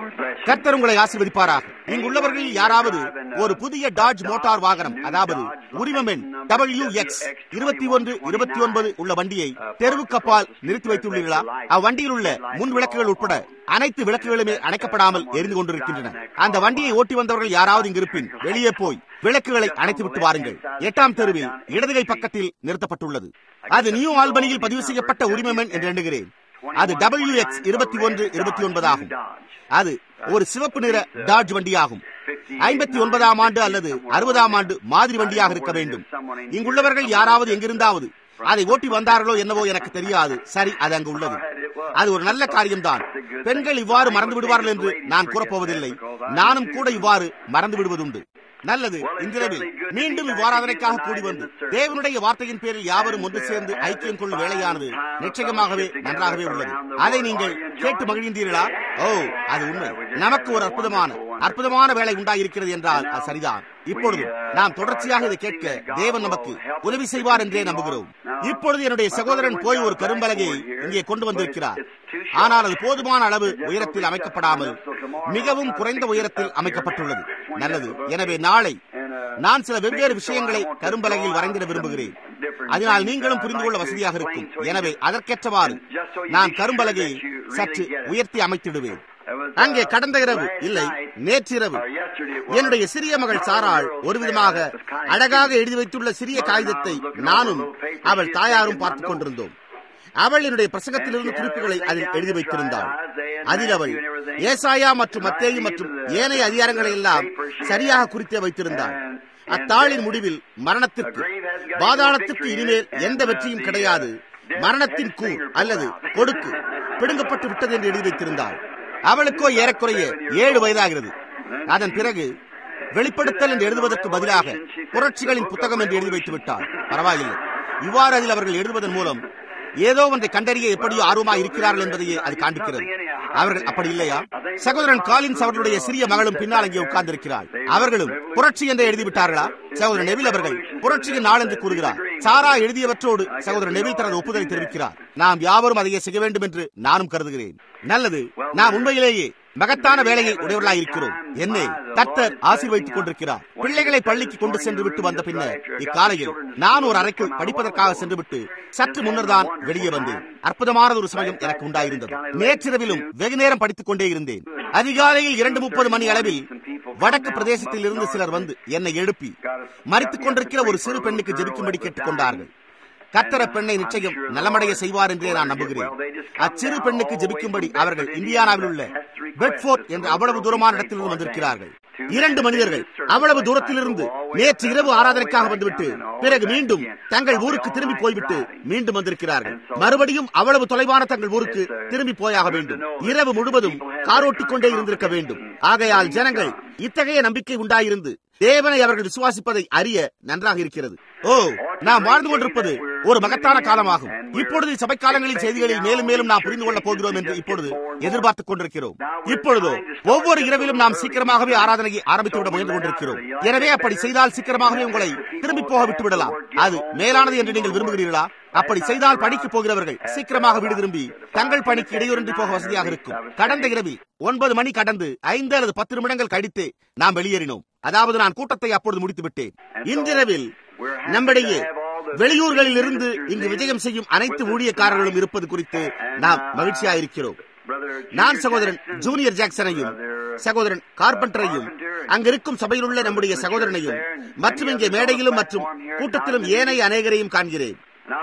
கர்த்தர் உங்களை ஆசீர்வதிப்பாராக இங்குள்ளவர்களில் யாராவது ஒரு புதிய டாஜ் மோட்டார் வாகனம் அதாவது உரிமம் எண் டபிள்யூ எக்ஸ் இருபத்தி ஒன்று இருபத்தி ஒன்பது உள்ள வண்டியை தெருவுக்கப்பால் நிறுத்தி வைத்துள்ளீர்களா அவ்வண்டியில் உள்ள முன் விளக்குகள் உட்பட அனைத்து விளக்குகளுமே அணைக்கப்படாமல் எரிந்து கொண்டிருக்கின்றன அந்த வண்டியை ஓட்டி வந்தவர்கள் யாராவது இங்கு இருப்பின் வெளியே போய் விளக்குகளை அணைத்து விட்டு வாருங்கள் எட்டாம் தெருவில் இடதுகை பக்கத்தில் நிறுத்தப்பட்டுள்ளது அது நியூ ஆல்பனியில் பதிவு செய்யப்பட்ட உரிமம் எண் என்று எண்ணுகிறேன் அது டபிள்யூ எக்ஸ் இருபத்தி ஒன்று இருபத்தி ஒன்பது ஆகும் அது ஒரு சிவப்பு நிற டாஜ் வண்டியாகும் ஐம்பத்தி ஒன்பதாம் ஆண்டு அல்லது அறுபதாம் ஆண்டு மாதிரி வண்டியாக இருக்க வேண்டும் இங்குள்ளவர்கள் யாராவது எங்கிருந்தாவது அதை ஓட்டி வந்தார்களோ என்னவோ எனக்கு தெரியாது சரி அது அங்கு உள்ளது அது ஒரு நல்ல காரியம்தான் பெண்கள் இவ்வாறு மறந்து விடுவார்கள் என்று நான் கூறப்போவதில்லை நானும் கூட இவ்வாறு மறந்து விடுவதுண்டு நல்லது இன்றிரவில் மீண்டும் இவ்வாறாதனைக்காக கூடி வந்து தேவனுடைய வார்த்தையின் பேரில் யாவரும் ஒன்று சேர்ந்து ஐக்கியம் கொள்ளும் வேலையானது நிச்சயமாகவே நன்றாகவே உள்ளது அதை நீங்கள் கேட்டு மகிழ்ந்தீர்களா ஓ அது உண்மை நமக்கு ஒரு அற்புதமான அற்புதமான வேலை உண்டாயிருக்கிறது என்றால் அது சரிதான் இப்பொழுது நாம் தொடர்ச்சியாக இதை கேட்க தேவன் நமக்கு உதவி செய்வார் என்றே நம்புகிறோம் இப்பொழுது என்னுடைய சகோதரன் போய் ஒரு கரும்பலகையை இங்கே கொண்டு வந்திருக்கிறார் ஆனால் அது போதுமான அளவு உயரத்தில் அமைக்கப்படாமல் மிகவும் குறைந்த உயரத்தில் அமைக்கப்பட்டுள்ளது நல்லது எனவே நாளை நான் சில வெவ்வேறு விஷயங்களை கரும்பலகையில் வரைந்திட விரும்புகிறேன் அதனால் நீங்களும் புரிந்து கொள்ள வசதியாக இருக்கும் எனவே அதற்கேற்றவாறு நான் கரும்பலகையை சற்று உயர்த்தி அமைத்திடுவேன் அங்கே கடந்த இரவு இல்லை நேற்றிரவு என்னுடைய சிறிய மகள் சாராள் ஒரு விதமாக அழகாக எழுதி வைத்துள்ள சிறிய காகிதத்தை நானும் அவள் தாயாரும் பார்த்துக் கொண்டிருந்தோம் அவள் என்னுடைய பிரசங்கத்திலிருந்து குறிப்புகளை அதில் எழுதி வைத்திருந்தாள் அதில் அவள் ஏசாயா மற்றும் மத்தேயு மற்றும் ஏனைய அதிகாரங்களை எல்லாம் சரியாக குறித்தே வைத்திருந்தாள் அத்தாளின் முடிவில் மரணத்திற்கு பாதாளத்திற்கு இனிமேல் எந்த வெற்றியும் கிடையாது மரணத்தின் கூ அல்லது கொடுக்கு பிடுங்கப்பட்டு விட்டது என்று எழுதி வைத்திருந்தாள் அவளுக்கோ ஏறக்குறைய ஏழு வயதாகிறது அதன் பிறகு வெளிப்படுத்தல் என்று எழுதுவதற்கு பதிலாக புரட்சிகளின் புத்தகம் என்று எழுதி வைத்து விட்டார் பரவாயில்லை இவ்வாறு அதில் அவர்கள் எழுதுவதன் மூலம் ஏதோ ஒன்றை கண்டறிய எப்படியோ ஆர்வமாக இருக்கிறார்கள் என்பதையே அது காண்பிக்கிறது அவர்கள் அப்படி இல்லையா சகோதரன் காலின்ஸ் அவர்களுடைய சிறிய மகளும் பின்னால் அங்கே உட்கார்ந்திருக்கிறாள் அவர்களும் புரட்சி என்று எழுதிவிட்டார்களா சகோதரன் நெவில் அவர்கள் புரட்சியின் நாள் என்று கூறுகிறார் சாரா எழுதியவற்றோடு சகோதரன் நெவில் தனது ஒப்புதலை தெரிவிக்கிறார் நாம் யாவரும் அதையே செய்ய வேண்டும் என்று நானும் கருதுகிறேன் நல்லது நாம் உண்மையிலேயே மகத்தான வேலையை உடையவர்களாக இருக்கிறோம் என்னை கர்த்தர் ஆசீர்வதித்துக் கொண்டிருக்கிறார் பிள்ளைகளை பள்ளிக்கு கொண்டு சென்று விட்டு வந்த பின்னர் இக்காலையில் நான் ஒரு அறைக்குள் படிப்பதற்காக சென்று விட்டு சற்று முன்னர் தான் வெளியே வந்தேன் அற்புதமான ஒரு சமயம் எனக்கு உண்டாயிருந்தது நேற்றிரவிலும் வெகு நேரம் படித்துக் கொண்டே இருந்தேன் அதிகாலையில் இரண்டு முப்பது மணி அளவில் வடக்கு பிரதேசத்தில் இருந்து சிலர் வந்து என்னை எழுப்பி மறித்துக் கொண்டிருக்கிற ஒரு சிறு பெண்ணுக்கு ஜெபிக்கும்படி கேட்டுக் கொண்டார்கள் கத்தர பெண்ணை நிச்சயம் நலமடைய செய்வார் என்றே நான் நம்புகிறேன் அச்சிறு பெண்ணுக்கு ஜெபிக்கும்படி அவர்கள் இந்தியானாவில் உள்ள பெட்ஃபோர்ட் என்ற அவ்வளவு தூரமான இடத்திலிருந்து வந்திருக்கிறார்கள் இரண்டு மனிதர்கள் அவ்வளவு தூரத்திலிருந்து நேற்று இரவு ஆராதனைக்காக வந்துவிட்டு பிறகு மீண்டும் தங்கள் ஊருக்கு திரும்பி போய்விட்டு மீண்டும் வந்திருக்கிறார்கள் மறுபடியும் அவ்வளவு தொலைவான தங்கள் ஊருக்கு திரும்பி போயாக வேண்டும் இரவு முழுவதும் காரோட்டிக் கொண்டே இருந்திருக்க வேண்டும் ஆகையால் ஜனங்கள் இத்தகைய நம்பிக்கை உண்டாயிருந்து தேவனை அவர்கள் விசுவாசிப்பதை அறிய நன்றாக இருக்கிறது ஓ நாம் வாழ்ந்து கொண்டிருப்பது ஒரு மகத்தான காலமாகும் இப்பொழுது சபை காலங்களின் செய்திகளில் மேலும் மேலும் நாம் புரிந்து கொள்ளப் போகிறோம் என்று இப்பொழுது எதிர்பார்த்துக் கொண்டிருக்கிறோம் இப்பொழுதோ ஒவ்வொரு இரவிலும் நாம் சீக்கிரமாகவே ஆராதனையை ஆரம்பித்து விட முயன்று கொண்டிருக்கிறோம் எனவே அப்படி செய்தால் சீக்கிரமாகவே உங்களை திரும்பி போக விட்டு விடலாம் அது மேலானது என்று நீங்கள் விரும்புகிறீர்களா அப்படி செய்தால் பணிக்கு போகிறவர்கள் சீக்கிரமாக வீடு திரும்பி தங்கள் பணிக்கு இடையூறின்றி போக வசதியாக இருக்கும் கடந்த இரவில் ஒன்பது மணி கடந்து ஐந்து அல்லது பத்து நிமிடங்கள் கழித்து நாம் வெளியேறினோம் அதாவது நான் கூட்டத்தை அப்பொழுது முடித்து விட்டேன் இன்றிரவில் நம்மிடையே வெளியூர்களில் இருந்து இங்கு விஜயம் செய்யும் அனைத்து ஊழியக்காரர்களும் இருப்பது குறித்து நாம் மகிழ்ச்சியாயிருக்கிறோம் நான் சகோதரன் ஜூனியர் ஜாக்சனையும் சகோதரன் கார்பெண்டரையும் அங்கிருக்கும் சபையில் உள்ள நம்முடைய சகோதரனையும் மற்றும் இங்கே மேடையிலும் மற்றும் கூட்டத்திலும் ஏனைய அநேகரையும் காண்கிறேன்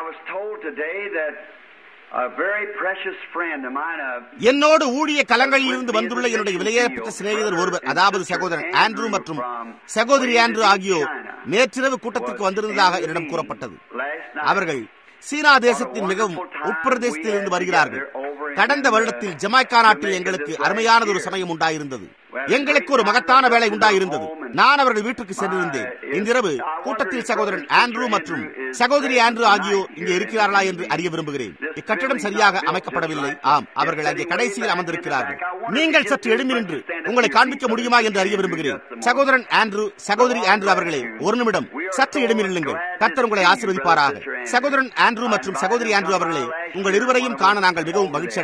என்னோடு ஊழிய கலங்களில் இருந்து வந்துள்ள என்னுடைய விலையேறப்பட்ட சிநேகிதர் ஒருவர் அதாவது சகோதரன் ஆண்ட்ரூ மற்றும் சகோதரி ஆண்ட்ரூ ஆகியோர் நேற்றிரவு கூட்டத்திற்கு வந்திருந்ததாக என்னிடம் கூறப்பட்டது அவர்கள் சீனா தேசத்தின் மிகவும் உட்பிரதேசத்தில் இருந்து வருகிறார்கள் கடந்த வருடத்தில் ஜமாய்கா நாட்டில் எங்களுக்கு அருமையானது ஒரு சமயம் உண்டாயிருந்தது எங்களுக்கு ஒரு மகத்தான வேலை உண்டாயிருந்தது நான் அவர்கள் வீட்டுக்கு சென்றிருந்தேன் இன்றிரவு கூட்டத்தில் சகோதரன் ஆண்ட்ரூ மற்றும் சகோதரி ஆண்ட்ரூ ஆகியோர் இங்கே இருக்கிறார்களா என்று அறிய விரும்புகிறேன் இக்கட்டிடம் சரியாக அமைக்கப்படவில்லை ஆம் அவர்கள் அங்கே கடைசியில் அமர்ந்திருக்கிறார்கள் நீங்கள் சற்று எழுமி நின்று உங்களை காண்பிக்க முடியுமா என்று அறிய விரும்புகிறேன் சகோதரன் ஆண்ட்ரூ சகோதரி ஆண்ட்ரூ அவர்களே ஒரு நிமிடம் சற்று எழுமி நில்லுங்கள் கர்த்தர் உங்களை ஆசீர்வதிப்பாராக சகோதரன் ஆண்ட்ரூ மற்றும் சகோதரி ஆண்ட்ரூ அவர்களே உங்கள் இருவரையும் காண நாங்கள் மிகவும் மகிழ்ச்சி அடைகிறோம்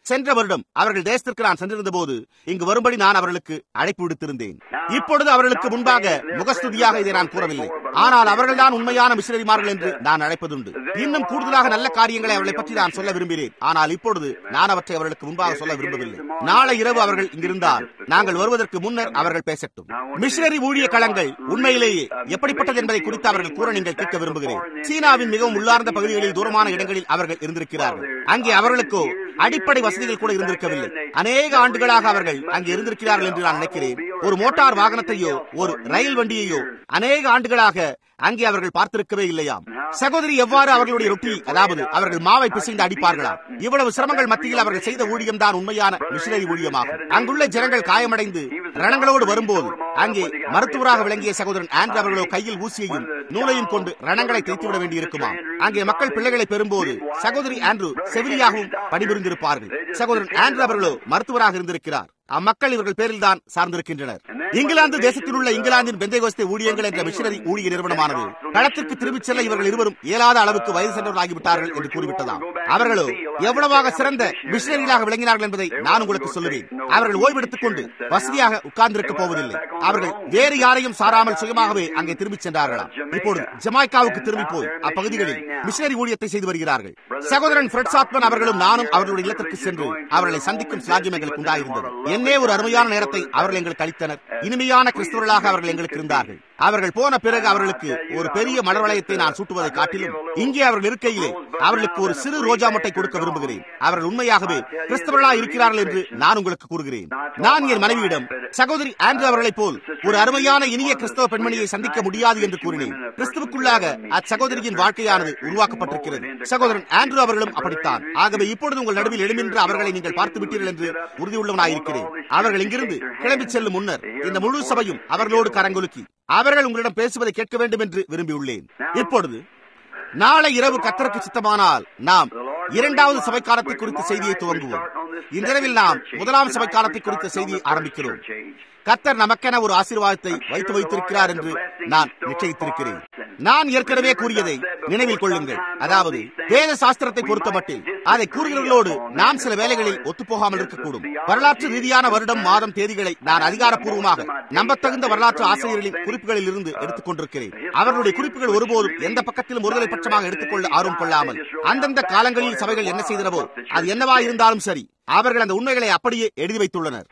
சென்ற வருடம் அவர்கள் தேசத்திற்கு நான் சென்றிருந்த போது இங்கு வரும்படி நான் அவர்களுக்கு அழைப்பு விடுத்திருந்தேன் இப்பொழுது அவர்களுக்கு முன்பாக முகஸ்துதியாக இதை நான் கூறவில்லை ஆனால் அவர்கள்தான் உண்மையான மிஷனரிமார்கள் என்று நான் அழைப்பதுண்டு இன்னும் கூடுதலாக நல்ல காரியங்களை அவர்களை பற்றி நான் சொல்ல விரும்பினேன் ஆனால் இப்பொழுது நான் அவற்றை அவர்களுக்கு முன்பாக சொல்ல விரும்பவில்லை நாளை இரவு அவர்கள் இங்கிருந்தால் நாங்கள் வருவதற்கு முன்னர் அவர்கள் பேசட்டும் மிஷனரி ஊழிய களங்கள் உண்மையிலேயே எப்படிப்பட்டது என்பதை குறித்து அவர்கள் கூற நீங்கள் கேட்க விரும்புகிறேன் சீனாவின் மிகவும் உள்ளார்ந்த பகுதிகளில் தூரமான இடங்களில் அவர்கள் இருந்திருக்கிறார்கள் அங்கே அவர்களுக்கோ அடிப்படை வசதிகள் கூட இருந்திருக்கவில்லை அநேக ஆண்டுகளாக அவர்கள் அங்கே இருந்திருக்கிறார்கள் என்று நான் நினைக்கிறேன் ஒரு மோட்டார் வாகனத்தையோ ஒரு ரயில் வண்டியையோ அநேக ஆண்டுகளாக அங்கே அவர்கள் பார்த்திருக்கவே இல்லையாம் சகோதரி எவ்வாறு அவர்களுடைய ரொட்டி அதாவது அவர்கள் மாவை பிசைந்து அடிப்பார்களா இவ்வளவு சிரமங்கள் மத்தியில் அவர்கள் செய்த ஊழியம் தான் உண்மையான மிஷினரி ஊழியமாகும் அங்குள்ள ஜனங்கள் காயமடைந்து ரணங்களோடு வரும்போது அங்கே மருத்துவராக விளங்கிய சகோதரன் ஆண்ட்ரு அவர்களோ கையில் ஊசியையும் நூலையும் கொண்டு ரணங்களை தைத்துவிட வேண்டியிருக்குமா அங்கே மக்கள் பிள்ளைகளை பெறும்போது சகோதரி ஆண்ட்ரு செவிலியாகவும் பணிபுரிந்திருப்பார்கள் சகோதரன் ஆண்ட்ரு அவர்களோ மருத்துவராக இருந்திருக்கிறார் அம்மக்கள் இவர்கள் பேரில் தான் சார்ந்திருக்கின்றனர் இங்கிலாந்து தேசத்தில் உள்ள இங்கிலாந்தின் பெந்தைகோஸ்தே ஊழியங்கள் என்ற மிஷனரி ஊழிய நிறுவனமானது களத்திற்கு திரும்பிச் செல்ல இவர்கள் இருவரும் இயலாத அளவுக்கு வயது சென்றவர்களாகிவிட்டார்கள் என்று கூறிவிட்டதாம் அவர்களோ எவ்வளவாக சிறந்த மிஷனரிகளாக விளங்கினார்கள் என்பதை நான் உங்களுக்கு சொல்லுவேன் அவர்கள் ஓய்வெடுத்துக் கொண்டு வசதியாக உட்கார்ந்திருக்க போவதில்லை அவர்கள் வேறு யாரையும் சாராமல் சுயமாகவே அங்கே திரும்பிச் சென்றார்களாம் இப்பொழுது ஜமாய்க்காவுக்கு திரும்பி போய் அப்பகுதிகளில் மிஷனரி ஊழியத்தை செய்து வருகிறார்கள் சகோதரன் ஃபிரெட் சாத்மன் அவர்களும் நானும் அவர்களுடைய இல்லத்திற்கு சென்று அவர்களை சந்திக்கும் சாத்தியம் எங்களுக்கு உண்டாயிருந்தது என்னே ஒரு அருமையான நேரத்தை அவர்கள் எங்களுக்கு அளித்தனர் இனிமையான கிறிஸ்தவர்களாக அவர்கள் எங்களுக்கு இருந்தார்கள் அவர்கள் போன பிறகு அவர்களுக்கு ஒரு பெரிய மலர் வளையத்தை நான் சூட்டுவதை காட்டிலும் இங்கே அவர்கள் இருக்கையிலே அவர்களுக்கு ஒரு சிறு ரோஜா மட்டை கொடுக்க விரும்புகிறேன் அவர்கள் உண்மையாகவே கிறிஸ்தவர்களாக இருக்கிறார்கள் என்று நான் உங்களுக்கு கூறுகிறேன் நான் என் மனைவியிடம் சகோதரி ஆண்ட்ரு அவர்களைப் போல் ஒரு அருமையான இனிய கிறிஸ்தவ பெண்மணியை சந்திக்க முடியாது என்று கூறினேன் கிறிஸ்துவுக்குள்ளாக அச்சகோதரியின் வாழ்க்கையானது உருவாக்கப்பட்டிருக்கிறது சகோதரன் ஆண்ட்ரு அவர்களும் அப்படித்தான் ஆகவே இப்பொழுது உங்கள் நடுவில் எழுமின்ற அவர்களை நீங்கள் பார்த்து விட்டீர்கள் என்று உறுதியுள்ளவனாயிருக்கிறேன் அவர்கள் இங்கிருந்து கிளம்பி செல்லும் முன்னர் இந்த முழு சபையும் அவர்களோடு கரங்கொலுக்கி அவர்கள் உங்களிடம் பேசுவதை கேட்க வேண்டும் என்று விரும்பியுள்ளேன் இப்பொழுது நாளை இரவு கத்தருக்கு சித்தமானால் நாம் இரண்டாவது சபைக்காலத்தை குறித்த செய்தியை துவங்குவோம் இன்றிரவில் நாம் முதலாம் சபைக்காலத்தை குறித்த செய்தியை ஆரம்பிக்கிறோம் கத்தர் நமக்கென ஒரு ஆசீர்வாதத்தை வைத்து வைத்திருக்கிறார் என்று நான் நிச்சயித்திருக்கிறேன் நான் ஏற்கனவே கூறியதை நினைவில் கொள்ளுங்கள் அதாவது வேத சாஸ்திரத்தை பொறுத்தமட்டில் அதை கூறுகிறவர்களோடு நாம் சில வேலைகளில் ஒத்துப்போகாமல் இருக்கக்கூடும் வரலாற்று ரீதியான வருடம் மாதம் தேதிகளை நான் அதிகாரப்பூர்வமாக நம்பத்தகுந்த வரலாற்று ஆசிரியர்களின் குறிப்புகளில் இருந்து எடுத்துக் கொண்டிருக்கிறேன் அவர்களுடைய குறிப்புகள் ஒருபோதும் எந்த பக்கத்திலும் ஒருதலை பட்சமாக எடுத்துக்கொள்ள ஆர்வம் கொள்ளாமல் அந்தந்த காலங்களில் சபைகள் என்ன செய்தனவோ அது என்னவா இருந்தாலும் சரி அவர்கள் அந்த உண்மைகளை அப்படியே எழுதி வைத்துள்ளனர்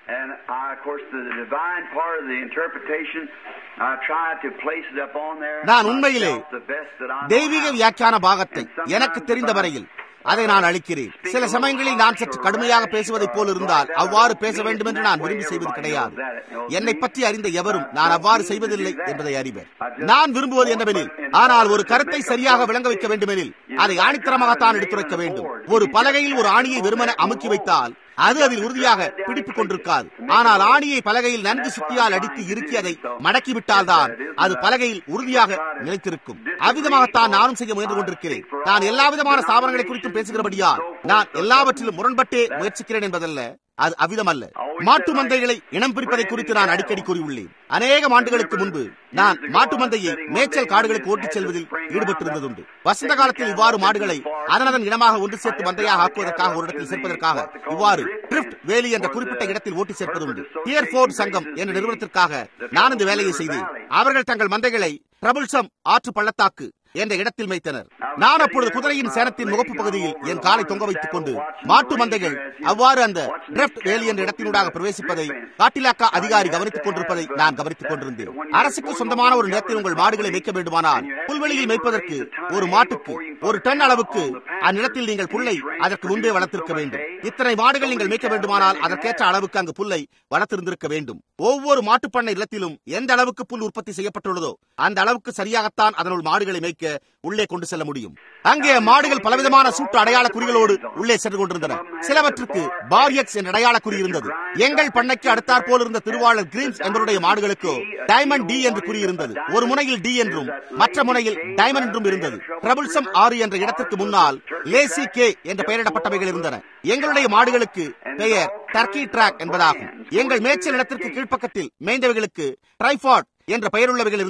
நான் உண்மையிலே தெய்வீக வியாக்கியான பாகத்தை எனக்கு தெரிந்த வரையில் அதை நான் அளிக்கிறேன் சில சமயங்களில் நான் சற்று கடுமையாக பேசுவதைப் போல் இருந்தால் அவ்வாறு பேச வேண்டும் என்று நான் விரும்பி செய்வது கிடையாது என்னை பற்றி அறிந்த எவரும் நான் அவ்வாறு செய்வதில்லை என்பதை அறிவர் நான் விரும்புவது என்னவெனில் ஆனால் ஒரு கருத்தை சரியாக விளங்க வைக்க வேண்டுமெனில் அதை ஆணித்தரமாகத்தான் எடுத்துரைக்க வேண்டும் ஒரு பலகையில் ஒரு ஆணியை வெறுமன அமுக்கி வைத்தால் அது அதில் உறுதியாக பிடித்துக் கொண்டிருக்காது ஆனால் ஆணியை பலகையில் நன்கு சுத்தியால் அடித்து இறுக்கி அதை மடக்கிவிட்டால் தான் அது பலகையில் உறுதியாக நிலைத்திருக்கும் அவ்விதமாகத்தான் நானும் செய்ய முயன்று கொண்டிருக்கிறேன் நான் எல்லா விதமான ஸ்தாபனங்களை குறித்தும் பேசுகிறபடியால் நான் எல்லாவற்றிலும் முரண்பட்டே முயற்சிக்கிறேன் என்பதல்ல அது அவ்விதமல்ல மாட்டு மந்தைகளை இனம் பிரிப்பதை குறித்து நான் அடிக்கடி கூறியுள்ளேன் அநேகம் ஆண்டுகளுக்கு முன்பு நான் மாட்டு மந்தையை மேய்ச்சல் காடுகளுக்கு ஓட்டிச் செல்வதில் ஈடுபட்டிருந்ததுண்டு வசந்த காலத்தில் இவ்வாறு மாடுகளை அதனதன் இனமாக ஒன்று சேர்த்து மந்தையாக ஆக்குவதற்காக ஒரு இடத்தில் சேர்ப்பதற்காக இவ்வாறு ட்ரிப்ட் வேலி என்ற குறிப்பிட்ட இடத்தில் ஓட்டி சேர்ப்பதுண்டு டியர்போர்ட் சங்கம் என்ற நிறுவனத்திற்காக நான் இந்த வேலையை செய்தேன் அவர்கள் தங்கள் மந்தைகளை பிரபுல்சம் ஆற்று பள்ளத்தாக்கு என்ற இடத்தில் வைத்தனர் நான் அப்பொழுது குதிரையின் சேனத்தின் முகப்பு பகுதியில் என் காலை தொங்க வைத்துக் கொண்டு மாட்டு மந்தைகள் அவ்வாறு அந்த டிரப்ட் வேலி என்ற இடத்தினூடாக பிரவேசிப்பதை காட்டிலாக்கா அதிகாரி கவனித்துக் கொண்டிருப்பதை நான் கவனித்துக் கொண்டிருந்தேன் அரசுக்கு சொந்தமான ஒரு நிலத்தில் உங்கள் மாடுகளை வைக்க வேண்டுமானால் புல்வெளியில் மேய்ப்பதற்கு ஒரு மாட்டுக்கு ஒரு டன் அளவுக்கு அந்நிலத்தில் நீங்கள் புல்லை அதற்கு முன்பே வளர்த்திருக்க வேண்டும் இத்தனை மாடுகள் நீங்கள் மேய்க்க வேண்டுமானால் அதற்கேற்ற அளவுக்கு அங்கு புல்லை வளர்த்திருந்திருக்க வேண்டும் ஒவ்வொரு மாட்டுப்பண்ணை நிலத்திலும் எந்த அளவுக்கு புல் உற்பத்தி செய்யப்பட்டுள்ளதோ அந்த அளவுக்கு சரியாகத்தான் அதனுள் மாடுகளை மேய்க்க உள்ளே கொண்டு செல்ல முடியும் அங்கே மாடுகள் பலவிதமான சூட்டு அடையாள குறிகளோடு உள்ளே சென்று கொண்டிருந்தன சிலவற்றுக்கு பாரியக்ஸ் என்ற அடையாள குறி இருந்தது எங்கள் பண்ணைக்கு அடுத்தாற் போல் இருந்த திருவாளர் கிரீம்ஸ் என்பவருடைய மாடுகளுக்கோ டைமண்ட் டி என்று குறி இருந்தது ஒரு முனையில் டி என்றும் மற்ற முனையில் டைமண்ட் என்றும் இருந்தது பிரபுல்சம் ஆறு என்ற இடத்திற்கு முன்னால் லேசி கே என்ற பெயரிடப்பட்டவைகள் இருந்தன எங்களுடைய மாடுகளுக்கு பெயர் டர்க்கி டிராக் என்பதாகும் எங்கள் மேய்ச்சல் இடத்திற்கு கீழ்ப்பக்கத்தில் மேய்ந்தவைகளுக்கு ட்ரைபாட் என்ற பெயருள்ளவைகள் இருந்தன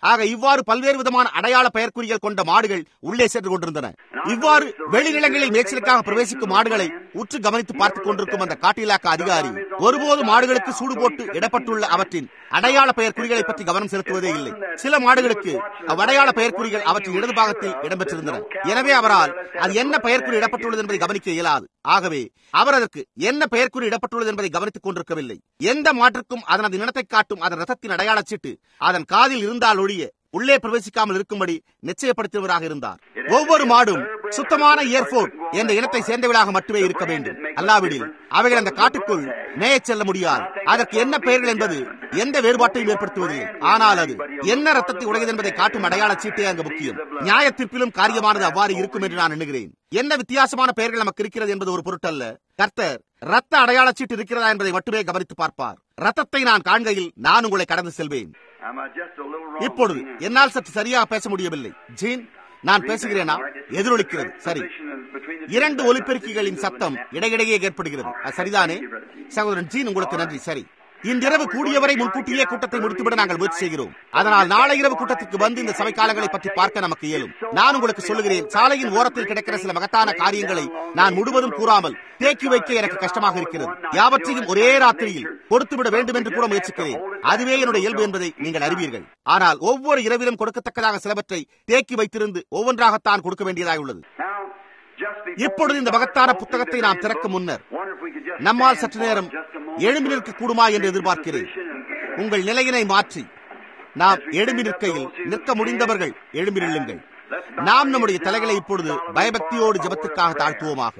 ஆக இவ்வாறு பல்வேறு விதமான அடையாள பெயர்க்குறிகள் கொண்ட மாடுகள் உள்ளே சென்று கொண்டிருந்தன இவ்வாறு வெளிநிலங்களில் மேய்ச்சலுக்காக பிரவேசிக்கும் மாடுகளை உற்று கவனித்து பார்த்துக் கொண்டிருக்கும் அந்த காட்டிலாக்க அதிகாரி ஒருபோது மாடுகளுக்கு சூடு போட்டு இடப்பட்டுள்ள அவற்றின் அடையாள பெயர் குறிகளை பற்றி கவனம் செலுத்துவதே இல்லை சில மாடுகளுக்கு அவ்வடையாள பெயர் குறிகள் அவற்றின் இடது பாகத்தில் இடம்பெற்றிருந்தன எனவே அவரால் அது என்ன பெயர் குறி இடப்பட்டுள்ளது என்பதை கவனிக்க இயலாது ஆகவே அவர் அதற்கு என்ன பெயர் குறி இடப்பட்டுள்ளது என்பதை கவனித்துக் கொண்டிருக்கவில்லை எந்த மாற்றுக்கும் அதனது இனத்தை காட்டும் அதன் ரத்தத்தின் அடையாள சீட்டு அதன் காதில் இருந்தால் ஒழிய உள்ளே பிரவேசிக்காமல் இருக்கும்படி நிச்சயப்படுத்தியவராக இருந்தார் ஒவ்வொரு மாடும் சுத்தமான இயர்போன் என்ற இனத்தை சேர்ந்தவர்களாக மட்டுமே இருக்க வேண்டும் அல்லாவிடில் அவைகள் அந்த காட்டுக்குள் மேயச் செல்ல முடியாது அதற்கு என்ன பெயர்கள் என்பது எந்த வேறுபாட்டையும் ஏற்படுத்துவதில்லை ஆனால் அது என்ன ரத்தத்தை உடையது என்பதை காட்டும் அடையாள சீட்டே அங்கு முக்கியம் நியாயத்திற்பிலும் காரியமானது அவ்வாறு இருக்கும் என்று நான் எண்ணுகிறேன் என்ன வித்தியாசமான பெயர்கள் நமக்கு இருக்கிறது என்பது ஒரு பொருட்டல்ல கர்த்தர் ரத்த அடையாள சீட்டு இருக்கிறதா என்பதை மட்டுமே கவனித்து பார்ப்பார் ரத்தத்தை நான் காண்கையில் நான் உங்களை கடந்து செல்வேன் இப்பொழுது என்னால் சற்று சரியாக பேச முடியவில்லை ஜீன் நான் பேசுகிறேனா எதிரொலிக்கிறது சரி இரண்டு ஒலிபெருக்கிகளின் சத்தம் இடையிடையே ஏற்படுகிறது அது சரிதானே சகோதரன் ஜீன் உங்களுக்கு நன்றி சரி இன்றிரவு கூடியவரை முன்கூட்டியே கூட்டத்தை முடித்துவிட நாங்கள் முயற்சி செய்கிறோம் அதனால் நாளை இரவு கூட்டத்திற்கு வந்து இந்த சபை காலங்களை பற்றி பார்க்க நமக்கு இயலும் நான் உங்களுக்கு சொல்லுகிறேன் சாலையின் ஓரத்தில் கிடைக்கிற சில மகத்தான காரியங்களை நான் முழுவதும் கூறாமல் தேக்கி வைக்க எனக்கு கஷ்டமாக இருக்கிறது யாவற்றையும் ஒரே ராத்திரியில் கொடுத்துவிட வேண்டும் என்று கூட முயற்சிக்கிறேன் அதுவே என்னுடைய இயல்பு என்பதை நீங்கள் அறிவீர்கள் ஆனால் ஒவ்வொரு இரவிலும் கொடுக்கத்தக்கதாக சிலவற்றை தேக்கி வைத்திருந்து ஒவ்வொன்றாகத்தான் கொடுக்க வேண்டியதாக உள்ளது இப்பொழுது இந்த மகத்தான புத்தகத்தை நாம் திறக்கும் முன்னர் நம்மால் சற்று நேரம் எழும்பி நிற்க கூடுமா என்று எதிர்பார்க்கிறேன் உங்கள் நிலையினை மாற்றி நாம் எழும்பி நிற்கையில் நிற்க முடிந்தவர்கள் எழும்பி நில்லுங்கள் நாம் நம்முடைய தலைகளை இப்பொழுது பயபக்தியோடு ஜபத்திற்காக தாழ்த்துவோமாக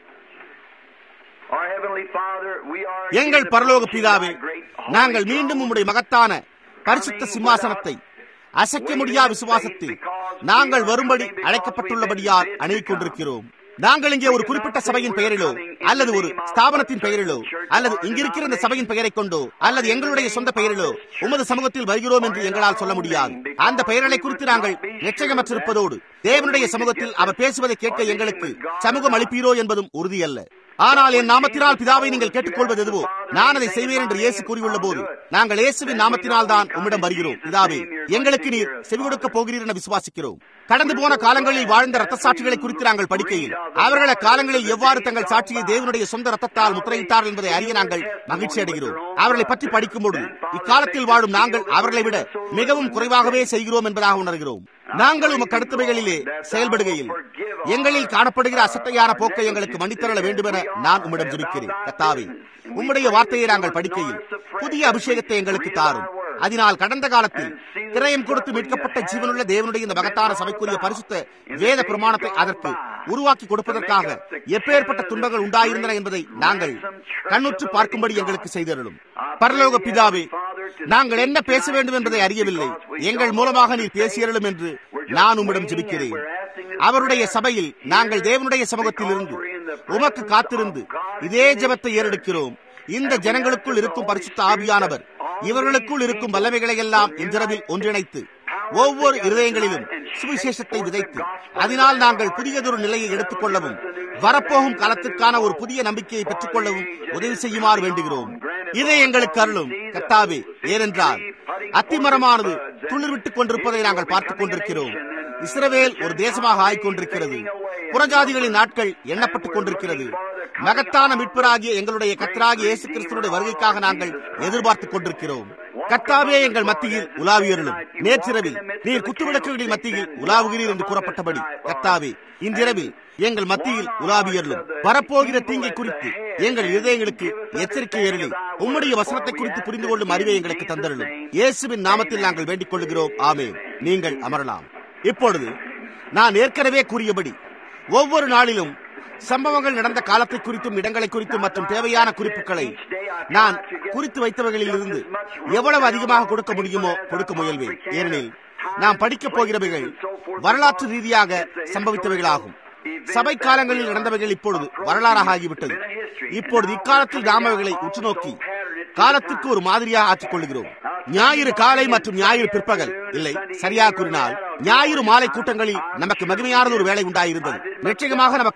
எங்கள் பரலோக பிதாவே நாங்கள் மீண்டும் உம்முடைய மகத்தான பரிசுத்த சிம்மாசனத்தை அசைக்க முடியா விசுவாசத்தில் நாங்கள் வரும்படி அழைக்கப்பட்டுள்ளபடியால் அணுகிக் கொண்டிருக்கிறோம் நாங்கள் இங்கே ஒரு குறிப்பிட்ட சபையின் பெயரிலோ அல்லது ஒரு ஸ்தாபனத்தின் பெயரிலோ அல்லது இங்கிருக்கிற இந்த சபையின் பெயரை கொண்டோ அல்லது எங்களுடைய சொந்த பெயரிலோ உமது சமூகத்தில் வருகிறோம் என்று எங்களால் சொல்ல முடியாது அந்த பெயர்களை குறித்து நாங்கள் நிச்சயமற்றிருப்பதோடு தேவனுடைய சமூகத்தில் அவர் பேசுவதை கேட்க எங்களுக்கு சமூகம் அளிப்பீரோ என்பதும் உறுதியல்ல ஆனால் என் நாமத்தினால் பிதாவை நீங்கள் கேட்டுக்கொள்வது எதுவோ நான் அதை செய்வேன் என்று இயேசு கூறியுள்ள போது நாங்கள் இயேசுவின் நாமத்தினால் தான் உம்மிடம் வருகிறோம் பிதாவே எங்களுக்கு நீர் செவி கொடுக்க போகிறீர் என விசுவாசிக்கிறோம் கடந்து போன காலங்களில் வாழ்ந்த ரத்த சாட்சிகளை குறித்து நாங்கள் படிக்கையில் அவர்கள காலங்களில் எவ்வாறு தங்கள் சாட்சியை தேவனுடைய சொந்த ரத்தத்தால் முத்திரையிட்டார்கள் என்பதை அறிய நாங்கள் மகிழ்ச்சி அடைகிறோம் அவர்களை பற்றி படிக்கும்போது இக்காலத்தில் வாழும் நாங்கள் அவர்களை விட மிகவும் குறைவாகவே செய்கிறோம் என்பதாக உணர்கிறோம் நாங்கள் உமக்கு அடுத்தவைகளிலே செயல்படுகையில் எங்களில் காணப்படுகிற அசட்டையான போக்கை எங்களுக்கு மன்னித்தரல வேண்டுமென நான் உம்மிடம் ஜெபிக்கிறேன் கத்தாவே உம்முடைய வார்த்தையை நாங்கள் படிக்கையில் புதிய அபிஷேகத்தை எங்களுக்கு தாரும் அதனால் கடந்த காலத்தில் கிரயம் கொடுத்து மீட்கப்பட்ட ஜீவனுள்ள தேவனுடைய இந்த மகத்தான சபைக்குரிய பரிசுத்த வேத பிரமாணத்தை அதற்கு உருவாக்கி கொடுப்பதற்காக எப்பேற்பட்ட துன்பங்கள் உண்டாயிருந்தன என்பதை நாங்கள் கண்ணுற்று பார்க்கும்படி எங்களுக்கு செய்தருளும் பரலோக பிதாவே நாங்கள் என்ன பேச வேண்டும் என்பதை அறியவில்லை எங்கள் மூலமாக நீர் பேசியருளும் என்று நான் உம்மிடம் ஜெபிக்கிறேன் அவருடைய சபையில் நாங்கள் தேவனுடைய சமூகத்தில் இருந்து உமக்கு காத்திருந்து இதே ஜெபத்தை ஏறெடுக்கிறோம் இந்த ஜனங்களுக்குள் இருக்கும் பரிசுத்த ஆவியானவர் இவர்களுக்குள் இருக்கும் வல்லமைகளை எல்லாம் இன்றிரவில் ஒன்றிணைத்து ஒவ்வொரு இருதயங்களிலும் சுவிசேஷத்தை விதைத்து அதனால் நாங்கள் புதியதொரு நிலையை எடுத்துக் கொள்ளவும் வரப்போகும் காலத்திற்கான ஒரு புதிய நம்பிக்கையை பெற்றுக் கொள்ளவும் உதவி செய்யுமாறு வேண்டுகிறோம் இதை எங்களுக்கு அருளும் கத்தாவே ஏனென்றால் அத்திமரமானது துளிர் விட்டுக் கொண்டிருப்பதை நாங்கள் பார்த்துக் கொண்டிருக்கிறோம் இஸ்ரவேல் ஒரு தேசமாக ஆய்கொண்டிருக்கிறது புறஜாதிகளின் நாட்கள் எண்ணப்பட்டுக் கொண்டிருக்கிறது மகத்தான மீட்பராகிய எங்களுடைய கத்தராகிய இயேசு கிறிஸ்துடைய வருகைக்காக நாங்கள் எதிர்பார்த்துக் கொண்டிருக்கிறோம் கர்த்தாவே எங்கள் மத்தியில் உலாவியருளும் நேற்றிரவில் நீர் குத்துவிளக்குகளின் மத்தியில் உலாவுகிறீர் என்று கூறப்பட்டபடி கர்த்தாவே இன்றிரவில் எங்கள் மத்தியில் உலாவியருளும் வரப்போகிற தீங்கை குறித்து எங்கள் இதயங்களுக்கு எச்சரிக்கை ஏறலி உம்முடைய வசனத்தை குறித்து புரிந்து கொள்ளும் அறிவை எங்களுக்கு தந்தருளும் இயேசுவின் நாமத்தில் நாங்கள் வேண்டிக் கொள்கிறோம் ஆமே நீங்கள் அமரலாம் இப்பொழுது நான் ஏற்கனவே கூறியபடி ஒவ்வொரு நாளிலும் சம்பவங்கள் நடந்த காலத்தை குறித்தும் இடங்களை குறித்தும் மற்றும் தேவையான குறிப்புகளை நான் குறித்து வைத்தவர்களில் இருந்து எவ்வளவு அதிகமாக கொடுக்க முடியுமோ கொடுக்க முயல்வேன் ஏனெனில் நாம் படிக்கப் போகிறவைகள் வரலாற்று ரீதியாக சம்பவித்தவைகளாகும் சபை காலங்களில் நடந்தவைகள் இப்பொழுது வரலாறாக ஆகிவிட்டது இப்பொழுது இக்காலத்தில் நாம் அவைகளை உற்று நோக்கி காலத்திற்கு ஒரு மாதிரியாக ஆற்றிக் கொள்கிறோம் ஞாயிறு காலை மற்றும் ஞாயிறு பிற்பகல் இல்லை சரியாக கூறினால் ஞாயிறு மாலை கூட்டங்களில் நமக்கு மகிமையானது ஒரு வேலை உண்டாயிருந்தது நிச்சயமாக நமக்கு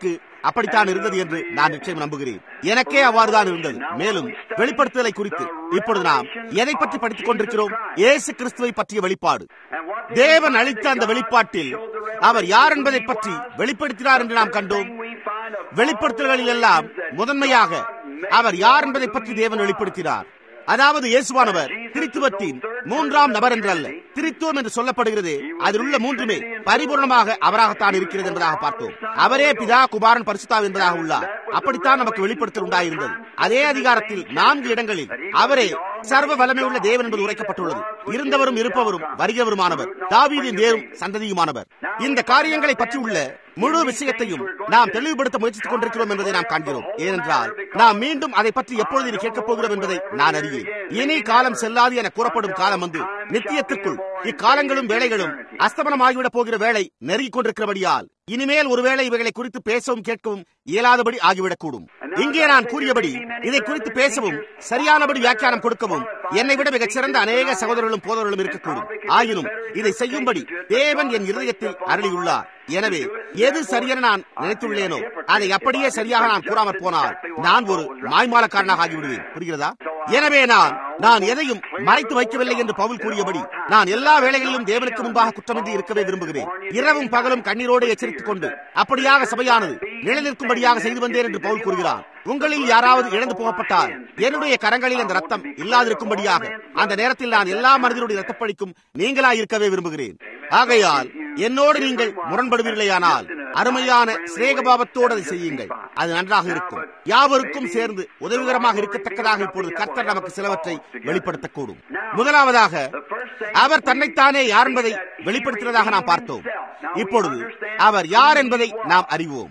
அப்படித்தான் இருந்தது என்று நான் நிச்சயம் நம்புகிறேன் எனக்கே அவ்வாறுதான் இருந்தது மேலும் வெளிப்படுத்துதலை குறித்து இப்பொழுது நாம் எதை பற்றி படித்துக் கொண்டிருக்கிறோம் இயேசு கிறிஸ்துவை பற்றிய வெளிப்பாடு தேவன் அளித்த அந்த வெளிப்பாட்டில் அவர் யார் என்பதை பற்றி வெளிப்படுத்தினார் என்று நாம் கண்டோம் வெளிப்படுத்தல்களில் எல்லாம் முதன்மையாக அவர் யார் என்பதை பற்றி தேவன் வெளிப்படுத்தினார் அதாவது இயேசுவானவர் திரித்துவத்தின் மூன்றாம் நபர் என்றல்ல திரித்துவம் என்று சொல்லப்படுகிறது அதில் உள்ள மூன்றுமே பரிபூர்ணமாக அவராகத்தான் இருக்கிறது என்பதாக பார்த்தோம் அவரே பிதா குமாரன் பரிசுத்தாவ் என்பதாக உள்ளார் அப்படித்தான் நமக்கு வெளிப்படுத்தல் உண்டாயிருந்தது அதே அதிகாரத்தில் நான்கு இடங்களில் அவரே சர்வ வல்லமை உள்ள தேவன் என்பது உரைக்கப்பட்டுள்ளது இருந்தவரும் இருப்பவரும் வருகிறவருமானவர் தாவீதின் தேரும் சந்ததியுமானவர் இந்த காரியங்களை பற்றி உள்ள முழு விஷயத்தையும் நாம் தெளிவுபடுத்த முயற்சித்துக் கொண்டிருக்கிறோம் என்பதை நாம் காண்கிறோம் ஏனென்றால் நாம் மீண்டும் அதை பற்றி எப்பொழுது இனி கேட்கப் போகிறோம் என்பதை நான் அறிவேன் இனி காலம் செல்லாது என கூறப்படும் காலம் வந்து நித்தியத்திற்குள் இக்காலங்களும் வேலைகளும் அஸ்தமனமாகிவிடப் போகிற வேலை நெருங்கிக் கொண்டிருக்கிறபடியால் இனிமேல் ஒருவேளை இவைகளை குறித்து பேசவும் கேட்கவும் இயலாதபடி ஆகிவிடக்கூடும் இங்கே நான் கூறியபடி இதை குறித்து பேசவும் சரியானபடி வியாக்கியானம் கொடுக்கவும் என்னை விட மிகச் சிறந்த அநேக சகோதரர்களும் போதவர்களும் இருக்கக்கூடும் ஆயினும் இதை செய்யும்படி தேவன் என் இருதயத்தில் அருளியுள்ளார் எனவே எது சரியென நான் நினைத்துள்ளேனோ அதை அப்படியே சரியாக நான் கூறாமற் போனால் நான் ஒரு மாய்மாலக்காரனாக ஆகிவிடுவேன் புரிகிறதா எனவே நான் நான் எதையும் மறைத்து வைக்கவில்லை என்று பவுல் கூறியபடி நான் எல்லா வேளைகளிலும் தேவனுக்கு முன்பாக குற்றமின்றி இருக்கவே விரும்புகிறேன் இரவும் பகலும் கண்ணீரோடு எச்சரித்துக் கொண்டு அப்படியாக சபையானது நிலைநிற்கும்படியாக செய்து வந்தேன் என்று பவுல் கூறுகிறான் உங்களில் யாராவது இழந்து போகப்பட்டால் என்னுடைய கரங்களில் அந்த ரத்தம் இல்லாதிருக்கும்படியாக அந்த நேரத்தில் நான் எல்லா மனிதனுடைய ரத்தப்படிக்கும் நீங்களாய் இருக்கவே விரும்புகிறேன் ஆகையால் என்னோடு நீங்கள் முரண்படுவீர்களேயானால் அருமையான சிநேகபாவத்தோடு அதை செய்யுங்கள் அது நன்றாக இருக்கும் யாவருக்கும் சேர்ந்து உதவிகரமாக இருக்கத்தக்கதாக இப்பொழுது கர்த்தர் நமக்கு சிலவற்றை வெளிப்படுத்தக்கூடும் முதலாவதாக அவர் தன்னைத்தானே யார் என்பதை வெளிப்படுத்தினதாக நாம் பார்த்தோம் இப்பொழுது அவர் யார் என்பதை நாம் அறிவோம்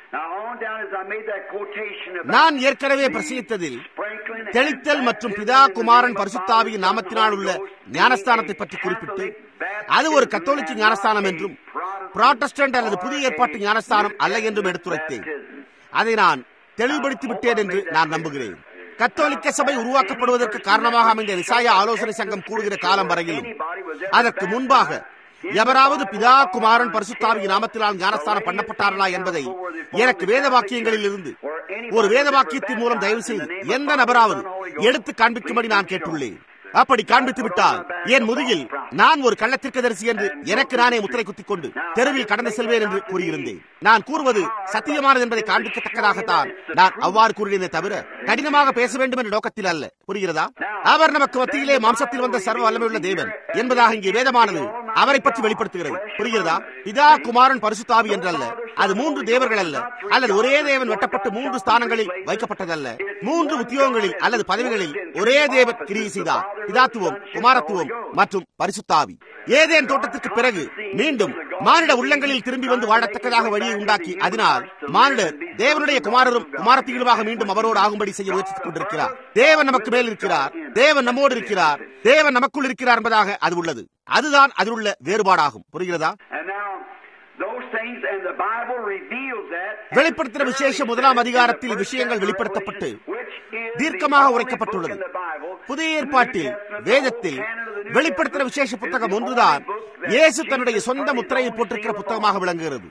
நான் ஏற்கனவே பிரசங்கித்ததில் தெளித்தல் மற்றும் பிதா குமாரன் பரிசுத்தாவியின் நாமத்தினால் உள்ள ஞானஸ்தானத்தை பற்றி குறிப்பிட்டு அது ஒரு கத்தோலிக்க ஞானஸ்தானம் என்றும் புராட்டஸ்டன்ட் அல்லது புதிய ஏற்பாட்டு ஞானஸ்தானம் அல்ல என்றும் எடுத்துரைத்தேன் அதை நான் தெளிவுபடுத்தி விட்டேன் என்று நான் நம்புகிறேன் கத்தோலிக்க சபை உருவாக்கப்படுவதற்கு காரணமாக அமைந்த நிசாய ஆலோசனை சங்கம் கூடுகிற காலம் வரையிலும் அதற்கு முன்பாக எவராவது பிதா குமாரன் பரிசுத்தாவின் நாமத்தினால் ஞானஸ்தானம் பண்ணப்பட்டார்களா என்பதை எனக்கு வேத வாக்கியங்களில் இருந்து ஒரு வேத வாக்கியத்தின் மூலம் தயவு செய்து எந்த நபராவது எடுத்து காண்பிக்கும்படி நான் கேட்டுள்ளேன் அப்படி காண்பித்து விட்டால் என் முதுகில் நான் ஒரு கள்ளத்திற்கதரிசி என்று எனக்கு நானே முத்திரை குத்திக் கொண்டு தெருவில் கடந்து செல்வேன் என்று கூறியிருந்தேன் நான் கூறுவது சத்தியமானது என்பதை காண்பிக்கத்தக்கதாகத்தான் நான் அவ்வாறு கூறினே தவிர கடினமாக பேச வேண்டும் என்ற நோக்கத்தில் அல்ல புரிகிறதா அவர் நமக்கு மத்தியிலே மாம்சத்தில் வந்த சர்வ வல்லமையுள்ள தேவன் என்பதாக இங்கே வேதமானது அவரை பற்றி வெளிப்படுத்துகிறது புரிகிறதா பிதா குமாரன் பரிசுத்தாவி என்றல்ல அது மூன்று தேவர்கள் அல்ல அல்லது ஒரே தேவன் வெட்டப்பட்டு மூன்று ஸ்தானங்களில் வைக்கப்பட்டதல்ல மூன்று உத்தியோகங்களில் அல்லது பதவிகளில் ஒரே தேவன் கிரியை செய்தார் பிதாத்துவம் குமாரத்துவம் மற்றும் பரிசுத்தாவி ஏதேன் தோட்டத்திற்கு பிறகு மீண்டும் மானிட உள்ளங்களில் திரும்பி வந்து வாழத்தக்கதாக வழியை உண்டாக்கி அதனால் மானிடர் தேவனுடைய குமாரரும் குமாரத்திகளுமாக மீண்டும் அவரோடு ஆகும்படி செய்ய முயற்சித்துக் கொண்டிருக்கிறார் தேவன் நமக்கு மேல் இருக்கிறார் தேவன் நம்மோடு இருக்கிறார் தேவன் நமக்குள் இருக்கிறார் என்பதாக அது உள்ளது அதுதான் அதில் உள்ள வேறுபாடாகும் புரிகிறதா வெளிப்படுத்தின விசேஷ முதலாம் அதிகாரத்தில் விஷயங்கள் வெளிப்படுத்தப்பட்டு தீர்க்கமாக உரைக்கப்பட்டுள்ளது புதிய ஏற்பாட்டில் வேதத்தில் வெளிப்படுத்தின விசேஷ புத்தகம் ஒன்றுதான் இயேசு தன்னுடைய சொந்த முத்திரையை போட்டிருக்கிற புத்தகமாக விளங்குகிறது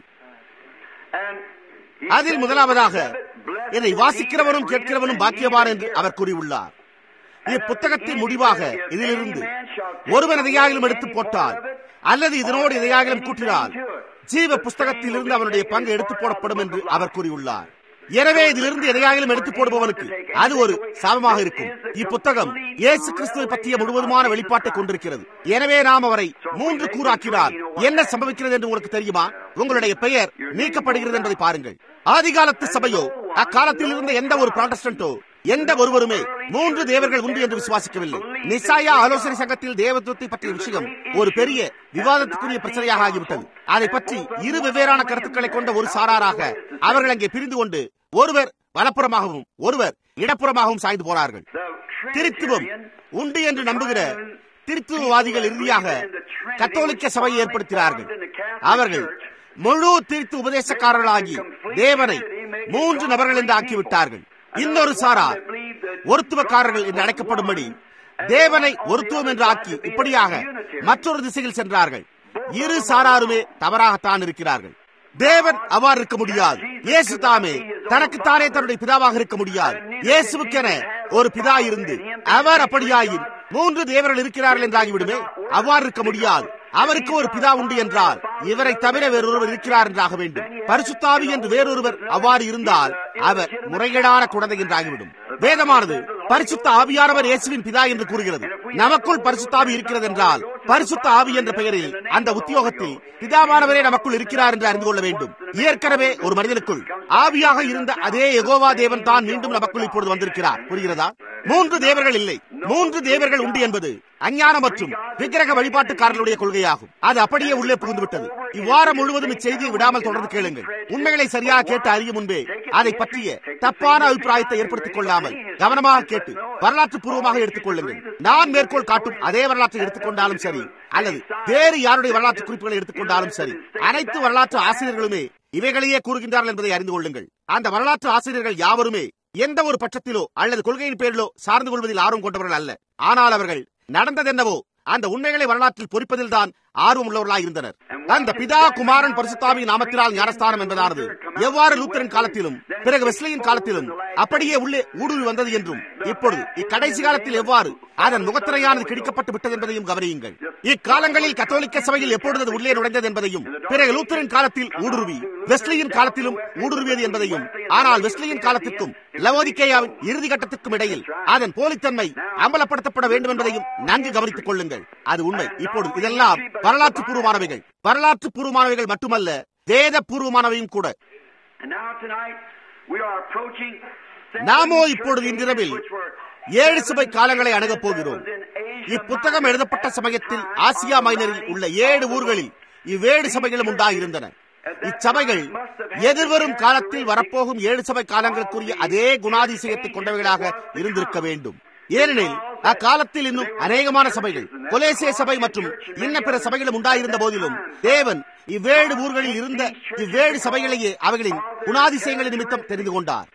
அதில் முதலாவதாக இதை வாசிக்கிறவனும் கேட்கிறவனும் பாக்கியவான் என்று அவர் கூறியுள்ளார் இப்புத்தகத்தின் முடிவாக இதிலிருந்து ஒருவன் எதையாகிலும் எடுத்து போட்டால் அல்லது இதனோடு எதையாகிலும் கூட்டினால் ஜீவ புஸ்தகத்தில் இருந்து அவனுடைய பங்கு எடுத்து போடப்படும் என்று அவர் கூறியுள்ளார் எனவே இதிலிருந்து எதையாகிலும் எடுத்து போடுபவனுக்கு அது ஒரு சாபமாக இருக்கும் இப்புத்தகம் இயேசு கிறிஸ்துவை பற்றிய முழுவதுமான வெளிப்பாட்டை கொண்டிருக்கிறது எனவே நாம் அவரை மூன்று கூறாக்கினார் என்ன சம்பவிக்கிறது என்று உங்களுக்கு தெரியுமா உங்களுடைய பெயர் நீக்கப்படுகிறது என்பதை பாருங்கள் ஆதிகாலத்து சபையோ அக்காலத்தில் இருந்த எந்த ஒரு ப்ராட்டஸ்டன்டோ எந்த ஒருவருமே மூன்று தேவர்கள் உண்டு என்று விசுவாசிக்கவில்லை நிசாயா ஆலோசனை சங்கத்தில் தேவத்துவத்தை பற்றிய விஷயம் ஒரு பெரிய விவாதத்துக்குரிய பிரச்சனையாக ஆகிவிட்டது அதை பற்றி இரு வெவ்வேறான கருத்துக்களை கொண்ட ஒரு சாராராக அவர்கள் அங்கே பிரிந்து கொண்டு ஒருவர் வலப்புறமாகவும் ஒருவர் இடப்புறமாகவும் சாய்ந்து போனார்கள் திருத்துவம் உண்டு என்று நம்புகிற திருத்துவவாதிகள் இறுதியாக கத்தோலிக்க சபையை ஏற்படுத்தினார்கள் அவர்கள் முழு திருத்து உபதேசக்காரர்களாகி தேவனை மூன்று நபர்கள் என்று ஆக்கிவிட்டார்கள் இன்னொரு சாரார் ஒருத்துவக்காரர்கள் என்று அழைக்கப்படும்படி தேவனை ஒருத்துவம் என்று ஆக்கி இப்படியாக மற்றொரு திசையில் சென்றார்கள் இரு சாராருமே தவறாகத்தான் இருக்கிறார்கள் தேவன் அவ்வாறு இருக்க முடியாது இயேசு தாமே தனக்குத்தானே தன்னுடைய பிதாவாக இருக்க முடியாது இயேசுக்கென ஒரு பிதா இருந்து அவர் அப்படியாயின் மூன்று தேவர்கள் இருக்கிறார்கள் என்றாகிவிடுமே அவ்வாறு இருக்க முடியாது அவருக்கு ஒரு பிதா உண்டு என்றால் இவரை தவிர வேறொருவர் இருக்கிறார் என்றாக வேண்டும் பரிசுத்தாவி என்று வேறொருவர் அவ்வாறு இருந்தால் அவர் முறைகேடான குழந்தை என்றாகிவிடும் வேதமானது பரிசுத்த ஆவியானவர் இயேசுவின் பிதா என்று கூறுகிறது நமக்குள் பரிசுத்தாவி இருக்கிறது என்றால் பரிசுத்த ஆவி என்ற பெயரில் அந்த உத்தியோகத்தில் பிதாவானவரே நமக்குள் இருக்கிறார் என்று அறிந்து கொள்ள வேண்டும் ஏற்கனவே ஒரு மனிதனுக்குள் ஆவியாக இருந்த அதே எகோவா தேவன் தான் மீண்டும் நமக்குள் இப்பொழுது வந்திருக்கிறார் புரிகிறதா மூன்று தேவர்கள் இல்லை மூன்று தேவர்கள் உண்டு என்பது அஞ்ஞானம் மற்றும் விக்கிரக வழிபாட்டுக்காரர்களுடைய கொள்கையாகும் அது அப்படியே உள்ளே புகுந்து விட்டது இவ்வாரம் முழுவதும் இச்செய்தியை விடாமல் தொடர்ந்து கேளுங்கள் உண்மைகளை சரியாக கேட்டு அறியும் முன்பே அதை பற்றிய தப்பான அபிப்பிராயத்தை ஏற்படுத்திக் கொள்ளாமல் கவனமாக கேட்டு வரலாற்று பூர்வமாக எடுத்துக் கொள்ளுங்கள் நான் மேற்கோள் காட்டும் அதே வரலாற்றை எடுத்துக்கொண்டாலும் சரி அல்லது வேறு யாருடைய வரலாற்று குறிப்புகளை எடுத்துக்கொண்டாலும் சரி அனைத்து வரலாற்று ஆசிரியர்களுமே இவைகளையே கூறுகின்றார்கள் என்பதை அறிந்து கொள்ளுங்கள் அந்த வரலாற்று ஆசிரியர்கள் யாவருமே எந்த ஒரு பட்சத்திலோ அல்லது கொள்கையின் பேரிலோ சார்ந்து கொள்வதில் ஆர்வம் கொண்டவர்கள் அல்ல ஆனால் அவர்கள் நடந்ததென்னவோ அந்த உண்மைகளை வரலாற்றில் பொறிப்பதில் தான் ஆர்வம் உள்ளவர்களாக இருந்தனர் அந்த பிதா குமாரன் பரிசுத்தாவின் நாமத்தினால் ஞானஸ்தானம் என்பதானது எவ்வாறு லூத்தரின் காலத்திலும் பிறகு வெஸ்லியின் காலத்திலும் அப்படியே உள்ளே ஊடுருவி வந்தது என்றும் இப்பொழுது இக்கடைசி காலத்தில் எவ்வாறு அதன் முகத்திரையானது கிழிக்கப்பட்டு விட்டது என்பதையும் கவனியுங்கள் இக்காலங்களில் கத்தோலிக்க சபையில் எப்பொழுது அது உள்ளே நுழைந்தது என்பதையும் பிறகு லூத்தரின் காலத்தில் ஊடுருவி வெஸ்லியின் காலத்திலும் ஊடுருவியது என்பதையும் ஆனால் வெஸ்லியின் காலத்திற்கும் லவோதிக்கேயாவின் இறுதி கட்டத்திற்கும் இடையில் அதன் போலித்தன்மை அம்பலப்படுத்தப்பட வேண்டும் என்பதையும் நன்கு கவனித்துக் கொள்ளுங்கள் அது உண்மை இப்பொழுது இதெல்லாம் வரலாற்று பூர்வமானவைகள் வரலாற்று பூர்வமானவைகள் மட்டுமல்ல வேத பூர்வமானவையும் கூட நாமோ இப்பொழுது இன்றிரவில் ஏழு சபை காலங்களை அணுகப் போகிறோம் இப்புத்தகம் எழுதப்பட்ட சமயத்தில் ஆசியா மைனரில் உள்ள ஏழு ஊர்களில் இவ்வேழு சபைகளும் உண்டாகியிருந்தன இச்சபைகள் எதிர்வரும் காலத்தில் வரப்போகும் ஏழு சபை காலங்களுக்குரிய அதே குணாதிசயத்தை கொண்டவைகளாக இருந்திருக்க வேண்டும் ஏனெனில் அக்காலத்தில் இன்னும் அநேகமான சபைகள் கொலேசே சபை மற்றும் இன்ன பிற சபைகளும் உண்டாயிருந்த போதிலும் தேவன் இவ்வேழு ஊர்களில் இருந்த இவ்வேழு சபைகளையே அவைகளின் குணாதிசயங்களின் நிமித்தம் தெரிந்து கொண்டார்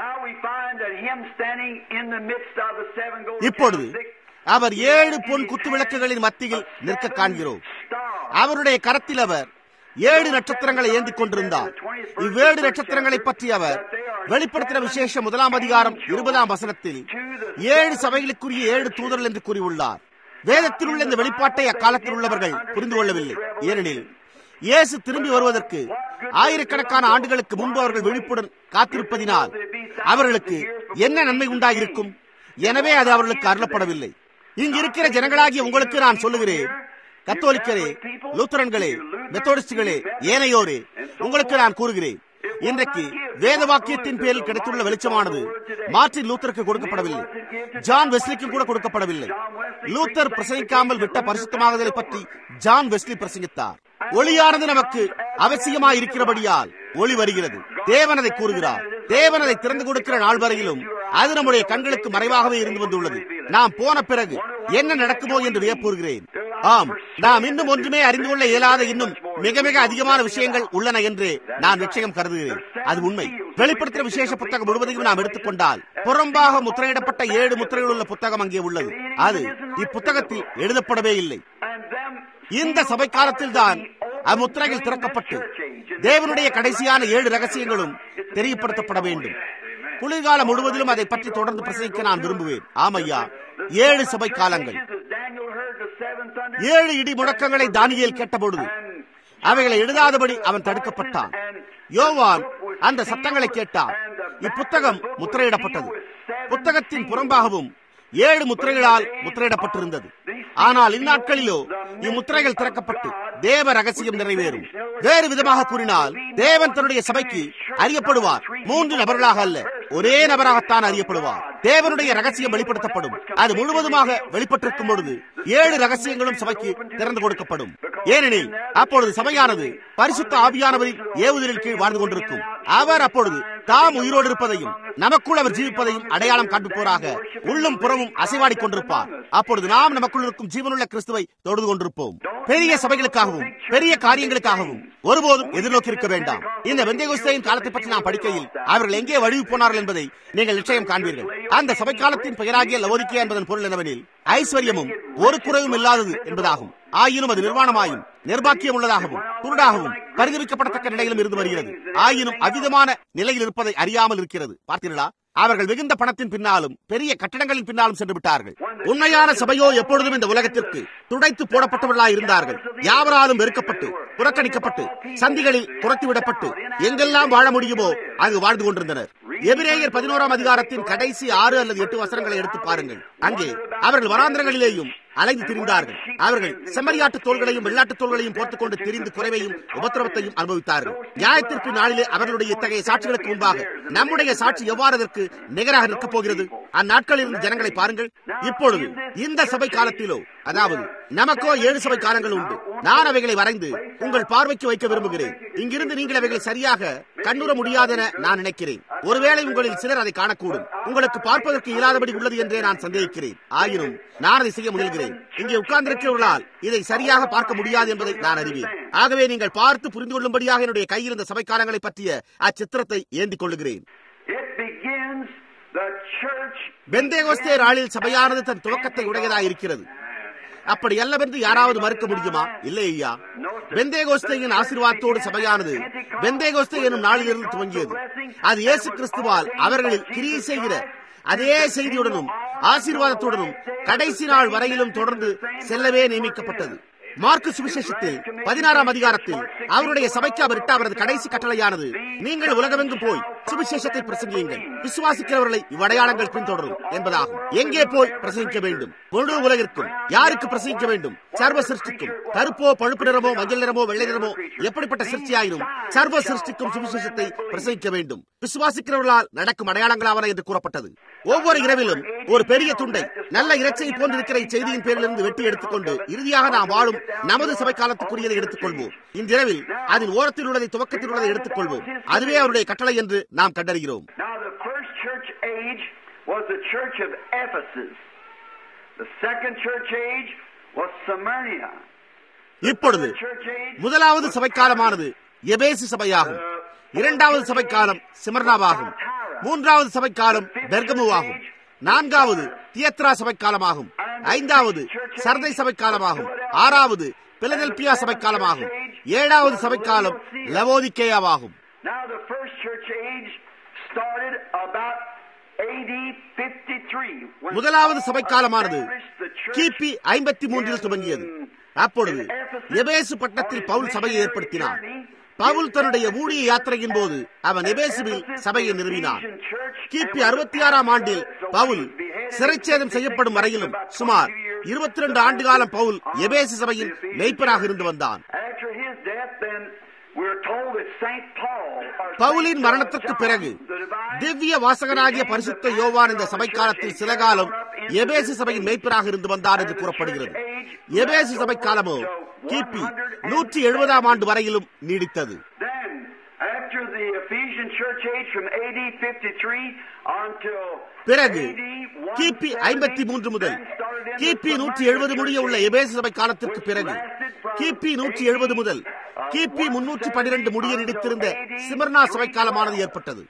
இப்பொழுது அவர் ஏழு பொன் குத்து விளக்குகளின் மத்தியில் நிற்க காண்கிறோம் அவருடைய கரத்தில் அவர் ஏழு நட்சத்திரங்களை ஏந்திக் கொண்டிருந்தார் இவ்வேழு நட்சத்திரங்களை பற்றி அவர் வெளிப்படுத்தின விசேஷ முதலாம் அதிகாரம் இருபதாம் வசனத்தில் ஏழு சபைகளுக்குரிய ஏழு தூதர்கள் என்று கூறியுள்ளார் வேதத்தில் உள்ள இந்த வெளிப்பாட்டை அக்காலத்தில் உள்ளவர்கள் புரிந்து கொள்ளவில்லை ஏனெனில் இயேசு திரும்பி வருவதற்கு ஆயிரக்கணக்கான ஆண்டுகளுக்கு முன்பு அவர்கள் விழிப்புடன் காத்திருப்பதினால் அவர்களுக்கு என்ன நன்மை உண்டாகிருக்கும் எனவே அது அவர்களுக்கு அருளப்படவில்லை இங்கு இருக்கிற ஜனங்களாகிய உங்களுக்கு நான் சொல்லுகிறேன் கத்தோலிக்கரே லூத்தரன்களே மெத்தோடிஸ்டுகளே ஏனையோரே உங்களுக்கு நான் கூறுகிறேன் இன்றைக்கு வேத வாக்கியத்தின் பேரில் கிடைத்துள்ள வெளிச்சமானது மார்டின் லூத்தருக்கு கொடுக்கப்படவில்லை ஜான் வெஸ்லிக்கும் கூட கொடுக்கப்படவில்லை லூத்தர் பிரசங்கிக்காமல் விட்ட பரிசுத்தமாகுதலை பற்றி ஜான் வெஸ்லி பிரசங்கித்தார் ஒளியானது நமக்கு அவசியமாய் இருக்கிறபடியால் ஒளி வருகிறது தேவன் அதை கூறுகிறார் தேவன் அதை திறந்து கொடுக்கிற நாள் வரையிலும் அது நம்முடைய கண்களுக்கு மறைவாகவே இருந்து வந்துள்ளது நாம் போன பிறகு என்ன நடக்குமோ என்று வியப்பூறுகிறேன் ஆம் நாம் இன்னும் ஒன்றுமே அறிந்து கொள்ள இயலாத இன்னும் மிக மிக அதிகமான விஷயங்கள் உள்ளன என்று நான் நிச்சயம் கருதுகிறேன் அது உண்மை வெளிப்படுத்துகிற விசேஷ புத்தகம் முழுவதையும் நாம் எடுத்துக்கொண்டால் புறம்பாக முத்திரையிடப்பட்ட ஏழு முத்திரைகள் உள்ள புத்தகம் அங்கே உள்ளது அது இப்புத்தகத்தில் எழுதப்படவே இல்லை இந்த சபை காலத்தில் தான் அம்முத்திரைகள் திறக்கப்பட்டு தேவனுடைய கடைசியான ஏழு ரகசியங்களும் தெரியப்படுத்தப்பட வேண்டும் குளிர்காலம் முழுவதிலும் அதை பற்றி தொடர்ந்து பிரசங்கிக்க நான் விரும்புவேன் ஆமையா ஏழு சபை காலங்கள் ஏழு இடி முழக்கங்களை தானியல் கேட்டபொழுது அவைகளை எழுதாதபடி அவன் தடுக்கப்பட்டான் யோவான் அந்த சத்தங்களை கேட்டான் இப்புத்தகம் முத்திரையிடப்பட்டது புத்தகத்தின் புறம்பாகவும் ஏழு முத்திரைகளால் முத்திரையிடப்பட்டிருந்தது ஆனால் இந்நாட்களிலோ இம்முத்திரைகள் திறக்கப்பட்டு தேவ ரகசியம் நிறைவேறும் வேறு விதமாக கூறினால் தேவன் தன்னுடைய சபைக்கு அறியப்படுவார் மூன்று நபர்களாக அல்ல ஒரே நபராகத்தான் அறியப்படுவார் தேவனுடைய ரகசியம் வெளிப்படுத்தப்படும் அது முழுவதுமாக வெளிப்பட்டிருக்கும் பொழுது ஏழு ரகசியங்களும் சபைக்கு திறந்து கொடுக்கப்படும் ஏனெனில் அப்பொழுது சபையானது பரிசுத்த ஆவியானவரின் ஏவுதலின் கீழ் வாழ்ந்து கொண்டிருக்கும் அவர் அப்பொழுது தாம் உயிரோடு இருப்பதையும் நமக்குள் அவர் ஜீவிப்பதையும் அடையாளம் காண்பிப்போராக உள்ளும் புறமும் அசைவாடிக் கொண்டிருப்பார் அப்பொழுது நாம் நமக்குள் இருக்கும் ஜீவனுள்ள கிறிஸ்துவை தொழுது கொண்டிருப்போம் பெரிய சபைகளுக்காகவும் பெரிய காரியங்களுக்காகவும் ஒருபோதும் எதிர்நோக்கி இருக்க வேண்டாம் இந்த வெந்தயகுஸ்தையின் காலத்தை பற்றி நாம் படிக்கையில் அவர்கள் எங்கே வழுவி போனார்கள் என்பதை நீங்கள் நிச்சயம் காண்பீர்கள் அந்த சபை காலத்தின் பெயராகிய லவோதிக்கே என்பதன் பொருள் என்னவெனில் ஐஸ்வர்யமும் ஒரு குறைவும் இல்லாதது என்பதாகும் ஆயினும் அது நிர்வாணமாயும் நிர்பாக்கியம் உள்ளதாகவும் குருடாகவும் பரிதவிக்கப்படத்தக்க நிலையிலும் இருந்து வருகிறது ஆயினும் அவ்விதமான நிலையில் இருப்பதை அறியாமல் இருக்கிறது பார்த்தீர்களா அவர்கள் மிகுந்த பணத்தின் பின்னாலும் பெரிய கட்டடங்களின் பின்னாலும் சென்று விட்டார்கள் உண்மையான சபையோ எப்பொழுதும் இந்த உலகத்திற்கு துடைத்து போடப்பட்டவர்களாக இருந்தார்கள் யாவராலும் வெறுக்கப்பட்டு புறக்கணிக்கப்பட்டு சந்திகளில் துரத்திவிடப்பட்டு எங்கெல்லாம் வாழ முடியுமோ அங்கு வாழ்ந்து கொண்டிருந்தனர் எபிரேயர் பதினோராம் அதிகாரத்தின் கடைசி ஆறு அல்லது எட்டு வசனங்களை எடுத்து பாருங்கள் அங்கே அவர்கள் வராந்திரங்களிலேயும் அலைந்து திரிந்தார்கள் அவர்கள் செம்மறியாட்டு தோள்களையும் வெள்ளாட்டு தோள்களையும் போர்த்துக் கொண்டு திரிந்து குறைவையும் உபத்திரவத்தையும் அனுபவித்தார்கள் நியாயத்திற்கு நாளிலே அவர்களுடைய இத்தகைய சாட்சிகளுக்கு முன்பாக நம்முடைய சாட்சி எவ்வாறு அதற்கு நிகராக நிற்கப் போகிறது அந்நாட்களில் இருந்த ஜனங்களை பாருங்கள் இப்பொழுது இந்த சபை காலத்திலோ அதாவது நமக்கோ ஏழு சபை காலங்கள் உண்டு நான் அவைகளை வரைந்து உங்கள் பார்வைக்கு வைக்க விரும்புகிறேன் இங்கிருந்து நீங்கள் அவைகளை சரியாக கண்ணுற முடியாதென நான் நினைக்கிறேன் ஒருவேளை உங்களில் சிலர் அதை காணக்கூடும் உங்களுக்கு பார்ப்பதற்கு இயலாதபடி உள்ளது என்றே நான் சந்தேகிக்கிறேன் ஆயினும் நான் அதை செய்ய முயல்கிறேன் இங்கே உட்கார்ந்திருக்கிறவர்களால் இதை சரியாக பார்க்க முடியாது என்பதை நான் அறிவேன் ஆகவே நீங்கள் பார்த்து புரிந்து கொள்ளும்படியாக என்னுடைய கையில் இந்த சபை காலங்களை பற்றிய அச்சித்திரத்தை ஏந்திக் கொள்ளுகிறேன் பெந்தேகோஸ்தே நாளில் சபையானது தன் துவக்கத்தை உடையதாக இருக்கிறது அப்படி அல்லவென்று யாராவது மறுக்க முடியுமா இல்லை ஐயா பெந்தேகோஸ்தையின் ஆசீர்வாதத்தோடு சபையானது பெந்தேகோஸ்தை எனும் நாளிலிருந்து துவங்கியது அது இயேசு கிறிஸ்துவால் அவர்களில் கிரியை செய்கிற அதே செய்தியுடனும் ஆசீர்வாதத்துடனும் கடைசி நாள் வரையிலும் தொடர்ந்து செல்லவே நியமிக்கப்பட்டது மார்க்கு சுவிசேஷத்தில் பதினாறாம் அதிகாரத்தில் அவருடைய சபைக்கு அவர் இட்ட அவரது கடைசி கட்டளையானது நீங்கள் உலகமெங்கும் போய் சுவிசேஷத்தை பிரசங்கியுங்கள் விசுவாசிக்கிறவர்களை இவ்வடையாளங்கள் பின்தொடரும் என்பதாகும் எங்கே போய் பிரசங்கிக்க வேண்டும் முழு உலகிற்கும் யாருக்கு பிரசங்கிக்க வேண்டும் சர்வ சிருஷ்டிக்கும் கருப்போ பழுப்பு நிறமோ மஞ்சள் நிறமோ வெள்ளை நிறமோ எப்படிப்பட்ட சிருஷ்டியாயினும் சர்வ சிருஷ்டிக்கும் சுவிசேஷத்தை பிரசங்கிக்க வேண்டும் விசுவாசிக்கிறவர்களால் நடக்கும் அடையாளங்களாவன என்று கூறப்பட்டது ஒவ்வொரு இரவிலும் ஒரு பெரிய துண்டை நல்ல இறைச்சை போன்றிருக்கிற செய்தியின் பேரிலிருந்து வெட்டி எடுத்துக்கொண்டு இறுதியாக நாம் வாழும் நமது சபை காலத்துக்குரியதை எடுத்துக்கொள்வோம் இன்றிரவில் அதன் ஓரத்தில் உள்ளதை துவக்கத்தில் உள்ளதை எடுத்துக்கொள்வோம் அதுவே அவருடைய கட்டளை என்று நாம் கண்டறிகிறோம் இப்பொழுது முதலாவது சபைக்காலமானது எபேசு சபையாகும் இரண்டாவது சபைக்காலம் சிமர்னாவாகும் மூன்றாவது சபைக்காலம் பெர்கமுவாகும் நான்காவது தியத்ரா சபைக்காலமாகும் ஐந்தாவது சர்தை சபைக்காலமாகும் ஆறாவது பிலதெல்பியா சபைக்காலமாகும் ஏழாவது சபைக்காலம் லவோதிக்கேயாவாகும் முதலாவது சபைக்காலமானது கிபி ஐம்பத்தி மூன்றில் துவங்கியது அப்பொழுது எபேசு பட்டணத்தில் பவுல் சபையை ஏற்படுத்தினார் பவுல் தன்னுடைய ஊழிய யாத்திரையின் போது அவன் எபேசுவில் சபையை நிறுவினான் கிபி அறுபத்தி ஆறாம் ஆண்டில் பவுல் சிறைச்சேதம் செய்யப்படும் வரையிலும் சுமார் இருபத்தி ரெண்டு ஆண்டு காலம் பவுல் எபேசு சபையின் மெய்ப்பராக இருந்து வந்தான் பவுலின் மரணத்திற்கு பிறகு திவ்ய வாசகனாகிய பரிசுத்த யோவான் இந்த சபை காலத்தில் சில காலம் எபேசு சபையின் மெய்ப்பராக இருந்து வந்தார் என்று கூறப்படுகிறது எபேசு சபை காலமோ கிபி நூற்றி எழுபதாம் ஆண்டு வரையிலும் நீடித்தது பிறகு கிபி ஐம்பத்தி மூன்று முதல் கிபி நூற்றி எழுபது முடிய உள்ள எபேசு சபை காலத்திற்கு பிறகு கிபி நூற்றி எழுபது முதல் கிபி முன்னூற்றி பன்னிரண்டு முடிய நீடித்திருந்த சிமர்னா சபை காலமானது ஏற்பட்டது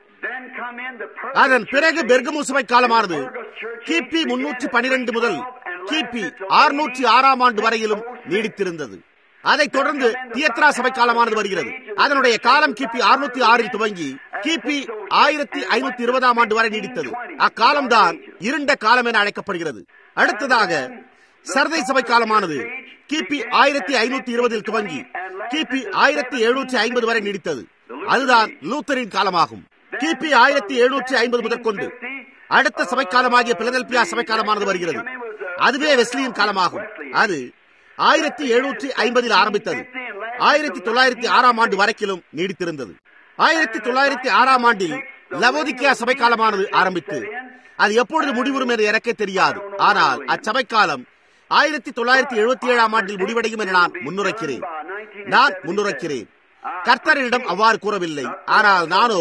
அதன் பிறகு பெர்கமு சபை காலமானது கிபி முன்னூற்றி பனிரெண்டு முதல் கிபி அறுநூற்றி ஆறாம் ஆண்டு வரையிலும் நீடித்திருந்தது அதைத் தொடர்ந்து தியத்ரா சபை காலமானது வருகிறது அதனுடைய காலம் கிபி அறுநூத்தி ஆறில் துவங்கி கிபி ஆயிரத்தி ஐநூத்தி இருபதாம் ஆண்டு வரை நீடித்தது அக்காலம்தான் இருண்ட காலம் என அழைக்கப்படுகிறது அடுத்ததாக சர்தை சபை காலமானது கிபி ஆயிரத்தி ஐநூத்தி இருபதில் துவங்கி கிபி ஆயிரத்தி எழுநூற்றி ஐம்பது வரை நீடித்தது அதுதான் லூத்தரின் காலமாகும் கிபி ஆயிரத்தி எழுநூற்றி ஐம்பது முதற் கொண்டு அடுத்த சபைக்காலமாகிய பிலதெல்பியா சபைக்காலமானது வருகிறது அதுவே வெஸ்லியின் காலமாகும் அது ஆயிரத்தி எழுநூற்றி ஐம்பதில் ஆரம்பித்தது ஆயிரத்தி தொள்ளாயிரத்தி ஆறாம் ஆண்டு வரைக்கிலும் நீடித்திருந்தது ஆயிரத்தி தொள்ளாயிரத்தி ஆறாம் ஆண்டில் லவோதிக்கியா சபை காலமானது ஆரம்பித்து அது எப்பொழுது முடிவுறும் என்று எனக்கே தெரியாது ஆனால் அச்சபை காலம் ஆயிரத்தி தொள்ளாயிரத்தி எழுபத்தி ஏழாம் ஆண்டில் முடிவடையும் என நான் முன்னுரைக்கிறேன் நான் முன்னுரைக்கிறேன் கர்த்தரிடம் அவ்வாறு கூறவில்லை ஆனால் நானோ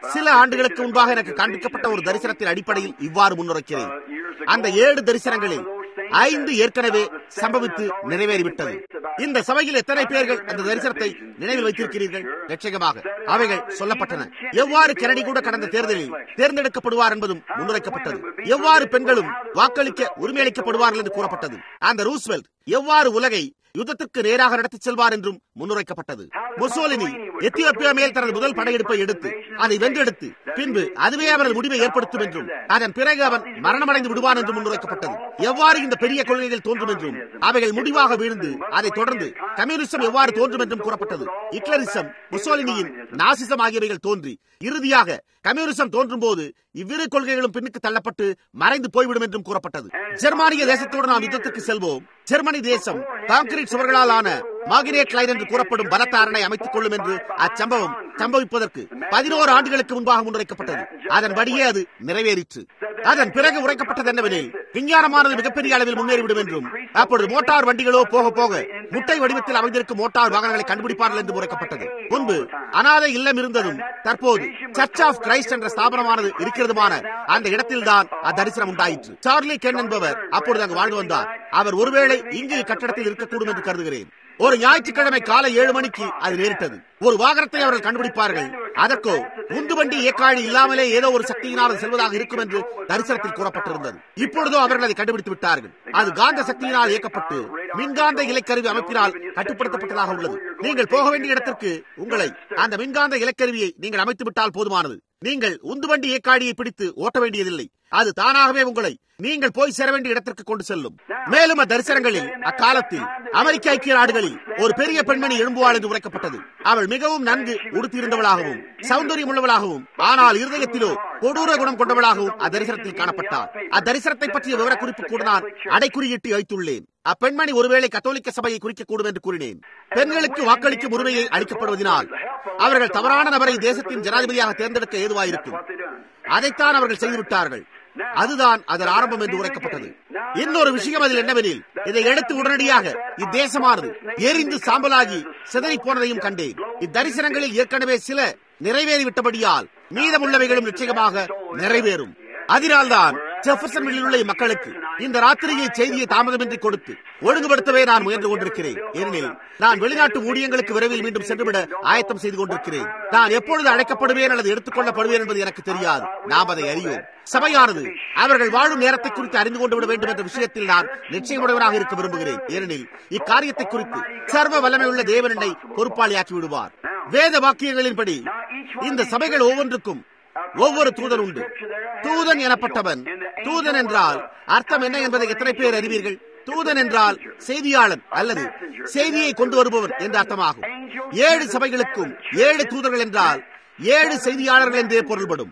சில ஆண்டுகளுக்கு முன்பாக எனக்கு காண்பிக்கப்பட்ட ஒரு தரிசனத்தின் அடிப்படையில் இவ்வாறு முன்னுரைக்கிறேன் அந்த ஏழு தரிசனங்களில் ஐந்து ஏற்கனவே சம்பவித்து நிறைவேறிவிட்டது இந்த சபையில் எத்தனை பேர்கள் அந்த தரிசனத்தை நினைவில் வைத்திருக்கிறீர்கள் லட்சகமாக அவைகள் சொல்லப்பட்டன எவ்வாறு கெனடி கூட கடந்த தேர்தலில் தேர்ந்தெடுக்கப்படுவார் என்பதும் முன்னுரைக்கப்பட்டது எவ்வாறு பெண்களும் வாக்களிக்க உரிமையளிக்கப்படுவார்கள் என்று கூறப்பட்டது அந்த ரூஸ்வெல்ட் எவ்வாறு உலகை யுத்தத்திற்கு நேராக நடத்திச் செல்வார் என்றும் முன்னுரைக்கப்பட்டது முசோலினி எத்தியோப்பியா மேல் தனது முதல் படையெடுப்பை எடுத்து அதை வென்றெடுத்து பின்பு அதுவே அவரது முடிவை ஏற்படுத்தும் என்றும் அதன் பிறகு அவன் மரணமடைந்து விடுவான் என்றும் முன்னுரைக்கப்பட்டது எவ்வாறு இந்த பெரிய கொள்கைகள் தோன்றும் என்றும் அவைகள் முடிவாக வீழ்ந்து அதைத் தொடர்ந்து கம்யூனிசம் எவ்வாறு தோன்றும் என்றும் கூறப்பட்டது ஹிட்லரிசம் முசோலினியின் நாசிசம் ஆகியவைகள் தோன்றி இறுதியாக கம்யூனிசம் தோன்றும் போது இவ்விரு கொள்கைகளும் பின்னுக்கு தள்ளப்பட்டு மறைந்து போய்விடும் என்றும் கூறப்பட்டது ஜெர்மானிய தேசத்தோடு நாம் யுத்தத்திற்கு செல்வோம் ஜெர்மனி தேசம் கான்கிரீட் சுவர்களால் ஆன மாகினேட் லைன் என்று கூறப்படும் பலத்த அரணை அமைத்துக் கொள்ளும் என்று அச்சம்பவம் சம்பவிப்பதற்கு பதினோரு ஆண்டுகளுக்கு முன்பாக முன்வைக்கப்பட்டது அதன்படியே அது நிறைவேறிற்று அதன் பிறகு உரைக்கப்பட்டது என்னவெனில் விஞ்ஞானமானது மிகப்பெரிய அளவில் முன்னேறிவிடும் என்றும் அப்பொழுது மோட்டார் வண்டிகளோ போக போக முட்டை வடிவத்தில் அமைந்திருக்கும் மோட்டார் வாகனங்களை கண்டுபிடிப்பார்கள் என்று உரைக்கப்பட்டது முன்பு அனாதை இல்லம் இருந்ததும் தற்போது சர்ச் ஆஃப் கிரைஸ்ட் என்ற ஸ்தாபனமானது இருக்கிறதுமான அந்த இடத்தில்தான் அத்தரிசனம் உண்டாயிற்று சார்லி கென் என்பவர் அப்பொழுது அங்கு வாழ்ந்து வந்தார் அவர் ஒருவேளை இங்கு கட்டடத்தில் இருக்கக்கூடும் என்று கருதுகிறேன் ஒரு ஞாயிற்றுக்கிழமை காலை ஏழு மணிக்கு அது நேரிட்டது ஒரு வாகனத்தை அவர்கள் கண்டுபிடிப்பார்கள் அதற்கோ உந்து வண்டி இயக்காழி இல்லாமலே ஏதோ ஒரு சக்தியினால் செல்வதாக இருக்கும் என்று தரிசனத்தில் கூறப்பட்டிருந்தது இப்பொழுதோ அவர்கள் அதை கண்டுபிடித்து விட்டார்கள் அது காந்த சக்தியினால் இயக்கப்பட்டு மின்காந்த இலைக்கருவி அமைப்பினால் கட்டுப்படுத்தப்பட்டதாக உள்ளது நீங்கள் போக வேண்டிய இடத்திற்கு உங்களை அந்த மின்காந்த இலைக்கருவியை நீங்கள் அமைத்து விட்டால் போதுமானது நீங்கள் உந்துவண்டி இயக்காடியை பிடித்து ஓட்ட வேண்டியதில்லை அது தானாகவே உங்களை நீங்கள் போய் சேர வேண்டிய இடத்திற்கு கொண்டு செல்லும் மேலும் அத்தரிசனங்களில் அக்காலத்தில் அமெரிக்க ஐக்கிய நாடுகளில் ஒரு பெரிய பெண்மணி எழும்புவாள் என்று உரைக்கப்பட்டது அவள் மிகவும் நன்கு உடுத்தியிருந்தவளாகவும் சௌந்தரியம் உள்ளவளாகவும் ஆனால் இருதயத்திலோ கொடூர குணம் கொண்டவளாகவும் அத்தரிசனத்தில் காணப்பட்டார் அத்தரிசனத்தை பற்றிய விவரக்குறிப்பு கூட நான் அடைக்குறியிட்டு வைத்துள்ளேன் அப்பெண்மணி ஒருவேளை கத்தோலிக்க சபையை குறிக்கக்கூடும் என்று கூறினேன் பெண்களுக்கு வாக்களிக்கும் உரிமையை அளிக்கப்படுவதனால் அவர்கள் தவறான நபரை தேசத்தின் ஜனாதிபதியாக தேர்ந்தெடுக்க ஏதுவாயிருக்கும் அதைத்தான் அவர்கள் செய்துவிட்டார்கள் அதுதான் அதன் ஆரம்பம் என்று உரைக்கப்பட்டது இன்னொரு விஷயம் அதில் என்னவெனில் இதை எடுத்து உடனடியாக இத்தேசமானது எரிந்து சாம்பலாகி சிதறி போனதையும் கண்டேன் இத்தரிசனங்களில் ஏற்கனவே சில நிறைவேறிவிட்டபடியால் மீதமுள்ளவைகளும் நிச்சயமாக நிறைவேறும் அதனால்தான் ஜெஃபர்சன்வில் உள்ள மக்களுக்கு இந்த ராத்திரியை செய்தியை தாமதமின்றி கொடுத்து ஒழுங்குபடுத்தவே நான் முயன்று கொண்டிருக்கிறேன் ஏனெனில் நான் வெளிநாட்டு ஊழியங்களுக்கு விரைவில் மீண்டும் சென்றுவிட ஆயத்தம் செய்து கொண்டிருக்கிறேன் நான் எப்பொழுது அழைக்கப்படுவேன் அல்லது எடுத்துக் கொள்ளப்படுவேன் என்பது எனக்கு தெரியாது நாம் அதை அறியோம் சபையானது அவர்கள் வாழும் நேரத்தை குறித்து அறிந்து கொண்டு விட வேண்டும் என்ற விஷயத்தில் நான் நிச்சயமுடையவராக இருக்க விரும்புகிறேன் ஏனெனில் இக்காரியத்தை குறித்து சர்வ வல்லமை உள்ள தேவனனை பொறுப்பாளியாக்கி விடுவார் வேத வாக்கியங்களின்படி இந்த சபைகள் ஒவ்வொன்றுக்கும் ஒவ்வொரு தூதன் உண்டு தூதன் எனப்பட்டவன் தூதன் என்றால் அர்த்தம் என்ன என்பதை எத்தனை பேர் அறிவீர்கள் தூதன் என்றால் செய்தியாளன் அல்லது செய்தியை கொண்டு வருபவன் என்ற அர்த்தமாகும் ஏழு சபைகளுக்கும் ஏழு தூதர்கள் என்றால் ஏழு செய்தியாளர்கள் என்றே பொருள்படும்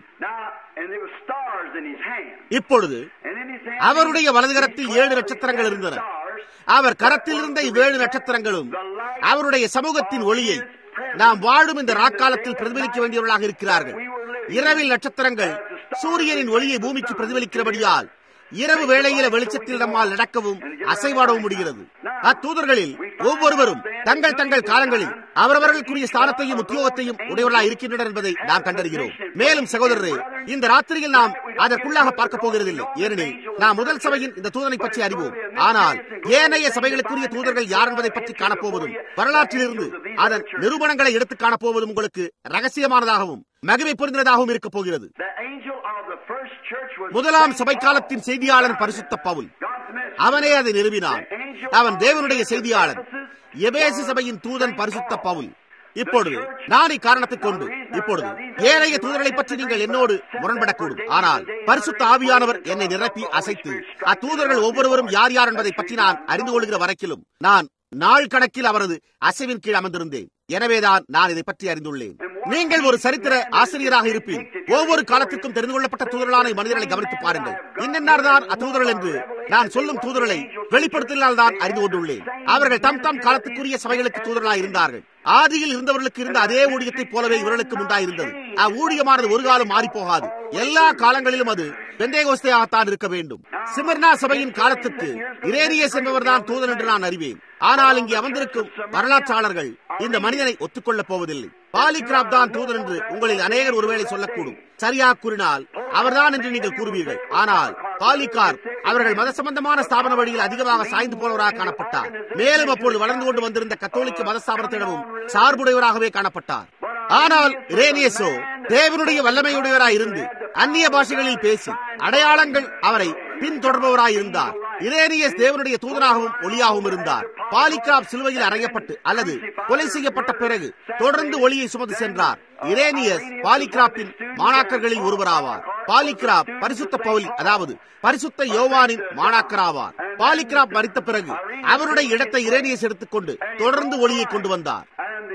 இப்பொழுது அவருடைய வலதுகரத்தில் ஏழு நட்சத்திரங்கள் இருந்தன அவர் கரத்தில் இருந்த இவ்வேழு நட்சத்திரங்களும் அவருடைய சமூகத்தின் ஒளியை நாம் வாழும் இந்த ராக்காலத்தில் பிரதிபலிக்க வேண்டியவர்களாக இருக்கிறார்கள் இரவில் நட்சத்திரங்கள் சூரியனின் ஒளியை பூமிக்கு பிரதிபலிக்கிறபடியால் இரவு வேளையில வெளிச்சத்தில் நம்மால் நடக்கவும் அசைவாடவும் முடிகிறது அத்தூதர்களில் ஒவ்வொருவரும் தங்கள் தங்கள் காலங்களில் அவரவர்களுக்குரிய ஸ்தானத்தையும் உத்தியோகத்தையும் உடையவர்களாக இருக்கின்றனர் என்பதை நாம் கண்டறிகிறோம் மேலும் சகோதரரே இந்த ராத்திரியில் நாம் அதற்குள்ளாக பார்க்க போகிறதில்லை ஏனெனில் நாம் முதல் சபையின் இந்த தூதனை பற்றி அறிவோம் ஆனால் ஏனைய சபைகளுக்குரிய தூதர்கள் யார் என்பதை பற்றி காணப்போவதும் வரலாற்றிலிருந்து அதன் நிரூபணங்களை எடுத்து காணப்போவதும் உங்களுக்கு ரகசியமானதாகவும் மகிமை பொருந்தினதாகவும் இருக்க போகிறது முதலாம் சபை காலத்தின் செய்தியாளர் பரிசுத்த பவுல் அவனே அதை நிறுவினான் அவன் தேவனுடைய செய்தியாளன் எபேசு சபையின் தூதன் பரிசுத்த பவுல் இப்பொழுது நான் இக்காரணத்தை கொண்டு இப்பொழுது ஏழைய தூதர்களை பற்றி நீங்கள் என்னோடு முரண்படக்கூடும் ஆனால் பரிசுத்த ஆவியானவர் என்னை நிரப்பி அசைத்து அத்தூதர்கள் ஒவ்வொருவரும் யார் யார் என்பதை பற்றி நான் அறிந்து கொள்கிற வரைக்கிலும் நான் நாள் கணக்கில் அவரது அசைவின் கீழ் அமர்ந்திருந்தேன் எனவேதான் நான் இதை பற்றி அறிந்துள்ளேன் நீங்கள் ஒரு சரித்திர ஆசிரியராக இருப்பீன் ஒவ்வொரு காலத்திற்கும் தெரிந்து கொள்ளப்பட்ட தூதர்களான மனிதர்களை கவனித்து பாருங்கள் இன்னென்னார்தான் அத்தூதர்கள் என்று நான் சொல்லும் தூதர்களை வெளிப்படுத்தினால் தான் அறிந்து கொண்டுள்ளேன் அவர்கள் தம் தம் காலத்துக்குரிய சபைகளுக்கு தூதர்களாக இருந்தார்கள் ஆதியில் இருந்தவர்களுக்கு இருந்த அதே ஊழியத்தைப் போலவே இவர்களுக்கு உண்டாயிருந்தது அவ்வூழியமானது ஒரு காலம் மாறி போகாது எல்லா காலங்களிலும் அது பெந்தேகோஸ்தையாகத்தான் இருக்க வேண்டும் சிமர்னா சபையின் காலத்துக்கு இரேனியஸ் என்பவர்தான் தூதன் என்று நான் அறிவேன் ஆனால் இங்கே அமர்ந்திருக்கும் வரலாற்றாளர்கள் இந்த மனிதனை ஒத்துக்கொள்ளப் போவதில்லை பாலிகிராப் தான் தூதன் என்று உங்களில் அநேகர் ஒருவேளை சொல்லக்கூடும் சரியாக கூறினால் அவர்தான் என்று நீங்கள் கூறுவீர்கள் ஆனால் பாலிகார் அவர்கள் மத சம்பந்தமான ஸ்தாபன வழியில் அதிகமாக சாய்ந்து போனவராக காணப்பட்டார் மேலும் அப்பொழுது வளர்ந்து கொண்டு வந்திருந்த கத்தோலிக்க மத ஸ்தாபனத்திடமும் சார்புடையவராகவே காணப்பட்டார் ஆனால் இரேனியஸோ தேவனுடைய வல்லமையுடையவராய் இருந்து அந்நிய பாஷைகளில் பேசி அடையாளங்கள் அவரை பின்தொடர்பவராய் இருந்தார் இரேனியஸ் தேவனுடைய தூதனாகவும் ஒளியாகவும் இருந்தார் பாலிகிராப் சிலுவையில் அறையப்பட்டு அல்லது கொலை செய்யப்பட்ட பிறகு தொடர்ந்து ஒளியை சுமந்து சென்றார் இரேனியஸ் பாலிகிராப்பின் மாணாக்கர்களில் ஒருவராவார் பாலிகிராப் பரிசுத்த பவுலி அதாவது பரிசுத்த யோவானின் மாணாக்கராவார் பாலிகிராப் மறித்த பிறகு அவருடைய இடத்தை இரேனியஸ் எடுத்துக்கொண்டு தொடர்ந்து ஒளியை கொண்டு வந்தார்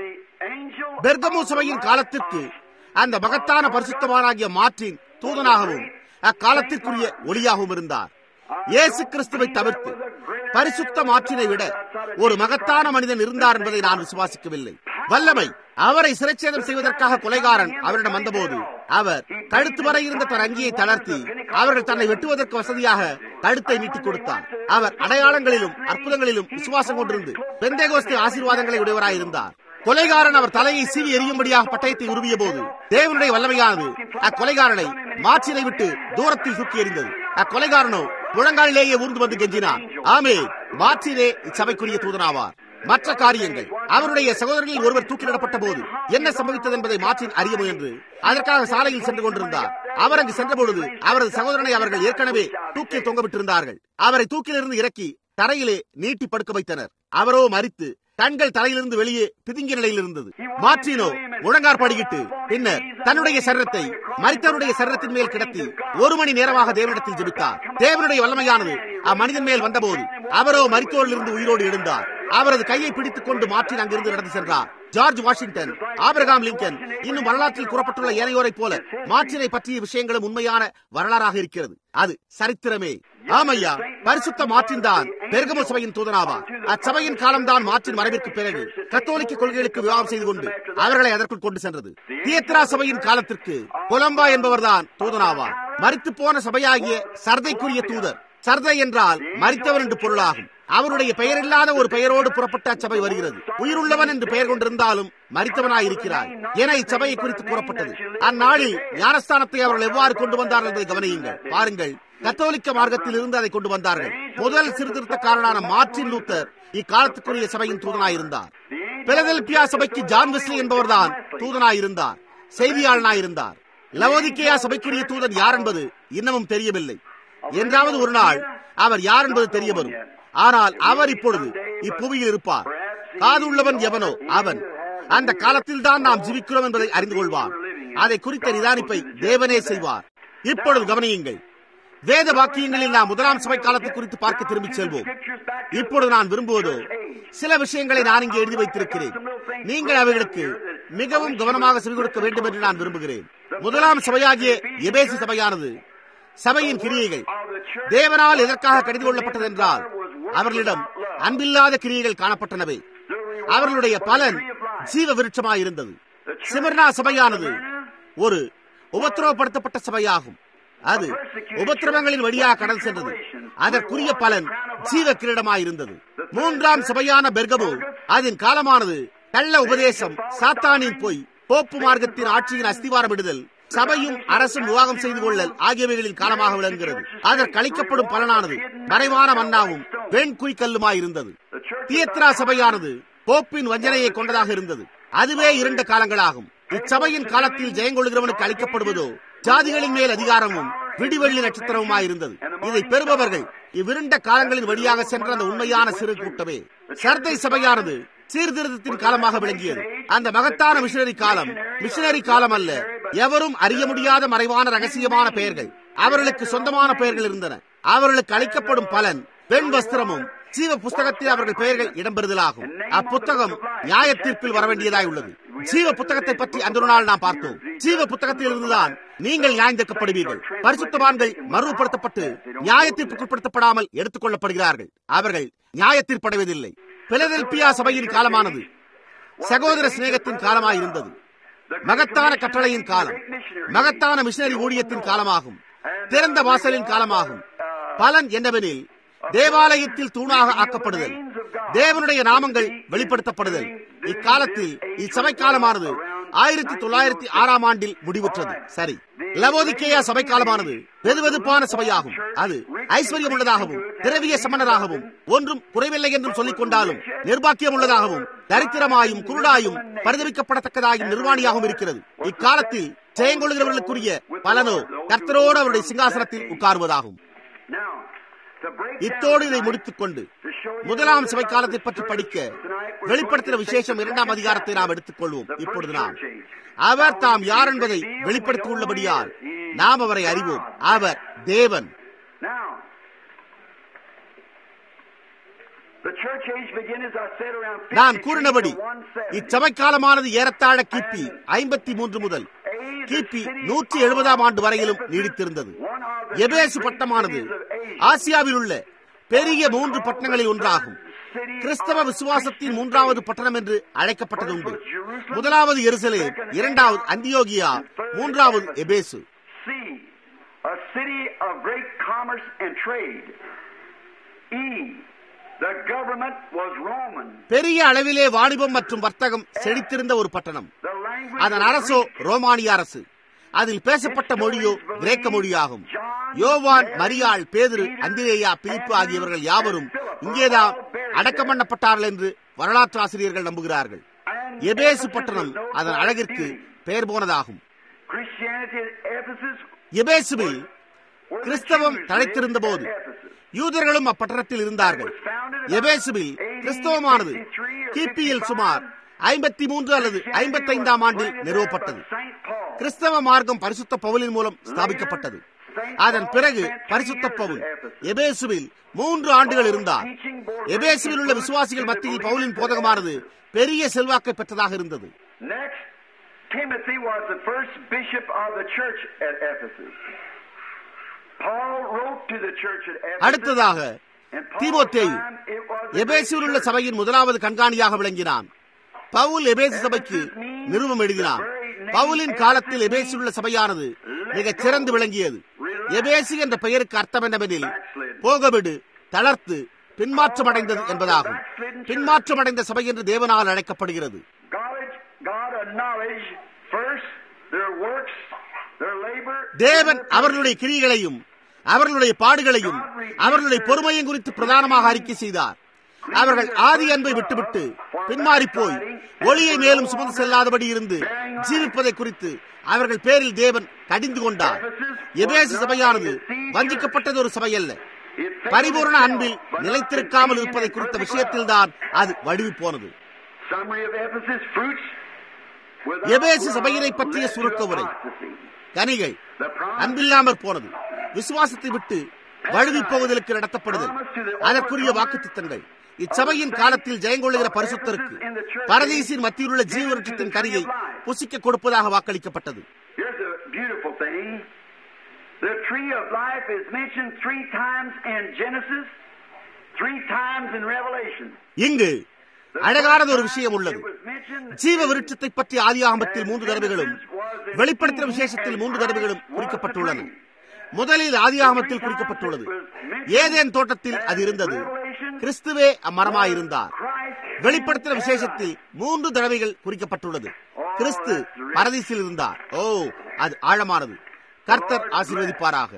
பெர்கமு சபையின் காலத்திற்கு அந்த மகத்தான பரிசுத்தமானாகிய மாற்றின் தூதனாகவும் அக்காலத்திற்குரிய ஒளியாகவும் இருந்தார் இயேசு கிறிஸ்துவை தவிர்த்து பரிசுத்த மாற்றினை விட ஒரு மகத்தான மனிதன் இருந்தார் என்பதை நான் விசுவாசிக்கவில்லை வல்லமை அவரை சிறைச்சேதம் செய்வதற்காக கொலைகாரன் அவரிடம் வந்தபோது அவர் கழுத்து வரை இருந்த தன் அங்கியை தளர்த்தி அவர்கள் தன்னை வெட்டுவதற்கு வசதியாக கழுத்தை நீட்டிக் கொடுத்தார் அவர் அடையாளங்களிலும் அற்புதங்களிலும் விசுவாசம் கொண்டிருந்து பெந்தேகோஸ்தே ஆசீர்வாதங்களை உடையவராயிருந்தார் கொலைகாரன் அவர் தலையை சீவி எரியும்படியாக பட்டயத்தை உருவிய போது தேவனுடைய வல்லமையானது அக்கொலைகாரனை மாற்றினை விட்டு தூரத்தில் தூக்கி எறிந்தது அக்கொலைகாரனோ முழங்காலிலேயே ஊர்ந்து வந்து கெஞ்சினார் ஆமே மாற்றினே இச்சபைக்குரிய தூதனாவார் மற்ற காரியங்கள் அவருடைய சகோதரர்களில் ஒருவர் தூக்கிலிடப்பட்ட போது என்ன சம்பவித்தது என்பதை மாற்றின் அறிய முயன்று அதற்காக சாலையில் சென்று கொண்டிருந்தார் அவர் அங்கு சென்ற பொழுது அவரது சகோதரனை அவர்கள் ஏற்கனவே தூக்கில் தொங்கவிட்டிருந்தார்கள் அவரை தூக்கிலிருந்து இறக்கி தரையிலே நீட்டி படுக்க வைத்தனர் அவரோ மறித்து கண்கள் தலையிலிருந்து வெளியே பிதுங்கிய நிலையில் இருந்தது மாற்றினோ முழங்கார் படிக்கிட்டு பின்னர் தன்னுடைய சரீரத்தை மரித்தவருடைய சரீரத்தின் மேல் கிடத்தி ஒரு மணி நேரமாக தேவனிடத்தில் ஜெபித்தார் தேவனுடைய வல்லமையானது அம்மனிதன் மேல் வந்தபோது அவரோ மரித்தோரிலிருந்து உயிரோடு எழுந்தார் அவரது கையை பிடித்துக் கொண்டு மாற்றின் அங்கிருந்து நடந்து சென்றார் ஜார்ஜ் வாஷிங்டன் ஆபிரகாம் லிங்கன் இன்னும் வரலாற்றில் கூறப்பட்டுள்ள ஏனையோரை போல மாற்றினை பற்றிய விஷயங்களும் உண்மையான வரலாறாக இருக்கிறது அது சரித்திரமே ஆமையா பரிசுத்த மாற்றின் தான் பெருகம சபையின் தூதனாவார் அச்சபையின் காலம்தான் மாற்றின் மறைவிற்கு பிறகு கத்தோலிக்க கொள்கைகளுக்கு விவாகம் செய்து கொண்டு அவர்களை அதற்குள் கொண்டு சென்றது தியத்ரா சபையின் காலத்திற்கு கொலம்பா என்பவர்தான் தூதனாவார் மறித்து போன சபையாகிய சர்தைக்குரிய தூதர் சர்தை என்றால் மறித்தவர் என்று பொருளாகும் அவருடைய பெயர் இல்லாத ஒரு பெயரோடு புறப்பட்ட அச்சபை வருகிறது உயிருள்ளவன் என்று பெயர் கொண்டிருந்தாலும் மறித்தவனாய் இருக்கிறார் என இச்சபையை குறித்து கூறப்பட்டது அந்நாளில் ஞானஸ்தானத்தை அவர்கள் எவ்வாறு கொண்டு வந்தார்கள் என்பதை கவனியுங்கள் பாருங்கள் கத்தோலிக்க மார்க்கத்தில் இருந்து அதை கொண்டு வந்தார்கள் முதல் சீர்திருத்தக்காரனான மார்டின் லூத்தர் இக்காலத்துக்குரிய சபையின் தூதனாயிருந்தார் பிலதெல்பியா சபைக்கு ஜான் வெஸ்லி என்பவர்தான் தூதனாயிருந்தார் செய்தியாளனாயிருந்தார் லவோதிக்கேயா சபைக்குரிய தூதன் யார் என்பது இன்னமும் தெரியவில்லை என்றாவது ஒரு நாள் அவர் யார் என்பது தெரிய வரும் ஆனால் அவர் இப்பொழுது இப்புவியில் இருப்பார் காதுள்ளவன் எவனோ அவன் அந்த காலத்தில் தான் நாம் ஜீவிக்கிறோம் என்பதை அறிந்து கொள்வார் அதை குறித்த நிதானிப்பை தேவனே செய்வார் இப்பொழுது கவனியுங்கள் வேத வாக்கியங்களில் நாம் முதலாம் சபை காலத்தை குறித்து பார்க்க திரும்பிச் செல்வோம் இப்பொழுது நான் விரும்புவதோ சில விஷயங்களை நான் இங்கே எழுதி வைத்திருக்கிறேன் நீங்கள் அவைகளுக்கு மிகவும் கவனமாக செவி கொடுக்க வேண்டும் என்று நான் விரும்புகிறேன் முதலாம் சபையாகிய எபேசி சபையானது சபையின் கிரியைகள் தேவனால் எதற்காக கடிந்து கொள்ளப்பட்டது என்றால் அவர்களிடம் அன்பில்லாத கிரியைகள் காணப்பட்டனவே அவர்களுடைய பலன் ஜீவ விருட்சமாயிருந்தது சிமர்னா சபையானது ஒரு உபத்திரவப்படுத்தப்பட்ட சபையாகும் அது உபத்திரவங்களின் வழியாக கடல் சென்றது அதற்குரிய பலன் ஜீவ கிரீடமாயிருந்தது மூன்றாம் சபையான பெர்கமோ அதன் காலமானது கள்ள உபதேசம் சாத்தானின் பொய் போப்பு மார்க்கத்தின் ஆட்சியின் அஸ்திவாரமிடுதல் சபையும் அரசும் விவாகம் செய்து கொள்ளல் ஆகியவைகளின் காலமாக விளங்குகிறது அதற்கு அளிக்கப்படும் பலனானது மறைவான மன்னாவும் வெண் குய்கல்லுமாயிருந்தது தியத்ரா சபையானது போப்பின் வஞ்சனையை கொண்டதாக இருந்தது அதுவே இரண்டு காலங்களாகும் இச்சபையின் காலத்தில் ஜெயங்கொள்கிறவனுக்கு அளிக்கப்படுவதோ ஜாதிகளின் மேல் அதிகாரமும் விடிவெள்ளி நட்சத்திரமுமாயிருந்தது இதை பெறுபவர்கள் இவ்விருண்ட காலங்களின் வழியாக சென்ற அந்த உண்மையான சிறு கூட்டமே சர்தை சபையானது சீர்திருத்தத்தின் காலமாக விளங்கியது அந்த மகத்தான மிஷனரி காலம் மிஷனரி காலம் அல்ல எவரும் அறிய முடியாத மறைவான ரகசியமான பெயர்கள் அவர்களுக்கு சொந்தமான பெயர்கள் இருந்தன அவர்களுக்கு அளிக்கப்படும் பலன் பெண் வஸ்திரமும் ஜீவ புஸ்தகத்தில் அவர்கள் பெயர்கள் இடம்பெறுதலாகும் அப்புத்தகம் நியாய தீர்ப்பில் வர வேண்டியதாய் உள்ளது ஜீவ புத்தகத்தை பற்றி அந்த ஒரு நாள் நாம் பார்த்தோம் ஜீவ புத்தகத்தில் இருந்துதான் நீங்கள் நியாயந்தக்கப்படுவீர்கள் பரிசுத்தவான்கள் மறுபடுத்தப்பட்டு நியாய தீர்ப்புக்குட்படுத்தப்படாமல் எடுத்துக் கொள்ளப்படுகிறார்கள் அவர்கள் நியாய தீர்ப்படைவதில்லை பிலதெல்பியா சபையின் காலமானது சகோதர சிநேகத்தின் காலமாயிருந்தது மகத்தான கட்டளையின் காலம் மகத்தான மிஷனரி ஊழியத்தின் காலமாகும் திறந்த வாசலின் காலமாகும் பலன் என்னவெனில் தேவாலயத்தில் தூணாக ஆக்கப்படுதல் தேவனுடைய நாமங்கள் வெளிப்படுத்தப்படுதல் இக்காலத்தில் இச்சபை காலமானது ஆயிரத்தி தொள்ளாயிரத்தி ஆறாம் ஆண்டில் முடிவுற்றது சரி லவோதிக்கேயா சபை காலமானது வெதுவெதுப்பான சபையாகும் அது ஐஸ்வர்யம் உள்ளதாகவும் திரவிய சமணராகவும் ஒன்றும் குறைவில்லை என்றும் சொல்லிக் கொண்டாலும் நிர்பாக்கியம் உள்ளதாகவும் தரித்திரமாயும் குருடாயும் பரிதவிக்கப்படத்தக்கதாயும் நிர்வாணியாகவும் இருக்கிறது இக்காலத்தில் ஜெயங்கொள்கிறவர்களுக்குரிய பலனோ கர்த்தரோடு அவருடைய சிங்காசனத்தில் உட்காருவதாகும் இத்தோடு இதை முடித்துக் கொண்டு முதலாம் சபை காலத்தை பற்றி படிக்க வெளிப்படுத்தின விசேஷம் இரண்டாம் அதிகாரத்தை நாம் எடுத்துக் கொள்வோம் இப்பொழுது நாம் அவர் தாம் யார் என்பதை வெளிப்படுத்தி உள்ளபடியால் நாம் அவரை அறிவோம் அவர் தேவன் நான் கூறினபடி இச்சபை காலமானது ஏறத்தாழ கிபி ஐம்பத்தி மூன்று முதல் கிபி நூற்றி எழுபதாம் ஆண்டு வரையிலும் நீடித்திருந்தது எபேசு பட்டமானது ஆசியாவில் உள்ள பெரிய மூன்று பட்டணங்களில் ஒன்றாகும் கிறிஸ்தவ விசுவாசத்தின் மூன்றாவது பட்டணம் என்று அழைக்கப்பட்டது உண்டு முதலாவது எருசலேம் இரண்டாவது அந்தியோகியா மூன்றாவது எபேசு A city of great commerce and trade. E. The government was Roman. பெரிய அளவிலே வாணிபம் மற்றும் வர்த்தகம் செழித்திருந்த ஒரு பட்டணம் The language அதன் was அரசோ Greek. ரோமானிய அரசு அதில் பேசப்பட்ட மொழியோ கிரேக்க மொழியாகும் யோவான் மரியாள் பேதுரு அந்திரேயா பிலிப்பு ஆகியவர்கள் யாவரும் இங்கேதான் அடக்கம் பண்ணப்பட்டார்கள் என்று வரலாற்று ஆசிரியர்கள் நம்புகிறார்கள் எபேசு பட்டணம் அதன் அழகிற்கு பெயர் போனதாகும் Christianity at Ephesus எபேசுவில் were the கிறிஸ்தவம் Jews தழைத்திருந்த lived போது at Ephesus. யூதர்களும் அப்பட்டணத்தில் இருந்தார்கள் எபேசுவில் கிறிஸ்தவமானது கிபியில் சுமார் ஐம்பத்தி மூன்று அல்லது ஐம்பத்தைந்தாம் ஆண்டில் நிறுவப்பட்டது Saint Paul. கிறிஸ்தவ மார்க்கம் பரிசுத்த பவுலின் மூலம் ஸ்தாபிக்கப்பட்டது அதன் பிறகு பரிசுத்த பவுல் எபேசுவில் மூன்று ஆண்டுகள் இருந்தார் எபேசுவில் உள்ள விசுவாசிகள் மத்தியில் பவுலின் போதகமானது பெரிய செல்வாக்கை பெற்றதாக இருந்தது Next, Timothy was the first bishop of the church at Ephesus. Paul wrote to the church at Ephesus. அடுத்ததாக and Paul's தீமோத்தேயு time, it was the எபேசில் உள்ள great church. சபையின் முதலாவது கண்காணியாக விளங்கினான் பவுல் எபேசு சபைக்கு நிறுவம் எழுதினான் பவுலின் காலத்தில் எபேசில் உள்ள சபையானது மிகச் சிறந்து விளங்கியது எபேசு என்ற பெயருக்கு அர்த்தம் என்னவெனில் போகவிடு தளர்த்து பின்மாற்றம் அடைந்தது என்பதாகும் பின்மாற்றம் அடைந்த சபை என்று தேவனால் அழைக்கப்படுகிறது God, God acknowledged first their works, their labor. தேவன் அவர்களுடைய கிரியைகளையும் அவர்களுடைய பாடுகளையும் அவர்களுடைய பொறுமையும் குறித்து பிரதானமாக அறிக்கை செய்தார் அவர்கள் ஆதி அன்பை விட்டுவிட்டு பின்மாறி போய் ஒளியை மேலும் சுமந்து செல்லாதபடி இருந்து ஜீவிப்பதை குறித்து அவர்கள் பேரில் தேவன் கடிந்து கொண்டார் எபேசு சபையானது வஞ்சிக்கப்பட்டது ஒரு சபை அல்ல It failed பரிபூர்ண itself, Anbil but not நிலைத்திருக்காமல் succeeding இருப்பதை in குறித்த perfect விஷயத்தில்தான் அது வடிவு போனது love. Summary of Ephesus fruits. without Ephesus love சபையினை பற்றிய led to சுருக்க உரை. apostasy. கனிகள் The promise அன்பில்லாமற் போனது விசுவாசத்தை விட்டு வழுவி போவதற்கு நடத்தப்படுதல் அதற்குரிய வாக்குத்தத்தங்கள் இச்சபையின் காலத்தில் ஜெயங்கொள்ளுகிற பரிசுத்தருக்கு பரதீசின் மத்தியில் உள்ள ஜீவவருஷத்தின் கரியை புசிக்க கொடுப்பதாக வாக்களிக்கப்பட்டது Here's a beautiful thing. The tree of life is mentioned three times in Genesis, three times in Revelation. இங்கு The அழகானது ஒரு first விஷயம் time உள்ளது it was mentioned, ஜீவ விருட்சத்தை பற்றி ஆதியாகமத்தில் மூன்று தடவைகளும் வெளிப்படுத்தின விசேஷத்தில் மூன்று தடவைகளும் குறிக்கப்பட்டுள்ளன முதலில் ஆதியாகமத்தில் குறிக்கப்பட்டுள்ளது ஏதேன் தோட்டத்தில் அது இருந்தது கிறிஸ்துவே அம்மரமாயிருந்தார் வெளிப்படுத்தின விசேஷத்தில் மூன்று தடவைகள் குறிக்கப்பட்டுள்ளது கிறிஸ்து பரதீசில் இருந்தார் ஓ அது ஆழமானது கர்த்தர் ஆசீர்வதிப்பாராக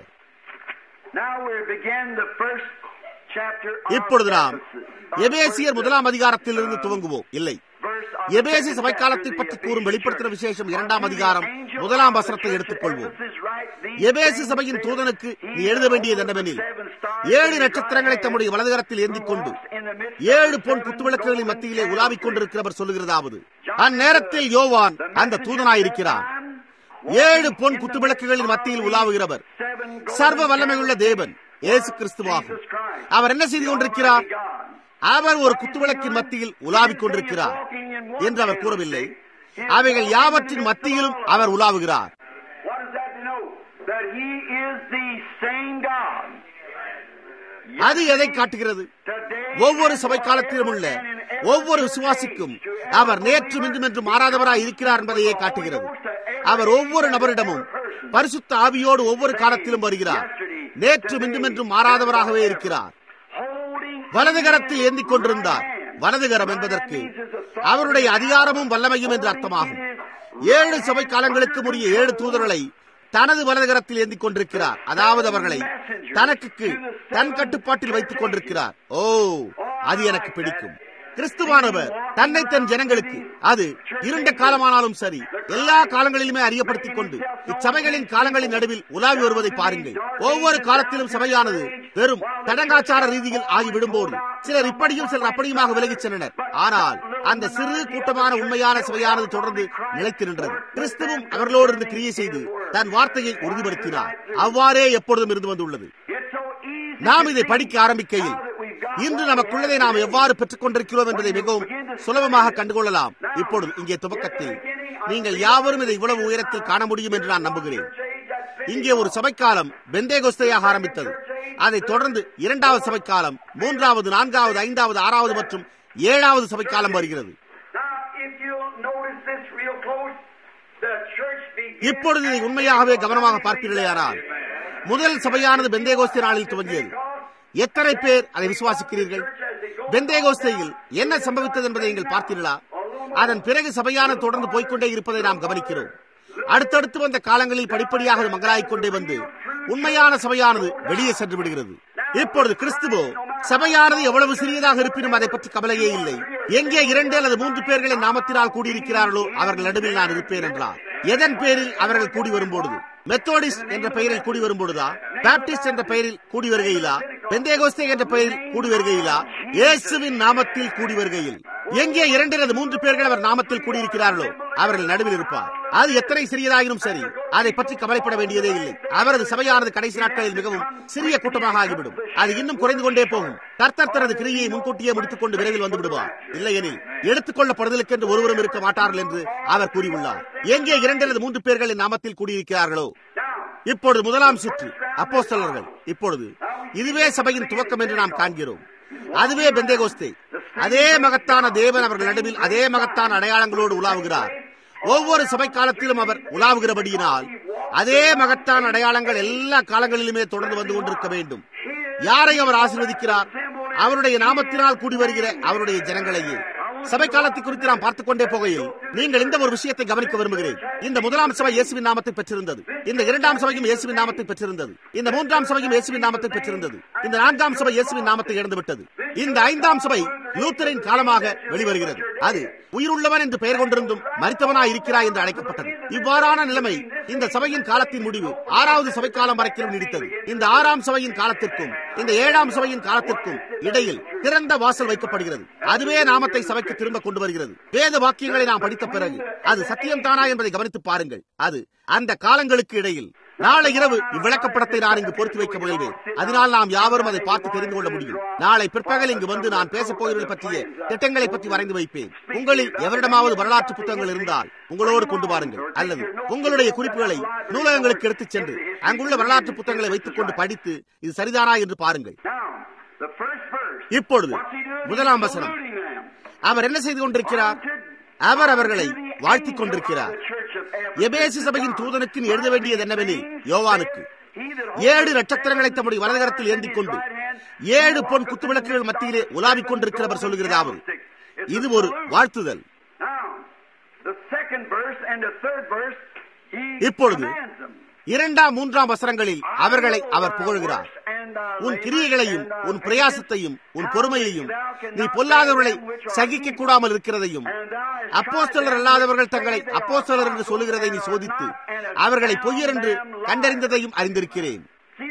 Now we begin the first chapter of இப்பொழுது நாம் Ephesus. எபேசியர் முதலாம் அதிகாரத்திலிருந்து துவங்குவோம் இல்லை Verse of எபேசி second சபை chapter காலத்தை of the பற்றி கூறும் Ephesian வெளிப்படுத்தின church. விசேஷம் இரண்டாம் Unto the அதிகாரம் angel முதலாம் of the வசனத்தை church எடுத்துக் at கொள்வோம் Ephesus write these Ephesus things, சபையின் saying, தூதனுக்கு He நீ எழுத that வேண்டியது holds the என்னவெனில் seven stars ஏழு in his நட்சத்திரங்களை right தம்முடைய hand, வலது கரத்தில் ஏந்திக் கொண்டு who walks in the midst of ஏழு the பொன் seven குத்துவிளக்குகளின் golden மத்தியிலே உலாவிக் candlesticks. கொண்டிருக்கிறவர் சொல்லுகிறதாவது அந்நேரத்தில் யோவான் அந்த தூதனாயிருக்கிறார் ஏழு பொன் குத்துவிளக்குகளின் மத்தியில் உலாவுகிறவர் சர்வ வல்லமையுள்ள தேவன் இயேசு கிறிஸ்துவாகும் அவர் என்ன செய்து கொண்டிருக்கிறார் அவர் ஒரு குத்துவிளக்கின் மத்தியில் உலாவிக் கொண்டிருக்கிறார் என்று அவர் கூறவில்லை அவைகள் யாவற்றின் மத்தியிலும் அவர் உலாவுகிறார் What does that denote? That he is the same God. அது எதை காட்டுகிறது Today ஒவ்வொரு and சபை காலத்திலும் உள்ள forever and in ஒவ்வொரு விசுவாசிக்கும் அவர் நேற்று இன்றும் என்று மாறாதவராய் இருக்கிறார் என்பதையே காட்டுகிறது அவர் ஒவ்வொரு நபரிடமும் பரிசுத்த ஆவியோடு ஒவ்வொரு காலத்திலும் வருகிறார் நேற்று இன்றும் என்றும் மாறாதவராகவே இருக்கிறார் வலது கரத்தில் ஏந்திக் கொண்டிருந்தார் வலது கரம் என்பதற்கு அவருடைய அதிகாரமும் வல்லமையும் என்று அர்த்தமாகும் ஏழு சபை காலங்களுக்கு உரிய ஏழு தூதர்களை தனது வலதுகரத்தில் ஏந்திக் கொண்டிருக்கிறார் அதாவது அவர்களை தனக்கு கீழ் தன் கட்டுப்பாட்டில் வைத்துக் கொண்டிருக்கிறார் ஓ அது எனக்கு பிடிக்கும் கிறிஸ்துவானவர் தன்னை தன் ஜனங்களுக்கு அது இருண்ட காலமானாலும் சரி எல்லா காலங்களிலுமே அறியப்படுத்திக் கொண்டு இச்சபைகளின் காலங்களின் நடுவில் உலாவி வருவதை பாருங்கள் ஒவ்வொரு காலத்திலும் சபையானது வெறும் தடங்காச்சார ரீதியில் ஆகிவிடும்போது சிலர் இப்படியும் சிலர் அப்படியுமாக விலகிச் சென்றனர் ஆனால் அந்த சிறு கூட்டமான உண்மையான சபையானது தொடர்ந்து நிலைத்து நின்றது கிறிஸ்துவும் அவர்களோடு இருந்து கிரியை செய்து தன் வார்த்தையை உறுதிப்படுத்தினார் அவ்வாறே எப்பொழுதும் இருந்து வந்துள்ளது நாம் இதை படிக்க ஆரம்பிக்கையில் இன்று நமக்குள்ளதை நாம் எவ்வாறு பெற்றுக் கொண்டிருக்கிறோம் என்பதை மிகவும் சுலபமாக கண்டுகொள்ளலாம் இப்பொழுது இங்கே துவக்கத்தில் நீங்கள் யாவரும் இதை இவ்வளவு உயரத்தில் காண முடியும் என்று நான் நம்புகிறேன் இங்கே ஒரு சபைக்காலம் பெந்தேகோஸ்தையாக ஆரம்பித்தது அதைத் தொடர்ந்து இரண்டாவது சபைக்காலம் மூன்றாவது நான்காவது ஐந்தாவது ஆறாவது மற்றும் ஏழாவது சபைக்காலம் வருகிறது இப்பொழுது இதை உண்மையாகவே கவனமாக பார்ப்பீர்களேயானால் முதல் சபையானது பெந்தேகோஸ்தே நாளில் துவங்கியது எத்தனை பேர் அதை விசுவாசிக்கிறீர்கள் பெந்தேகோஸ்தையில் என்ன சம்பவித்தது என்பதை நீங்கள் பார்த்தீர்களா அதன் பிறகு சபையான தொடர்ந்து போய்கொண்டே இருப்பதை நாம் கவனிக்கிறோம் அடுத்தடுத்து வந்த காலங்களில் படிப்படியாக அது மங்களாய்க் கொண்டே வந்து உண்மையான சபையானது வெளியே சென்று விடுகிறது இப்பொழுது கிறிஸ்துவோ சபையானது எவ்வளவு சிறியதாக இருப்பினும் அதை பற்றி கவலையே இல்லை எங்கே இரண்டு அல்லது மூன்று பேர்களின் நாமத்தினால் கூடியிருக்கிறார்களோ அவர்கள் நடுவில் நான் இருப்பேன் என்றார் எதன் பேரில் அவர்கள் கூடி வரும்பொழுது மெத்தோடிஸ்ட் என்ற பெயரில் கூடி வரும்பொழுதா பாப்டிஸ்ட் என்ற பெயரில் கூடி வருகையிலா பெந்தேகோஸ்தே என்ற பெயரில் கூடி வருகையிலா இயேசுவின் நாமத்தில் கூடி வருகையில் எங்கே இரண்டு அல்லது மூன்று பேர்கள் அவர் நாமத்தில் கூடியிருக்கிறார்களோ அவர்கள் நடுவில் இருப்பார் அது எத்தனை சிறியதாயினும் சரி அதை பற்றி கவலைப்பட வேண்டியதே இல்லை அவரது சபையானது கடைசி நாட்களில் மிகவும் சிறிய கூட்டமாக ஆகிவிடும் அது இன்னும் குறைந்து கொண்டே போகும் கர்த்தர் தனது கிரியை முன்கூட்டியே முடித்துக் கொண்டு விரைவில் வந்து விடுவார் இல்லையெனில் எடுத்துக் கொள்ளப்படுதலுக்கு என்று ஒருவரும் இருக்க மாட்டார்கள் என்று அவர் கூறியுள்ளார் எங்கே இரண்டு அல்லது மூன்று பேர்களின் நாமத்தில் கூடியிருக்கிறார்களோ இப்பொழுது முதலாம் சுற்று அப்போஸ்தலர்கள் இப்பொழுது இதுவே சபையின் துவக்கம் என்று நாம் காண்கிறோம் அதுவே பெந்தேகோஸ்தே அதே மகத்தான தேவன் அவர்கள் நடுவில் அதே மகத்தான அடையாளங்களோடு உலாவுகிறார் ஒவ்வொரு சபை காலத்திலும் அவர் உலாவுகிறபடியினால் அதே மகத்தான அடையாளங்கள் எல்லா காலங்களிலுமே தொடர்ந்து வந்து கொண்டிருக்க வேண்டும் யாரை அவர் ஆசீர்வதிக்கிறார் அவருடைய நாமத்தினால் கூடி வருகிற அவருடைய ஜனங்களையே சபை காலத்தை குறித்து நாம் பார்த்துக் கொண்டே போகையில் நீங்கள் இந்த ஒரு விஷயத்தை கவனிக்க விரும்புகிறேன் இந்த முதலாம் சபை இயேசுவின் நாமத்தை பெற்றிருந்தது இந்த இரண்டாம் சபையும் இயேசுவின் நாமத்தை பெற்றிருந்தது இந்த மூன்றாம் சபையும் இயேசுவின் நாமத்தை பெற்றிருந்தது இந்த நான்காம் சபை இயேசுவின் நாமத்தை இழந்துவிட்டது இந்த ஐந்தாம் சபை லூத்தரின் காலமாக வெளிவருகிறது அது உயிருள்ளவன் என்று பெயர் கொண்டிருந்தும் மறித்தவனாய் இருக்கிறாய் என்று அழைக்கப்பட்டது இவ்வாறான நிலைமை இந்த சபையின் காலத்தின் முடிவு ஆறாவது சபை காலம் வரைக்கும் நீடித்தது இந்த ஆறாம் சபையின் காலத்திற்கும் இந்த ஏழாம் சபையின் காலத்திற்கும் இடையில் திறந்த வாசல் வைக்கப்படுகிறது அதுவே நாமத்தை சபைக்கு திரும்ப கொண்டு வருகிறது வேத வாக்கியங்களை நாம் படித்த பிறகு அது சத்தியம் தானா என்பதை கவனித்து பாருங்கள் அது அந்த காலங்களுக்கு இடையில் நாளை இரவு இவ்விளக்கப்படத்தை நான் இங்கு பொறுத்து வைக்க முயல்வேன் அதனால் நாம் யாவரும் அதை பார்த்து தெரிந்து கொள்ள முடியும் நாளை பிற்பகல் இங்கு வந்து நான் பேசப் போகிறவர்கள் பற்றிய திட்டங்களை பற்றி வரைந்து வைப்பேன் உங்களில் எவரிடமாவது வரலாற்று புத்தகங்கள் இருந்தால் உங்களோடு கொண்டு வாருங்கள் அல்லது உங்களுடைய குறிப்புகளை நூலகங்களுக்கு எடுத்துச் சென்று அங்குள்ள வரலாற்று புத்தகங்களை வைத்துக் கொண்டு படித்து இது சரிதானா என்று பாருங்கள் இப்பொழுது முதலாம் வசனம் அவர் என்ன செய்து கொண்டிருக்கிறார் அவர் அவர்களை வாழ்த்திக் கொண்டிருக்கிறார் எபேசு சபையின் தூதனுக்கு எழுத வேண்டியது என்னவெனில் யோவானுக்கு ஏழு நட்சத்திரங்களை தம்முடைய வலதுகரத்தில் ஏந்திக் கொண்டு ஏழு பொன் குத்துவிளக்குகள் மத்தியிலே உலாவிக் கொண்டிருக்கிறவர் சொல்லுகிறதாவது இது ஒரு வாழ்த்துதல் இப்பொழுது இரண்டாம் மூன்றாம் வசனங்களில் அவர்களை அவர் புகழ்கிறார் உன் கிரியைகளையும் உன் பிரயாசத்தையும் உன் பொறுமையையும் நீ பொல்லாதவர்களை சகிக்க கூடாமல் இருக்கிறதையும் அப்போஸ்தலர் அல்லாதவர்கள் தங்களை அப்போஸ்தலர் என்று சொல்லுகிறதை நீ சோதித்து அவர்களை பொய்யர் என்று கண்டறிந்ததையும் அறிந்திருக்கிறேன்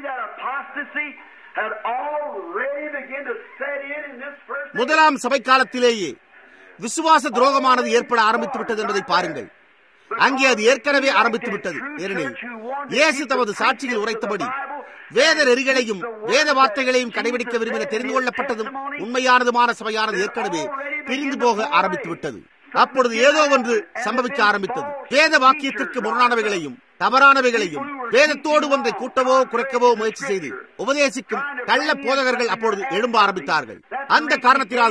முதலாம் சபை காலத்திலேயே விசுவாச துரோகமானது ஏற்பட ஆரம்பித்து விட்டது என்பதை பாருங்கள் அங்கே அது ஏற்கனவே ஆரம்பித்து விட்டது ஏனெனில் இயேசு தமது சாட்சியில் உரைத்தபடி வேத நெறிகளையும் வேத வார்த்தைகளையும் கடைபிடிக்க விரும்பின தெரிந்து கொள்ளப்பட்டதும் உண்மையானதுமான சபையானது ஏற்கனவே பிரிந்து போக ஆரம்பித்து விட்டது அப்பொழுது ஏதோ ஒன்று சம்பவிக்க ஆரம்பித்தது வேத வாக்கியத்திற்கு முரணானவைகளையும் தவறானவைகளையும் வேதத்தோடு ஒன்றை கூட்டவோ குறைக்கவோ முயற்சி செய்து உபதேசிக்கும் கள்ள போதகர்கள் அப்பொழுது எழும்ப ஆரம்பித்தார்கள் அந்த காரணத்தினால்தான்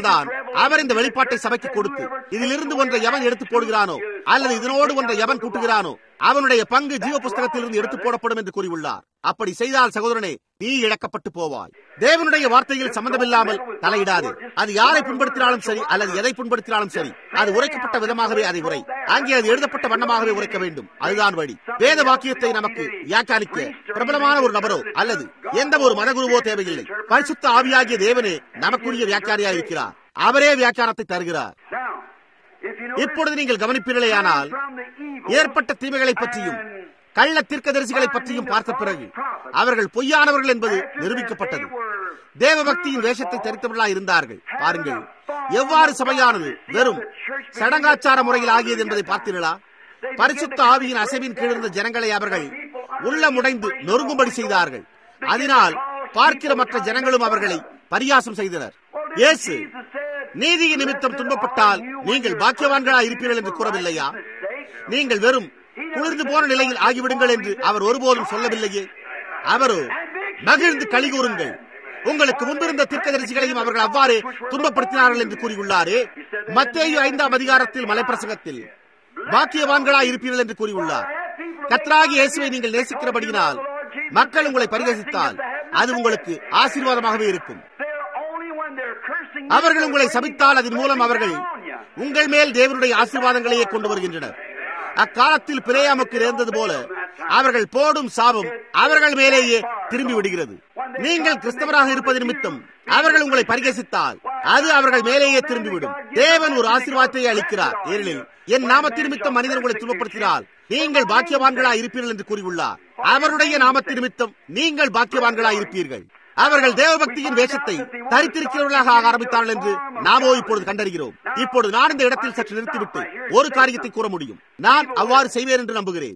அவர் இந்த வெளிப்பாட்டை சபைக்கு கொடுத்து இதிலிருந்து ஒன்றை எவன் எடுத்து போடுகிறானோ அல்லது இதனோடு ஒன்றை எவன் கூட்டுகிறானோ அவனுடைய பங்கு ஜீவ புஸ்தகத்திலிருந்து எடுத்து போடப்படும் என்று கூறியுள்ளார் அப்படி செய்தால் சகோதரனே நீ இழக்கப்பட்டு போவாய் தேவனுடைய வார்த்தையில் சம்பந்தமில்லாமல் தலையிடாது அது யாரை புண்படுத்தினாலும் சரி அல்லது எதை புண்படுத்தினாலும் சரி அது உரைக்கப்பட்ட விதமாகவே அதை உரை அங்கே அது எழுதப்பட்ட வண்ணமாகவே உரைக்க வேண்டும் அதுதான் வழி வேத வாக்கியத்தை நமக்கு வியாக்கியானிக்க பிரபலமான ஒரு நபரோ அல்லது எந்த ஒரு மதகுருவோ தேவையில்லை பரிசுத்த ஆவியாகிய தேவனே நமக்குரிய வியாக்கியானியா இருக்கிறார் அவரே வியாக்கியானத்தை தருகிறார் இப்பொழுது நீங்கள் கவனிப்பீர்களேயானால் ஏற்பட்ட தீமைகளை பற்றியும் கள்ள தீர்க்கதரிசிகளை பற்றியும் பார்த்த பிறகு அவர்கள் பொய்யானவர்கள் என்பது நிரூபிக்கப்பட்டது தேவ பக்தியின் வேஷத்தை தரித்தவர்களா இருந்தார்கள் பாருங்கள் எவ்வாறு சபையானது வெறும் சடங்காச்சார முறையில் ஆகியது என்பதை பார்த்தீர்களா பரிசுத்த ஆவியின் அசைவின் கீழிருந்த ஜனங்களை அவர்கள் உள்ள முடைந்து நொறுங்கும்படி செய்தார்கள் அதனால் பார்க்கிற மற்ற ஜனங்களும் அவர்களை பரியாசம் செய்தனர் இயேசு நீதியின் நிமித்தம் துன்பப்பட்டால் நீங்கள் பாக்கியவான்களா இருப்பீர்கள் என்று கூறவில்லையா நீங்கள் வெறும் குளிர்ந்து போன நிலையில் ஆகிவிடுங்கள் என்று அவர் ஒருபோதும் சொல்லவில்லையே அவரோ மகிழ்ந்து களி கூறுங்கள் உங்களுக்கு முன்பிருந்த தீர்க்கதரிசிகளையும் அவர்கள் அவ்வாறு துன்பப்படுத்தினார்கள் என்று கூறியுள்ளாரே மத்தேயு ஐந்தாம் அதிகாரத்தில் மலைப்பிரசங்கத்தில் பாக்கியவான்களா இருப்பீர்கள் என்று கூறியுள்ளார் கத்ராகி இயேசுவை நீங்கள் நேசிக்கிறபடியினால் மக்கள் உங்களை பரிகசித்தால் அது உங்களுக்கு ஆசீர்வாதமாகவே இருக்கும் அவர்கள் உங்களை சபித்தால் அதன் மூலம் அவர்கள் உங்கள் மேல் தேவனுடைய ஆசீர்வாதங்களையே கொண்டு வருகின்றனர் அக்காலத்தில் பிரேயாமுக்கு நேர்ந்தது போல அவர்கள் போடும் சாபம் அவர்கள் மேலேயே திரும்பி விடுகிறது நீங்கள் கிறிஸ்தவராக இருப்பது நிமித்தம் அவர்கள் உங்களை பரிகசித்தால் அது அவர்கள் மேலேயே திரும்பிவிடும் தேவன் ஒரு ஆசீர்வாதத்தை அளிக்கிறார் ஏனெனில் என் நாமத்தின் நிமித்தம் மனிதன் உங்களை துன்பப்படுத்தினால் நீங்கள் பாக்கியவான்களா இருப்பீர்கள் என்று கூறியுள்ளார் அவருடைய நாமத்தின் நிமித்தம் நீங்கள் பாக்கியவான்களா இருப்பீர்கள் அவர்கள் தேவபக்தியின் வேஷத்தை தரித்திருக்கிறவர்களாக ஆக ஆரம்பித்தார்கள் என்று நாமோ இப்பொழுது கண்டறிகிறோம் இப்பொழுது நான் இந்த இடத்தில் சற்று நிறுத்திவிட்டு ஒரு காரியத்தை கூற முடியும் நான் அவ்வாறு செய்வேன் என்று நம்புகிறேன்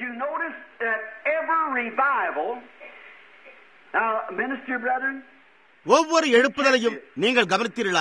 ஒவ்வொரு எழுப்புதலையும் நீங்கள் கவனித்தீர்களா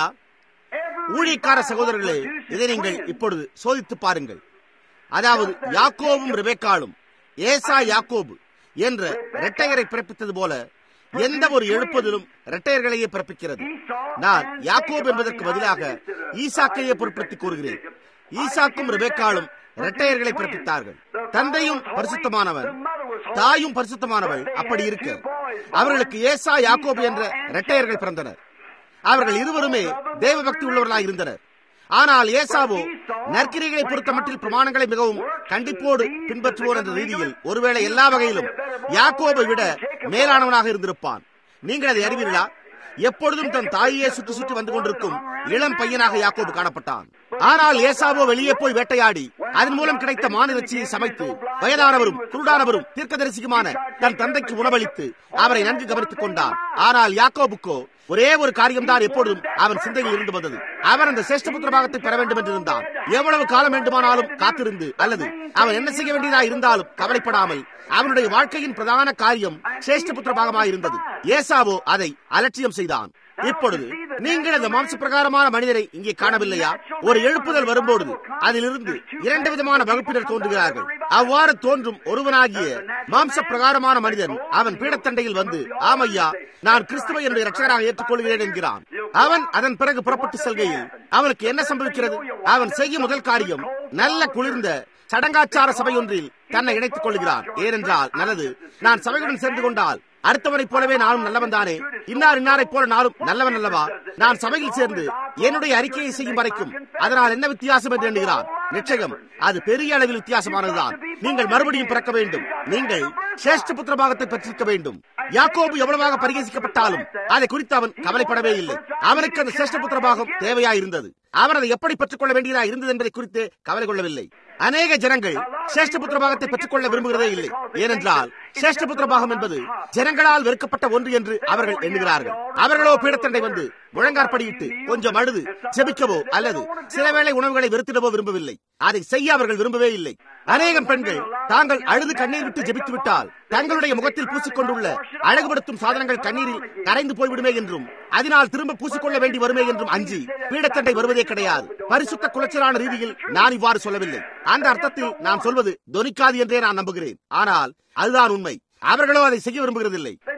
ஊழியக்கார சகோதரர்களே இதை நீங்கள் இப்பொழுது சோதித்து பாருங்கள் அதாவது யாக்கோவும் ரெபேக்காலும் ஏசா யாக்கோபு என்ற இரட்டையரை பிறப்பித்தது போல எந்த ஒரு எழுப்புதலும் இரட்டையர்களையே பிறப்பிக்கிறது நான் யாக்கோப் என்பதற்கு பதிலாக ஈசாக்கையே பொருட்படுத்தி கூறுகிறேன் ஈசாக்கும் ரெபேக்காலும் இரட்டையர்களை பிறப்பித்தார்கள் தந்தையும் பரிசுத்தமானவன் தாயும் பரிசுத்தமானவள் அப்படி இருக்க அவர்களுக்கு ஏசா யாக்கோபு என்ற இரட்டையர்கள் பிறந்தனர் அவர்கள் இருவருமே தேவ பக்தி உள்ளவர்களாக இருந்தனர் ஆனால் ஏசாவோ நற்கிரிகளை பொறுத்த மட்டில் பிரமாணங்களை மிகவும் கண்டிப்போடு பின்பற்றுவோர் என்ற ரீதியில் ஒருவேளை எல்லா வகையிலும் யாக்கோபை விட மேலானவனாக இருந்திருப்பான் நீங்கள் அதை அறிவீர்களா எப்பொழுதும் தன் தாயே சுற்றி சுற்றி வந்து கொண்டிருக்கும் இளம் பையனாக யாக்கோபு காணப்பட்டான் ஆனால் ஏசாவோ வெளியே போய் வேட்டையாடி அதன் மூலம் கிடைத்த மானிறச்சியை சமைத்து வயதானவரும் குருடானவரும் தீர்க்கதரிசிக்குமான தன் தந்தைக்கு உணவளித்து அவரை நன்கு கவனித்துக் கொண்டான் ஆனால் யாக்கோபுக்கோ ஒரே ஒரு காரியம்தான் எப்பொழுதும் அவன் சிந்தையில் இருந்து வந்தது அவன் அந்த சிரேஷ்டபுத்திர பாகத்தை பெற வேண்டும் என்று இருந்தான் எவ்வளவு காலம் வேண்டுமானாலும் காத்திருந்து அல்லது அவன் என்ன செய்ய வேண்டியதா இருந்தாலும் கவலைப்படாமல் அவனுடைய வாழ்க்கையின் பிரதான காரியம் சிரேஷ்டபுத்திர பாகமாக இருந்தது ஏசாவோ அதை அலட்சியம் செய்தான் இப்பொழுது நீங்கள் அந்த மாம்ச பிரகாரமான மனிதரை இங்கே காணவில்லையா ஒரு எழுப்புதல் வரும்போது அதிலிருந்து இரண்டு விதமான வகுப்பினர் தோன்றுகிறார்கள் அவ்வாறு தோன்றும் ஒருவனாகிய மாம்ச பிரகாரமான மனிதன் அவன் பீடத்தண்டையில் வந்து ஆமையா நான் கிறிஸ்துவை என்னுடைய ரட்சகராக ஏற்றுக்கொள்கிறேன் என்கிறான் அவன் அதன் பிறகு புறப்பட்டு செல்கையில் அவனுக்கு என்ன சம்பவிக்கிறது அவன் செய்யும் முதல் காரியம் நல்ல குளிர்ந்த சடங்காச்சார சபை ஒன்றில் தன்னை இணைத்துக் கொள்கிறான் ஏனென்றால் நல்லது நான் சபையுடன் சேர்ந்து கொண்டால் அடுத்தவனைப் போலவே நானும் நல்லவன் தானே இன்னார் இன்னாரைப் போல நானும் நல்லவன் அல்லவா நான் சபையில் சேர்ந்து என்னுடைய அறிக்கையை செய்யும் வரைக்கும் அதனால் என்ன வித்தியாசம் என்று எண்ணுகிறான் நிச்சயம் அது பெரிய அளவில் வித்தியாசமானதுதான் நீங்கள் மறுபடியும் பிறக்க வேண்டும் நீங்கள் சிரேஷ்ட புத்திர பாகத்தை பெற்றிருக்க வேண்டும் யாக்கோபு எவ்வளவாக பரிகசிக்கப்பட்டாலும் அதை குறித்து அவன் கவலைப்படவே இல்லை அவனுக்கு அந்த சிரேஷ்ட புத்திர பாகம் தேவையா இருந்தது அவன் அதை எப்படி பெற்றுக்கொள்ள வேண்டியதா இருந்தது என்பதை குறித்து கவலை கொள்ளவில்லை அநேக ஜனங்கள் சிரேஷ்டபுத்திர பாகத்தை பெற்றுக்கொள்ள விரும்புகிறதே இல்லை ஏனென்றால் சிரேஷ்டபுத்திர பாகம் என்பது ஜனங்களால் வெறுக்கப்பட்ட ஒன்று என்று அவர்கள் எண்ணுகிறார்கள் அவர்களோ பீடத்தண்டை வந்து முழங்காற்படியிட்டு கொஞ்சம் அழுது ஜெபிக்கவோ அல்லது சில வேளை உணவுகளை வெறுத்திடவோ விரும்பவில்லை அதை செய்ய அவர்கள் விரும்பவே இல்லை அநேகம் பெண்கள் தாங்கள் அழுது கண்ணீர் விட்டு ஜெபித்து விட்டால் தங்களுடைய முகத்தில் பூசிக்கொண்டுள்ள அழகுபடுத்தும் சாதனங்கள் கண்ணீரில் கரைந்து போய்விடுமே என்றும் அதனால் திரும்ப பூசிக்கொள்ள வேண்டி வருமே என்றும் அஞ்சி பீடத்தண்டை வருவதே கிடையாது பரிசுத்த குலைச்சலான ரீதியில் நான் இவ்வாறு சொல்லவில்லை அந்த அர்த்தத்தில் நான் சொல்வது தொனிக்காது என்றே நான் நம்புகிறேன் ஆனால் அதுதான் உண்மை அவர்களோ அதை செய்ய விரும்புகிறதில்லை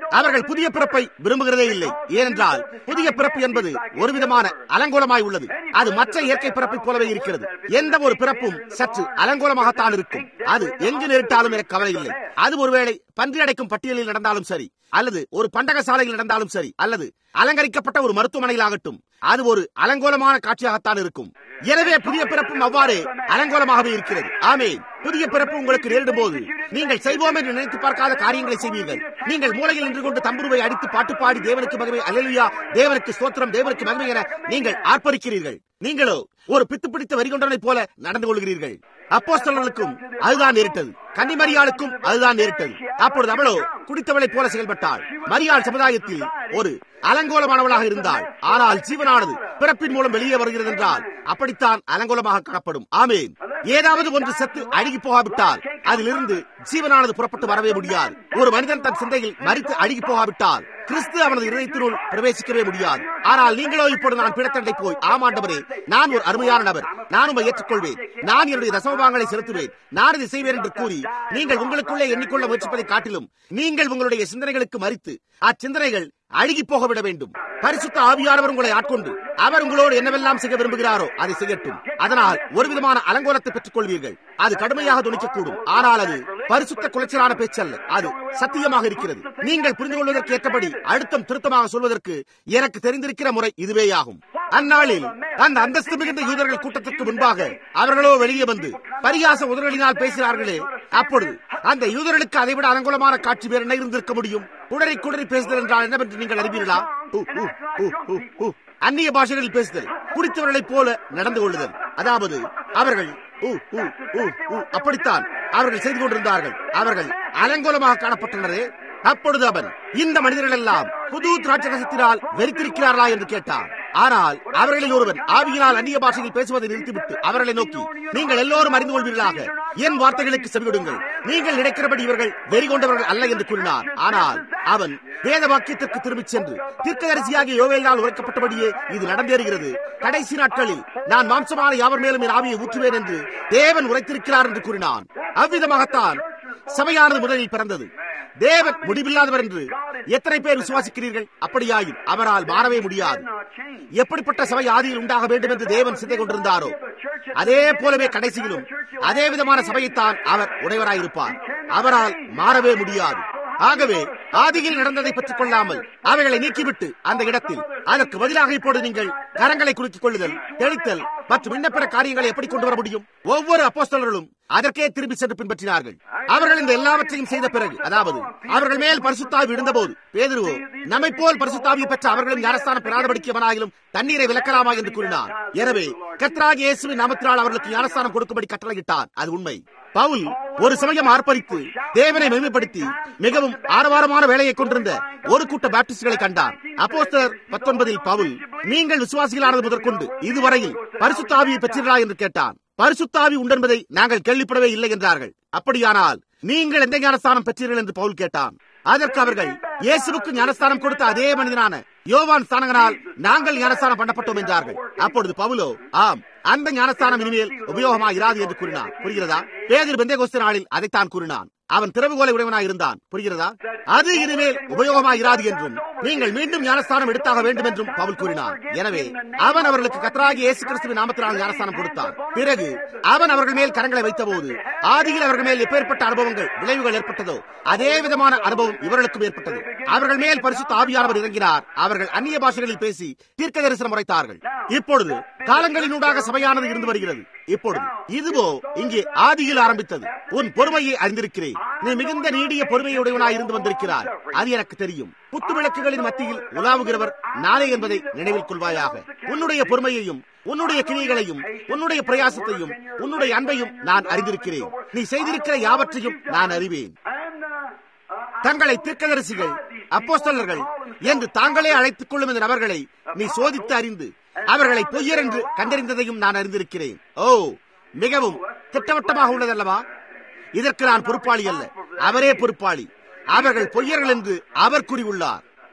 அவர்கள் புதிய பிறப்பை விரும்புகிறதே இல்லை ஏனென்றால் புதிய பிறப்பு என்பது ஒரு விதமான அலங்கோலமாய் உள்ளது அது மற்ற இயற்கை பிறப்பை போலவே இருக்கிறது எந்த ஒரு பிறப்பும் சற்று அலங்கோலமாகத்தான் இருக்கும் அது எங்கு நேரிட்டாலும் எனக்கு கவலை இல்லை அது ஒருவேளை பன்றி அடைக்கும் பட்டியலில் நடந்தாலும் சரி அல்லது ஒரு பண்டக சாலையில் நடந்தாலும் சரி அல்லது அலங்கரிக்கப்பட்ட ஒரு மருத்துவமனையில் ஆகட்டும் அது ஒரு அலங்கோலமான காட்சியாகத்தான் இருக்கும் எனவே புதிய பிறப்பும் அவ்வாறு அலங்கோலமாகவே இருக்கிறது ஆமே புதிய பிறப்பு உங்களுக்கு நேரிடும் போது நீங்கள் செய்வோம் என்று நினைத்து பார்க்காத காரியங்களை செய்வீர்கள் நீங்கள் மூலையில் நின்று கொண்டு தம்புருவை அடித்து பாட்டு பாடி தேவனுக்கு மகிமை அல்லேலூயா தேவனுக்கு ஸ்தோத்திரம் தேவனுக்கு மகிமை என நீங்கள் ஆர்ப்பரிக்கிறீர்கள் நீங்களோ ஒரு பித்து பிடித்த வரிகொண்டவனைப் போல நடந்து கொள்கிறீர்கள் அப்போஸ்தலர்களுக்கும் அதுதான் நேரிட்டது கன்னிமரியாளுக்கும் அதுதான் நேரிட்டது அப்பொழுது அவளோ குடித்தவளைப் போல செயல்பட்டாள் மரியாள் சமுதாயத்தில் ஒரு அலங்கோலமானவளாக இருந்தாள் ஆனால் ஜீவனானது பிறப்பின் மூலம் வெளியே வருகிறது என்றால் அப்படித்தான் அலங்கோலமாக காணப்படும் ஆமேன் ஏதாவது ஒன்று செத்து அழுகி போகாவிட்டால் அதிலிருந்து ஜீவனானது புறப்பட்டு வரவே முடியாது ஒரு மனிதன் தன் சிந்தையில் மறித்து அழுகி போகாவிட்டால் கிறிஸ்து அவனது இதயத்தினுள் பிரவேசிக்கவே முடியாது ஆனால் நீங்களோ இப்பொழுது நான் பிடத்தண்டை போய் ஆமாண்டவரே நான் ஒரு அருமையான நபர் நான் உண்மை ஏற்றுக்கொள்வேன் நான் என்னுடைய தசமபாகங்களை செலுத்துவேன் நான் இதை செய்வேன் என்று கூறி நீங்கள் உங்களுக்குள்ளே எண்ணிக்கொள்ள முயற்சிப்பதை காட்டிலும் நீங்கள் உங்களுடைய சிந்தனைகளுக்கு மறித்து அச்சிந்தனைகள் அழுகி போக விட வேண்டும் பரிசுத்த ஆவியானவர் உங்களை ஆட்கொண்டு அவர் உங்களோடு என்னவெல்லாம் செய்ய விரும்புகிறாரோ அதை செய்யட்டும் அதனால் ஒரு விதமான அலங்கோலத்தை பெற்றுக் கொள்வீர்கள் அது கடுமையாக துணிக்கக்கூடும் ஆனால் அது பரிசுத்த குலைச்சலான பேச்சல்ல அது சத்தியமாக இருக்கிறது நீங்கள் புரிந்து கொள்வதற்கு ஏற்றபடி அழுத்தம் திருத்தமாக சொல்வதற்கு எனக்கு தெரிந்திருக்கிற முறை இதுவேயாகும் அந்நாளில் அந்த அந்தஸ்து மிகுந்த யூதர்கள் கூட்டத்திற்கு முன்பாக அவர்களோ வெளியே வந்து பரியாச உதவிகளினால் பேசினார்களே அப்பொழுது அந்த யூதர்களுக்கு அதைவிட அலங்கோலமான காட்சி வேறு என்ன இருந்திருக்க முடியும் குடரை குடரை பேசுதல் என்றால் என்னவென்று நீங்கள் அறிவீர்களா ஊ, ஊ, ஊ, ஊ, ஊ. அந்நிய பாஷைகளில் பேசுதல் குடித்தவர்களைப் போல நடந்து கொள்ளுதல் அதாவது அவர்கள் ஊ, ஊ, ஊ, ஊ, அப்படித்தான் அவர்கள் செய்து கொண்டிருந்தார்கள் அவர்கள் அலங்கோலமாக காணப்பட்டனரே அப்பொழுது அவன் இந்த மனிதர்கள் எல்லாம் புது திராட்சரசத்தினால் வெறித்திருக்கிறார்களா என்று கேட்டான் ஆனால் அவர்களில் ஒருவன் ஆவியினால் அந்நிய பாஷையில் பேசுவதை நிறுத்திவிட்டு அவர்களை நோக்கி நீங்கள் எல்லோரும் அறிந்து கொள்வீர்களாக என் வார்த்தைகளுக்கு செவிவிடுங்கள் நீங்கள் நினைக்கிறபடி இவர்கள் வெறி கொண்டவர்கள் அல்ல என்று கூறினார் ஆனால் அவன் வேத வாக்கியத்திற்கு திரும்பிச் சென்று தீர்க்கதரிசியாகிய யோவேலால் உரைக்கப்பட்டபடியே இது நடந்தேறுகிறது கடைசி நாட்களில் நான் மாம்சமான யாவர் மேலும் என் ஆவியை ஊற்றுவேன் என்று தேவன் உரைத்திருக்கிறார் என்று கூறினான் அவ்விதமாகத்தான் சபையானது முதலில் பிறந்தது தேவன் முடிவில்லாதவர் என்று எத்தனை பேர் விசுவாசிக்கிறீர்கள் அப்படியாயின் அவரால் மாறவே முடியாது எப்படிப்பட்ட சபை ஆதியில் உண்டாக வேண்டும் என்று தேவன் சிந்தை கொண்டிருந்தாரோ அதே போலவே கடைசியிலும் அதே விதமான சபையைத்தான் அவர் உடையவராயிருப்பார் அவரால் மாறவே முடியாது ஆகவே ஆதியில் நடந்ததை பற்றிக் கொள்ளாமல் அவைகளை நீக்கிவிட்டு அந்த இடத்தில் அதற்கு பதிலாக இப்பொழுது நீங்கள் கரங்களை குலுக்கிக் கொள்ளுதல் தெளித்தல் மற்றும் இன்னப்பிற காரியங்களை எப்படி கொண்டு வர முடியும் ஒவ்வொரு அப்போஸ்தலர்களும் அதற்கே திரும்பி சென்று பின்பற்றினார்கள் அவர்கள் இந்த எல்லாவற்றையும் செய்த பிறகு அதாவது அவர்கள் மேல் பரிசுத்தாவி விழுந்தபோது பேதுருவோ நம்மை போல் பரிசுத்தாவியை பெற்ற அவர்களும் ஞானஸ்தானம் பெறாதபடிக்கவனாகிலும் தண்ணீரை விலக்கலாமா என்று கூறினார் எனவே கத்ராகி இயேசுவின் நாமத்தினால் அவர்களுக்கு ஞானஸ்தானம் கொடுக்கும்படி கட்டளையிட்டார் அது உண்மை பவுல் ஒரு சமயம் ஆர்ப்பரித்து தேவனை மேம்படுத்தி மிகவும் ஆரவாரமான வேலையை கொண்டிருந்த ஒரு கூட்ட பாப்டிஸ்டுகளை கண்டார் அப்போஸ்தலர் பத்தொன்பதில் பவுல் நீங்கள் விசுவாசிகளானது முதற்கொண்டு இதுவரையில் பரிசுத்தாவியை பெற்றீர்களா என்று கேட்டான் பரிசுத்தாவி உண்டென்பதை நாங்கள் கேள்விப்படவே இல்லை என்றார்கள் அப்படியானால் நீங்கள் எந்த ஞானஸ்தானம் பெற்றீர்கள் என்று பவுல் கேட்டான் அதற்கு அவர்கள் இயேசுவுக்கு ஞானஸ்தானம் கொடுத்த அதே மனிதனான யோவான் ஸ்தானங்களால் நாங்கள் ஞானஸ்தானம் பண்ணப்பட்டோம் என்றார்கள் அப்பொழுது பவுலோ ஆம் அந்த ஞானஸ்தானம் இனிமேல் உபயோகமாக இராது என்று கூறினார் புரிகிறதா பேதர் பெந்தேகோஸ்து நாளில் அதைத்தான் கூறினான் அவன் திறவுகோலை உடையவனாய் இருந்தான் புரிகிறதா அது இனிமேல் உபயோகமாக இராது என்றும் நீங்கள் மீண்டும் ஞானஸ்தானம் எடுத்தாக வேண்டும் என்றும் பவுல் கூறினார் எனவே அவன் அவர்களுக்கு கத்தராகி இயேசு கிறிஸ்துவின் நாமத்தினால் ஞானஸ்தானம் கொடுத்தான் பிறகு அவன் அவர்கள் மேல் கரங்களை வைத்தபோது ஆதியில் அவர்கள் மேல் எப்பேற்பட்ட அனுபவங்கள் விளைவுகள் ஏற்பட்டதோ அதே விதமான அனுபவம் இவர்களுக்கும் ஏற்பட்டது அவர்கள் மேல் பரிசுத்த ஆவியானவர் இறங்கினார் அவர்கள் அந்நிய பாஷைகளில் பேசி தீர்க்க தரிசனம் உரைத்தார்கள் இப்பொழுது காலங்களினூடாக சபையானது இருந்து வருகிறது இப்பொழுது இதுவோ இங்கே ஆதியில் ஆரம்பித்தது உன் பொறுமையை அறிந்திருக்கிறேன் நீ மிகுந்த நீடிய பொறுமையுடையவனாய் இருந்து வந்திருக்கிறார் அது எனக்கு தெரியும் குத்து விளக்குகளின் மத்தியில் உலாவுகிறவர் நானே என்பதை நினைவில் கொள்வாயாக உன்னுடைய பொறுமையையும் உன்னுடைய கிரியைகளையும் உன்னுடைய பிரயாசத்தையும் உன்னுடைய அன்பையும் நான் அறிந்திருக்கிறேன் நீ செய்திருக்கிற யாவற்றையும் நான் அறிவேன் தங்களை தீர்க்கதரிசிகள் அப்போஸ்தலர்கள் என்று தாங்களே அழைத்துக் கொள்ளும் இந்த நபர்களை நீ சோதித்து அறிந்து அவர்களை பொய்யர் என்று கண்டறிந்ததையும் நான் அறிந்திருக்கிறேன் ஓ மிகவும் திட்டவட்டமாக உள்ளதல்லவா இதற்கு நான் பொறுப்பாளி அல்ல அவரே பொறுப்பாளி அவர்கள் பொய்யர்கள் என்று அவர் கூறியுள்ளார்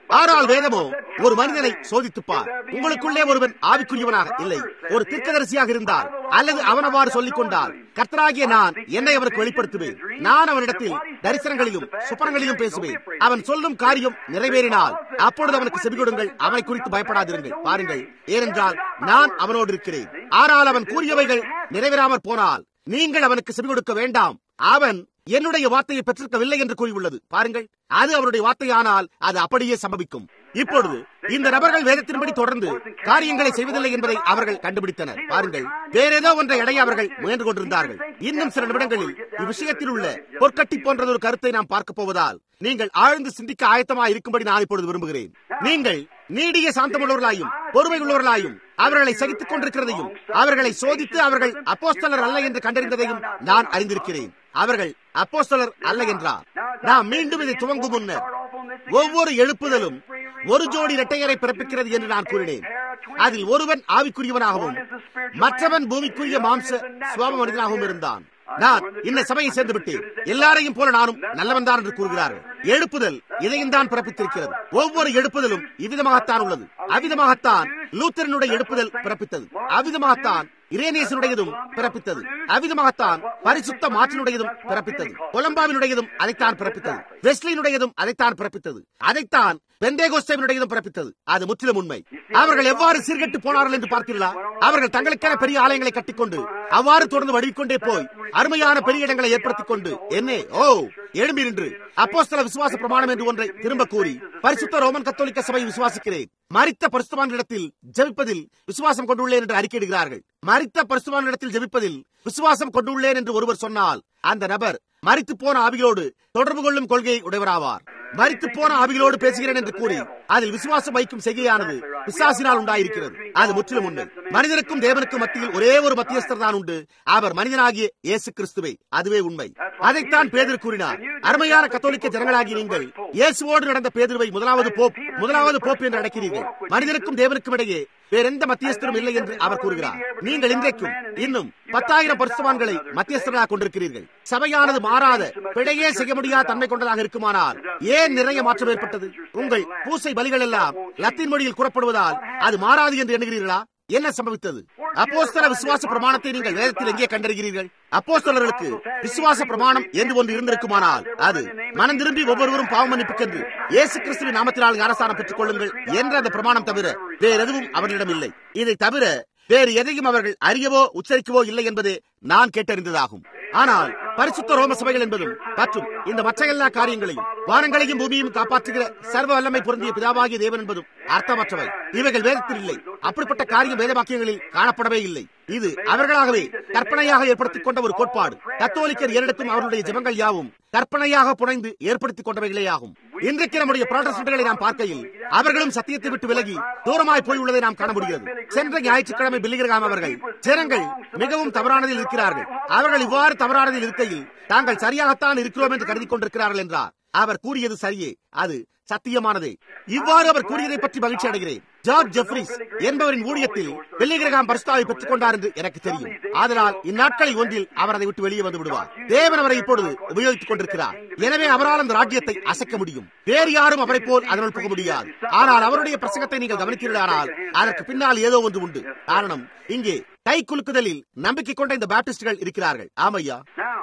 ஆனால் வேதமோ ஒரு மனிதனை சோதித்துப்பார் உங்களுக்குள்ளே ஒருவன் ஆவிக்குரியவனாக இல்லை ஒரு தீர்க்கதரிசியாக இருந்தால் அல்லது அவன் அவ்வாறு சொல்லிக் கொண்டால் கர்த்தராகிய நான் என்னை அவனுக்கு வெளிப்படுத்துவேன் நான் அவனிடத்தில் தரிசனங்களிலும் சுப்பனங்களிலும் பேசுவேன் அவன் சொல்லும் காரியம் நிறைவேறினால் அப்பொழுது அவனுக்கு செவி கொடுங்கள் அவனை குறித்து பயப்படாதிருங்கள் பாருங்கள் ஏனென்றால் நான் அவனோடு இருக்கிறேன் ஆனால் அவன் கூறியவைகள் நிறைவேறாமற் போனால் நீங்கள் அவனுக்கு செவி கொடுக்க வேண்டாம் அவன் என்னுடைய வார்த்தையை பெற்றிருக்கவில்லை என்று கூறியுள்ளது பாருங்கள் அது அவருடைய வார்த்தையானால் அது அப்படியே சம்பவிக்கும் இப்பொழுது இந்த நபர்கள் வேதத்தின்படி தொடர்ந்து காரியங்களை செய்வதில்லை என்பதை அவர்கள் கண்டுபிடித்தனர் பாருங்கள் வேறேதோ ஒன்றை அடைய அவர்கள் முயன்று கொண்டிருந்தார்கள் இன்னும் சில நிமிடங்களில் இவ்விஷயத்தில் உள்ள பொற்கட்டி போன்ற ஒரு கருத்தை நாம் பார்க்க போவதால் நீங்கள் ஆழ்ந்து சிந்திக்க ஆயத்தமாக இருக்கும்படி நான் இப்பொழுது விரும்புகிறேன் நீங்கள் நீடிய சாந்தமுள்ளவர்களாயும் பொறுமை உள்ளவர்களாயும் அவர்களை சகித்துக் கொண்டிருக்கிறதையும் அவர்களை சோதித்து அவர்கள் அப்போஸ்தலர் அல்ல என்று கண்டறிந்ததையும் நான் அறிந்திருக்கிறேன் அவர்கள் அப்போஸ்தலர் அல்ல என்றார் நாம் மீண்டும் இதை துவங்கும் முன்னர் ஒவ்வொரு எழுப்புதலும் ஒரு ஜோடி இரட்டையரை பிறப்பிக்கிறது என்று நான் கூறினேன் அதில் ஒருவன் ஆவிக்குரியவனாகவும் மற்றவன் பூமிக்குரிய மாம்ச சுவாம மனிதனாகவும் இருந்தான் நான் இந்த சபையை சேர்ந்து விட்டேன் எல்லாரையும் போல நானும் நல்லவன் தான் என்று கூறுகிறார்கள் எழுப்புதல் இதையும் தான் பிறப்பித்திருக்கிறது ஒவ்வொரு எழுப்புதலும் இவ்விதமாகத்தான் உள்ளது அவ்விதமாகத்தான் லூத்தரனுடைய எழுப்புதல் பிறப்பித்தது அவ்விதமாகத்தான் இரேனியசனுடையதும் பிறப்பித்தது அவ்விதமாகத்தான் பரிசுத்த மாற்றினுடையதும் பிறப்பித்தது கொலம்பாவினுடையதும் அதைத்தான் பிறப்பித்தது வெஸ்லினுடையதும் அதைத்தான் பிறப்பித்தது அதைத்தான் பெந்தேகோஸ்தேவனுடையதும் பிறப்பித்தது அது முற்றிலும் உண்மை அவர்கள் எவ்வாறு சீர்கெட்டு போனார்கள் என்று பார்த்தீர்களா அவர்கள் தங்களுக்கென பெரிய ஆலயங்களை கட்டிக்கொண்டு அவ்வாறு தொடர்ந்து வடிவிக்கொண்டே போய் அருமையான பெரிய இடங்களை ஏற்படுத்திக் கொண்டு என்னே ஓ எழும்பி நின்று அப்போஸ்தல விசுவாச பிரமாணம் என்று ஒன்றை திரும்ப கூறி பரிசுத்த ரோமன் கத்தோலிக்க சபை விசுவாசிக்கிறேன் மறித்த பரிசுத்தவானிடத்தில் ஜெபிப்பதில் விசுவாசம் கொண்டுள்ளேன் என்று அறிக்கையிடுகிறார்கள் மறித்த பரிசுத்தவானிடத்தில் ஜெபிப்பதில் விசுவாசம் கொண்டுள்ளேன் என்று ஒருவர் சொன்னால் அந்த நபர் மறித்து போன ஆவிகளோடு தொடர்பு கொள்ளும் கொள்கையை உடையவராவார் மறித்து போன ஆவிகளோடு பேசுகிறேன் என்று கூறி அதில் விசுவாசம் வைக்கும் செய்கையானது விசுவாசினால் உண்டாயிருக்கிறது அது முற்றிலும் உண்மை மனிதனுக்கும் தேவனுக்கும் மத்தியில் ஒரே ஒரு மத்தியஸ்தர் தான் உண்டு அவர் மனிதனாகிய இயேசு கிறிஸ்துவை அதுவே உண்மை அதைத்தான் பேதர் கூறினார் அருமையான கத்தோலிக்க ஜனங்களாகி நீங்கள் இயேசுவோடு நடந்த பேதுருவை முதலாவது போப் முதலாவது போப் என்று அழைக்கிறீர்கள் மனிதனுக்கும் தேவனுக்கும் இடையே வேறெந்த மத்தியஸ்தரும் இல்லை என்று அவர் கூறுகிறார் நீங்கள் இன்றைக்கும் இன்னும் பத்தாயிரம் பரிசுவான்களை மத்தியஸ்தர்களாக கொண்டிருக்கிறீர்கள் சபையானது மாறாத பிழையே செய்ய முடியாத தன்மை கொண்டதாக இருக்குமானால் ஏன் நிறைய மாற்றம் ஏற்பட்டது உங்கள் பூசை பலிகள் எல்லாம் லத்தீன் மொழியில் கூறப்படுவதால் அது மாறாது என்று எண்ணுகிறீர்களா என்ன சம்பவித்தது அப்போஸ்தல விசுவாச பிரமாணத்தை நீங்கள் வேதத்தில் எங்கே கண்டறிகிறீர்கள் அப்போஸ்தலர்களுக்கு விசுவாச பிரமாணம் என்று ஒன்று இருந்திருக்குமானால் அது மனம் திரும்பி ஒவ்வொருவரும் பாவ மன்னிப்புக்கென்று இயேசு கிறிஸ்துவின் நாமத்தினால் ஞானஸ்தானம் பெற்றுக் கொள்ளுங்கள் என்ற அந்த பிரமாணம் தவிர வேற எதுவும் அவர்களிடம் இல்லை இதை தவிர வேறு எதையும் அவர்கள் அறியவோ உச்சரிக்கவோ இல்லை என்பதே நான் கேட்டறிந்ததாகும் ஆனால் பரிசுத்த ரோம சபைகள் என்பதும் மற்றும் இந்த மற்ற எல்லா காரியங்களையும் வானங்களையும் பூமியையும் காப்பாற்றுகிற சர்வ வல்லமை பொருந்திய பிதாவாகிய தேவன் என்பதும் அர்த்தமற்றவை இவைகள் வேதத்தில் இல்லை அப்படிப்பட்ட காரியம் வேத வாக்கியங்களில் காணப்படவே இல்லை இது அவர்களாகவே கற்பனையாக ஏற்படுத்திக் கொண்ட ஒரு கோட்பாடு கத்தோலிக்கர் ஏறெடுக்கும் அவர்களுடைய ஜெபங்கள் யாவும் கற்பனையாக புனைந்து ஏற்படுத்திக் கொண்டவைகளே ஆகும் இன்றைக்கு நம்முடைய புரோட்டஸ்டன்ட்களை நாம் பார்க்கையில் அவர்களும் சத்தியத்தை விட்டு விலகி தூரமாய் போய் உள்ளதை நாம் காண முடிகிறது சென்ற ஞாயிற்றுக்கிழமை பில்லிகிரகாம் அவர்கள் ஜனங்கள் மிகவும் தவறானதில் இருக்கிறார்கள் அவர்கள் இவ்வாறு தவறானதில் இருக்கையில் தாங்கள் சரியாகத்தான் இருக்கிறோம் என்று கருதி கொண்டிருக்கிறார்கள் என்றார் அவர் கூறியது சரியே அது சத்தியமானதே இவ்வாறு அவர் கூறியதை பற்றி மகிழ்ச்சி அடைகிறேன் ஜார்ஜ் ஜெஃப்ரிஸ் என்பவரின் ஊழியத்தில் வெள்ளிகிரகாம் பரிசுத்தாவை பெற்றுக் கொண்டார் என்று எனக்கு தெரியும் அதனால் இந்நாட்களில் ஒன்றில் அவர் அதை விட்டு வெளியே வந்து விடுவார் தேவன் அவரை இப்பொழுது உபயோகித்துக் கொண்டிருக்கிறார் எனவே அவரால் அந்த ராஜ்யத்தை அசைக்க முடியும் வேறு யாரும் அவரை போல் அதனுள் போக முடியாது ஆனால் அவருடைய பிரசங்கத்தை நீங்கள் கவனித்தீர்களானால் அதற்கு பின்னால் ஏதோ ஒன்று உண்டு காரணம் இங்கே கை குலுக்குதலில் நம்பிக்கை கொண்ட இந்த பேப்டிஸ்டுகள் இருக்கிறார்கள் ஆமையா Now,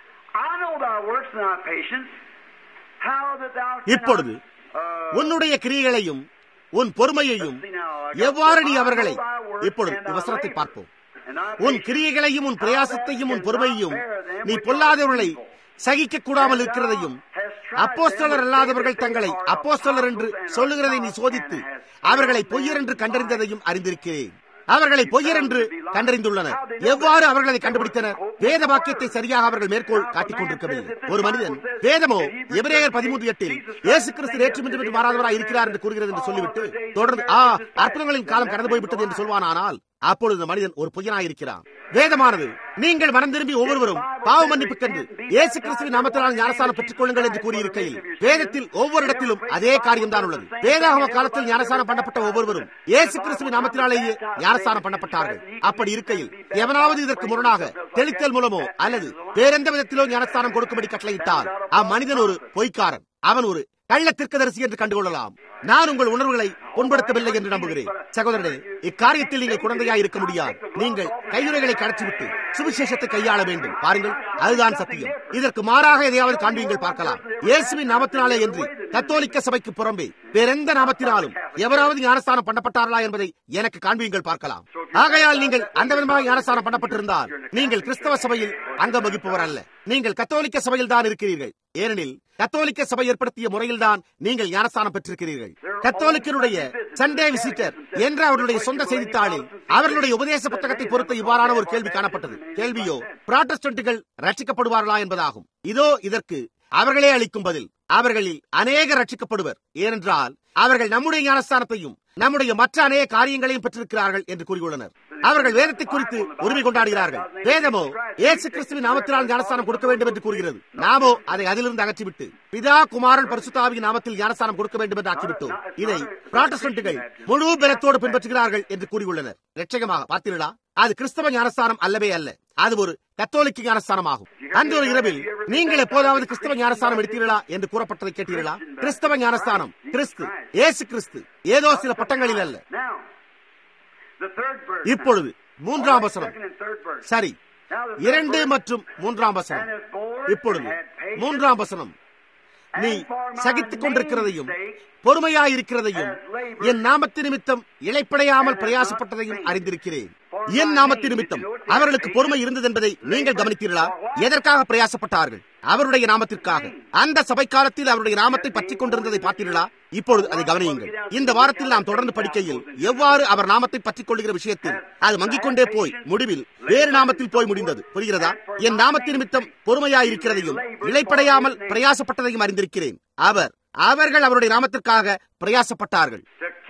I know thy works and thy patience, how that thou இப்பொழுது உன்னுடைய கிரியைகளையும் உன் பொறுமையையும் எவ்வாறு நீ அவர்களை இப்பொழுது இவ்வசனத்தை பார்ப்போம் உன் கிரியைகளையும் உன் பிரயாசத்தையும் உன் பொறுமையையும் நீ பொல்லாதவர்களை சகிக்க கூடாமல் இருக்கிறதையும் அப்போஸ்தலர் அல்லாதவர்கள் தங்களை அப்போஸ்தலர் என்று சொல்லுகிறதை நீ சோதித்து அவர்களை பொய்யர் என்று கண்டறிந்ததையும் அறிந்திருக்கிறேன் அவர்களை பொய்யர் என்று கண்டறிந்துள்ளனர் எவ்வாறு அவர்கள் அதை கண்டுபிடித்தனர் வேத வாக்கியத்தை சரியாக அவர்கள் மேற்கோள் காட்டிக் கொண்டிருக்கவில்லை ஒரு மனிதன் வேதமோ எபிரேயர் பதிமூன்று எட்டில் இயேசு கிறிஸ்து நேற்று என்று மாறாதவராய் இருக்கிறார் என்று கூறுகிறது என்று சொல்லிவிட்டு தொடர்ந்து ஆ அற்புதங்களின் காலம் கடந்து போய்விட்டது என்று சொல்வானானால் அப்பொழுது இந்த மனிதன் ஒரு பொய்யனாயிருக்கிறான் வேதமானது நீங்கள் மனம் திரும்பி ஒவ்வொருவரும் பாவ மன்னிப்புக்கென்று இயேசு கிறிஸ்துவின் நாமத்தினால் ஞானஸ்தானம் பெற்றுக் கொள்ளுங்கள் என்று கூறியிருக்கையில் வேதத்தில் ஒவ்வொரு இடத்திலும் அதே காரியம் தான் உள்ளது வேதாகம காலத்தில் ஞானஸ்தானம் பண்ணப்பட்ட ஒவ்வொருவரும் இயேசு கிறிஸ்துவின் நாமத்தினாலேயே ஞானஸ்தானம் பண்ணப்பட்டார்கள் அப்படி இருக்கையில் எவனாவது இதற்கு முரணாக தெளித்தல் மூலமோ அல்லது வேறெந்த விதத்திலோ ஞானஸ்தானம் கொடுக்கும்படி கட்டளையிட்டால் அம்மனிதன் ஒரு பொய்க்காரன் அவன் ஒரு கள்ள தீர்க்கதரிசி என்று கண்டுகொள்ளலாம் நான் உங்கள் உணர்வுகளை புண்படுத்தவில்லை என்று நம்புகிறேன் சகோதரனே இக்காரியத்தில் நீங்கள் குழந்தையாய் இருக்க முடியாது நீங்கள் கையுறைகளை கடத்திவிட்டு சுவிசேஷத்தை கையாள வேண்டும் பாருங்கள் அதுதான் சத்தியம் இதற்கு மாறாக எதையாவது காண்பீங்கள் பார்க்கலாம் இயேசுவின் நாமத்தினாலே என்று கத்தோலிக்க சபைக்கு புறம்பே வேறெந்த நாமத்தினாலும் எவராவது ஞானஸ்தானம் பண்ணப்பட்டார்களா என்பதை எனக்கு காண்பீங்கள் பார்க்கலாம் ஆகையால் நீங்கள் அந்த விதமாக ஞானஸ்தானம் பண்ணப்பட்டிருந்தால் நீங்கள் கிறிஸ்தவ சபையில் அங்கம் வகிப்பவர் அல்ல நீங்கள் கத்தோலிக்க சபையில் தான் இருக்கிறீர்கள் ஏனெனில் கத்தோலிக்க சபை ஏற்படுத்திய முறையில் தான் நீங்கள் ஞானஸ்தானம் பெற்றிருக்கிறீர்கள் கத்தோலிக்கருடைய சண்டே விசிட்டர் என்ற அவர்களுடைய சொந்த செய்தித்தாளில் அவர்களுடைய உபதேச புத்தகத்தை பொறுத்த இவ்வாறான ஒரு கேள்வி காணப்பட்டது கேள்வியோ புராட்டஸ்டன்ட்டுகள் ரட்சிக்கப்படுவார்களா என்பதாகும் இதோ இதற்கு அவர்களே அளிக்கும் பதில் அவர்களில் அநேக ரட்சிக்கப்படுவர் ஏனென்றால் அவர்கள் நம்முடைய ஞானஸ்தானத்தையும் நம்முடைய மற்ற அநேக காரியங்களையும் பெற்றிருக்கிறார்கள் என்று கூறியுள்ளனர் அவர்கள் வேதத்தை குறித்து உரிமை கொண்டாடுகிறார்கள் வேதமோ ஏசு கிறிஸ்துவின் நாமத்தினால் ஞானஸ்தானம் கொடுக்க வேண்டும் என்று கூறுகிறது நாமோ அதை அதிலிருந்து அகற்றிவிட்டு பிதா குமாரன் பரிசுத்தாவின் நாமத்தில் ஞானஸ்தானம் கொடுக்க வேண்டும் என்று ஆக்கிவிட்டோம் இதை புராட்டஸ்டன்ட்டுகள் முழு பலத்தோடு பின்பற்றுகிறார்கள் என்று கூறியுள்ளனர் லட்சகமாக பார்த்தீர்களா அது கிறிஸ்தவ ஞானஸ்தானம் அல்லவே அல்ல அது ஒரு கத்தோலிக்க ஞானஸ்தானம் ஆகும் அன்று ஒரு இரவில் நீங்கள் எப்போதாவது கிறிஸ்தவ ஞானஸ்தானம் எடுத்தீர்களா என்று கூறப்பட்டதை கேட்டீர்களா கிறிஸ்தவ ஞானஸ்தானம் கிறிஸ்து ஏசு கிறிஸ்து ஏதோ சில பட்டங்களில் அல்ல இப்பொழுது மூன்றாம் வசனம் சரி இரண்டு மற்றும் மூன்றாம் வசனம் இப்பொழுது மூன்றாம் வசனம் நீ சகித்துக் கொண்டிருக்கிறதையும் பொறுமையாயிருக்கிறதையும் என் நாமத்து நிமித்தம் இழைப்படையாமல் பிரயாசப்பட்டதையும் அறிந்திருக்கிறேன் என் நாமத்து நிமித்தம் அவர்களுக்கு பொறுமை இருந்தது என்பதை நீங்கள் கவனித்தீர்களா எதற்காக பிரயாசப்பட்டார்கள் அவருடைய நாமத்திற்காக அந்த சபை காலத்தில் அவருடைய நாமத்தை பற்றிக் கொண்டிருந்ததை பார்த்தீர்களா இப்பொழுது அதை கவனியுங்கள் இந்த வாரத்தில் நாம் தொடர்ந்து படிக்கையில் எவ்வாறு அவர் நாமத்தை பற்றிக் கொள்கிற விஷயத்தில் அது மங்கிக் கொண்டே போய் முடிவில் வேறு நாமத்தில் போய் முடிந்தது புரிகிறதா என் நாமத்தின் நிமித்தம் பொறுமையாயிருக்கிறதையும் இழைப்படையாமல் பிரயாசப்பட்டதையும் அறிந்திருக்கிறேன் அவர் அவர்கள் அவருடைய நாமத்திற்காக பிரயாசப்பட்டார்கள்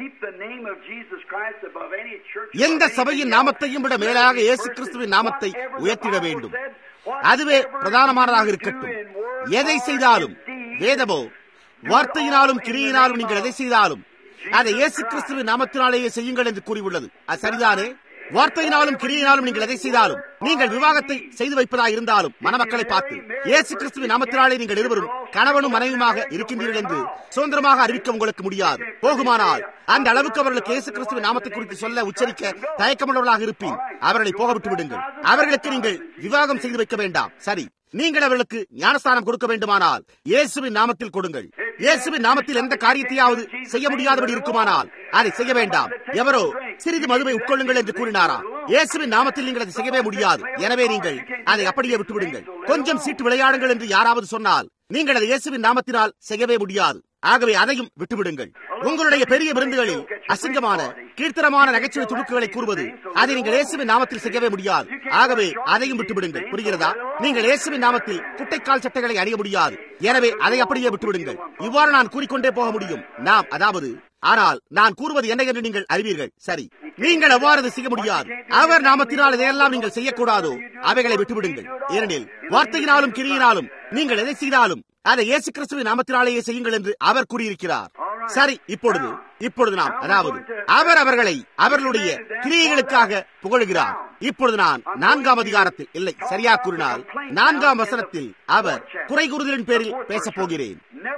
எந்த சபையின் நாமத்தையும் விட மேலாக இயேசு கிறிஸ்துவின் நாமத்தை உயர்த்திட வேண்டும் அதுவே பிரதானமானதாக இருக்கட்டும் எதை செய்தாலும் வேதமோ வார்த்தையினாலும் கிரியினாலும் நீங்கள் எதை செய்தாலும் அதை இயேசு கிறிஸ்துவின் நாமத்தினாலேயே செய்யுங்கள் என்று கூறியுள்ளது அது சரிதானே வார்த்தையினாலும் கிரியினாலும் நீங்கள் எதை செய்தாலும் நீங்கள் விவாகத்தை செய்து வைப்பதாக இருந்தாலும் மணமக்களை பார்த்து இயேசு கிறிஸ்துவின் நாமத்தினாலே நீங்கள் இருவரும் கணவனும் மனைவியுமாக இருக்கின்றீர்கள் என்று சுதந்திரமாக அறிவிக்க உங்களுக்கு முடியாது போகுமானால் அந்த அளவுக்கு அவர்களுக்கு இயேசு கிறிஸ்துவின் நாமத்தை குறித்து சொல்ல உச்சரிக்க தயக்கமுள்ளவர்களாக இருப்பீன் அவர்களை போக விட்டு விடுங்கள் அவர்களுக்கு நீங்கள் விவாகம் செய்து வைக்க வேண்டாம் சரி நீங்கள் அவர்களுக்கு ஞானஸ்தானம் கொடுக்க வேண்டுமானால் இயேசுவின் நாமத்தில் கொடுங்கள் இயேசுவின் நாமத்தில் எந்த காரியத்தையாவது செய்ய முடியாதபடி இருக்குமானால் அதை செய்ய வேண்டாம் எவரோ சிறிது மதுவை உட்கொள்ளுங்கள் என்று கூறினாரா இயேசுவின் நாமத்தில் நீங்கள் அதை செய்யவே முடியாது எனவே நீங்கள் அதை அப்படியே விட்டுவிடுங்கள் கொஞ்சம் சீட்டு விளையாடுங்கள் என்று யாராவது சொன்னால் நீங்கள் அதை இயேசுவின் நாமத்தினால் செய்யவே முடியாது ஆகவே அதையும் விட்டுவிடுங்கள் உங்களுடைய பெரிய விருந்துகளில் அசிங்கமான கீர்த்தனமான நகைச்சுவை துணுக்குகளை கூறுவது அதை நீங்கள் இயேசுவின் நாமத்தில் செய்யவே முடியாது ஆகவே அதையும் விட்டுவிடுங்கள் புரிகிறதா நீங்கள் இயேசுவின் நாமத்தில் குட்டைக்கால் சட்டைகளை அணிய முடியாது எனவே அதை அப்படியே விட்டுவிடுங்கள் இவ்வாறு நான் கூறிக்கொண்டே போக முடியும் நாம் அதாவது ஆனால் நான் கூறுவது என்ன என்று நீங்கள் அறிவீர்கள் சரி நீங்கள் எவ்வாறு செய்ய முடியாது அவர் நாமத்தினால் இதையெல்லாம் நீங்கள் செய்யக்கூடாதோ அவைகளை விட்டுவிடுங்கள் ஏனெனில் வார்த்தையினாலும் கிரியினாலும் நீங்கள் எதை செய்தாலும் அதை இயேசு கிறிஸ்துவின் நாமத்தினாலேயே செய்யுங்கள் என்று அவர் கூறியிருக்கிறார் சரி இப்பொழுது இப்பொழுது நாம் அதாவது அவர் அவர்களை அவர்களுடைய கிரியைகளுக்காக புகழுகிறார் இப்பொழுது நான் நான்காம் அதிகாரத்தில் இல்லை சரியா கூறினால் நான்காம் வசனத்தில் அவர் குறை கூறுதலின் பேரில் பேசப் போகிறேன்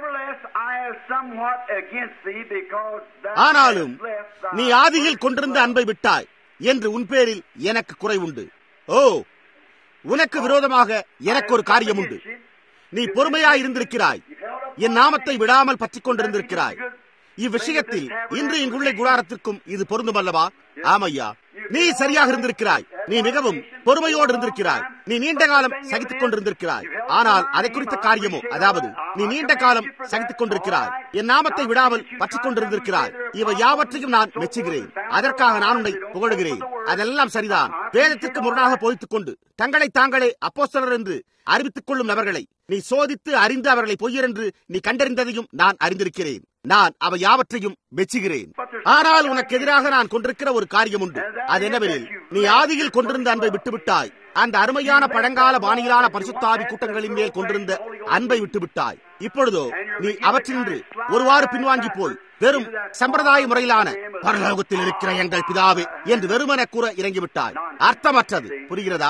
ஆனாலும் நீ ஆதியில் கொண்டிருந்த அன்பை விட்டாய் என்று உன் பேரில் எனக்கு குறை உண்டு ஓ உனக்கு விரோதமாக எனக்கு ஒரு காரியம் உண்டு நீ பொறுமையாய் இருந்திருக்கிறாய் என் நாமத்தை விடாமல் பற்றிக் கொண்டிருந்திருக்கிறாய் இவ்விஷயத்தில் இன்று இங்குள்ள குடாரத்திற்கும் இது பொருந்தும் அல்லவா ஆமையா நீ சரியாக இருந்திருக்கிறாய் நீ மிகவும் பொறுமையோடு இருந்திருக்கிறாய் நீ நீண்ட காலம் சகித்துக் கொண்டிருந்திருக்கிறாய் ஆனால் அதை குறித்த காரியமோ அதாவது நீ நீண்ட காலம் சகித்துக் கொண்டிருக்கிறாய் என் நாமத்தை விடாமல் பற்றிக் கொண்டிருந்திருக்கிறாய் இவை யாவற்றையும் நான் மெச்சுகிறேன் அதற்காக நான் உன்னை புகழுகிறேன் அதெல்லாம் சரிதான் வேதத்திற்கு முரணாக போதித்துக் கொண்டு தங்களை தாங்களே அப்போஸ்தலர் என்று அறிவித்துக் கொள்ளும் நபர்களை நீ சோதித்து அறிந்து அவர்களை பொய்யர் என்று நீ கண்டறிந்ததையும் நான் அறிந்திருக்கிறேன் நான் அவை யாவற்றையும் மெச்சுகிறேன் ஆனால் உனக்கு எதிராக நான் கொண்டிருக்கிற ஒரு காரியம் உண்டு அது என்னவெனில் நீ ஆதியில் கொண்டிருந்த அன்பை விட்டுவிட்டாய் அந்த அருமையான பழங்கால பாணியிலான பரிசுத்தாவி கூட்டங்களின் மேல் கொண்டிருந்த அன்பை விட்டுவிட்டாய் இப்பொழுதோ நீ அவற்றின்று ஒருவாறு பின்வாங்கி போய் வெறும் சம்பிரதாய முறையிலான பரலோகத்தில் இருக்கிற எங்கள் பிதாவே என்று வெறுமன கூற இறங்கிவிட்டாய் அர்த்தமற்றது புரிகிறதா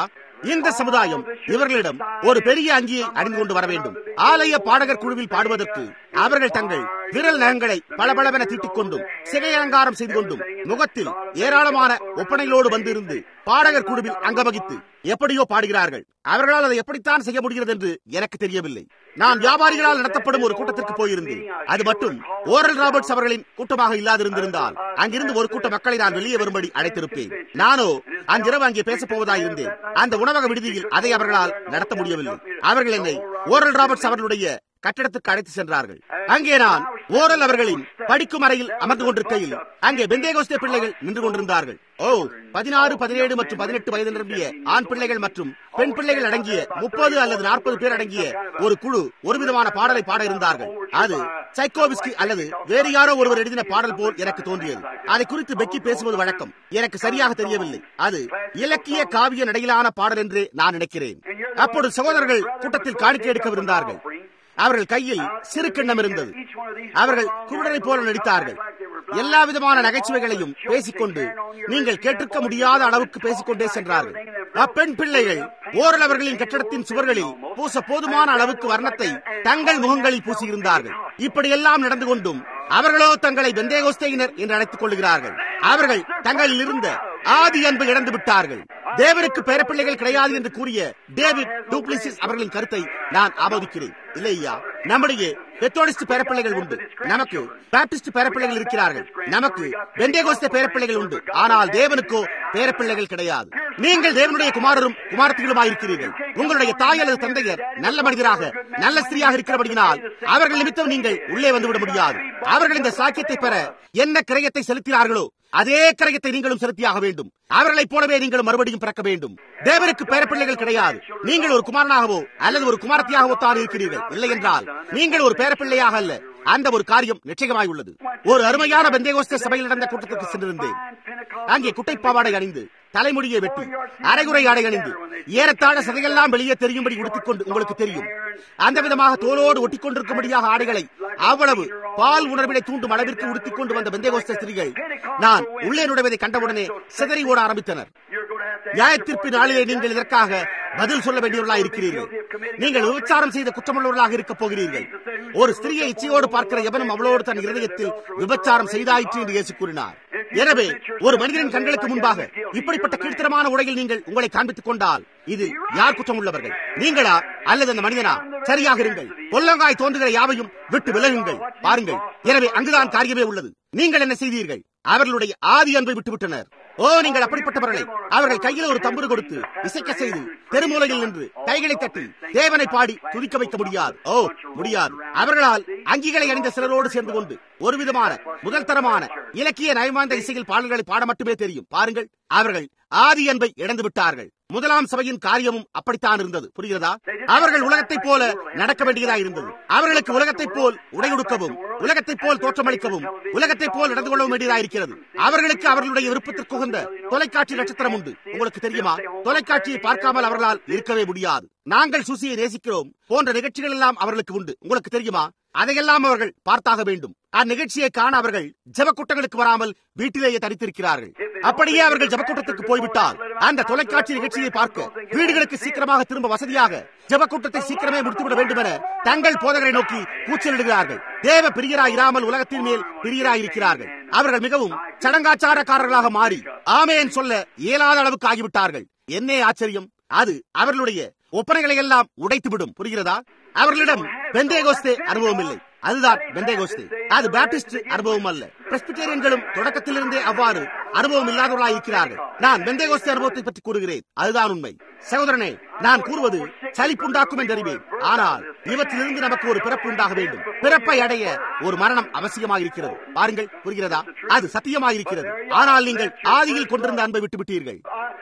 இந்த சமுதாயம் இவர்களிடம் ஒரு பெரிய அங்கியை அணிந்து கொண்டு வர வேண்டும் ஆலய பாடகர் குழுவில் பாடுவதற்கு அவர்கள் தங்கள் விரல் நகங்களை பளபளவென தீட்டிக் கொண்டும் சிகை அலங்காரம் செய்து கொண்டும் முகத்தில் ஏராளமான ஒப்பனைகளோடு வந்திருந்து பாடகர் குழுவில் அங்கவகித்து எப்படியோ பாடுகிறார்கள் அவர்களால் அதை எப்படித்தான் செய்ய முடிகிறது என்று எனக்கு தெரியவில்லை நான் வியாபாரிகளால் நடத்தப்படும் ஒரு கூட்டத்திற்கு போயிருந்தேன் அது மட்டும் ஓரல் ராபர்ட்ஸ் அவர்களின் கூட்டமாக இல்லாதிருந்திருந்தால் அங்கிருந்து ஒரு கூட்ட மக்களை நான் வெளியே வரும்படி அழைத்திருப்பேன் நானோ அன்றிரவு அங்கே பேசப் போவதாயிருந்தேன் அந்த உணவக விடுதியில் அதை அவர்களால் நடத்த முடியவில்லை அவர்கள் என்னை ஓரல் ராபர்ட்ஸ் அவர்களுடைய கட்டிடத்துக்கு அழைத்து சென்றார்கள் அங்கே நான் ஓரல் அவர்களின் படிக்கும் அறையில் அமர்ந்து கொண்டிருக்கையில் அங்கே பெந்தேகோஸ்தே பிள்ளைகள் நின்று கொண்டிருந்தார்கள் ஓ பதினாறு பதினேழு மற்றும் பதினெட்டு வயது நிரம்பிய ஆண் பிள்ளைகள் மற்றும் பெண் பிள்ளைகள் அடங்கிய முப்பது அல்லது நாற்பது பேர் அடங்கிய ஒரு குழு ஒரு விதமான பாடலை பாட இருந்தார்கள் அது சைக்கோவிஸ்கி அல்லது வேறு யாரோ ஒருவர் எழுதின பாடல் போல் எனக்கு தோன்றியது அதை குறித்து பெக்கி பேசுவது வழக்கம் எனக்கு சரியாக தெரியவில்லை அது இலக்கிய காவிய நடையிலான பாடல் என்றே நான் நினைக்கிறேன் அப்பொழுது சகோதரர்கள் கூட்டத்தில் காணிக்கை எடுக்கவிருந்தார்கள் அவர்கள் கையில் சிறு கிண்ணம் இருந்தது அவர்கள் குருடரை போல நடித்தார்கள் எல்லா விதமான நகைச்சுவைகளையும் பேசிக்கொண்டு நீங்கள் கேட்டிருக்க முடியாத அளவுக்கு பேசிக்கொண்டே சென்றார்கள் அப்பெண் பிள்ளைகள் ஓரல் அவர்களின் கட்டடத்தின் சுவர்களில் பூச போதுமான அளவுக்கு வர்ணத்தை தங்கள் முகங்களில் பூசியிருந்தார்கள் இப்படியெல்லாம் நடந்து கொண்டும் அவர்களோ தங்களை வெந்தேகோஸ்தையினர் என்று அழைத்துக் கொள்கிறார்கள் அவர்கள் தங்களில் இருந்த ஆதி அன்பை இழந்து விட்டார்கள் தேவனுக்கு பேரப்பிள்ளைகள் கிடையாது என்று கூறிய டேவிட் டூப்ளிசிஸ் அவர்களின் கருத்தை நான் ஆமோதிக்கிறேன் இல்லையா நம்முடைய பெத்தோடிஸ்ட் பேரப்பிள்ளைகள் உண்டு நமக்கு பாப்டிஸ்ட் பேரப்பிள்ளைகள் இருக்கிறார்கள் நமக்கு பெண்டேகோஸ்த பேரப்பிள்ளைகள் உண்டு ஆனால் தேவனுக்கோ பேரப்பிள்ளைகள் கிடையாது நீங்கள் தேவனுடைய குமாரரும் குமாரத்திகளுமாயிருக்கிறீர்கள் உங்களுடைய தாய் அல்லது தந்தையர் நல்ல மனிதராக நல்ல ஸ்திரியாக இருக்கிறபடியினால் அவர்கள் நிமித்தம் நீங்கள் உள்ளே வந்துவிட முடியாது அவர்கள் இந்த சாக்கியத்தை பெற என்ன கிரயத்தை செலுத்தினார்களோ அதே கிரயத்தை நீங்களும் செலுத்தியாக வேண்டும் அவர்களைப் போலவே நீங்களும் மறுபடியும் பிறக்க வேண்டும் தேவனுக்கு பேரப்பிள்ளைகள் கிடையாது நீங்கள் ஒரு குமாரனாகவோ அல்லது ஒரு குமாரத்தியாகவோ தான் இருக்கிறீர்கள் இல்லை என்றால் நீங்கள் ஒரு பேரப்பிள்ளையாக அல்ல அந்த ஒரு காரியம் நிச்சயமாய் உள்ளது ஒரு அருமையான பெந்தேகோஸ்தே சபையில் நடந்த கூட்டத்திற்கு சென்றிருந்தேன் அங்கே குட்டைப்பாவாடை அணிந்து தலைமுடியை வெட்டி அரைகுறை ஆடை அணிந்து ஏறத்தாழ சதையெல்லாம் வெளியே தெரியும்படி உடுத்திக் கொண்டு உங்களுக்கு தெரியும் அந்த விதமாக தோலோடு ஒட்டிக் கொண்டிருக்கும்படியாக ஆடைகளை அவ்வளவு பால் உணர்வினை தூண்டும் அளவிற்கு உடுத்திக் கொண்டு வந்த பெந்தேகோஸ்த ஸ்திரீகள் நான் உள்ளே நுழைவதை கண்டவுடனே சிதறி ஓட ஆரம்பித்தனர் நியாயத்தீர்ப்பு நாளிலே நீங்கள் இதற்காக பதில் சொல்ல வேண்டியவர்களாக இருக்கிறீர்கள் நீங்கள் விபச்சாரம் செய்த குற்றமுள்ளவர்களாக இருக்கப் போகிறீர்கள் ஒரு ஸ்திரியை இச்சையோடு பார்க்கிற எவனும் அவளோடு தன் இருதயத்தில் விபச்சாரம் செய்தாயிற்று என்று இயேசு கூறினார் எனவே ஒரு மனிதனின் கண்களுக்கு முன்பாக இப்படிப்பட்ட கீழ்த்தரமான உடையில் நீங்கள் உங்களை காண்பித்துக் கொண்டால் இது யார் குற்றம் உள்ளவர்கள் நீங்களா அல்லது அந்த மனிதனா சரியாக இருங்கள் பொல்லங்காய் தோன்றுகிற யாவையும் விட்டு விலகுங்கள் பாருங்கள் எனவே அங்குதான் காரியமே உள்ளது நீங்கள் என்ன செய்தீர்கள் அவர்களுடைய ஆதி அன்பை விட்டுவிட்டனர் ஓ நீங்கள் அப்படிப்பட்டவர்களை அவர்கள் கையில் ஒரு தம்புரு கொடுத்து இசைக்க செய்து தெருமூலையில் நின்று கைகளை தட்டி தேவனை பாடி துதிக்க வைக்க முடியாது ஓ முடியாது அவர்களால் அங்கிகளை அணிந்த சிலரோடு சேர்ந்து கொண்டு ஒரு விதமான முதல் தரமான இலக்கிய நயமாந்த இசையில் பாடல்களை பாட மட்டுமே தெரியும் பாருங்கள் அவர்கள் ஆதி அன்பை இழந்து விட்டார்கள் முதலாம் சபையின் காரியமும் அப்படித்தான் இருந்தது புரிகிறதா அவர்கள் உலகத்தைப் போல நடக்க வேண்டியதா இருந்தது அவர்களுக்கு உலகத்தைப் போல் உடையுடுக்கவும் உலகத்தைப் போல் தோற்றமளிக்கவும் உலகத்தைப் போல் நடந்து கொள்ளவும் வேண்டியதா இருக்கிறது அவர்களுக்கு அவர்களுடைய விருப்பத்திற்கு உகந்த தொலைக்காட்சி நட்சத்திரம் உண்டு உங்களுக்கு தெரியுமா தொலைக்காட்சியை பார்க்காமல் அவர்களால் இருக்கவே முடியாது நாங்கள் சுசியை நேசிக்கிறோம் போன்ற நிகழ்ச்சிகள் எல்லாம் அவர்களுக்கு உண்டு உங்களுக்கு தெரியுமா அதையெல்லாம் அவர்கள் பார்த்தாக வேண்டும் அந்நிகழ்ச்சியை காண அவர்கள் ஜபக்கூட்டங்களுக்கு வராமல் வீட்டிலேயே தரித்திருக்கிறார்கள் அப்படியே அவர்கள் ஜபக்கூட்டத்துக்கு போய்விட்டால் அந்த தொலைக்காட்சி நிகழ்ச்சியை பார்க்க வீடுகளுக்கு சீக்கிரமாக திரும்ப வசதியாக ஜபக்கூட்டத்தை சீக்கிரமே முடித்துவிட வேண்டும் என தங்கள் போதகரை நோக்கி கூச்சலிடுகிறார்கள் தேவ பிரியராய் இராமல் உலகத்தின் மேல் பிரியராய் இருக்கிறார்கள் அவர்கள் மிகவும் சடங்காச்சாரக்காரர்களாக மாறி ஆமேன் சொல்ல இயலாத அளவுக்கு ஆகிவிட்டார்கள் என்னே ஆச்சரியம் அது அவர்களுடைய ஒப்பனைகளை எல்லாம் உடைத்துவிடும் புரிகிறதா அவர்களிடம் பெந்தேகோஸ்தே அனுபவம் இல்லை அதுதான் பெந்தேகோஸ்தே அது பேப்டிஸ்ட் அனுபவம் அல்ல பிரஸ்பிட்டேரியன்களும் தொடக்கத்திலிருந்தே அவ்வாறு அனுபவம் இல்லாதவர்களாக இருக்கிறார்கள் நான் பெந்தேகோஸ்தே அனுபவத்தை பற்றி கூறுகிறேன் அதுதான் உண்மை சகோதரனே நான் கூறுவது சலிப்புண்டாக்கும் என்று அறிவேன் ஆனால் இவற்றிலிருந்து நமக்கு ஒரு பிறப்பு உண்டாக வேண்டும் பிறப்பை அடைய ஒரு மரணம் அவசியமாக இருக்கிறது பாருங்கள் புரிகிறதா அது சத்தியமாக இருக்கிறது ஆனால் நீங்கள் ஆதியில் கொண்டிருந்த அன்பை விட்டுவிட்டீர்கள்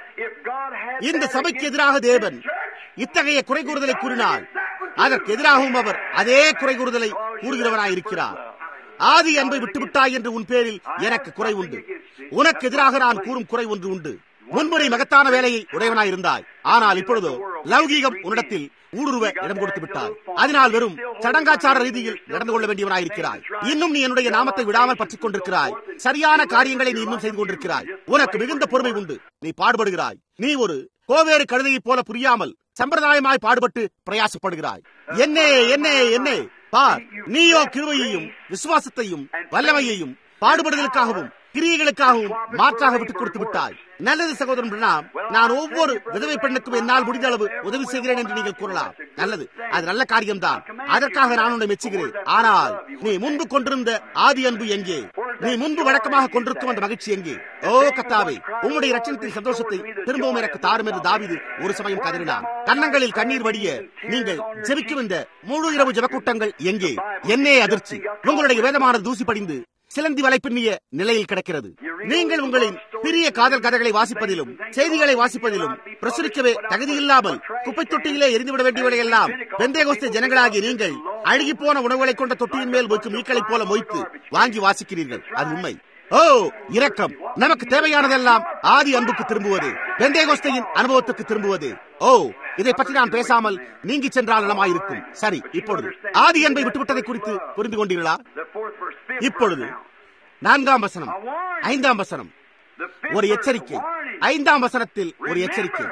இந்த சபைக்கு எதிராக தேவன் இத்தகைய குறை கூறுதலை கூறினால் அதற்கு எதிராகவும் அவர் அதே குறை கூறுதலை கூறுகிறவராயிருக்கிறார் ஆதி அன்பை விட்டுவிட்டாய் என்று உன் பேரில் எனக்கு குறை உண்டு உனக்கு எதிராக நான் கூறும் குறை ஒன்று உண்டு முன்முறை மகத்தான வேலையை உடையவனாய் இருந்தாய் ஆனால் இப்பொழுதோ லௌகீகம் உன்னிடத்தில் ஊடுருவ இடம் கொடுத்து விட்டாய் அதனால் வெறும் சடங்காச்சார ரீதியில் நடந்து கொள்ள வேண்டியவனாயிருக்கிறாய் இன்னும் நீ என்னுடைய நாமத்தை விடாமல் பற்றிக் கொண்டிருக்கிறாய் சரியான காரியங்களை நீ இன்னும் செய்து கொண்டிருக்கிறாய் உனக்கு மிகுந்த பொறுமை உண்டு நீ பாடுபடுகிறாய் நீ ஒரு கோவேறு கழுதையைப் போல புரியாமல் சம்பிரதாயமாய் பாடுபட்டு பிரயாசப்படுகிறாய் என்னே என்னே என்னே பார் நீயோ கிருவையையும் விசுவாசத்தையும் வல்லமையையும் பாடுபடுதலுக்காகவும் கிரியைகளுக்காகவும் மாற்றாக விட்டுக் கொடுத்து விட்டாய் நல்லது சகோதரன் பிரணாம் நான் ஒவ்வொரு விதவை பெண்ணுக்கும் என்னால் முடிந்த அளவு உதவி செய்கிறேன் என்று நீங்கள் கூறலாம் நல்லது அது நல்ல காரியம்தான் அதற்காக நான் உன்னை மெச்சுகிறேன் ஆனால் நீ முன்பு கொண்டிருந்த ஆதி அன்பு எங்கே நீ முன்பு வழக்கமாக கொண்டிருக்கும் அந்த மகிழ்ச்சி எங்கே ஓ கத்தாவே உன்னுடைய ரட்சணத்தின் சந்தோஷத்தை திரும்பவும் எனக்கு தாரும் என்று தாவிது ஒரு சமயம் கதறினான் கன்னங்களில் கண்ணீர் வடிய நீங்கள் ஜெபிக்கும் இந்த முழு இரவு ஜெபக்கூட்டங்கள் எங்கே என்னே அதிர்ச்சி உங்களுடைய வேதமான தூசி படிந்து சிலந்தி வலை பின்னிய நிலையில் கிடக்கிறது நீங்கள் உங்களின் பிரிய காதல் கதைகளை வாசிப்பதிலும் செய்திகளை வாசிப்பதிலும் பிரசுரிக்கவே தகுதியில்லாமல் குப்பை தொட்டியிலே எரிந்துவிட வேண்டியவரை எல்லாம் பெந்தேகோஸ்தே ஜனங்களாகி நீங்கள் அழுகி போன உணவுகளை கொண்ட தொட்டியின் மேல் வைக்கும் மீக்களைப் போல மொய்த்து வாங்கி வாசிக்கிறீர்கள் அது உண்மை ஓ இரக்கம் நமக்கு தேவையானதெல்லாம் ஆதி அன்புக்கு திரும்புவது பெந்தேகோஸ்தையின் அனுபவத்துக்கு திரும்புவது ஓ இதை பற்றி நான் பேசாமல் நீங்கி சென்றால் நலமாயிருக்கும் சரி இப்பொழுது ஆதி அன்பை விட்டுவிட்டதை குறித்து புரிந்து கொண்டீர்களா இப்பொழுது நான்காம் வசனம் ஐந்தாம் வசனம் ஒரு எச்சரிக்கை ஐந்தாம் வசனத்தில் ஒரு எச்சரிக்கை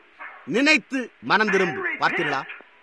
நினைத்து மனம் திரும்பு பார்த்தீர்களா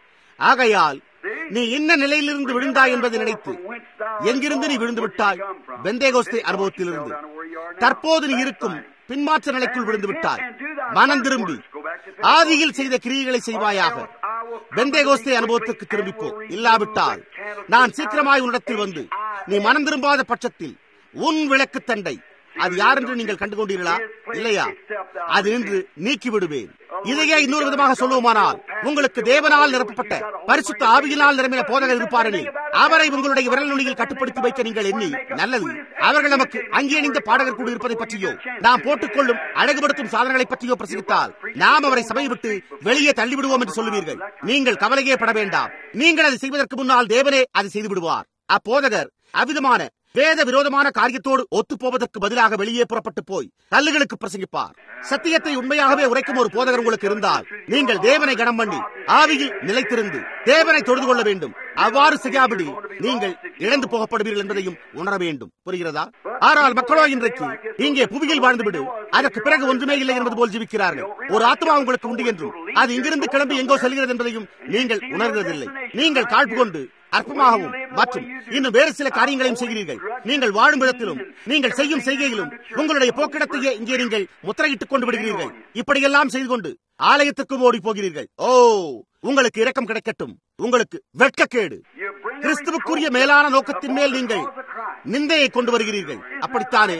ஆகையால் நீ என்ன நிலையிலிருந்து விழுந்தாய் என்பதை நினைத்து எங்கிருந்து நீ விழுந்து விட்டாய் பெந்தேகோஸ்தே அனுபவத்திலிருந்து தற்போது நீ இருக்கும் பின்மாற்ற நிலைக்குள் விழுந்து விட்டாய் மனம் திரும்பி ஆதியில் செய்த கிரியைகளை செய்வாயாக பெந்தேகோஸ்தே அனுபவத்திற்கு திரும்பிப்போ இல்லாவிட்டால் நான் சீக்கிரமாய் உன்னிடத்தில் வந்து நீ மனம் திரும்பாத பட்சத்தில் உன் விளக்கு தண்டை அது யார் என்று நீங்கள் கண்டுகொண்டீர்களா இல்லையா அது நின்று நீக்கி விடுவேன் இதையே இன்னொரு விதமாக சொல்லுவோமானால் உங்களுக்கு தேவனால் நிரப்பப்பட்ட பரிசுத்த ஆவியினால் நிரம்பின போதகர் இருப்பாரெனில் அவரை உங்களுடைய விரல் நுனியில் கட்டுப்படுத்தி வைக்க நீங்கள் எண்ணி நல்லது அவர்கள் நமக்கு அங்கே அணிந்த பாடகர் கூட இருப்பதை பற்றியோ நாம் போட்டுக்கொள்ளும் அழகுபடுத்தும் சாதனங்களை பற்றியோ பிரசங்கித்தால் நாம் அவரை சபை விட்டு வெளியே தள்ளிவிடுவோம் என்று சொல்லுவீர்கள் நீங்கள் கவலையே பட வேண்டாம் நீங்கள் அதை செய்வதற்கு முன்னால் தேவனே அதை செய்து விடுவார் அப்போதகர் அவ்விதமான வேத விரோதமான காரியத்தோடு ஒத்து போவதற்கு பதிலாக வெளியே புறப்பட்டு போய் கல்லுகளுக்கு பிரசங்கிப்பார் சத்தியத்தை உண்மையாகவே உரைக்கும் ஒரு போதகர் உங்களுக்கு இருந்தால் நீங்கள் தேவனை கனம் பண்ணி ஆவியில் நிலைத்திருந்து தேவனை தொழுது கொள்ள வேண்டும் அவ்வாறு செய்யாவிடில் நீங்கள் இழந்து போகப்படுவீர்கள் என்பதையும் உணர வேண்டும் புரிகிறதா ஆனால் மக்களோ இன்றைக்கு இங்கே புவியில் வாழ்ந்துவிடு அதற்கு பிறகு ஒன்றுமே இல்லை என்பது போல் ஜீவிக்கிறார்கள் ஒரு ஆத்மா உங்களுக்கு உண்டு என்றும் அது இங்கிருந்து கிளம்பி எங்கோ செல்கிறது என்பதையும் நீங்கள் உணர்கிறதில்லை நீங்கள் காழ்ப்பு கொண்டு அற்பமாகவும் மற்றும் இன்னும் வேறு சில காரியங்களையும் செய்கிறீர்கள் நீங்கள் வாழும் விதத்திலும் நீங்கள் செய்யும் செய்கையிலும் உங்களுடைய போக்கிடத்தையே இங்கே நீங்கள் முத்திரையிட்டுக் கொண்டு விடுகிறீர்கள் இப்படியெல்லாம் செய்து கொண்டு ஆலயத்துக்கும் ஓடி போகிறீர்கள் ஓ உங்களுக்கு இரக்கம் கிடைக்கட்டும் உங்களுக்கு வெட்கக்கேடு கிறிஸ்துவுக்குரிய மேலான நோக்கத்தின் மேல் நீங்கள் நிந்தையை கொண்டு வருகிறீர்கள் அப்படித்தானே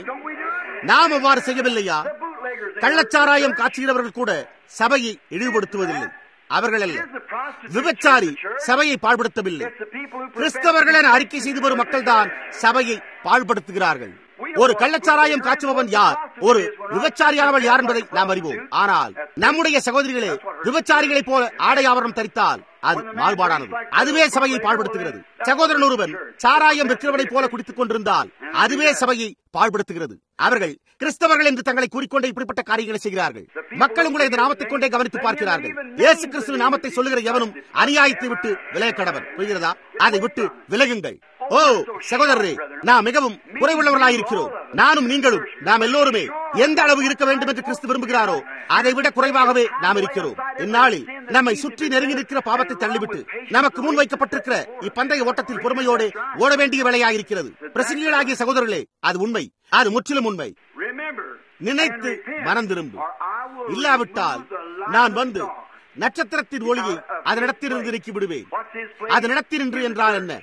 நாம் அவ்வாறு செய்யவில்லையா கள்ளச்சாராயம் காட்சிகிறவர்கள் கூட சபையை இழிவுபடுத்துவதில்லை அவர்கள் அல்ல விபச்சாரி சபையை பாழ்படுத்தவில்லை கிறிஸ்தவர்கள் என அறிக்கை செய்து வரும் மக்கள் தான் சபையை பாழ்படுத்துகிறார்கள் ஒரு கள்ளச்சாராயம் காய்ச்சுபவன் யார் ஒரு விபச்சாரியானவள் யார் என்பதை நாம் அறிவோம் ஆனால் நம்முடைய சகோதரிகளே விபச்சாரிகளைப் போல ஆடை ஆவரணம் தரித்தால் அது மாறுபாடானது அதுவே சபையை பாழ்படுத்துகிறது சகோதரன் ஒருவன் சாராயம் விற்கிறவனை போல குடித்துக் கொண்டிருந்தால் அதுவே சபையை பாழ்படுத்துகிறது அவர்கள் கிறிஸ்தவர்கள் என்று தங்களை கூறிக்கொண்டே இப்படிப்பட்ட காரியங்களை செய்கிறார்கள் மக்கள் உங்களை இந்த நாமத்தை கொண்டே கவனித்து பார்க்கிறார்கள் இயேசு கிறிஸ்துவின் நாமத்தை சொல்லுகிற எவனும் அநியாயத்தை விட்டு விலக கடவன் புரிகிறதா அதை விட்டு விலகுங்கள் ஓ சகோதரரே நாம் மிகவும் குறைவுள்ளவர்களாயிருக்கிறோம் நானும் நீங்களும் நாம் எல்லோருமே எந்த அளவு இருக்க வேண்டும் என்று கிறிஸ்து விரும்புகிறாரோ அதை விட குறைவாகவே நாம் இருக்கிறோம் இந்நாளில் நம்மை சுற்றி நெருங்கி நிற்கிற பாவத்தை தள்ளிவிட்டு நமக்கு முன் வைக்கப்பட்டிருக்கிற இப்பந்தய ஓட்டத்தில் பொறுமையோடு ஓட வேண்டிய வேலையாயிருக்கிறது பிரசங்கிகளாகிய சகோதரர்களே அது உண்மை அது முற்றிலும் உண்மை நினைத்து மனம் திரும்பு இல்லாவிட்டால் நான் வந்து நட்சத்திரத்தின் ஒளியை அதனிடத்திலிருந்து நீக்கி விடுவேன் அதனிடத்தினின்று என்றால் என்ன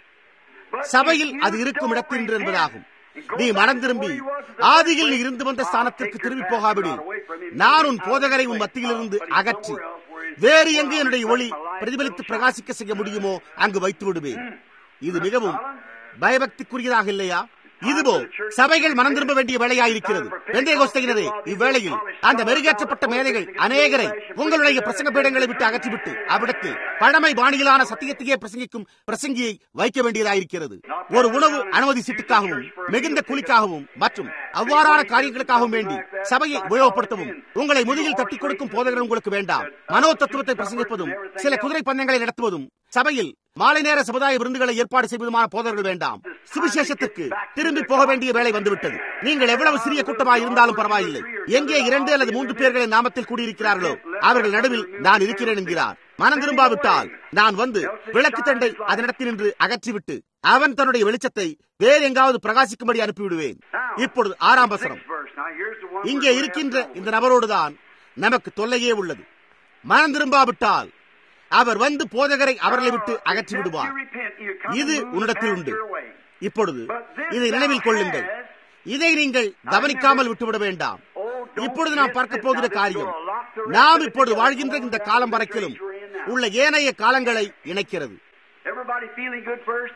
சபையில் அது இருக்கும் இடத்தின்று என்பதாகும் நீ மனம் திரும்பி ஆதியில் நீ இருந்து வந்த ஸ்தானத்திற்கு திரும்பி போகாவிடு நான் உன் போதகரை உன் மத்தியிலிருந்து அகற்றி வேறு எங்கு என்னுடைய ஒளி பிரதிபலித்து பிரகாசிக்க செய்ய முடியுமோ அங்கு வைத்து விடுவேன் இது மிகவும் பயபக்திக்குரியதாக இல்லையா இதுவோ சபைகள் மனம் திரும்ப வேண்டிய வேலையாயிருக்கிறது வெந்தய கோஸ்தையினரே இவ்வேளையில் அந்த மெருகேற்றப்பட்ட மேதைகள் அநேகரை உங்களுடைய பிரசங்க பீடங்களை விட்டு அகற்றிவிட்டு அவ்விடத்தில் பழமை பாணியிலான சத்தியத்தையே பிரசங்கிக்கும் பிரசங்கியை வைக்க வேண்டியதாயிருக்கிறது ஒரு உணவு அனுமதி சீட்டுக்காகவும் மிகுந்த கூலிக்காகவும் மற்றும் அவ்வாறான காரியங்களுக்காகவும் வேண்டி சபையை உபயோகப்படுத்தவும் உங்களை முதுகில் தட்டிக் கொடுக்கும் போதகர் உங்களுக்கு வேண்டாம் மனோ தத்துவத்தை பிரசங்கிப்பதும் சில குதிரை பந்தயங்களை நடத்துவதும் சபையில் மாலை நேர சமுதாய விருந்துகளை ஏற்பாடு செய்வதுமான போதர்கள் வேண்டாம் சுவிசேஷத்துக்கு திரும்பி போக வேண்டிய வேலை வந்துவிட்டது நீங்கள் எவ்வளவு சிறிய கூட்டமாக இருந்தாலும் பரவாயில்லை எங்கே இரண்டு அல்லது மூன்று பேர்களின் நாமத்தில் கூடியிருக்கிறார்களோ அவர்கள் நடுவில் நான் இருக்கிறேன் என்கிறார் மனம் திரும்பாவிட்டால் நான் வந்து விளக்கு தண்டை அதனிடத்தினின்று அகற்றிவிட்டு அவன் தன்னுடைய வெளிச்சத்தை வேறு எங்காவது பிரகாசிக்கும்படி அனுப்பிவிடுவேன் இப்பொழுது ஆறாம் வசனம் இங்கே இருக்கின்ற இந்த நபரோடுதான் நமக்கு தொல்லையே உள்ளது மனம் திரும்பாவிட்டால் அவர் வந்து போதகரை அவர்களை விட்டு அகற்றி விடுவார் இது உன்னிடத்தில் உண்டு இப்பொழுது இதை நினைவில் கொள்ளுங்கள் இதை நீங்கள் கவனிக்காமல் விட்டுவிட வேண்டாம் இப்பொழுது நாம் பார்க்க போகிற காரியம் நாம் இப்பொழுது வாழ்கின்ற இந்த காலம் வரைக்கிலும் உள்ள ஏனைய காலங்களை இணைக்கிறது Everybody feeling good first?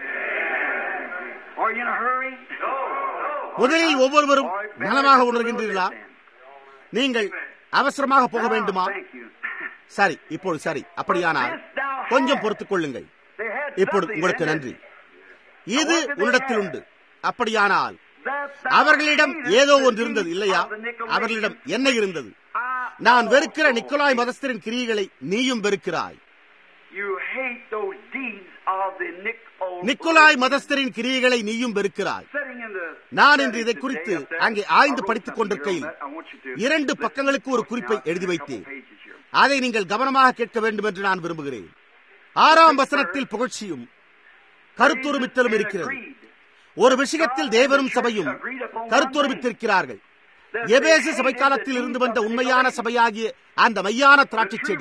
Are you in a hurry? முதலில் ஒவ்வொருவரும் நலமாக உணர்கின்றீர்களா நீங்கள் அவசரமாக போக வேண்டுமா Thank you. சரி இப்பொழுது சரி அப்படியானால் கொஞ்சம் பொறுத்துக் கொள்ளுங்கள் They had இப்பொழுது something, உங்களுக்கு didn't நன்றி இது உன்னிடத்தில் உண்டு அப்படியானால் they? That அவர்களிடம் thou ஏதோ hatest ஒன்று the இருந்தது deeds இல்லையா of the Nicolaitans. அவர்களிடம் என்ன இருந்தது I நான் வெறுக்கிற also நிக்கோலாய் மதஸ்தரின் கிரியைகளை நீயும் வெறுக்கிறாய் You hate those deeds of the Nicolaitans. நிக்கோலாய் மதஸ்தரின் கிரியைகளை நீயும் வெறுக்கிறாய் Sitting in the நான் இன்று இதை study குறித்து today up there, அங்கே ஆய்ந்து I wrote படித்துக் something கொண்டிருக்கையில் here on that. I want you to இரண்டு listen பக்கங்களுக்கு ஒரு to குறிப்பை now, எழுதி a couple வைத்தேன் pages here. அதை நீங்கள் கவனமாக கேட்க வேண்டும் என்று நான் விரும்புகிறேன் ஆறாம் வசனத்தில் புகழ்ச்சியும் கருத்துருமித்தலும் இருக்கிறது ஒரு விஷயத்தில் தேவனும் சபையும் கருத்துருமித்திருக்கிறார்கள் எபேசு சபை காலத்தில் இருந்து வந்த உண்மையான சபையாகிய அந்த மையான திராட்சை செடி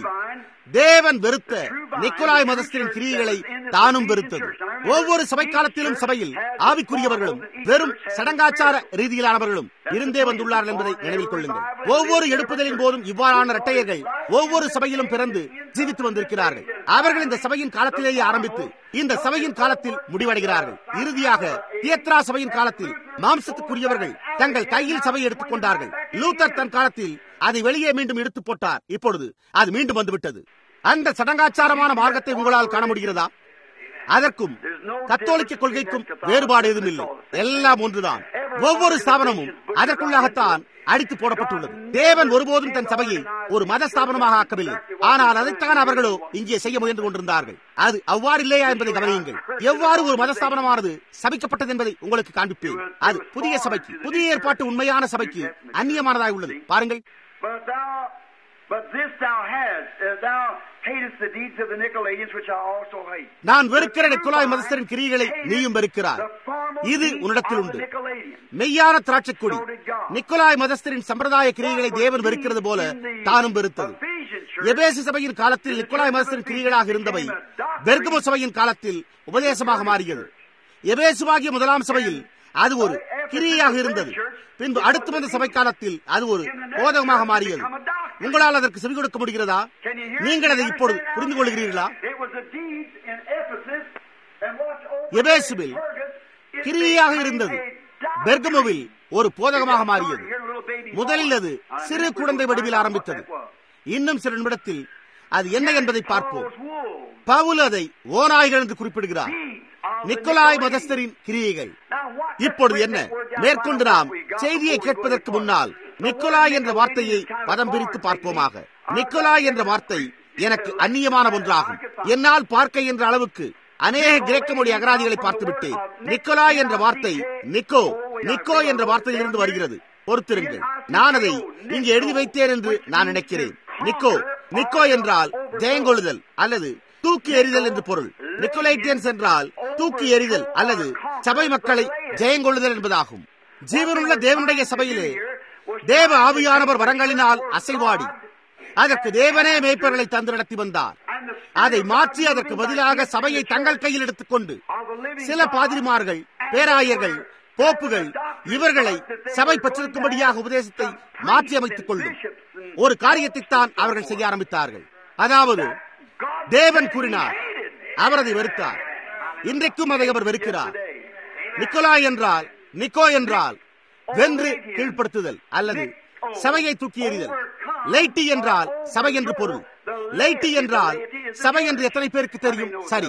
தேவன் வெறுத்த நிக்கோலாய் மதஸ்தரின் கிரியைகளை தானும் வெறுத்தது ஒவ்வொரு சபை காலத்திலும் சபையில் ஆவிக்குரியவர்களும் வெறும் சடங்காச்சார ரீதியிலானவர்களும் இருந்தே வந்துள்ளார்கள் என்பதை நினைவில் கொள்ளுங்கள் ஒவ்வொரு எடுப்புதலின் போதும் இவ்வாறான இரட்டையர்கள் ஒவ்வொரு சபையிலும் பிறந்து ஜீவித்து வந்திருக்கிறார்கள் அவர்கள் இந்த சபையின் காலத்திலேயே ஆரம்பித்து இந்த சபையின் காலத்தில் முடிவடைகிறார்கள் இறுதியாக தியத்ரா சபையின் காலத்தில் மாம்சத்துக்குரியவர்கள் தங்கள் கையில் சபையை எடுத்துக் கொண்டார்கள் லூத்தர் தன் காலத்தில் அதை வெளியே மீண்டும் எடுத்து போட்டார் இப்பொழுது அது மீண்டும் வந்துவிட்டது அந்த சடங்காச்சாரமான மார்க்கத்தை உங்களால் காண முடிகிறதா அதற்கும் கத்தோலிக்க கொள்கைக்கும் வேறுபாடு எதுவும் இல்லை எல்லாம் ஒன்றுதான் ஒவ்வொரு ஸ்தாபனமும் அதற்குள்ளாகத்தான் அடித்து போடப்பட்டுள்ளது தேவன் ஒருபோதும் தன் சபையை ஒரு மத ஸ்தாபனமாக ஆக்கவில்லை ஆனால் அதைத்தான் அவர்களோ இங்கே செய்ய முயன்று கொண்டிருந்தார்கள் அது அவ்வாறு இல்லையா என்பதை கவனியுங்கள் எவ்வாறு ஒரு மத ஸ்தாபனமானது சபிக்கப்பட்டது என்பதை உங்களுக்கு காண்பிப்பேன் அது புதிய சபைக்கு புதிய ஏற்பாட்டு உண்மையான சபைக்கு அந்நியமானதாய் உள்ளது பாருங்கள் But thou, but this thou hast, uh, thou hatest the deeds of the Nicolaitans, which I also hate. நான் வெறுக்கிற நிக்கோலாய் மதஸ்தரின் கிரிகளை நீயும் வெறுக்கிறாய் The formal இது deeds உன்னிடத்தில் of உண்டு the Nicolaitans. மெய்யான திராட்சைக்கொடி நிக்கோலாய் மதஸ்தரின் சம்பிரதாய கிரியைகளை தேவன் வெறுக்கிறது போல தானும் வெறுத்தது எபேசு சபையின் காலத்தில் நிக்கோலாய் மதஸ்தரின் கிரியைகளாக இருந்தவை பெர்கமோ சபையின் காலத்தில் உபதேசமாக மாறியது எபேசுவாகிய முதலாம் சபையில் அது ஒரு கிரியையாக இருந்தது பின்பு அடுத்து வந்த சபை காலத்தில் அது ஒரு போதகமாக மாறியது உங்களால் அதற்கு செவி கொடுக்க முடிகிறதா நீங்கள் அதை இப்பொழுது புரிந்து கொள்கிறீர்களா It was the deeds in Ephesus and what's over எபேசுவில் in Pergus, it கிரியையாக became இருந்தது a doctrine. பெர்கமோவில் ஒரு போதகமாக மாறியது Here, little baby முதலில் அது boy. I சிறு never குழந்தை could வடிவில் find out ஆரம்பித்தது what that was. இன்னும் சில நிமிடத்தில் அது என்ன என்பதை பார்ப்போம் Paul's wolves. பவுல் அதை ஓநாய்கள் என்று குறிப்பிடுகிறார் Deeds of the நிக்கோலாய் Nicolaitans. மதஸ்தரின் கிரியைகள் Now what- இப்பொழுது let's என்ன break that word down மேற்கொண்டு by நாம் what we got செய்தியை before we கேட்பதற்கு go முன்னால் further. நிக்கோலாய் என்ற வார்த்தையை பதம் பிரித்து பார்ப்போமாக நிக்கோலாய் என்ற வார்த்தை எனக்கு அந்நியமான ஒன்றாகும் என்னால் பார்க்க என்ற அளவுக்கு அநேக கிரேக்க மொழி அகராதிகளை பார்த்துவிட்டேன் நிக்கோலாய் என்ற வார்த்தை நிக்கோ நிக்கோ என்ற வார்த்தையிலிருந்து வருகிறது பொறுத்திருங்கள் நான் அதை இங்கே எழுதி வைத்தேன் என்று நான் நினைக்கிறேன் நிக்கோ நிக்கோ என்றால் ஜெயங்கொழுதல் அல்லது தூக்கி எறிதல் என்று பொருள் நிக்கோலைட்டியன்ஸ் என்றால் தூக்கி எறிதல் அல்லது சபை மக்களை ஜெயங்கொள்ளுதல் என்பதாகும் ஜீவனுள்ள தேவனுடைய சபையிலே தேவ ஆவியானவர் வரங்களினால் அசைவாடி அதற்கு தேவனே மேய்ப்பர்களை தந்து நடத்தி வந்தார் அதை மாற்றி அதற்கு பதிலாக சபையை தங்கள் கையில் எடுத்துக்கொண்டு சில பாதிரிமார்கள் பேராயர்கள் போப்புகள் இவர்களை சபை பெற்றிருக்கும்படியாக உபதேசத்தை மாற்றி அமைத்துக் கொள்ளும் ஒரு காரியத்தைத்தான் அவர்கள் செய்ய ஆரம்பித்தார்கள் அதாவது தேவன் கூறினார் அவர் அதை வெறுத்தார் இன்றைக்கும் அதை அவர் வெறுக்கிறார் நிக்கோலாய் என்றால் நிக்கோ என்றால் வென்று கீழ்ப்படுத்துதல் அல்லது சபையை தூக்கி எறிதல் லைட்டி என்றால் சபை என்று பொருள் லைட்டி என்றால் சபை என்று எத்தனை பேருக்கு தெரியும் சரி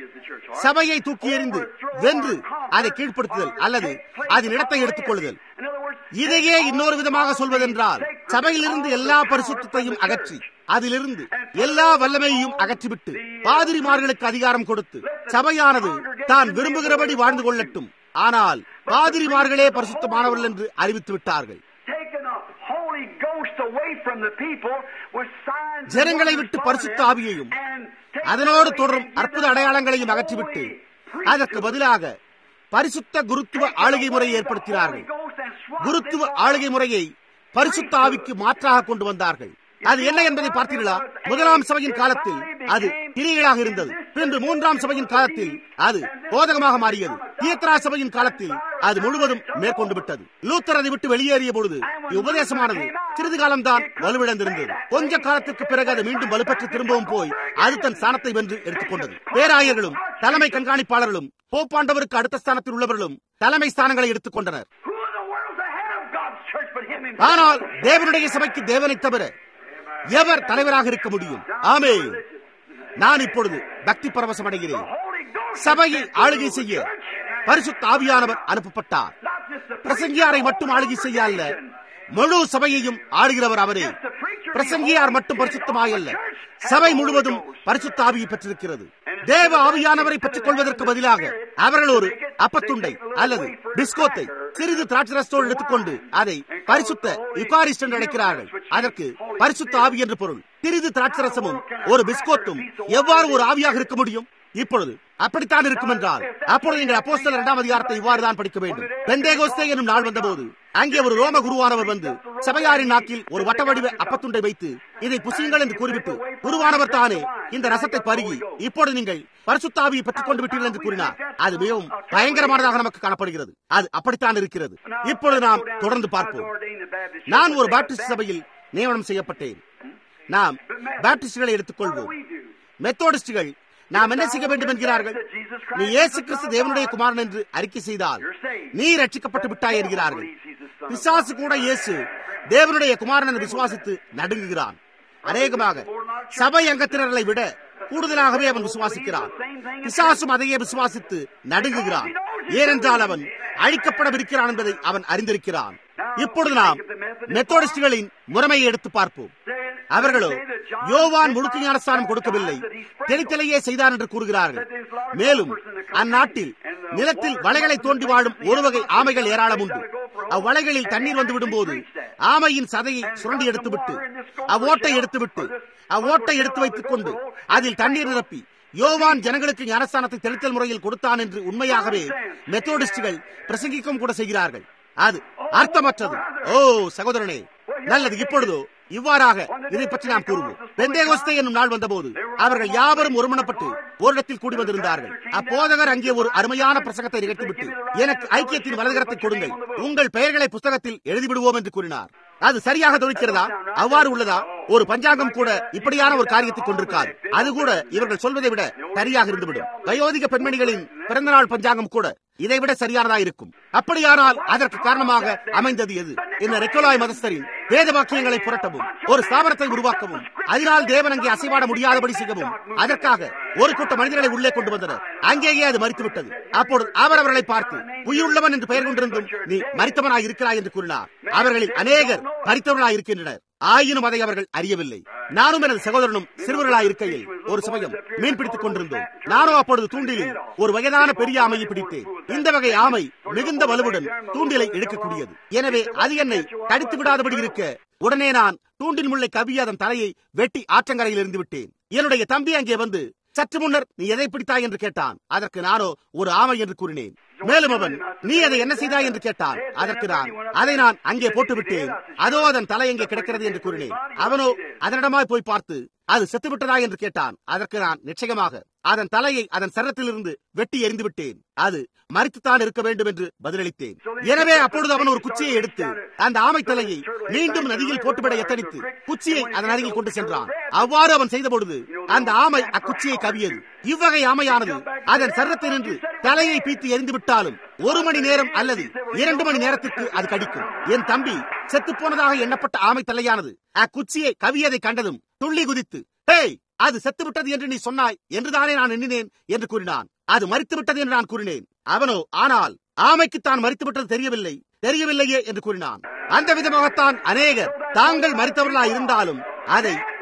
சபையை தூக்கி எறிந்து வென்று அதை கீழ்ப்படுத்துதல் அல்லது அதன் இடத்தை எடுத்துக் கொள்ளுதல் இதையே இன்னொரு விதமாக சொல்வதென்றால் சபையிலிருந்து எல்லா பரிசுத்தையும் அகற்றி அதிலிருந்து எல்லா வல்லமையையும் அகற்றிவிட்டு பாதிரிமார்களுக்கு அதிகாரம் கொடுத்து சபையானது தான் விரும்புகிறபடி வாழ்ந்து கொள்ளட்டும் ஆனால் பாதிரிமார்களே பரிசுத்தமானவர்கள் என்று அறிவித்து விட்டார்கள் ஜனங்களை விட்டு பரிசுத்த ஆவியையும் அதனோடு தொடரும் அற்புத அடையாளங்களையும் அகற்றிவிட்டு அதற்கு பதிலாக பரிசுத்த குருத்துவ ஆளுகை முறையை ஏற்படுத்தினார்கள் குருத்துவ ஆளுகை முறையை பரிசுத்த ஆவிக்கு மாற்றாக கொண்டு வந்தார்கள் அது என்ன என்பதை பார்த்தீர்களா முதலாம் சபையின் காலத்தில் அது கிரியைகளாக இருந்தது பின்பு மூன்றாம் சபையின் காலத்தில் அது போதகமாக மாறியது தியத்ரா சபையின் காலத்தில் அது முழுவதும் மேற்கொண்டு விட்டது லூத்தர் அதை விட்டு வெளியேறிய பொழுது உபதேசமானது சிறிது காலம்தான் வலுவிழந்திருந்தது கொஞ்ச காலத்திற்கு பிறகு அது மீண்டும் வலுப்பெற்று திரும்பவும் போய் அது தன் ஸ்தானத்தை வென்று எடுத்துக்கொண்டது பேராயர்களும் தலைமை கண்காணிப்பாளர்களும் போப்பாண்டவருக்கு அடுத்த ஸ்தானத்தில் உள்ளவர்களும் தலைமை ஸ்தானங்களை எடுத்துக் கொண்டனர் ஆனால் தேவனுடைய சபைக்கு தேவனை தவிர எவர் தலைவராக இருக்க முடியும் ஆமே நான் இப்பொழுது பக்தி பரவசம் அடைகிறேன் சபையை ஆளுகை செய்ய பரிசுத்த ஆவியானவர் அனுப்பப்பட்டார் பிரசங்கியாரை மட்டும் ஆளுகை செய்ய அல்ல முழு சபையையும் ஆளுகிறவர் அவரே பிரசங்கியார் மட்டும் பரிசுத்தமாயல்ல சபை முழுவதும் பரிசுத்த ஆவியை பெற்றிருக்கிறது தேவ ஆவியானவரை பெற்றுக் கொள்வதற்கு பதிலாக அவர்கள் ஒரு அப்பத்துண்டை அல்லது பிஸ்கோத்தை சிறிது திராட்சரசத்தோடு எடுத்துக்கொண்டு அதை பரிசுத்த யுகாரிஸ்ட் என்று அழைக்கிறார்கள் அதற்கு பரிசுத்த ஆவி என்று பொருள் சிறிது திராட்சரசமும் ஒரு பிஸ்கோத்தும் எவ்வாறு ஒரு ஆவியாக இருக்க முடியும் இப்பொழுது அப்படித்தான் இருக்கும் என்றால் அப்பொழுது நீங்கள் அப்போஸ்தலர் இரண்டாம் அதிகாரத்தை இவ்வாறு தான் படிக்க வேண்டும் பெந்தேகோஸ்தே என்னும் நாள் வந்தபோது அங்கே ஒரு ரோம குருவானவர் வந்து சபையாரின் நாக்கில் ஒரு வட்ட வடிவ அப்பத்துண்டை வைத்து இதை புசியுங்கள் என்று கூறிவிட்டு குருவானவர் தானே இந்த ரசத்தை பருகி இப்பொழுது நீங்கள் பரிசுத்தாவியை பெற்றுக் கொண்டு விட்டீர்கள் என்று கூறினார் அது மிகவும் பயங்கரமானதாக நமக்கு காணப்படுகிறது அது அப்படித்தான் இருக்கிறது இப்பொழுது நாம் தொடர்ந்து பார்ப்போம் நான் ஒரு பாப்டிஸ்ட் சபையில் நியமனம் செய்யப்பட்டேன் நாம் பாப்டிஸ்டுகளை எடுத்துக்கொள்வோம் மெத்தோடிஸ்டுகள் நாம் என்ன செய்ய வேண்டும் என்கிறார்கள் நீ இயேசு கிறிஸ்து தேவனுடைய குமாரன் என்று அறிக்கை செய்தால் நீ ரட்சிக்கப்பட்டு விட்டாய் என்கிறார்கள் பிசாசு கூட இயேசு தேவனுடைய குமாரன் என்று விசுவாசித்து நடுங்குகிறான் அநேகமாக சபை அங்கத்தினர்களை விட கூடுதலாகவே அவன் விசுவாசிக்கிறான் பிசாசும் அதையே விசுவாசித்து நடுங்குகிறான் ஏனென்றால் அவன் அழிக்கப்படவிருக்கிறான் என்பதை அவன் அறிந்திருக்கிறான் இப்பொழுது நாம் மெத்தோடிஸ்டுகளின் முறைமையை எடுத்து பார்ப்போம் அவர்களோ யோவான் முழுக்க ஞானஸ்தானம் கொடுக்கவில்லை தெளித்தலையே செய்தார் என்று கூறுகிறார்கள் மேலும் அந்நாட்டில் நிலத்தில் வலைகளை தோண்டி வாழும் ஒரு வகை ஆமைகள் ஏராளம் உண்டு அவ்வலைகளில் தண்ணீர் வந்து விடும்போது ஆமையின் சதையை சுரண்டி எடுத்துவிட்டு அவ்வோட்டை எடுத்துவிட்டு அவ்வோட்டை எடுத்து வைத்துக் கொண்டு அதில் தண்ணீர் நிரப்பி யோவான் ஜனங்களுக்கு ஞானஸ்தானத்தை தெளித்தல் முறையில் கொடுத்தான் என்று உண்மையாகவே மெத்தோடிஸ்டுகள் பிரசங்கிக்கவும் கூட செய்கிறார்கள் அது அர்த்தமற்றது ஓ சகோதரனே நல்லது இப்பொழுதோ இவ்வாறாக இதை பற்றி நாம் கூறுவோம் பெந்தேகோஸ்தே என்னும் நாள் வந்தபோது அவர்கள் யாவரும் ஒருமனப்பட்டு ஓரிடத்தில் கூடி வந்திருந்தார்கள் அப்போதகர் அங்கே ஒரு அருமையான பிரசங்கத்தை நிகழ்த்திவிட்டு எனக்கு ஐக்கியத்தின் வலதுகரத்தை கொடுங்கள் உங்கள் பெயர்களை புஸ்தகத்தில் எழுதிவிடுவோம் என்று கூறினார் அது சரியாக தொழிக்கிறதா அவ்வாறு உள்ளதா ஒரு பஞ்சாங்கம் கூட இப்படியான ஒரு காரியத்தை கொண்டிருக்காது அது கூட இவர்கள் சொல்வதை விட சரியாக இருந்துவிடும் வயோதிக பெண்மணிகளின் பிறந்தநாள் பஞ்சாங்கம் கூட இதைவிட சரியானதா இருக்கும் அப்படியானால் அதற்கு காரணமாக அமைந்தது எது இந்த ரெக்கோலாய் மதஸ்தரின் வேத வாக்கியங்களை புரட்டவும் ஒரு ஸ்தாபனத்தை உருவாக்கவும் அதனால் தேவன் அங்கே அசைவாட முடியாதபடி செய்யவும் அதற்காக ஒரு கூட்ட மனிதர்களை உள்ளே கொண்டு வந்தனர் அங்கேயே அது மறித்து விட்டது அப்பொழுது அவர் அவர்களை பார்த்து உயிருள்ளவன் என்று பெயர் கொண்டிருந்தும் நீ மறித்தவனாய் இருக்கிறாய் என்று கூறினார் அவர்களில் அநேகர் மறித்தவர்களாய் இருக்கின்றனர் ஆயினும் அதை அவர்கள் அறியவில்லை நானும் எனது சகோதரனும் சிறுவர்களாய் இருக்கையில் ஒரு சமயம் மீன் பிடித்துக் கொண்டிருந்தோம் நானும் அப்பொழுது தூண்டிலில் ஒரு வயதான பெரிய ஆமையை பிடித்தேன் இந்த வகை ஆமை மிகுந்த வலுவுடன் தூண்டிலை இழுக்கக்கூடியது எனவே அது என்னை கடித்து விடாதபடி இருக்க உடனே நான் தூண்டின் முல்லை கவிய அதன் தலையை வெட்டி ஆற்றங்கரையில் இருந்து விட்டேன் என்னுடைய தம்பி அங்கே வந்து சற்று முன்னர் நீ எதை பிடித்தாய் என்று கேட்டான் அதற்கு நானோ ஒரு ஆமை என்று கூறினேன் மேலும் அவன் நீ அதை என்ன செய்தாய் என்று கேட்டான் அதற்கு நான் அதை நான் அங்கே போட்டு விட்டேன் அதோ அதன் தலை எங்கே கிடக்கிறது என்று கூறினேன் அவனோ அதனிடமாய் போய் பார்த்து அது செத்துவிட்டதா என்று கேட்டான் அதற்கு நான் நிச்சயமாக அதன் தலையை அதன் சரத்திலிருந்து வெட்டி எறிந்து விட்டேன் அது மறித்துத்தான் இருக்க வேண்டும் என்று பதிலளித்தேன் எனவே அப்பொழுது அவன் ஒரு குச்சியை எடுத்து அந்த ஆமை தலையை மீண்டும் நதியில் போட்டுவிட எத்தனித்து குச்சியை அதன் அருகில் கொண்டு சென்றான் அவ்வாறு அவன் செய்த பொழுது அந்த ஆமை அக்குச்சியை கவியது இவ்வகை ஆமையானது அதன் சரத்தில் நின்று தலையை பீத்து எரிந்து விட்டாலும் ஒரு மணி நேரம் அல்லது இரண்டு மணி நேரத்திற்கு அது கடிக்கும் என் தம்பி செத்து போனதாக எண்ணப்பட்ட ஆமை தலையானது அக்குச்சியை கவியதை கண்டதும் துள்ளி குதித்து ஹேய் அது செத்து விட்டது என்று நீ சொன்னாய் என்றுதானே நான் எண்ணினேன் என்று கூறினான் அது மறித்து விட்டது என்று நான் கூறினேன் அவனோ ஆனால் ஆமைக்கு தான் மறித்து விட்டது தெரியவில்லை தெரியவில்லையே என்று கூறினான் அந்த விதமாகத்தான் அநேகர் தாங்கள் மறித்தவர்களாய் இருந்தாலும் அதை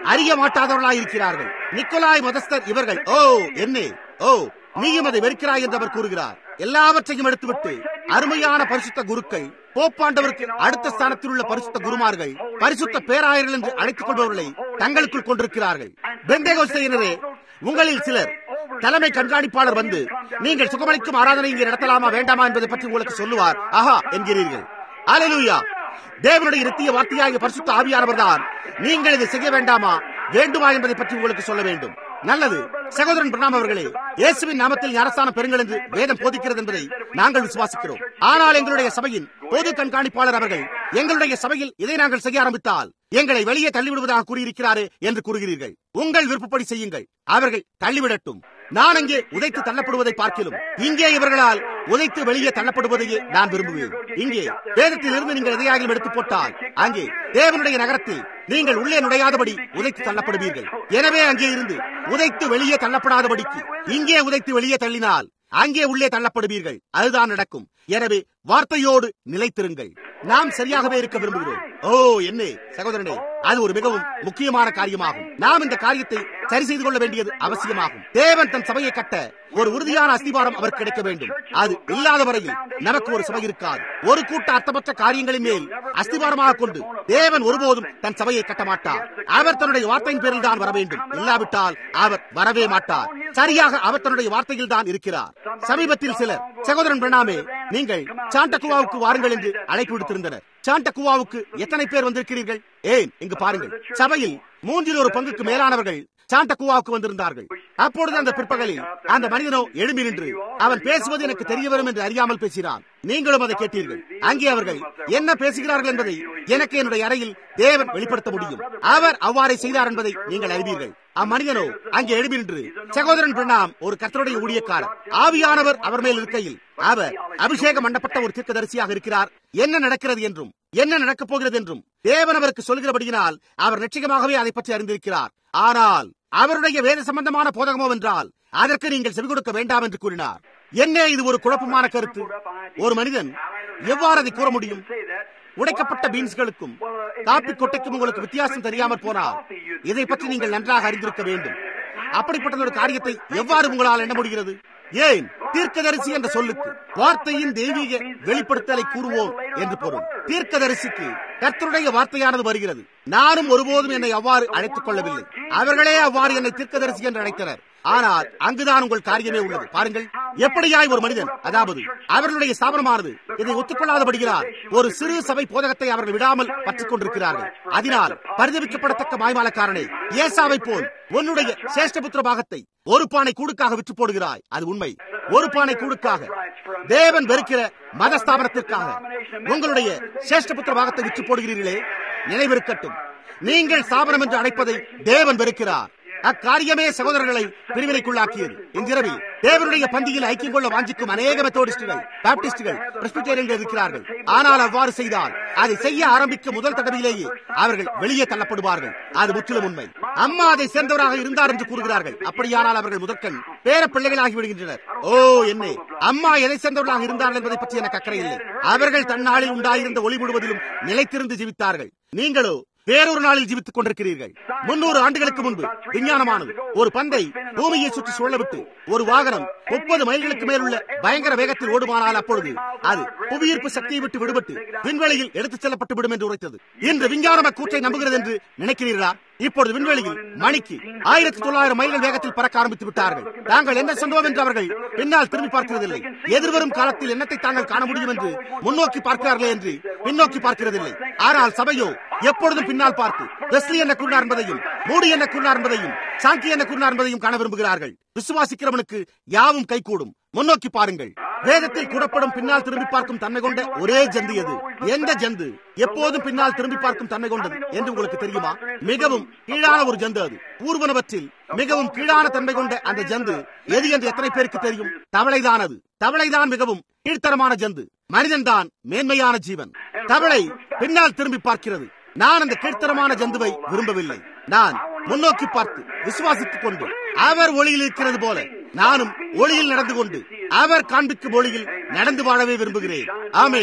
அறிய மாட்டாதவர்களாய் இருக்கிறார்கள் நிக்கோலாய் மதஸ்தர் இவர்கள் ஓ என்ன ஓ நீயும் அதை வெறுக்கிறாய் என்று அவர் கூறுகிறார் எல்லாவற்றையும் எடுத்துவிட்டு அருமையான பரிசுத்த குருக்கள் போப்பாண்டவருக்கு அடுத்த ஸ்தானத்தில் உள்ள பரிசுத்த குருமார்கள் பரிசுத்த பேராயர்கள் என்று அழைத்துக் கொள்பவர்களை தங்களுக்குள் கொண்டிருக்கிறார்கள் பெந்தேகோஸ்தையினரே உங்களில் சிலர் தலைமை கண்காணிப்பாளர் வந்து நீங்கள் சுகமளிக்கும் ஆராதனை இங்கே நடத்தலாமா வேண்டாமா என்பதை பற்றி உங்களுக்கு சொல்லுவார் ஆஹா என்கிறீர்கள் அலலூயா தேவனுடைய நித்திய வார்த்தையாகிய பரிசுத்த ஆவியானவர் தான் நீங்கள் இதை செய்ய வேண்டாமா வேண்டுமா என்பதை பற்றி உங்களுக்கு சொல்ல வேண்டும் நல்லது சகோதரன் பிரணாம் அவர்களே இயேசுவின் நாமத்தில் ஞானஸ்தானம் பெறுங்கள் என்று வேதம் போதிக்கிறது என்பதை நாங்கள் விசுவாசிக்கிறோம் ஆனால் எங்களுடைய சபையின் பொது கண்காணிப்பாளர் அவர்கள் எங்களுடைய சபையில் இதை நாங்கள் செய்ய ஆரம்பித்தால் எங்களை வெளியே தள்ளிவிடுவதாக கூறியிருக்கிறாரே என்று கூறுகிறீர்கள் உங்கள் விருப்பப்படி செய்யுங்கள் அவர்கள் தள்ளிவிடட்டும் நான் அங்கே உதைத்து தள்ளப்படுவதை பார்க்கிலும் இங்கே இவர்களால் உதைத்து வெளியே தள்ளப்படுவதையே நான் விரும்புவேன் இங்கே வேதத்தில் இருந்து நீங்கள் எதையாகிலும் எடுத்து போட்டால் அங்கே தேவனுடைய நகரத்தில் நீங்கள் உள்ளே நுழையாதபடி உதைத்து தள்ளப்படுவீர்கள் எனவே அங்கே இருந்து உதைத்து வெளியே தள்ளப்படாதபடிக்கு இங்கே உதைத்து வெளியே தள்ளினால் அங்கே உள்ளே தள்ளப்படுவீர்கள் அதுதான் நடக்கும் எனவே வார்த்தையோடு நிலைத்திருங்கள் நாம் சரியாகவே இருக்க விரும்புகிறோம் ஓ என்ன சகோதரனே அது ஒரு மிகவும் முக்கியமான காரியமாகும் நாம் இந்த காரியத்தை சரி செய்து கொள்ள வேண்டியது அவசியமாகும் தேவன் தன் சபையை கட்ட ஒரு உறுதியான அஸ்திவாரம் அவர் கிடைக்க வேண்டும் அது இல்லாத வரையில் நமக்கு ஒரு சபை இருக்காது ஒரு கூட்ட அர்த்தமற்ற காரியங்களின் மேல் அஸ்திவாரமாக கொண்டு தேவன் ஒருபோதும் தன் சபையை கட்ட மாட்டார் அவர் தன்னுடைய வார்த்தையின் பேரில் தான் வர வேண்டும் இல்லாவிட்டால் அவர் வரவே மாட்டார் சரியாக அவர் தன்னுடைய வார்த்தையில் தான் இருக்கிறார் சமீபத்தில் சிலர் சகோதரன் பிரணாமே நீங்கள் சாண்டகுவாவுக்கு வாருங்கள் என்று அழைப்பு விடுத்திருந்தனர் சாண்டகுவாவுக்கு எத்தனை பேர் வந்திருக்கிறீர்கள் ஏன் இங்கு பாருங்கள் சபையில் மூன்றில் ஒரு பங்குக்கு மேலானவர்கள் சாண்டகுவாவுக்கு வந்திருந்தார்கள் அப்பொழுது அந்த பிற்பகலில் அந்த மனிதனோ எழும்பி நின்று அவன் பேசுவது எனக்கு தெரிய வரும் என்று அறியாமல் பேசினான் நீங்களும் அதை கேட்டீர்கள் அங்கே அவர்கள் என்ன பேசுகிறார்கள் என்பதை எனக்கு என்னுடைய அறையில் தேவன் வெளிப்படுத்த முடியும் அவர் அவ்வாறே செய்தார் என்பதை நீங்கள் அறிவீர்கள் அம்மனிதனோ அங்கே எழுப்பி நின்று சகோதரன் பிரணாம் ஒரு கர்த்தருடைய ஊழியக்காரர் ஆவியானவர் அவர் மேல் இருக்கையில் அவர் அபிஷேகம் பண்ணப்பட்ட ஒரு தீர்க்கதரிசியாக இருக்கிறார் என்ன நடக்கிறது என்றும் என்ன நடக்கப் போகிறது என்றும் தேவன் அவருக்கு சொல்கிறபடியினால் அவர் நிச்சயமாகவே அதை பற்றி அறிந்திருக்கிறார் ஆனால் அவருடைய வேத சம்பந்தமான போதகமோ என்றால் அதற்கு நீங்கள் செவி கொடுக்க வேண்டாம் என்று கூறினார் என்ன இது ஒரு குழப்பமான கருத்து ஒரு மனிதன் எவ்வாறு அதை கூற முடியும் உடைக்கப்பட்ட பீன்ஸ்களுக்கும் காப்பி கொட்டைக்கும் உங்களுக்கு வித்தியாசம் தெரியாமற் போனால் இதை பற்றி நீங்கள் நன்றாக அறிந்திருக்க வேண்டும் அப்படிப்பட்ட ஒரு காரியத்தை எவ்வாறு உங்களால் எண்ண முடிகிறது ஏன் தீர்க்கதரிசி என்ற சொல்லுக்கு வார்த்தையின் தெய்வீக வெளிப்படுத்தலை கூறுவோம் என்று பொருள் தீர்க்கதரிசிக்கு கர்த்தருடைய வார்த்தையானது வருகிறது நானும் ஒருபோதும் என்னை அவ்வாறு அழைத்துக் கொள்ளவில்லை அவர்களே அவ்வாறு என்னை தீர்க்கதரிசி என்று அழைத்தனர் ஆனால் அங்குதான் உங்கள் காரியமே உள்ளது பாருங்கள் எப்படியாய் ஒரு மனிதன் அதாவது அவர்களுடைய ஸ்தாபனமானது இதை ஒத்துக்கொள்ளாதபடுகிறார் ஒரு சிறு சபை போதகத்தை அவர்கள் விடாமல் பற்றிக் கொண்டிருக்கிறார்கள் அதனால் பரிதவிக்கப்படத்தக்க மாய்மாலக்காரனே ஏசாவை போல் உன்னுடைய சேஷ்டபுத்திர பாகத்தை ஒரு பானை கூடுக்காக விற்று போடுகிறாய் அது உண்மை ஒரு பானை கூடுக்காக தேவன் வெறுக்கிற மதஸ்தாபனத்திற்காக உங்களுடைய சேஷ்டபுத்திர பாகத்தை விற்று போடுகிறீர்களே நினைவிருக்கட்டும் நீங்கள் ஸ்தாபனம் என்று அழைப்பதை தேவன் வெறுக்கிறார் அக்காரியமே சகோதரர்களை பிரிவினைக்குள்ளாக்கியது இன்றிரவில் தேவனுடைய பந்தியில் ஐக்கியம் கொள்ள வாஞ்சிக்கும் அநேக மெத்தோடிஸ்டுகள் பாப்டிஸ்டுகள் பிரஸ்பிட்டேரியன்கள் இருக்கிறார்கள் ஆனால் அவ்வாறு செய்தால் அதை செய்ய ஆரம்பிக்கும் முதல் தடவையிலேயே அவர்கள் வெளியே தள்ளப்படுவார்கள் அது முற்றிலும் உண்மை அம்மா அதை சேர்ந்தவராக இருந்தார் என்று கூறுகிறார்கள் அப்படியானால் அவர்கள் முதற்கண் பேர பிள்ளைகளாகி விடுகின்றனர் ஓ என்ன அம்மா எதை சேர்ந்தவர்களாக இருந்தார்கள் என்பதை பற்றி எனக்கு அக்கறை இல்லை அவர்கள் தன்னாளில் உண்டாயிருந்த ஒளி முழுவதிலும் நிலைத்திருந்து ஜீவித்தார்கள் நீங்களோ வேறொரு நாளில் ஜீவித்துக் கொண்டிருக்கிறீர்கள் முன்னூறு ஆண்டுகளுக்கு முன்பு விஞ்ஞானமானது ஒரு பந்தை பூமியை சுற்றி சுழலவிட்டு ஒரு வாகனம் முப்பது மைல்களுக்கு மேல் உள்ள பயங்கர வேகத்தில் ஓடுமானால் அப்பொழுது அது புவியீர்ப்பு சக்தியை விட்டு விடுபட்டு விண்வெளியில் எடுத்துச் செல்லப்பட்டு விடும் என்று உரைத்தது இன்று விஞ்ஞானம் அக்கூற்றை நம்புகிறது என்று நினைக்கிறீர்களா இப்பொழுது விண்வெளியில் மணிக்கு ஆயிரத்தி தொள்ளாயிரம் மைல்கள் வேகத்தில் பறக்க ஆரம்பித்து விட்டார்கள் தாங்கள் என்ன சென்றோம் என்று அவர்கள் பின்னால் திரும்பி பார்க்கிறதில்லை எதிர்வரும் காலத்தில் என்னத்தை தாங்கள் காண முடியும் என்று முன்னோக்கி பார்க்கிறார்களே என்று பின்னோக்கி பார்க்கிறதில்லை ஆனால் சபையோ எப்பொழுதும் பின்னால் பார்த்து வெஸ்லி என்ன கூறினார் என்பதையும் மூடி என்ன கூறினார் என்பதையும் சாங்கி என்ன கூறினார் என்பதையும் காண விரும்புகிறார்கள் விசுவாசிக்கிறவனுக்கு யாவும் கைகூடும் முன்னோக்கி பாருங்கள் வேதத்தில் கூடப்படும் பின்னால் திரும்பி பார்க்கும் தன்மை கொண்ட ஒரே ஜந்து எது எந்த ஜந்து எப்போதும் பின்னால் திரும்பி பார்க்கும் தன்மை கொண்டது என்று உங்களுக்கு தெரியுமா மிகவும் கீழான ஒரு ஜந்து அது பூர்வனவற்றில் மிகவும் கீழான தன்மை கொண்ட அந்த ஜந்து எது என்று எத்தனை பேருக்கு தெரியும் தவளைதான் அது தவளைதான் மிகவும் கீழ்த்தரமான ஜந்து மனிதன் தான் மேன்மையான ஜீவன் தவளை பின்னால் திரும்பி பார்க்கிறது நான் அந்த கீழ்த்தரமான ஜந்துவை விரும்பவில்லை நான் முன்னோக்கி பார்த்து விசுவாசித்துக் கொண்டு அவர் ஒளியில் இருக்கிறது போல நானும் ஒளியில் நடந்து கொண்டு அவர் காண்பிக்கும் ஒளியில் நடந்து வாழவே விரும்புகிறேன் ஆமேன்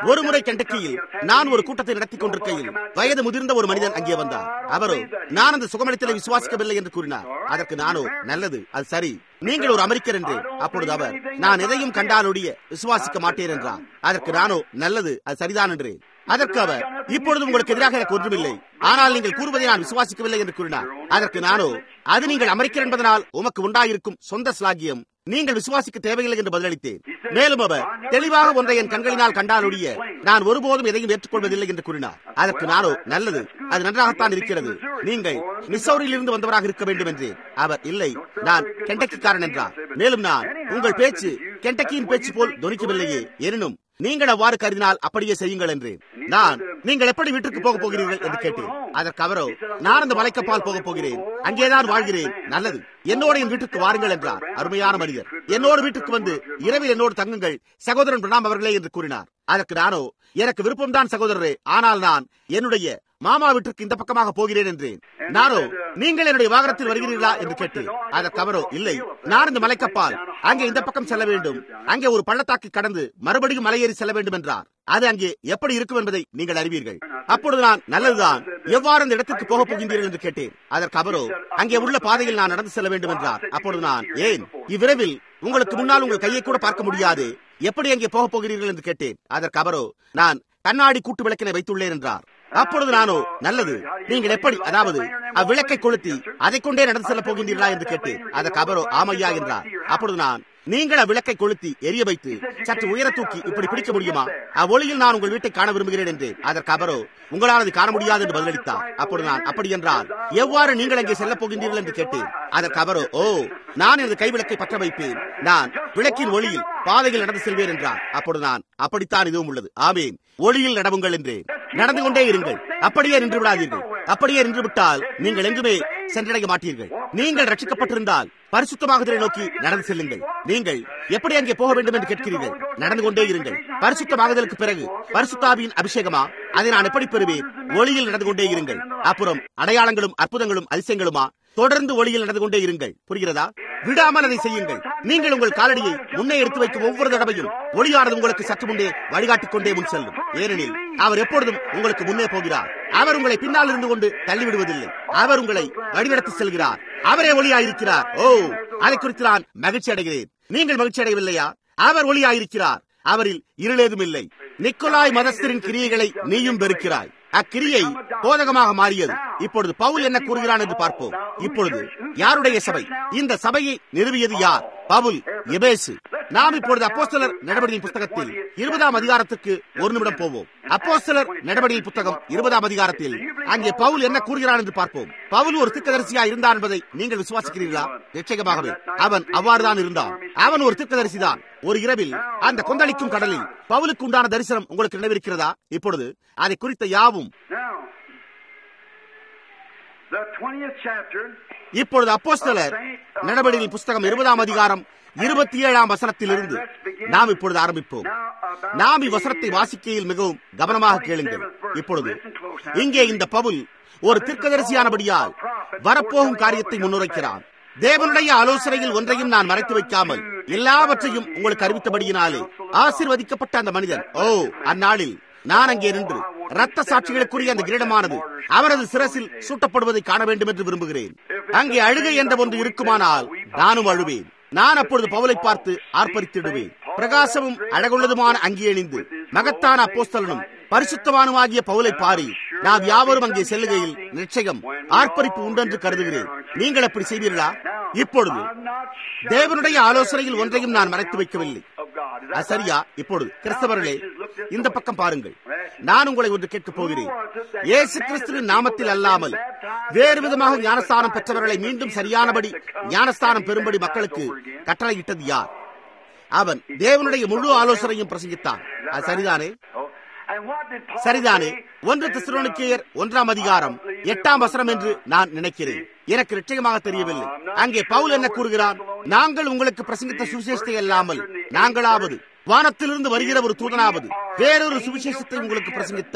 ஒரு முறை கெண்டக்கியில் நான் ஒரு கூட்டத்தை நடத்தி கொண்டிருக்கையில் வயது முதிர்ந்த ஒரு மனிதன் அங்கே வந்தார் அவரோ நான் அந்த சுகமளித்தலை விசுவாசிக்கவில்லை என்று கூறினார் அதற்கு நானோ நல்லது அது சரி நீங்கள் ஒரு அமெரிக்கர் என்று அப்பொழுது அவர் நான் எதையும் கண்டாலொடிய விசுவாசிக்க மாட்டேன் என்றார் அதற்கு நானோ நல்லது அது சரிதான் என்றேன் அதற்கு அவர் இப்பொழுது உங்களுக்கு எதிராக எனக்கு ஒன்றுமில்லை ஆனால் நீங்கள் கூறுவதை நான் விசுவாசிக்கவில்லை என்று கூறினார் அதற்கு நானோ அது நீங்கள் அமெரிக்கர் என்பதனால் உமக்கு உண்டாயிருக்கும் சொந்த ஸ்லாகியம் நீங்கள் விசுவாசிக்க தேவையில்லை என்று பதிலளித்தேன் மேலும் அவர் தெளிவாக ஒன்றை என் கண்களினால் கண்டாலொழிய நான் ஒருபோதும் எதையும் ஏற்றுக்கொள்வதில்லை என்று கூறினார் அதற்கு நானோ நல்லது அது நன்றாகத்தான் இருக்கிறது நீங்கள் மிசௌரியில் இருந்து வந்தவராக இருக்க வேண்டும் என்றேன் அவர் இல்லை நான் கெண்டக்கிக்காரன் என்றார் மேலும் நான் உங்கள் பேச்சு கெண்டக்கியின் பேச்சு போல் துணிக்கவில்லையே எனினும் நீங்கள் அவ்வாறு கருதினால் அப்படியே செய்யுங்கள் என்றேன் நான் நீங்கள் எப்படி வீட்டுக்கு போக போகிறீர்கள் என்று கேட்டேன் அதற்கு அவரோ நான் அந்த மலைக்கப்பால் போக போகிறேன் அங்கேதான் வாழ்கிறேன் நல்லது என்னோட என் வீட்டுக்கு வாருங்கள் என்றார் அருமையான மனிதர் என்னோடு வீட்டுக்கு வந்து இரவில் என்னோடு தங்குங்கள் சகோதரன் பிரணாம் அவர்களே என்று கூறினார் அதற்கு நானோ எனக்கு விருப்பம்தான் சகோதரரே ஆனால் நான் என்னுடைய மாமா வீட்டிற்கு இந்த பக்கமாக போகிறேன் என்றேன் நானோ நீங்கள் என்னுடைய வாகனத்தில் வருகிறீர்களா என்று கேட்டேன் அதற்கு அவரோ இல்லை நான் இந்த மலைக்கப்பால் அங்கே இந்த பக்கம் செல்ல வேண்டும் அங்கே ஒரு பள்ளத்தாக்கை கடந்து மறுபடியும் மலையேறி செல்ல வேண்டும் என்றார் அது அங்கே எப்படி இருக்கும் என்பதை நீங்கள் அறிவீர்கள் அப்பொழுது நான் நல்லதுதான் எவ்வாறு அந்த இடத்திற்கு போக போகின்றீர்கள் என்று கேட்டேன் அதற்கு அவரோ அங்கே உள்ள பாதையில் நான் நடந்து செல்ல வேண்டும் என்றார் அப்பொழுது நான் ஏன் இவ்விரைவில் உங்களுக்கு முன்னால் உங்கள் கையை கூட பார்க்க முடியாது எப்படி அங்கே போக போகிறீர்கள் என்று கேட்டேன் அதற்கு அவரோ நான் கண்ணாடி கூட்டு விளக்கினை வைத்துள்ளேன் என்றார் அப்பொழுது நானோ நல்லது நீங்கள் எப்படி அதாவது அவ்விளக்கை கொளுத்தி அதை கொண்டே நடந்து செல்ல போகின்றீர்களா என்று கேட்டேன் அதற்கு அவரோ ஆமையா என்றார் அப்பொழுது நான் நீங்கள் அவ்விளக்கை கொளுத்தி எரிய வைத்து சற்று உயர தூக்கி இப்படி பிடிக்க முடியுமா அவ்வொளியில் நான் உங்கள் வீட்டை காண விரும்புகிறேன் என்றேன் அதற்கு அவரோ உங்களால் அது காண முடியாது என்று பதிலளித்தார் அப்பொழுது நான் அப்படி என்றால் எவ்வாறு நீங்கள் அங்கே செல்ல போகின்றீர்கள் என்று கேட்டேன் அதற்கு அவரோ ஓ நான் எனது கைவிளக்கை பற்ற வைப்பேன் நான் விளக்கின் ஒளியில் பாதையில் நடந்து செல்வேன் என்றார் அப்பொழுது நான் அப்படித்தான் இதுவும் உள்ளது ஆமேன் ஒளியில் நடவுங்கள் என்றேன் நடந்து கொண்டே இருங்கள் அப்படியே நின்று விடாதீர்கள் அப்படியே நின்று விட்டால் நீங்கள் எங்குமே சென்றடைய மாட்டீர்கள் நீங்கள் ரட்சிக்கப்பட்டிருந்தால் பரிசுத்தமாகுதலை நோக்கி நடந்து செல்லுங்கள் நீங்கள் எப்படி அங்கே போக வேண்டும் என்று கேட்கிறீர்கள் நடந்து கொண்டே இருங்கள் பரிசுத்தமாகுதலுக்கு பிறகு பரிசுத்தாவியின் அபிஷேகமா அதை நான் எப்படி பெறுவேன் ஒளியில் நடந்து கொண்டே இருங்கள் அப்புறம் அடையாளங்களும் அற்புதங்களும் அதிசயங்களுமா தொடர்ந்து ஒளியில் நடந்து கொண்டே இருங்கள் புரிகிறதா விடாமல் அதை செய்யுங்கள் நீங்கள் உங்கள் காலடியை முன்னே எடுத்து வைக்கும் ஒவ்வொரு தடவையும் ஒளியானது உங்களுக்கு சற்று முன்னே வழிகாட்டிக் கொண்டே முன் செல்லும் ஏனெனில் அவர் எப்பொழுதும் உங்களுக்கு முன்னே போகிறார் அவர் உங்களை பின்னால் இருந்து கொண்டு தள்ளிவிடுவதில்லை அவர் உங்களை வழிநடத்தி செல்கிறார் அவரே ஒளியாயிருக்கிறார் ஓ அதை குறித்து நான் மகிழ்ச்சி அடைகிறேன் நீங்கள் மகிழ்ச்சி அடையவில்லையா அவர் ஒளியாயிருக்கிறார் அவரில் இருளேதும் இல்லை நிக்கோலாய் மதஸ்தரின் கிரியைகளை நீயும் வெறுக்கிறாய் அக்கிரியை போதகமாக மாறியது இப்பொழுது பவுல் என்ன கூறுகிறான் என்று பார்ப்போம் இப்பொழுது யாருடைய சபை இந்த சபையை நிறுவியது யார் பவுல் எபேசு நாம் இப்பொழுது அப்போஸ்தலர் நடவடிக்கை புத்தகத்தில் இருபதாம் அதிகாரத்துக்கு ஒரு நிமிடம் போவோம் அப்போஸ்தலர் நடவடிக்கை புத்தகம் இருபதாம் அதிகாரத்தில் அங்கே பவுல் என்ன கூறுகிறான் என்று பார்ப்போம் பவுல் ஒரு திக்கதரிசியா இருந்தான் என்பதை நீங்கள் விசுவாசிக்கிறீர்களா நிச்சயமாகவே அவன் அவ்வாறுதான் இருந்தான் அவன் ஒரு திக்கதரிசி தான் ஒரு இரவில் அந்த கொந்தளிக்கும் கடலில் பவுலுக்கு உண்டான தரிசனம் உங்களுக்கு நினைவிருக்கிறதா இப்பொழுது அதை குறித்த யாவும் The 20th chapter இப்பொழுது அப்போஸ்தலர் நடவடிக்கை புஸ்தகம் இருபதாம் அதிகாரம் இருபத்தி ஏழாம் வசனத்திலிருந்து நாம் இப்பொழுது ஆரம்பிப்போம் நாம் இவ்வசனத்தை வாசிக்கையில் மிகவும் கவனமாக கேளுங்கள் இப்பொழுது இங்கே இந்த பவுல் ஒரு தீர்க்கதரிசியானபடியால் வரப்போகும் காரியத்தை முன்னுரைக்கிறான் தேவனுடைய ஆலோசனையில் ஒன்றையும் நான் மறைத்து வைக்காமல் எல்லாவற்றையும் உங்களுக்கு அறிவித்தபடியினாலே ஆசிர்வதிக்கப்பட்ட அந்த மனிதன் ஓ அந்நாளில் நான் அங்கே நின்று ரத்த சாட்சிகளுக்குரிய அந்த கிரீடமானது அவரது சிரசில் சூட்டப்படுவதை காண வேண்டும் என்று விரும்புகிறேன் அங்கே அழுகை என்ற ஒன்று இருக்குமானால் நானும் அழுவேன் நான் அப்பொழுது பவுலை பார்த்து ஆர்ப்பரித்திடுவேன் பிரகாசமும் அழகுள்ளதுமான அங்கி அணிந்து மகத்தான அப்போஸ்தலனும் பரிசுத்தமானுமாகிய பவுலை பாரி நாம் யாவரும் அங்கே செல்லுகையில் நிச்சயம் ஆர்ப்பரிப்பு உண்டென்று கருதுகிறேன் நீங்கள் அப்படி செய்வீர்களா இப்பொழுது தேவனுடைய ஆலோசனையில் ஒன்றையும் நான் மறைத்து வைக்கவில்லை அது சரியா இப்பொழுது கிறிஸ்தவர்களே இந்த பக்கம் பாருங்கள் நான் உங்களை ஒன்று கேட்கப் போகிறேன் இயேசு கிறிஸ்துவின் நாமத்தில் அல்லாமல் வேறு விதமாக ஞானஸ்தானம் பெற்றவர்களை மீண்டும் சரியானபடி ஞானஸ்தானம் பெறும்படி மக்களுக்கு கட்டளையிட்டது யார் அவன் தேவனுடைய முழு ஆலோசனையும் பிரசங்கித்தான் அது சரிதானே சரிதானே ஒன்று திசுரோனிக்கேயர் ஒன்றாம் அதிகாரம் எட்டாம் வசனம் என்று நான் நினைக்கிறேன் எனக்கு நிச்சயமாக தெரியவில்லை அங்கே பவுல் என்ன கூறுகிறான் நாங்கள் உங்களுக்கு பிரசங்கித்த சுவிசேஷத்தை அல்லாமல் நாங்களாவது வானத்திலிருந்து வருகிற ஒரு தூதனாவது வேறொரு சுவிசேஷத்தை உங்களுக்கு பிரசங்கித்தால்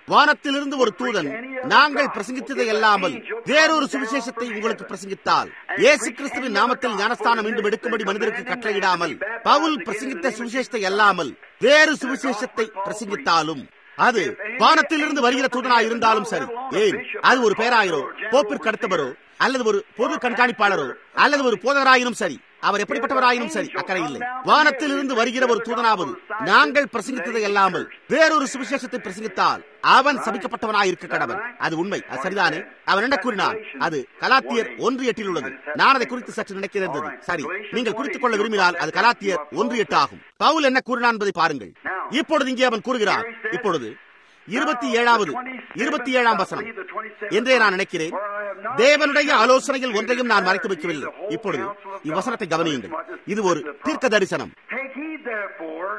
வானத்திலிருந்து ஒரு தூதன் நாங்கள் பிரசங்கித்ததை அல்லாமல் வேறொரு சுவிசேஷத்தை உங்களுக்கு பிரசங்கித்தால் இயேசு கிறிஸ்துவின் நாமத்தில் ஞானஸ்தானம் மீண்டும் எடுக்கும்படி மனிதருக்கு கட்டளையிடாமல் பவுல் பிரசங்கித்த சுவிசேஷத்தை அல்லாமல் வேறு சுவிசேஷத்தை பிரசங்கித்தாலும் அது வானத்திலிருந்து வருகிற தூதனாய் இருந்தாலும் சரி ஏன் அது ஒரு பேராயரோ போப்பிற்கு அடுத்தவரோ அல்லது ஒரு பொது கண்காணிப்பாளரோ அல்லது ஒரு போதகராயினும் சரி அவர் எப்படிப்பட்டவராயினும் சரி அக்கறை இல்லை வானத்தில் இருந்து வருகிற ஒரு தூதனாவது நாங்கள் பிரசங்கித்ததை அல்லாமல் வேறொரு சுவிசேஷத்தை பிரசங்கித்தால் அவன் சபிக்கப்பட்டவனாய் இருக்க கடவன் அது உண்மை அது சரிதானே அவன் என்ன கூறினான் அது கலாத்தியர் ஒன்று எட்டில் உள்ளது நான் அதை குறித்து சற்று நினைக்கிறது சரி நீங்கள் குறித்துக் கொள்ள விரும்பினால் அது கலாத்தியர் ஒன்று எட்டு ஆகும் பவுல் என்ன கூறினான் என்பதை பாருங்கள் இப்பொழுது இங்கே அவன் கூறுகிறான் இப்பொழுது இருபத்தி ஏழாவது இருபத்தி ஏழாம் வசனம் என்றே நான் நினைக்கிறேன் தேவனுடைய ஆலோசனையில் ஒன்றையும் நான் மறைத்து வைக்கவில்லை இப்பொழுது இவ்வசனத்தை கவனியுங்கள் இது ஒரு தீர்க்க தரிசனம் Take heed therefore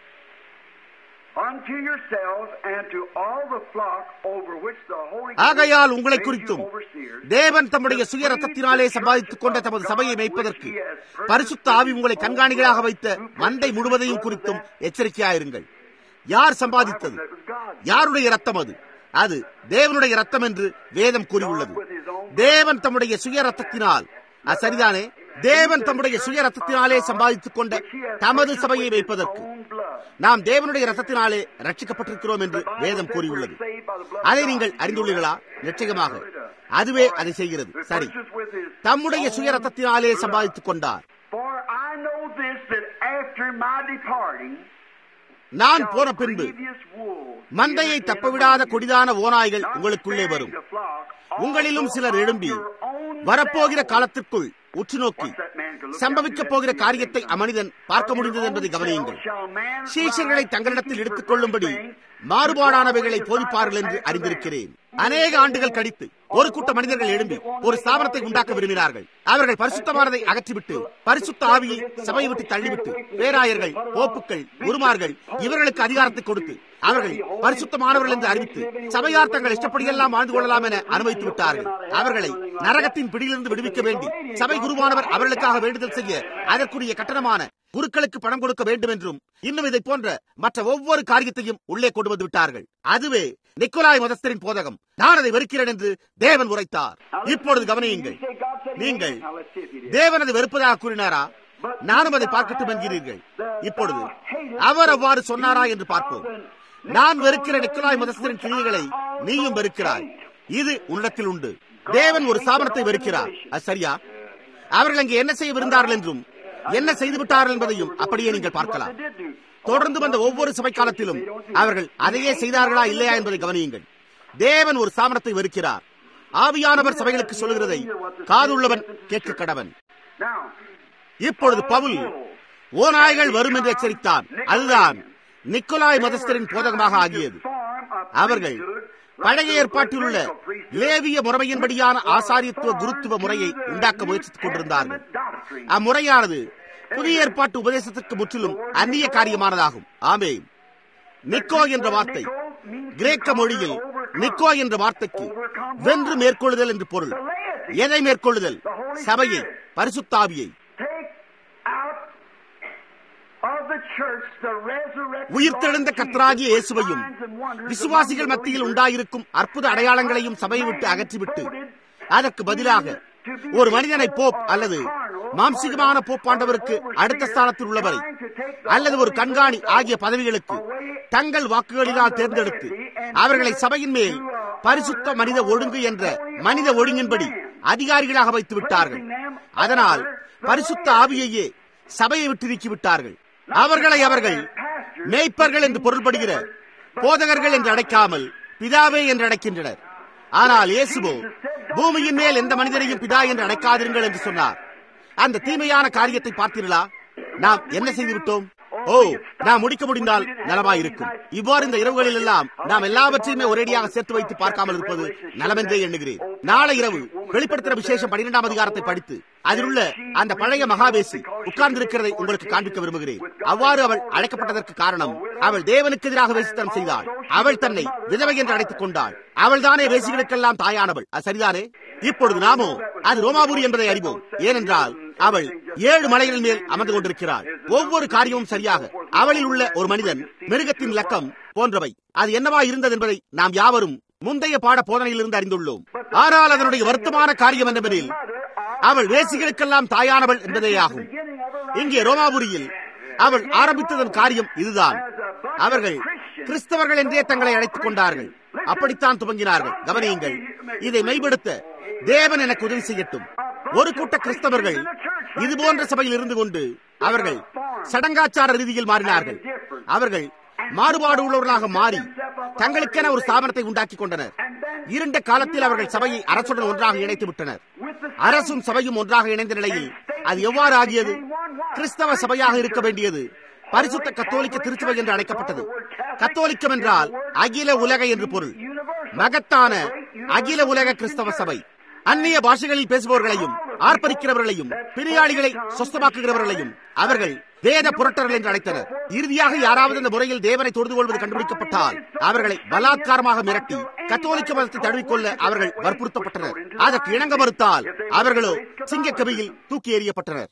unto yourselves and to all the flock over which the Holy ஆகையால் Ghost உங்களை made you குறித்தும் overseers. தேவன் தம்முடைய சுய ரத்தத்தினாலே சம்பாதித்துக் கொண்ட தமது சபையை மேய்ப்பதற்கு பரிசுத்த ஆவி உங்களை கண்காணிகளாக வைத்த மந்தை முழுவதையும் குறித்தும் எச்சரிக்கையாயிருங்கள் யார் சம்பாதித்தது யாருடைய ரத்தம் அது அது தேவனுடைய ரத்தம் என்று வேதம் கூறியுள்ளது தேவன் தம்முடைய சுய ரத்தத்தினால் அது சரிதானே தேவன் தம்முடைய சுய ரத்தத்தினாலே சம்பாதித்துக் கொண்ட தமது சபையை வைப்பதற்கு நாம் தேவனுடைய ரத்தத்தினாலே ரட்சிக்கப்பட்டிருக்கிறோம் என்று வேதம் கூறியுள்ளது அதை நீங்கள் அறிந்துள்ளீர்களா நிச்சயமாக அதுவே அதை செய்கிறது சரி தம்முடைய சுய ரத்தத்தினாலே சம்பாதித்துக் கொண்டார் For I know this that after my departing நான் போன பின்பு grievous wolves மந்தையை தப்பவிடாத கொடிதான ஓநாய்கள் உங்களுக்குள்ளே வரும் உங்களிலும் சிலர் எழும்பி வரப்போகிற காலத்திற்குள் உற்று நோக்கி சம்பவிக்கப் போகிற காரியத்தை அம்மனிதன் பார்க்க முடிந்தது என்பதை கவனியுங்கள் சீஷர்களை தங்களிடத்தில் எடுத்துக் கொள்ளும்படி மாறுபாடானவைகளை போதிப்பார்கள் என்று அறிந்திருக்கிறேன் அநேக ஆண்டுகள் கழித்து ஒரு கூட்ட மனிதர்கள் எழும்பி ஒரு ஸ்தாபனத்தை உண்டாக்க விரும்பினார்கள் அவர்கள் பரிசுத்தமானதை அகற்றிவிட்டு பரிசுத்த ஆவியை சபையை விட்டு தள்ளிவிட்டு பேராயர்கள் போப்புக்கள் உருமார்கள் இவர்களுக்கு அதிகாரத்தை கொடுத்து அவர்கள் பரிசுத்தமானவர்கள் என்று அறிவித்து சபையார் தங்கள் இஷ்டப்படியெல்லாம் வாழ்ந்து கொள்ளலாம் என அனுமதித்து விட்டார்கள் அவர்களை நரகத்தின் பிடியிலிருந்து விடுவிக்க வேண்டி சபை குருவானவர் அவர்களுக்காக வேண்டுதல் செய்ய அதற்குரிய கட்டணமான குருக்களுக்கு பணம் கொடுக்க வேண்டும் என்றும் இன்னும் இதை போன்ற மற்ற ஒவ்வொரு காரியத்தையும் உள்ளே கொண்டு வந்து விட்டார்கள் அதுவே நிக்கோலாய் மதஸ்தரின் போதகம் நான் அதை வெறுக்கிறேன் என்று தேவன் உரைத்தார் இப்பொழுது கவனியுங்கள் நீங்கள் தேவன் அதை வெறுப்பதாக கூறினாரா நானும் அதை பார்க்கட்டும் என்கிறீர்கள் இப்பொழுது அவர் அவ்வாறு சொன்னாரா என்று பார்ப்போம் நான் வெறுக்கிற நிக்கோலாய் மதஸ்தரின் கிரியைகளை நீயும் வெறுக்கிறாய் இது உன்னிடத்தில் உண்டு தேவன் ஒரு சாபனத்தை வெறுக்கிறார் அது சரியா அவர்கள் அங்கே என்ன செய்ய விருந்தார்கள் என்றும் என்ன செய்து விட்டார்கள் என்பதையும் அப்படியே நீங்கள் பார்க்கலாம் தொடர்ந்து வந்த ஒவ்வொரு சபை காலத்திலும் அவர்கள் அதையே செய்தார்களா இல்லையா என்பதை கவனியுங்கள் தேவன் ஒரு சாமனத்தை வெறுக்கிறார் ஆவியானவர் சபைகளுக்கு சொல்லுகிறதை காதுள்ளவன் கேட்க கடவன் Now, இப்பொழுது பவுல் ஓநாய்கள் வரும் என்று எச்சரித்தான் அதுதான் நிக்கோலாய் மதஸ்தரின் போதகமாக ஆகியது அவர்கள் பழைய ஏற்பாட்டில் உள்ள லேவிய முறைமையின்படியான ஆசாரியத்துவ குருத்துவ முறையை உண்டாக்க முயற்சித்துக் கொண்டிருந்தார்கள் அம்முறையானது புதிய ஏற்பாட்டு உபதேசத்திற்கு முற்றிலும் அந்நிய காரியமானதாகும் ஆமே நிக்கோ என்ற வார்த்தை கிரேக்க மொழியில் நிக்கோ என்ற வார்த்தைக்கு வென்று மேற்கொள்ளுதல் என்று பொருள் எதை மேற்கொள்ளுதல் சபையை பரிசுத்தாவியை take out of the church the resurrected உயிர்த்தெழுந்த Lord கர்த்தராகிய Jesus இயேசுவையும் with signs and wonders விசுவாசிகள் among the மத்தியில் believers. உண்டாயிருக்கும் அற்புத அடையாளங்களையும் சபையை விட்டு அகற்றிவிட்டு அதற்கு பதிலாக ஒரு மனிதனை போப் அல்லது மாம்சிகமான போப்பாண்டவருக்கு அடுத்த ஸ்தானத்தில் உள்ளவரை அல்லது ஒரு கண்காணி ஆகிய பதவிகளுக்கு தங்கள் வாக்குகளினால் தேர்ந்தெடுத்து அவர்களை சபையின் மேல் பரிசுத்த மனித ஒழுங்கு என்ற மனித ஒழுங்கின்படி அதிகாரிகளாக வைத்து விட்டார்கள் அதனால் பரிசுத்த ஆவியையே சபையை விட்டு நீக்கி விட்டார்கள் அவர்களை அவர்கள் மேய்ப்பர்கள் என்று பொருள்படுகிற போதகர்கள் என்று அழைக்காமல் பிதாவே என்று அழைக்கின்றனர் ஆனால் இயேசுவோ பூமியின் மேல் எந்த மனிதரையும் பிதா என்று அழைக்காதீர்கள் என்று சொன்னார் அந்த தீமையான காரியத்தை பார்த்தீர்களா நாம் என்ன செய்து விட்டோம் ஓ நாம் முடிக்க முடிந்தால் நலமாயிருக்கும் இவ்வாறு இந்த இரவுகளில் எல்லாம் நாம் எல்லாவற்றையுமே ஒரேடியாக சேர்த்து வைத்து பார்க்காமல் இருப்பது நலமென்றே எண்ணுகிறேன் நாளை இரவு வெளிப்படுத்துகிற விசேஷம் பன்னிரெண்டாம் அதிகாரத்தை படித்து அதில் உள்ள அந்த பழைய மகாவேசி உட்கார்ந்திருக்கிறதை உங்களுக்கு காண்பிக்க விரும்புகிறேன் அவ்வாறு அவள் அழைக்கப்பட்டதற்கு காரணம் அவள் தேவனுக்கு எதிராக வேசித்தனம் செய்தாள் அவள் தன்னை விதவை என்று அழைத்துக் கொண்டாள் அவள் தானே வேசிகளுக்கெல்லாம் தாயானவள் அது சரிதானே இப்பொழுது நாமோ அது ரோமாபுரி என்பதை அறிவோம் ஏனென்றால் அவள் ஏழு மலைகளின் மேல் அமர்ந்து கொண்டிருக்கிறாள் ஒவ்வொரு காரியமும் சரியாக அவளில் உள்ள ஒரு மனிதன் மிருகத்தின் லக்கம் போன்றவை அது என்னவா இருந்தது என்பதை நாம் யாவரும் முந்தைய பாட போதனையிலிருந்து அறிந்துள்ளோம் ஆனால் அதனுடைய வருத்தமான காரியம் என்னவெனில் அவள் வேசிகளுக்கெல்லாம் தாயானவள் என்பதேயாகும் இங்கே ரோமாபுரியில் அவள் ஆரம்பித்ததன் காரியம் இதுதான் அவர்கள் கிறிஸ்தவர்கள் என்றே தங்களை அழைத்துக் கொண்டார்கள் அப்படித்தான் துவங்கினார்கள் கவனியுங்கள் இதை மெய்படுத்த தேவன் எனக்கு உதவி செய்யட்டும் ஒரு கூட்ட கிறிஸ்தவர்கள் இது போன்ற சபையில் இருந்து கொண்டு அவர்கள் சடங்காச்சார ரீதியில் மாறினார்கள் அவர்கள் மாறுபாடு உள்ளவர்களாக மாறி தங்களுக்கென ஒரு ஸ்தாபனத்தை உண்டாக்கி கொண்டனர் இருண்ட காலத்தில் அவர்கள் சபையை அரசுடன் ஒன்றாக இணைத்து விட்டனர் அரசும் சபையும் ஒன்றாக இணைந்த நிலையில் அது எவ்வாறு ஆகியது கிறிஸ்தவ சபையாக இருக்க வேண்டியது பரிசுத்த கத்தோலிக்க திருச்சபை என்று அழைக்கப்பட்டது கத்தோலிக்கம் என்றால் அகில உலக என்று பொருள் மகத்தான அகில உலக கிறிஸ்தவ சபை அந்நிய பாஷைகளில் பேசுபவர்களையும் ஆர்ப்பரிக்கிறவர்களையும் பிரியாளிகளை சொஸ்தமாக்குகிறவர்களையும் அவர்கள் வேத புரட்டர்கள் என்று அழைத்தனர் இறுதியாக யாராவது இந்த முறையில் தேவனை தொழுது கொள்வது கண்டுபிடிக்கப்பட்டால் அவர்களை பலாத்காரமாக மிரட்டி கத்தோலிக்க மதத்தை தழுவிக்கொள்ள அவர்கள் வற்புறுத்தப்பட்டனர் அதற்கு இணங்க மறுத்தால் அவர்களோ சிங்கக்கவியில் தூக்கி எறியப்பட்டனர்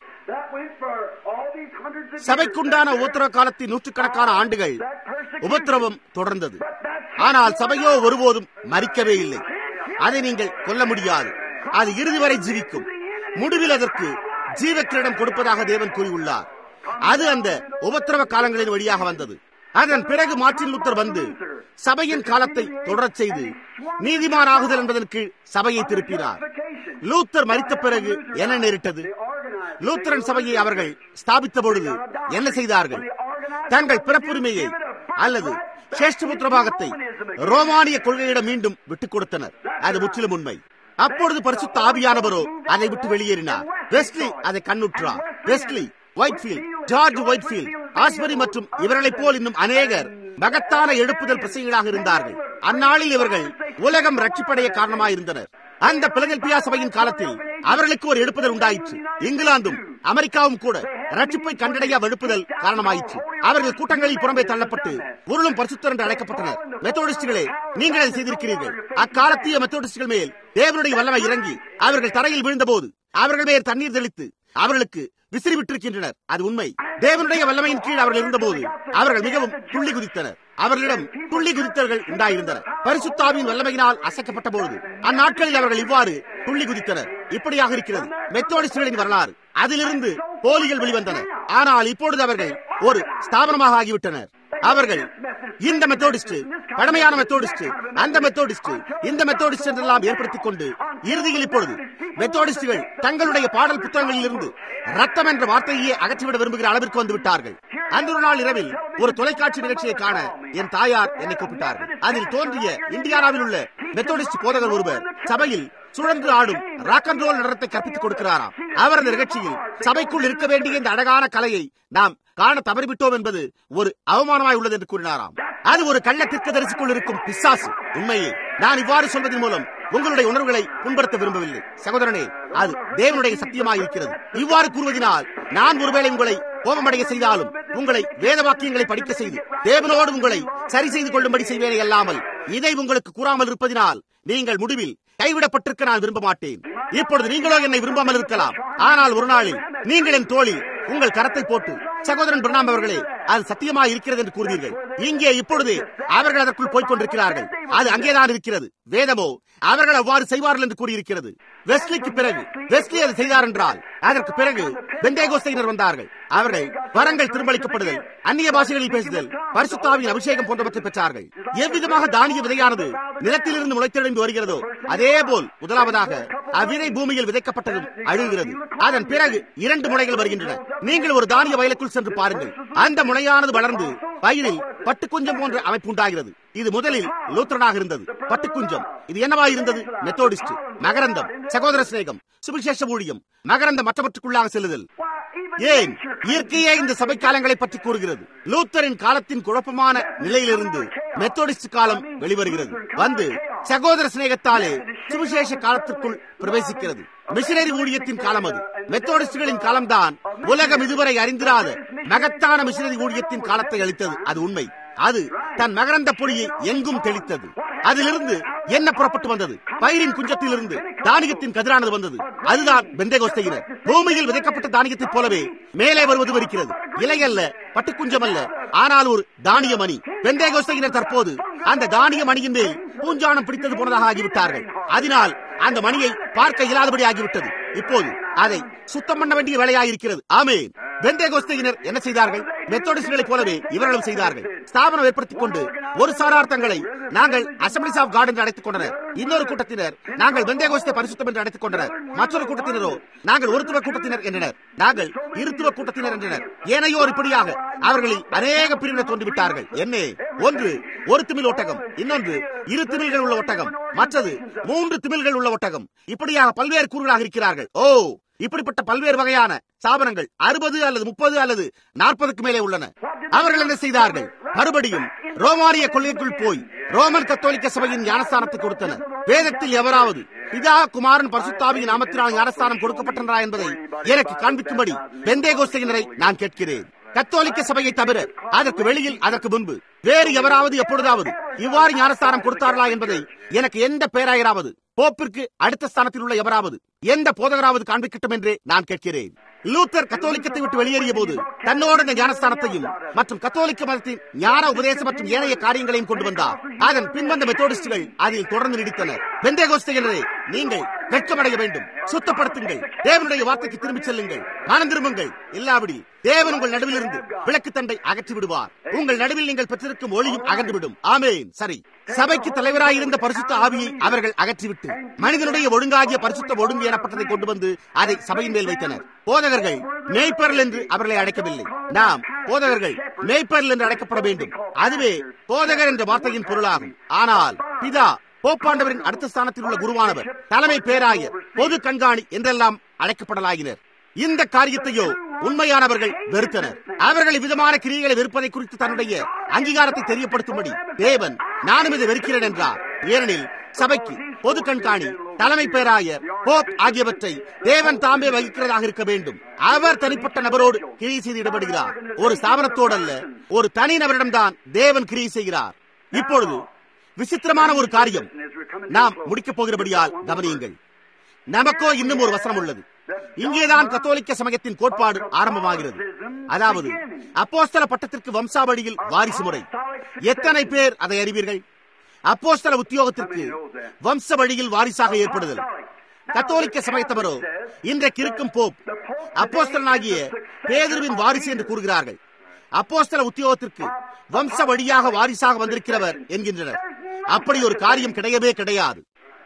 சபைக்குண்டான உபத்திரவ காலத்தின் நூற்றுக்கணக்கான ஆண்டுகள் உபத்திரவம் தொடர்ந்தது ஆனால் சபையோ ஒருபோதும் மறிக்கவே இல்லை அதை நீங்கள் கொல்ல முடியாது அது இறுதி வரை ஜீவிக்கும் முடிவில் அதற்கு ஜீவக்கிரீடம் கொடுப்பதாக தேவன் கூறியுள்ளார் அது அந்த உபத்திரவ காலங்களின் வழியாக வந்தது அதன் பிறகு மார்ட்டின் லூத்தர் வந்து சபையின் காலத்தை தொடரச் செய்து நீதிமானாகுதல் என்பதன் கீழ் சபையை திருப்பினார் லூத்தர் மறித்த பிறகு என்ன நேரிட்டது லூத்தரன் சபையை அவர்கள் ஸ்தாபித்த பொழுது என்ன செய்தார்கள் தங்கள் பிறப்புரிமையை அல்லது சேஷ்டபுத்திர பாகத்தை ரோமானிய கொள்கையிடம் மீண்டும் விட்டுக் கொடுத்தனர் அது முற்றிலும் உண்மை அப்பொழுது பரிசுத்த ஆவியானவரோ அதை விட்டு வெளியேறினார் வெஸ்ட்லி அதை கண்ணுற்றார் Wesley Whitefield George Whitefield Asbury மற்றும் இவர்களைப் போல் இன்னும் அநேகர் மகத்தான எழுப்புதல் பிரசைகளாக இருந்தார்கள் அந்நாளில் இவர்கள் உலகம் ரட்சிப்படைய காரணமாயிருந்தனர் அந்த பிலதெல்பியா சபையின் காலத்தில் அவர்களுக்கு ஒரு எழுப்புதல் உண்டாயிற்று இங்கிலாந்தும் அமெரிக்காவும் கூட ரட்சிப்பை கண்டடைய எழுப்புதல் காரணமாயிற்று அவர்கள் கூட்டங்களில் புறம்பே தள்ளப்பட்டு உருளும் பரிசுத்தர் என்று அழைக்கப்பட்டனர் மெத்தோடிஸ்டுகளே நீங்கள் அதை செய்திருக்கிறீர்கள் அக்காலத்திய மெத்தோடிஸ்டுகள் மேல் தேவனுடைய வல்லமை இறங்கி அவர்கள் தரையில் விழுந்தபோது அவர்கள் மேல் தண்ணீர் தெளித்து அவர்களுக்கு விசிறி விட்டிருக்கின்றனர் அது உண்மை தேவனுடைய வல்லமையின் கீழ் அவர்கள் இருந்தபோது அவர்கள் மிகவும் துள்ளி குதித்தனர் அவர்களிடம் துள்ளி குதித்தவர்கள் உண்டாயிருந்தனர் பரிசுத்தாவின் வல்லமையினால் அசைக்கப்பட்ட பொழுது அந்நாட்களில் அவர்கள் இவ்வாறு துள்ளி குதித்தனர் இப்படியாக இருக்கிறது மெத்தோடிஸ்டுகளின் வரலாறு அதிலிருந்து போலிகள் வெளிவந்தன ஆனால் இப்பொழுது அவர்கள் ஒரு ஸ்தாபனமாக ஆகிவிட்டனர் அவர்கள் இந்த மெத்தோடிஸ்ட் பழமையான மெத்தோடிஸ்ட் அந்த மெத்தோடிஸ்ட் இந்த மெத்தோடிஸ்ட் என்றெல்லாம் ஏற்படுத்திக் கொண்டு இறுதியில் இப்பொழுது மெத்தோடிஸ்டுகள் தங்களுடைய பாடல் புத்தகங்களில் இருந்து ரத்தம் என்ற வார்த்தையே அகற்றிவிட விரும்புகிற அளவிற்கு வந்து விட்டார்கள் அந்த ஒரு நாள் இரவில் ஒரு தொலைக்காட்சி நிகழ்ச்சியை காண என் தாயார் என்னை கூப்பிட்டார்கள் அதில் தோன்றிய இந்தியானாவில் உள்ள மெத்தோடிஸ்ட் போதகர் ஒருவர் சபையில் சுழன்று ஆடும் ராக் அண்ட் ரோல் நடனத்தை கற்பித்துக் கொடுக்கிறாராம் அவர் அந்த நிகழ்ச்சியில் சபைக்குள் இருக்க வேண்டிய இந்த அழகான கலையை நாம் காண தவறிவிட்டோம் என்பது ஒரு அவமானமாய் உள்ளது என்று கூறினாராம் அது ஒரு கள்ள தரிசிக்குள் இருக்கும் பிசாசு உண்மையே நான் இவ்வாறு சொல்வதன் மூலம் உங்களுடைய உணர்வுகளை புண்படுத்த விரும்பவில்லை சகோதரனே அது தேவனுடைய சத்தியமாக இருக்கிறது இவ்வாறு கூறுவதனால் நான் ஒருவேளை உங்களை கோபமடைய செய்தாலும் உங்களை வேத வாக்கியங்களை படிக்க செய்து தேவனோடு உங்களை சரி செய்து கொள்ளும்படி செய்வேனே அல்லாமல் இதை உங்களுக்கு கூறாமல் இருப்பதினால் நீங்கள் முடிவில் கைவிடப்பட்டிருக்க நான் விரும்ப மாட்டேன் இப்பொழுது நீங்களோ என்னை விரும்பாமல் இருக்கலாம் ஆனால் ஒரு நாளில் நீங்கள் என் தோளில் உங்கள் கரத்தை போட்டு சகோதரன் பிரணாம் அவர்களே அது சத்தியமாக இருக்கிறது என்று கூறுவீர்கள் இங்கே இப்பொழுது அவர்கள் அதற்குள் போய்க் கொண்டிருக்கிறார்கள் அது அங்கேதான் இருக்கிறது வேதமோ அவர்கள் அவ்வாறு செய்வார்கள் என்று கூறியிருக்கிறது வெஸ்லிக்கு பிறகு வெஸ்லி அதை செய்தார் என்றால் அதற்கு பிறகு பெந்தேகோஸ்தையினர் வந்தார்கள் அவர்கள் வரங்கள் திரும்பளிக்கப்படுதல் அந்நிய பாஷைகளில் பேசுதல் பரிசுத்தாவின் அபிஷேகம் போன்றவற்றை பெற்றார்கள் எவ்விதமாக தானிய விதையானது நிலத்திலிருந்து முளைத்தெழுந்து வருகிறதோ அதே போல் முதலாவதாக அவ்விதை பூமியில் விதைக்கப்பட்டதும் அழுகிறது அதன் பிறகு இரண்டு முளைகள் வருகின்றன நீங்கள் ஒரு தானிய வயலுக்குள் சென்று பாருங்கள் அந்த முளையானது வளர்ந்து பயிரில் பட்டுக்குஞ்சம் போன்ற அமைப்பு உண்டாகிறது இது முதலில் லூத்தரனாக இருந்தது பட்டுக்குஞ்சம் இது என்னவா இருந்தது மெத்தோடிஸ்ட் மகரந்தம் சகோதர சிநேகம் சுவிசேஷ ஊழியம் மகரந்த மற்றவற்றுக்குள்ளாக செல்லுதல் ஏன் இயற்கையே இந்த சபை காலங்களை பற்றி கூறுகிறது லூத்தரின் காலத்தின் குழப்பமான நிலையிலிருந்து மெத்தோடிஸ்ட் காலம் வெளிவருகிறது வந்து சகோதர சிநேகத்தாலே சுவிசேஷ காலத்திற்குள் பிரவேசிக்கிறது மிஷினரி ஊழியத்தின் காலம் அது மெத்தோடிஸ்டுகளின் காலம்தான் உலகம் இதுவரை அறிந்திராத மகத்தான மிஷினரி ஊழியத்தின் காலத்தை அளித்தது அது உண்மை அது தன் மகரந்த பொழியை எங்கும் தெளித்தது அதிலிருந்து என்ன புறப்பட்டு வந்தது பயிரின் குஞ்சத்திலிருந்து தானியத்தின் கதிரானது வந்தது அதுதான் பெந்தேகோஸ்தையினர் பூமியில் விதைக்கப்பட்ட தானியத்தைப் போலவே மேலே வருவது இருக்கிறது இலை அல்ல பட்டுக்குஞ்சம் அல்ல ஆனால் ஒரு தானிய மணி பெந்தேகோஸ்தையினர் தற்போது அந்த தானிய மணியின் மேல் பூஞ்சானம் பிடித்தது போனதாக ஆகிவிட்டார்கள் அதனால் அந்த மணியை பார்க்க இயலாதபடி ஆகிவிட்டது இப்போது அதை சுத்தம் பண்ண வேண்டிய வேலையாயிருக்கிறது ஆமே பெந்தேகோஸ்தையினர் என்ன செய்தார்கள் மெத்தோடிஸ்டுகளைப் போலவே இவர்களும் செய்தார்கள் ஸ்தாபனம் ஏற்படுத்திக் கொண்டு ஒரு சாரார் தங்களை நாங்கள் அசம்பிளிஸ் ஆஃப் காட் என்று அழைத்துக் கொண்டனர் இன்னொரு கூட்டத்தினர் நாங்கள் பெந்தேகோஸ்தை பரிசுத்தம் என்று அழைத்துக் கொண்டனர் மற்றொரு கூட்டத்தினரோ நாங்கள் ஒருத்துவ கூட்டத்தினர் என்றனர் நாங்கள் இருத்துவ கூட்டத்தினர் என்றனர் ஏனையோர் இப்படியாக அவர்களில் அநேக பிரிவினர் தோன்றிவிட்டார்கள் என்ன ஒன்று ஒரு திமில் ஒட்டகம் இன்னொன்று இரு திமில்கள் உள்ள ஒட்டகம் மற்றது மூன்று திமில்கள் உள்ள ஒட்டகம் இப்படியாக பல்வேறு கூறுகளாக இருக்கிறார்கள் ஓ இப்படிப்பட்ட பல்வேறு வகையான ஸ்தாபனங்கள் அறுபது அல்லது முப்பது அல்லது நாற்பதுக்கு மேலே உள்ளன அவர்கள் என்ன செய்தார்கள் மறுபடியும் ரோமானிய கொள்கைக்குள் போய் ரோமன் கத்தோலிக்க சபையின் ஞானஸ்தானத்தை கொடுத்தனர் வேதத்தில் எவராவது பிதா குமாரன் பரிசுத்தாவியின் நாமத்தினால் ஞானஸ்தானம் கொடுக்கப்பட்டனரா என்பதை எனக்கு காண்பிக்கும்படி பெந்தேகோஸ்தையினரை நான் கேட்கிறேன் கத்தோலிக்க சபையை தவிர அதற்கு வெளியில் அதற்கு முன்பு வேறு எவராவது எப்பொழுதாவது இவ்வாறு ஞானஸ்தானம் கொடுத்தார்களா என்பதை எனக்கு எந்த பேராயராவது போப்பிற்கு அடுத்த ஸ்தானத்தில் உள்ள எவராவது எந்த போதகராவது காண்பிக்கட்டும் என்றே நான் கேட்கிறேன் லூத்தர் கத்தோலிக்கத்தை விட்டு வெளியேறிய போது தன்னோடு இந்த ஞானஸ்தானத்தையும் மற்றும் கத்தோலிக்க மதத்தின் ஞான உபதேசம் மற்றும் ஏனைய காரியங்களையும் கொண்டு வந்தார் அதன் பின்வந்த மெத்தோடிஸ்டுகள் அதில் தொடர்ந்து நீடித்தனர் பெந்தேகோஸ்தையினரே நீங்கள் வெட்கமடைய வேண்டும் சுத்தப்படுத்துங்கள் தேவனுடைய வார்த்தைக்கு திரும்பிச் செல்லுங்கள் மனம் திரும்புங்கள் இல்லாவிடில் தேவன் உங்கள் நடுவில் இருந்து விளக்கு தண்டை அகற்றி விடுவார் உங்கள் நடுவில் நீங்கள் பெற்றிருக்கும் ஒளியும் அகன்றுவிடும் ஆமேன் சரி சபைக்கு தலைவராயிருந்த பரிசுத்த ஆவியை அவர்கள் அகற்றிவிட்டு மனிதனுடைய ஒழுங்காகிய பரிசுத்த ஒழுங்கு எனப்பட்டதை கொண்டு வந்து அதை சபையின் மேல் வைத்தனர் போதகர்கள் மேய்ப்பர்கள் என்று அவர்களை அழைக்கவில்லை நாம் போதகர்கள் மேய்ப்பர்கள் என்று அழைக்கப்பட வேண்டும் அதுவே போதகர் என்ற வார்த்தையின் பொருளாகும் ஆனால் பிதா போப்பாண்டவரின் அடுத்த ஸ்தானத்தில் உள்ள குருவானவர் தலைமை பேராயர் பொது கண்காணி என்றெல்லாம் அழைக்கப்படலாகினர் இந்த காரியத்தையோ உண்மையானவர்கள் வெறுத்தனர் அவர்கள் விதமான கிரியைகளை வெறுப்பதை குறித்து தன்னுடைய அங்கீகாரத்தை தெரியப்படுத்தும்படி தேவன் நானும் இதை வெறுக்கிறேன் என்றார் ஏனெனில் சபைக்கு பொது கண்காணி தலைமை பேராயர் போப் ஆகியவற்றை தேவன் தாமே வகிக்கிறதாக இருக்க வேண்டும் அவர் தனிப்பட்ட நபரோடு கிரியை செய்து இடப்படுகிறார் ஒரு ஸ்தாபனத்தோடு அல்ல ஒரு தனி நபரிடம்தான் தேவன் கிரியை செய்கிறார் இப்பொழுது விசித்திரமான ஒரு காரியம் நாம் முடிக்கப் போகிறபடியால் கவனியுங்கள் நமக்கோ இன்னும் ஒரு வசனம் உள்ளது இங்கேதான் கத்தோலிக்க சமயத்தின் கோட்பாடு ஆரம்பமாகிறது அதாவது அப்போஸ்தல பட்டத்திற்கு வம்சாவளியில் வாரிசு முறை எத்தனை பேர் அதை அறிவீர்கள் அப்போஸ்தல உத்தியோகத்திற்கு வம்ச வழியில் வாரிசாக ஏற்படுதல் கத்தோலிக்க சமயத்தவரோ இன்றைக்கு இருக்கும் போப் அப்போஸ்தலனாகிய பேதருவின் வாரிசு என்று கூறுகிறார்கள் அப்போஸ்தல உத்தியோகத்திற்கு வம்ச வழியாக வாரிசாக வந்திருக்கிறவர் என்கின்றனர் அப்படி ஒரு காரியம் கிடையவே கிடையாது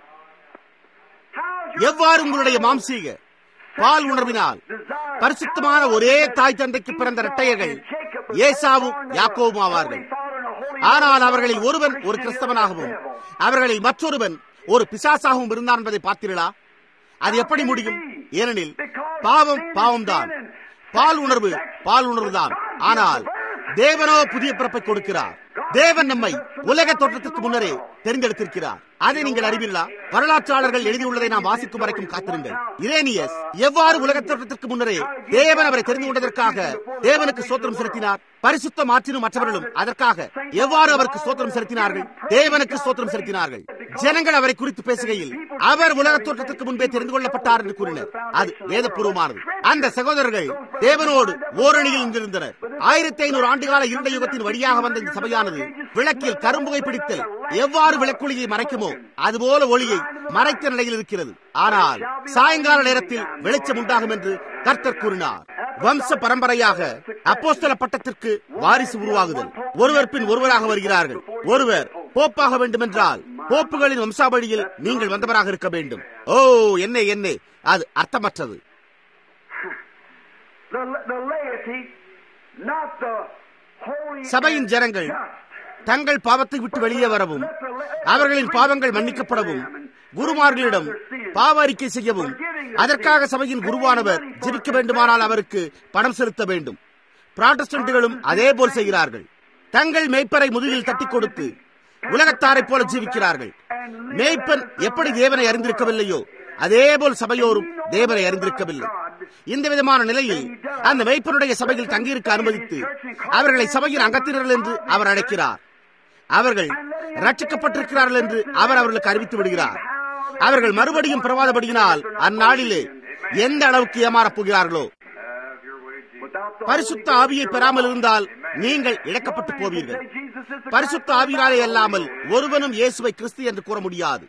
எவ்வாறு உங்களுடைய மாம்சீக பால் உணர்வினால் பரிசுத்தமான ஒரே தாய் தந்தைக்கு பிறந்த இரட்டையர்கள் ஏசாவும் யாக்கோவும் ஆவார்கள் ஆனால் அவர்களில் ஒருவன் ஒரு கிறிஸ்தவனாகவும் அவர்களில் மற்றொருவன் ஒரு பிசாசாகவும் இருந்தான் என்பதை பார்த்தீர்களா அது எப்படி முடியும் ஏனெனில் பாவம் பாவம்தான் பால் உணர்வு பால் உணர்வு தான் ஆனால் தேவனோ புதிய பிறப்பை கொடுக்கிறார் தேவன் நம்மை உலக தோற்றத்திற்கு முன்னரே தெரிந்தெடுத்திருக்கிறார் அதை நீங்கள் அறிவீர்களா வரலாற்றாளர்கள் எழுதியுள்ளதை நாம் வாசிக்கும் வரைக்கும் காத்திருங்கள் இரேனியஸ் எவ்வாறு உலக தோற்றத்திற்கு முன்னரே தேவன் அவரை தெரிந்து கொண்டதற்காக தேவனுக்கு சோத்திரம் செலுத்தினார் பரிசுத்த மாற்றினும் மற்றவர்களும் அதற்காக எவ்வாறு அவருக்கு சோத்திரம் செலுத்தினார்கள் தேவனுக்கு சோத்திரம் செலுத்தினார்கள் ஜனங்கள் அவரை குறித்து பேசுகையில் அவர் உலக தோற்றத்திற்கு முன்பே தெரிந்து கொள்ளப்பட்டார் என்று கூறினர் அது வேதபூர்வமானது அந்த சகோதரர்கள் தேவனோடு ஓரணியில் நின்றிருந்தனர் ஆயிரத்தி ஐநூறு ஆண்டுகால இருண்ட யுகத்தின் வழியாக வந்த இந்த சபையானது விளக்கில் கரும்புகை பிடித்தல் எவ்வாறு விளக்கொளியை மறைக்குமோ அதுபோல ஒளியை மறைத்த நிலையில் இருக்கிறது ஆனால் சாயங்கால நேரத்தில் வெளிச்சம் உண்டாகும் என்று கர்த்தர் கூறினார் வம்ச பரம்பரையாக அப்போஸ்தல பட்டத்திற்கு வாரிசு உருவாகுதல் ஒருவர் பின் ஒருவராக வருகிறார்கள் ஒருவர் போப்பாக வேண்டும் என்றால் போப்புகளின் வம்சாவளியில் நீங்கள் வந்தவராக இருக்க வேண்டும் ஓ என்ன என்ன அது அர்த்தமற்றது சபையின் ஜனங்கள் தங்கள் பாவத்தை விட்டு வெளியே வரவும் அவர்களின் பாவங்கள் மன்னிக்கப்படவும் குருமார்களிடம் பாவ அறிக்கை செய்யவும் அதற்காக சபையின் குருவானவர் ஜெபிக்க வேண்டுமானால் அவருக்கு பணம் செலுத்த வேண்டும் புராட்டஸ்டன்ட்டுகளும் அதே போல் செய்கிறார்கள் தங்கள் மேய்ப்பரை முதுகில் தட்டி கொடுத்து உலகத்தாரை போல ஜீவிக்கிறார்கள் மேய்ப்பன் எப்படி தேவனை அறிந்திருக்கவில்லையோ அதேபோல் சபையோரும் தேவனை அறிந்திருக்கவில்லை இந்த விதமான நிலையில் அந்த மெய்ப்பனுடைய சபையில் தங்கியிருக்க அனுமதித்து அவர்களை சபையின் அங்கத்தினர்கள் என்று அவர் அழைக்கிறார் அவர்கள் ரட்சிக்கப்பட்டிருக்கிறார்கள் என்று அவர் அவர்களுக்கு அறிவித்து விடுகிறார் அவர்கள் மறுபடியும் பிரவாதப்படியினால் அந்நாளிலே எந்த அளவுக்கு ஏமாறப் போகிறார்களோ பரிசுத்த ஆவியை பெறாமல் இருந்தால் நீங்கள் இழக்கப்பட்டு போவீர்கள் பரிசுத்த ஆவியினாலே அல்லாமல் ஒருவனும் இயேசுவை கிறிஸ்து என்று கூற முடியாது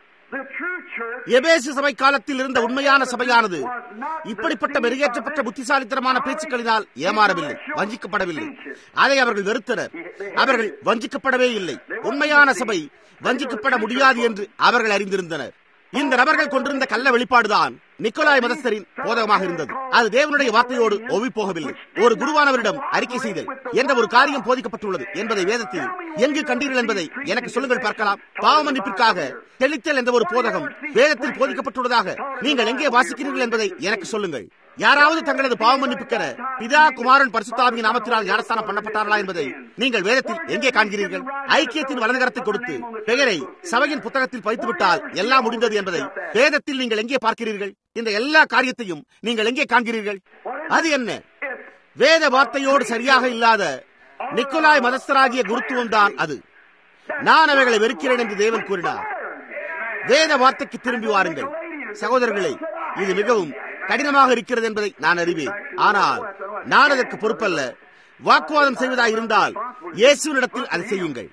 எபேசு சபை காலத்தில் இருந்த உண்மையான சபையானது இப்படிப்பட்ட மெருகேற்றப்பட்ட புத்திசாலித்தனமான பேச்சுக்களினால் ஏமாறவில்லை வஞ்சிக்கப்படவில்லை அதை அவர்கள் வெறுத்தனர் அவர்கள் வஞ்சிக்கப்படவே இல்லை உண்மையான சபை வஞ்சிக்கப்பட முடியாது என்று அவர்கள் அறிந்திருந்தனர் இந்த நபர்கள் கொண்டிருந்த கள்ள வெளிப்பாடுதான் நிக்கோலாய் மதஸ்தரின் போதகமாக இருந்தது அது தேவனுடைய வார்த்தையோடு ஒவி போகவில்லை ஒரு குருவானவரிடம் அறிக்கை செய்தல் என்ற ஒரு காரியம் போதிக்கப்பட்டுள்ளது என்பதை வேதத்தில் எங்கு கண்டீர்கள் என்பதை எனக்கு சொல்லுங்கள் பார்க்கலாம் பாவ மன்னிப்பிற்காக தெளித்தல் என்ற ஒரு போதகம் வேதத்தில் போதிக்கப்பட்டுள்ளதாக நீங்கள் எங்கே வாசிக்கிறீர்கள் என்பதை எனக்கு சொல்லுங்கள் யாராவது தங்களது பாவ மன்னிப்புக்கென பிதா குமாரன் பரிசுத்தாவின் நாமத்தினால் ஞானஸ்தானம் பண்ணப்பட்டார்களா என்பதை நீங்கள் வேதத்தில் எங்கே காண்கிறீர்கள் ஐக்கியத்தின் வலதுகரத்தை கொடுத்து பெயரை சபையின் புத்தகத்தில் பதித்துவிட்டால் எல்லாம் முடிந்தது என்பதை வேதத்தில் நீங்கள் எங்கே பார்க்கிறீர்கள் இந்த எல்லா காரியத்தையும் நீங்கள் எங்கே காண்கிறீர்கள் அது என்ன வேத வார்த்தையோடு சரியாக இல்லாத நிக்கோலாய் மதஸ்தராகிய குருத்துவம் தான் அது நான் அவைகளை வெறுக்கிறேன் என்று தேவன் கூறினார் வேத வார்த்தைக்கு திரும்பி வாருங்கள் சகோதரர்களே இது மிகவும் கடினமாக இருக்கிறது என்பதை நான் அறிவேன் ஆனால் நான் அதற்கு பொறுப்பல்ல வாக்குவாதம் செய்வதாக இருந்தால் இயேசுவினிடத்தில் அதை செய்யுங்கள்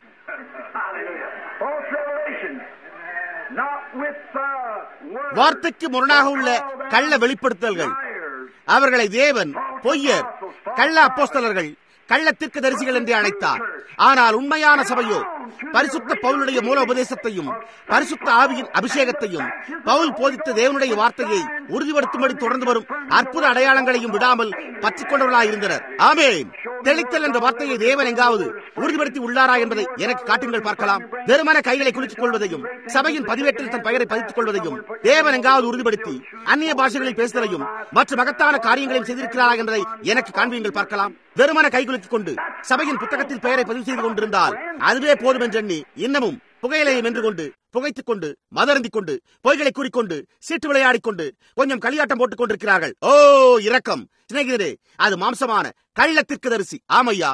வார்த்தைக்கு முரணாக உள்ள கள்ள வெளிப்படுத்தல்கள் அவர்களை தேவன் பொய்யர் கள்ள அப்போஸ்தலர்கள் கள்ளத்திற்கு தரிசிகள் என்று அழைத்தார் ஆனால் உண்மையான சபையோ பரிசுத்த பவுலுடைய மூல உபதேசத்தையும் பரிசுத்த ஆவியின் அபிஷேகத்தையும் பவுல் போதித்த தேவனுடைய வார்த்தையை உறுதிப்படுத்தும்படி தொடர்ந்து வரும் அற்புத அடையாளங்களையும் விடாமல் பற்றிக் கொண்டவர்களாக இருந்தனர் ஆமேன் தெளித்தல் என்ற வார்த்தையை தேவன் எங்காவது உறுதிப்படுத்தி உள்ளாரா என்பதை எனக்கு காட்டுங்கள் பார்க்கலாம் வெறுமன கைகளை குலுக்கிக் கொள்வதையும் சபையின் பதிவேட்டில் தன் பெயரை பதித்துக் கொள்வதையும் தேவன் எங்காவது உறுதிப்படுத்தி அந்நிய பாஷைகளில் பேசுவதையும் மற்ற மகத்தான காரியங்களையும் செய்திருக்கிறாரா என்பதை எனக்கு காண்பீங்கள் பார்க்கலாம் வெறுமன கைகுலுக்கிக் கொண்டு சபையின் புத்தகத்தில் பெயரை பதிவு செய்து கொண்டிருந்தால் அதுவே போதும் என்றெண்ணி இன்னமும் புகையிலையை வென்று கொண்டு புகைத்துக் கொண்டு மதருந்திக் கொண்டு பொய்களை கூறிக்கொண்டு சீட்டு விளையாடிக் கொண்டு கொஞ்சம் களியாட்டம் போட்டுக் கொண்டிருக்கிறார்கள் ஓ இரக்கம் சிநேகிதரே அது மாம்சமான கள்ளத்திற்கு தரிசி ஆமையா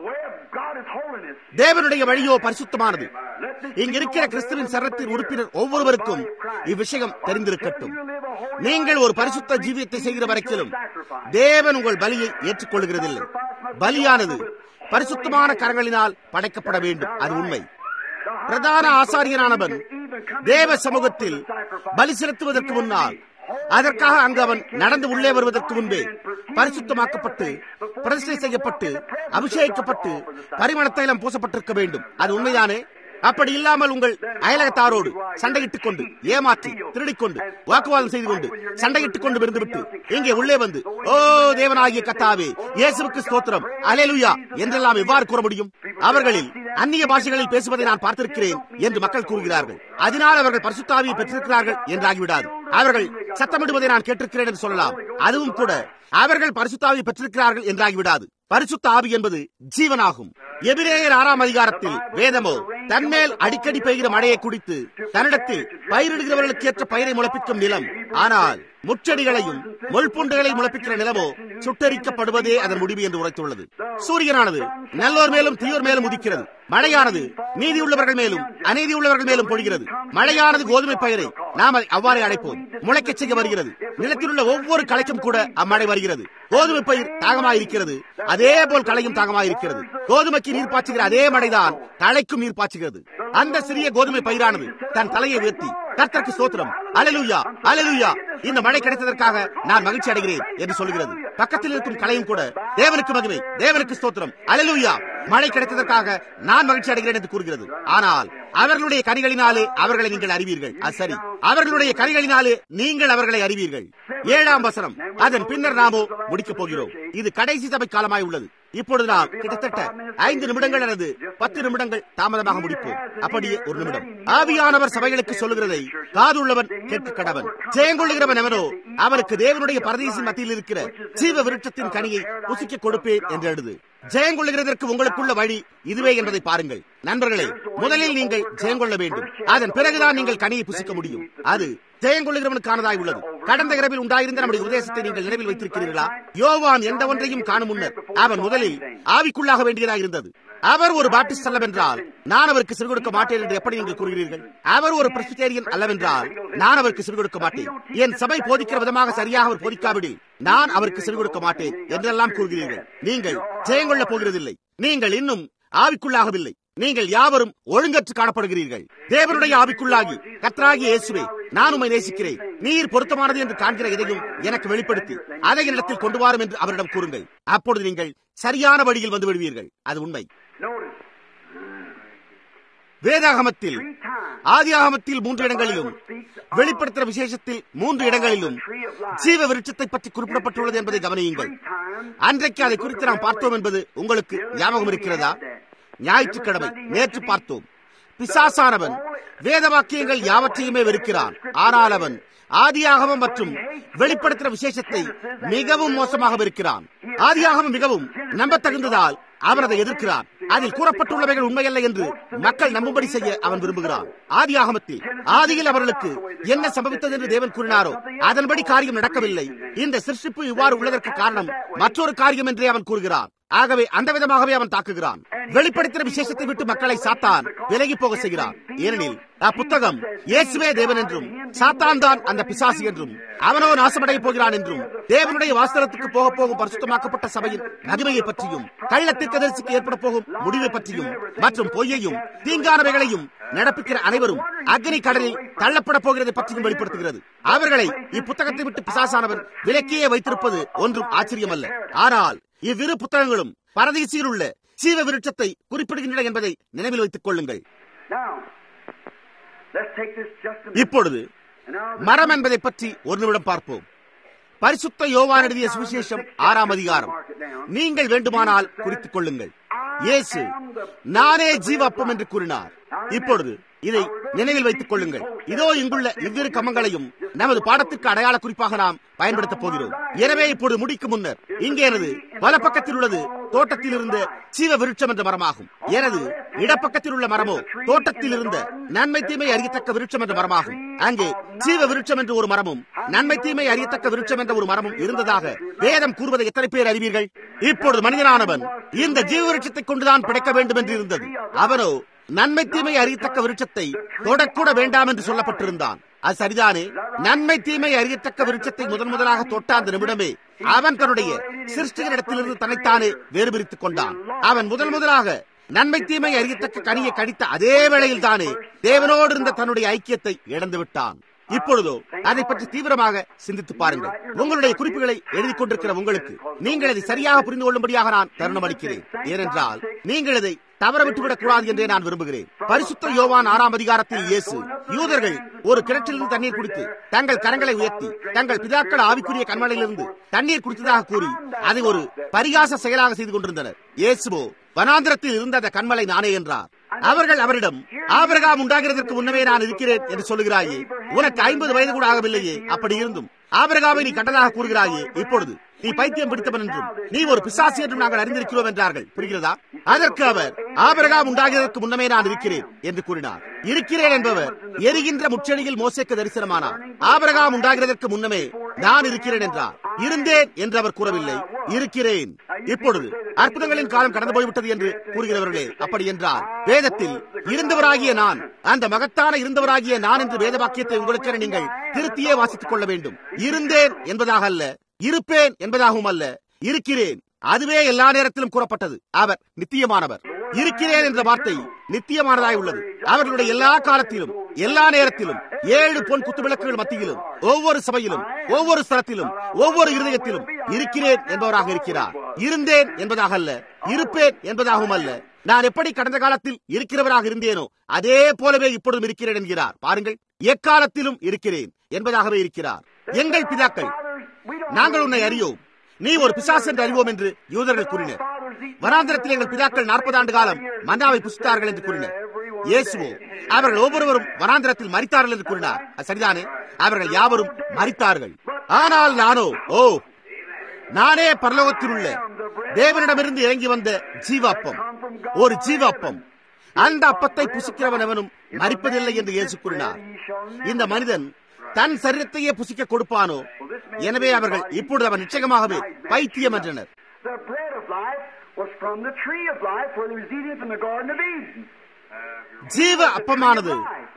தேவனுடைய வழியோ பரிசுத்தமானது இங்கிருக்கிற கிறிஸ்துவின் சரத்தின் உறுப்பினர் ஒவ்வொருவருக்கும் இவ்விஷயம் தெரிந்திருக்கட்டும் நீங்கள் ஒரு பரிசுத்த ஜீவியத்தை செய்கிற வரைக்கிலும் தேவன் உங்கள் பலியை ஏற்றுக்கொள்கிறதில்லை பலியானது பரிசுத்தமான கரங்களினால் படைக்கப்பட வேண்டும் அது உண்மை பிரதான ஆசாரியனானவன் தேவ சமூகத்தில் பலி செலுத்துவதற்கு முன்னால் அதற்காக அங்கு அவன் நடந்து உள்ளே வருவதற்கு முன்பே பரிசுத்தமாக்கப்பட்டு பிரதிஷ்டை செய்யப்பட்டு அபிஷேகிக்கப்பட்டு பரிமள தைலம் பூசப்பட்டிருக்க வேண்டும் அது உண்மைதானே அப்படி இல்லாமல் உங்கள் அயலகத்தாரோடு சண்டையிட்டுக் கொண்டு ஏமாற்றி திருடிக் கொண்டு வாக்குவாதம் செய்து கொண்டு சண்டையிட்டுக் கொண்டு இருந்துவிட்டு இங்கே உள்ளே வந்து ஓ தேவனாகிய கத்தாவே இயேசுவுக்கு ஸ்தோத்திரம் அலேலுயா என்றெல்லாம் எவ்வாறு கூற முடியும் அவர்களில் அந்நிய பாஷைகளில் பேசுவதை நான் பார்த்திருக்கிறேன் என்று மக்கள் கூறுகிறார்கள் அதனால் அவர்கள் பரிசுத்தாவியை பெற்றிருக்கிறார்கள் என்றாகிவிடாது அவர்கள் சத்தமிடுவதை நான் கேட்டிருக்கிறேன் என்று சொல்லலாம் அதுவும் கூட அவர்கள் பரிசுத்தாவியை பெற்றிருக்கிறார்கள் என்றாகிவிடாது பரிசுத்த ஆவி என்பது ஜீவனாகும் எபிரேயர் ஆறாம் அதிகாரத்தில் வேதமோ தன்மேல் அடிக்கடி பெய்கிற மழையை குடித்து தன்னிடத்தில் பயிரிடுகிறவர்களுக்கு ஏற்ற பயிரை முளைப்பிக்கும் நிலம் ஆனால் முச்செடிகளையும் முள்புண்டுகளை முளைப்பிக்கிற நிலமோ சுட்டரிக்கப்படுவதே அதன் முடிவு என்று உரைத்துள்ளது சூரியனானது நல்லோர் மேலும் தீயோர் மேலும் உதிக்கிறது மழையானது நீதி உள்ளவர்கள் மேலும் அநீதி உள்ளவர்கள் மேலும் பொழிகிறது மழையானது கோதுமை பயிரை நாம் அதை அவ்வாறே அழைப்போம் முளைக்க செய்ய வருகிறது நிலத்தில் உள்ள ஒவ்வொரு களைக்கும் கூட அம்மழை வருகிறது கோதுமை பயிர் தாகமாயிருக்கிறது அதே போல் களையும் தாகமாயிருக்கிறது கோதுமைக்கு நீர் பாய்ச்சுகிற அதே மழைதான் தலைக்கும் நீர் பாய்ச்சுகிறது அந்த சிறிய கோதுமை பயிரானது தன் தலையை உயர்த்தி கர்த்தருக்கு ஸ்தோத்திரம் அலலுயா அலலுயா இந்த மழை கிடைத்ததற்காக நான் மகிழ்ச்சி அடைகிறேன் என்று சொல்கிறது பக்கத்தில் இருக்கும் கலையும் கூட தேவனுக்கு மகிமை தேவனுக்கு ஸ்தோத்திரம் அலலுயா மழை கிடைத்ததற்காக நான் மகிழ்ச்சி அடைகிறேன் என்று கூறுகிறது ஆனால் அவர்களுடைய கனிகளினாலே அவர்களை நீங்கள் அறிவீர்கள் அது சரி அவர்களுடைய கனிகளினாலே நீங்கள் அவர்களை அறிவீர்கள் ஏழாம் வசனம் அதன் பின்னர் நாமோ முடிக்கப் போகிறோம் இது கடைசி சபை காலமாய் உள்ளது இப்பொழுது நாம் கிட்டத்தட்ட ஐந்து நிமிடங்கள் அல்லது பத்து நிமிடங்கள் தாமதமாக முடிப்போம் அப்படியே ஒரு நிமிடம் ஆவியானவர் சபைகளுக்கு சொல்லுகிறதை காதுள்ளவன் கேட்க கடவன் ஜெயங்கொள்ளுகிறவன் எவனோ அவனுக்கு தேவனுடைய பரதேசின் மத்தியில் இருக்கிற ஜீவ விருட்சத்தின் கனியை புசிக்க கொடுப்பேன் என்று எழுது ஜெயங்கொள்ளுகிறதற்கு உங்களுக்குள்ள வழி இதுவே என்பதை பாருங்கள் நண்பர்களே முதலில் நீங்கள் ஜெயங்கொள்ள வேண்டும் அதன் பிறகுதான் நீங்கள் கனியை புசிக்க முடியும் அது ஜெயங்கொள்ளுகிறவனுக்கானதாய் உள்ளது கடந்த இரவில் உண்டாயிருந்த நம்முடைய உதேசத்தை நீங்கள் நினைவில் வைத்திருக்கிறீர்களா யோவான் எந்த ஒன்றையும் காணும் முன்னர் அவன் முதலில் ஆவிக்குள்ளாக வேண்டியதாக இருந்தது அவர் ஒரு பாப்டிஸ்ட் அல்லவென்றால் நான் அவருக்கு செவி கொடுக்க மாட்டேன் என்று எப்படி நீங்கள் கூறுகிறீர்கள் அவர் ஒரு பிரஸ்பிட்டேரியன் அல்லவென்றால் நான் அவருக்கு செவி கொடுக்க மாட்டேன் என் சபை போதிக்கிற விதமாக சரியாக அவர் போதிக்காவிடில் நான் அவருக்கு செவி கொடுக்க மாட்டேன் என்றெல்லாம் கூறுகிறீர்கள் நீங்கள் ஜெயங்கொள்ளப் போகிறதில்லை நீங்கள் இன்னும் ஆவிக்குள்ளாகவில்லை நீங்கள் யாவரும் ஒழுங்கற்று காணப்படுகிறீர்கள் தேவனுடைய ஆவிக்குள்ளாகி கத்ராகி இயேசுவே நான் உம்மை நேசிக்கிறேன் நீர் பொருத்தமானது என்று காண்கிற எதையும் எனக்கு வெளிப்படுத்தி அதை என்னிடத்தில் கொண்டு வாரும் என்று அவரிடம் கூறுங்கள் அப்பொழுது நீங்கள் சரியான வழியில் வந்து விடுவீர்கள் அது உண்மை வேதாகமத்தில் ஆதியாகமத்தில் மூன்று இடங்களிலும் வெளிப்படுத்துகிற விசேஷத்தில் மூன்று இடங்களிலும் ஜீவ விருட்சத்தை பற்றி குறிப்பிடப்பட்டுள்ளது என்பதை கவனியுங்கள் அன்றைக்கு அதை குறித்து நாம் பார்த்தோம் என்பது உங்களுக்கு ஞாபகம் இருக்கிறதா ஞாயிற்றுக்கிழமை நேற்று பார்த்தோம் பிசாசானவன் வேத வாக்கியங்கள் யாவற்றையுமே வெறுக்கிறான் ஆனால் அவன் ஆதியாகமம் மற்றும் வெளிப்படுத்துகிற விசேஷத்தை மிகவும் மோசமாக வெறுக்கிறான் ஆதியாகமம் மிகவும் நம்பத்தகுந்ததால் அவன் அதை எதிர்க்கிறான் அதில் கூறப்பட்டுள்ளவைகள் உண்மையல்ல என்று மக்கள் நம்பும்படி செய்ய அவன் விரும்புகிறான் ஆதி ஆகமத்தில் ஆதியில் அவர்களுக்கு என்ன சம்பவித்தது என்று தேவன் கூறினாரோ அதன்படி காரியம் நடக்கவில்லை இந்த சிருஷ்டிப்பு இவ்வாறு உள்ளதற்கு காரணம் மற்றொரு காரியம் என்றே அவன் கூறுகிறான் ஆகவே அந்த விதமாகவே அவன் தாக்குகிறான் வெளிப்படுத்தின விசேஷத்தை விட்டு மக்களை சாத்தான் விலகி போக செய்கிறான் ஏனெனில் அப்புத்தகம் இயேசுவே தேவன் என்றும் சாத்தான் தான் அந்த பிசாசு என்றும் அவனோ நாசமடைய போகிறான் என்றும் தேவனுடைய வாஸ்தவத்துக்கு போக போகும் பரிசுத்தமாக்கப்பட்ட சபையின் மகிமையை பற்றியும் கள்ளத்திற்கதரிசிக்கு ஏற்பட போகும் முடிவை பற்றியும் மற்றும் பொய்யையும் தீங்கானவைகளையும் நடப்பிக்கிற அனைவரும் அக்னி கடலில் தள்ளப்பட போகிறதை பற்றியும் வெளிப்படுத்துகிறது அவர்களை இப்புத்தகத்தை விட்டு பிசாசானவர் விலக்கியே வைத்திருப்பது ஒன்றும் ஆச்சரியமல்ல ஆனால் இவ்விரு புத்தகங்களும் பரதீசியில் உள்ள சீவ விருட்சத்தை குறிப்பிடுகின்றன என்பதை நினைவில் வைத்துக் கொள்ளுங்கள் இப்பொழுது மரம் என்பதை பற்றி ஒரு நிமிடம் பார்ப்போம் பரிசுத்த யோவான் எழுதிய சுவிசேஷம் ஆறாம் அதிகாரம் நீங்கள் வேண்டுமானால் குறித்துக் கொள்ளுங்கள் இயேசு நானே ஜீவ அப்பம் என்று கூறினார் இப்பொழுது இதை நினைவில் வைத்துக் கொள்ளுங்கள் இதோ இங்குள்ள இவ்விரு கமங்களையும் நமது பாடத்திற்கு அடையாள குறிப்பாக நாம் பயன்படுத்தப் போகிறோம் எனவே இப்பொழுது முடிக்கும் முன்னர் இங்கே எனது வலப்பக்கத்தில் உள்ளது தோட்டத்தில் இருந்த சீவ விருட்சம் என்ற மரமாகும் எனது இடப்பக்கத்தில் உள்ள மரமோ தோட்டத்தில் இருந்த நன்மை தீமை அறியத்தக்க விருட்சம் என்ற மரமாகும் அங்கே சீவ விருட்சம் என்று ஒரு மரமும் நன்மை தீமை அறியத்தக்க விருட்சம் என்ற ஒரு மரமும் இருந்ததாக வேதம் கூறுவதை எத்தனை பேர் அறிவீர்கள் இப்பொழுது மனிதனானவன் இந்த ஜீவ விருட்சத்தை கொண்டுதான் பிழைக்க வேண்டும் என்று இருந்தது அவனோ நன்மை தீமை அறியத்தக்க விருட்சத்தை தொடக்கூட வேண்டாம் என்று சொல்லப்பட்டிருந்தான் அது சரிதானே நன்மை தீமை அறியத்தக்க விருட்சத்தை முதன் முதலாக தொட்ட அந்த நிமிடமே அவன் தன்னுடைய சிருஷ்டிகளிடத்திலிருந்து தன்னைத்தானே வேறு பிரித்துக் கொண்டான் அவன் முதன் முதலாக நன்மை தீமை அறியத்தக்க கனியை கடித்த அதே வேளையில் தானே தேவனோடு இருந்த தன்னுடைய ஐக்கியத்தை இழந்து விட்டான் இப்பொழுதோ அதை பற்றி தீவிரமாக சிந்தித்து பாருங்கள் உங்களுடைய குறிப்புகளை எழுதி கொண்டிருக்கிற உங்களுக்கு நீங்கள் அதை சரியாக புரிந்து கொள்ளும்படியாக நான் தருணம் அளிக்கிறேன் ஏனென்றால் நீங்கள் இதை தவற விட்டுவிடக் கூடாது என்றே நான் விரும்புகிறேன் பரிசுத்த யோவான் ஆறாம் அதிகாரத்தில் இயேசு யூதர்கள் ஒரு கிணற்றிலிருந்து தண்ணீர் குடித்து தங்கள் கரங்களை உயர்த்தி தங்கள் பிதாக்கள் ஆவிக்குரிய கண்மலையிலிருந்து தண்ணீர் குடித்ததாக கூறி அதை ஒரு பரிகாச செயலாக செய்து கொண்டிருந்தனர் இயேசுவோ வனாந்திரத்தில் இருந்த அந்த கண்மலை நானே என்றார் அவர்கள் அவரிடம் ஆபரகாம் உண்டாகிறதற்கு முன்னமே நான் இருக்கிறேன் என்று சொல்லுகிறாயே உனக்கு ஐம்பது வயது கூட ஆகவில்லையே அப்படி இருந்தும் ஆபரகாமை நீ கண்டதாக கூறுகிறாயே இப்பொழுது நீ பைத்தியம் பிடித்தவன் என்றும் நீ ஒரு பிசாசி என்றும் நாங்கள் அறிந்திருக்கிறோம் என்றார்கள் புரிகிறதா அதற்கு அவர் ஆபரகாம் உண்டாகிறதற்கு முன்னமே நான் இருக்கிறேன் என்று கூறினார் இருக்கிறேன் என்பவர் எரிகின்ற முச்செடியில் மோசைக்கு தரிசனமானார் ஆபரகாம் உண்டாகிறதற்கு முன்னமே நான் இருக்கிறேன் என்றார் இருந்தேன் என்று அவர் கூறவில்லை இருக்கிறேன் இப்பொழுது அற்புதங்களின் காலம் கடந்து போய்விட்டது என்று கூறுகிறவர்களே அப்படி என்றால் வேதத்தில் இருந்தவராகிய நான் அந்த மகத்தான இருந்தவராகிய நான் என்று வேத வாக்கியத்தை உங்களுக்கு நீங்கள் திருத்தியே வாசித்துக் கொள்ள வேண்டும் இருந்தேன் என்பதாக அல்ல இருப்பேன் என்பதாகவும் அல்ல இருக்கிறேன் அதுவே எல்லா நேரத்திலும் கூறப்பட்டது அவர் நித்தியமானவர் இருக்கிறேன் என்ற வார்த்தை நித்தியமானதாய் உள்ளது அவர்களுடைய எல்லா காலத்திலும் எல்லா நேரத்திலும் ஏழு பொன் குத்து விளக்குகள் மத்தியிலும் ஒவ்வொரு சபையிலும் ஒவ்வொரு ஸ்தலத்திலும் ஒவ்வொரு இருதயத்திலும் இருக்கிறேன் என்பவராக இருக்கிறார் இருந்தேன் என்பதாக அல்ல இருப்பேன் என்பதாகவும் அல்ல நான் எப்படி கடந்த காலத்தில் இருக்கிறவராக இருந்தேனோ அதே போலவே இப்பொழுதும் இருக்கிறேன் என்கிறார் பாருங்கள் எக்காலத்திலும் இருக்கிறேன் என்பதாகவே இருக்கிறார் எங்கள் பிதாக்கள் நாங்கள் உன்னை அறியோம் நீ ஒரு பிசாசு என்று அறிவோம் என்று யூதர்கள் கூறினர் வனாந்திரத்தில் எங்கள் பிதாக்கள் நாற்பது ஆண்டு காலம் மன்னாவை புசித்தார்கள் என்று கூறினர் இயேசுவோ அவர்கள் ஒவ்வொருவரும் வனாந்திரத்தில் மறித்தார்கள் என்று கூறினார் சரிதானே அவர்கள் யாவரும் மறித்தார்கள் ஆனால் நானோ ஓ நானே பரலோகத்தில் உள்ள தேவனிடமிருந்து இறங்கி வந்த ஜீவாப்பம் ஒரு ஜீவாப்பம் அந்த அப்பத்தை புசிக்கிறவன் அவனும் மறிப்பதில்லை என்று இயேசு கூறினார் இந்த மனிதன் தன் சரீரத்தையே புசிக்க கொடுப்பானோ எனவே அவர்கள் இப்பொழுது அவன் நிச்சயமாகவே பைத்தியம் என்றனர் from the tree of life where they was eating from the Garden of Eden. ஜீவ அப்பமானது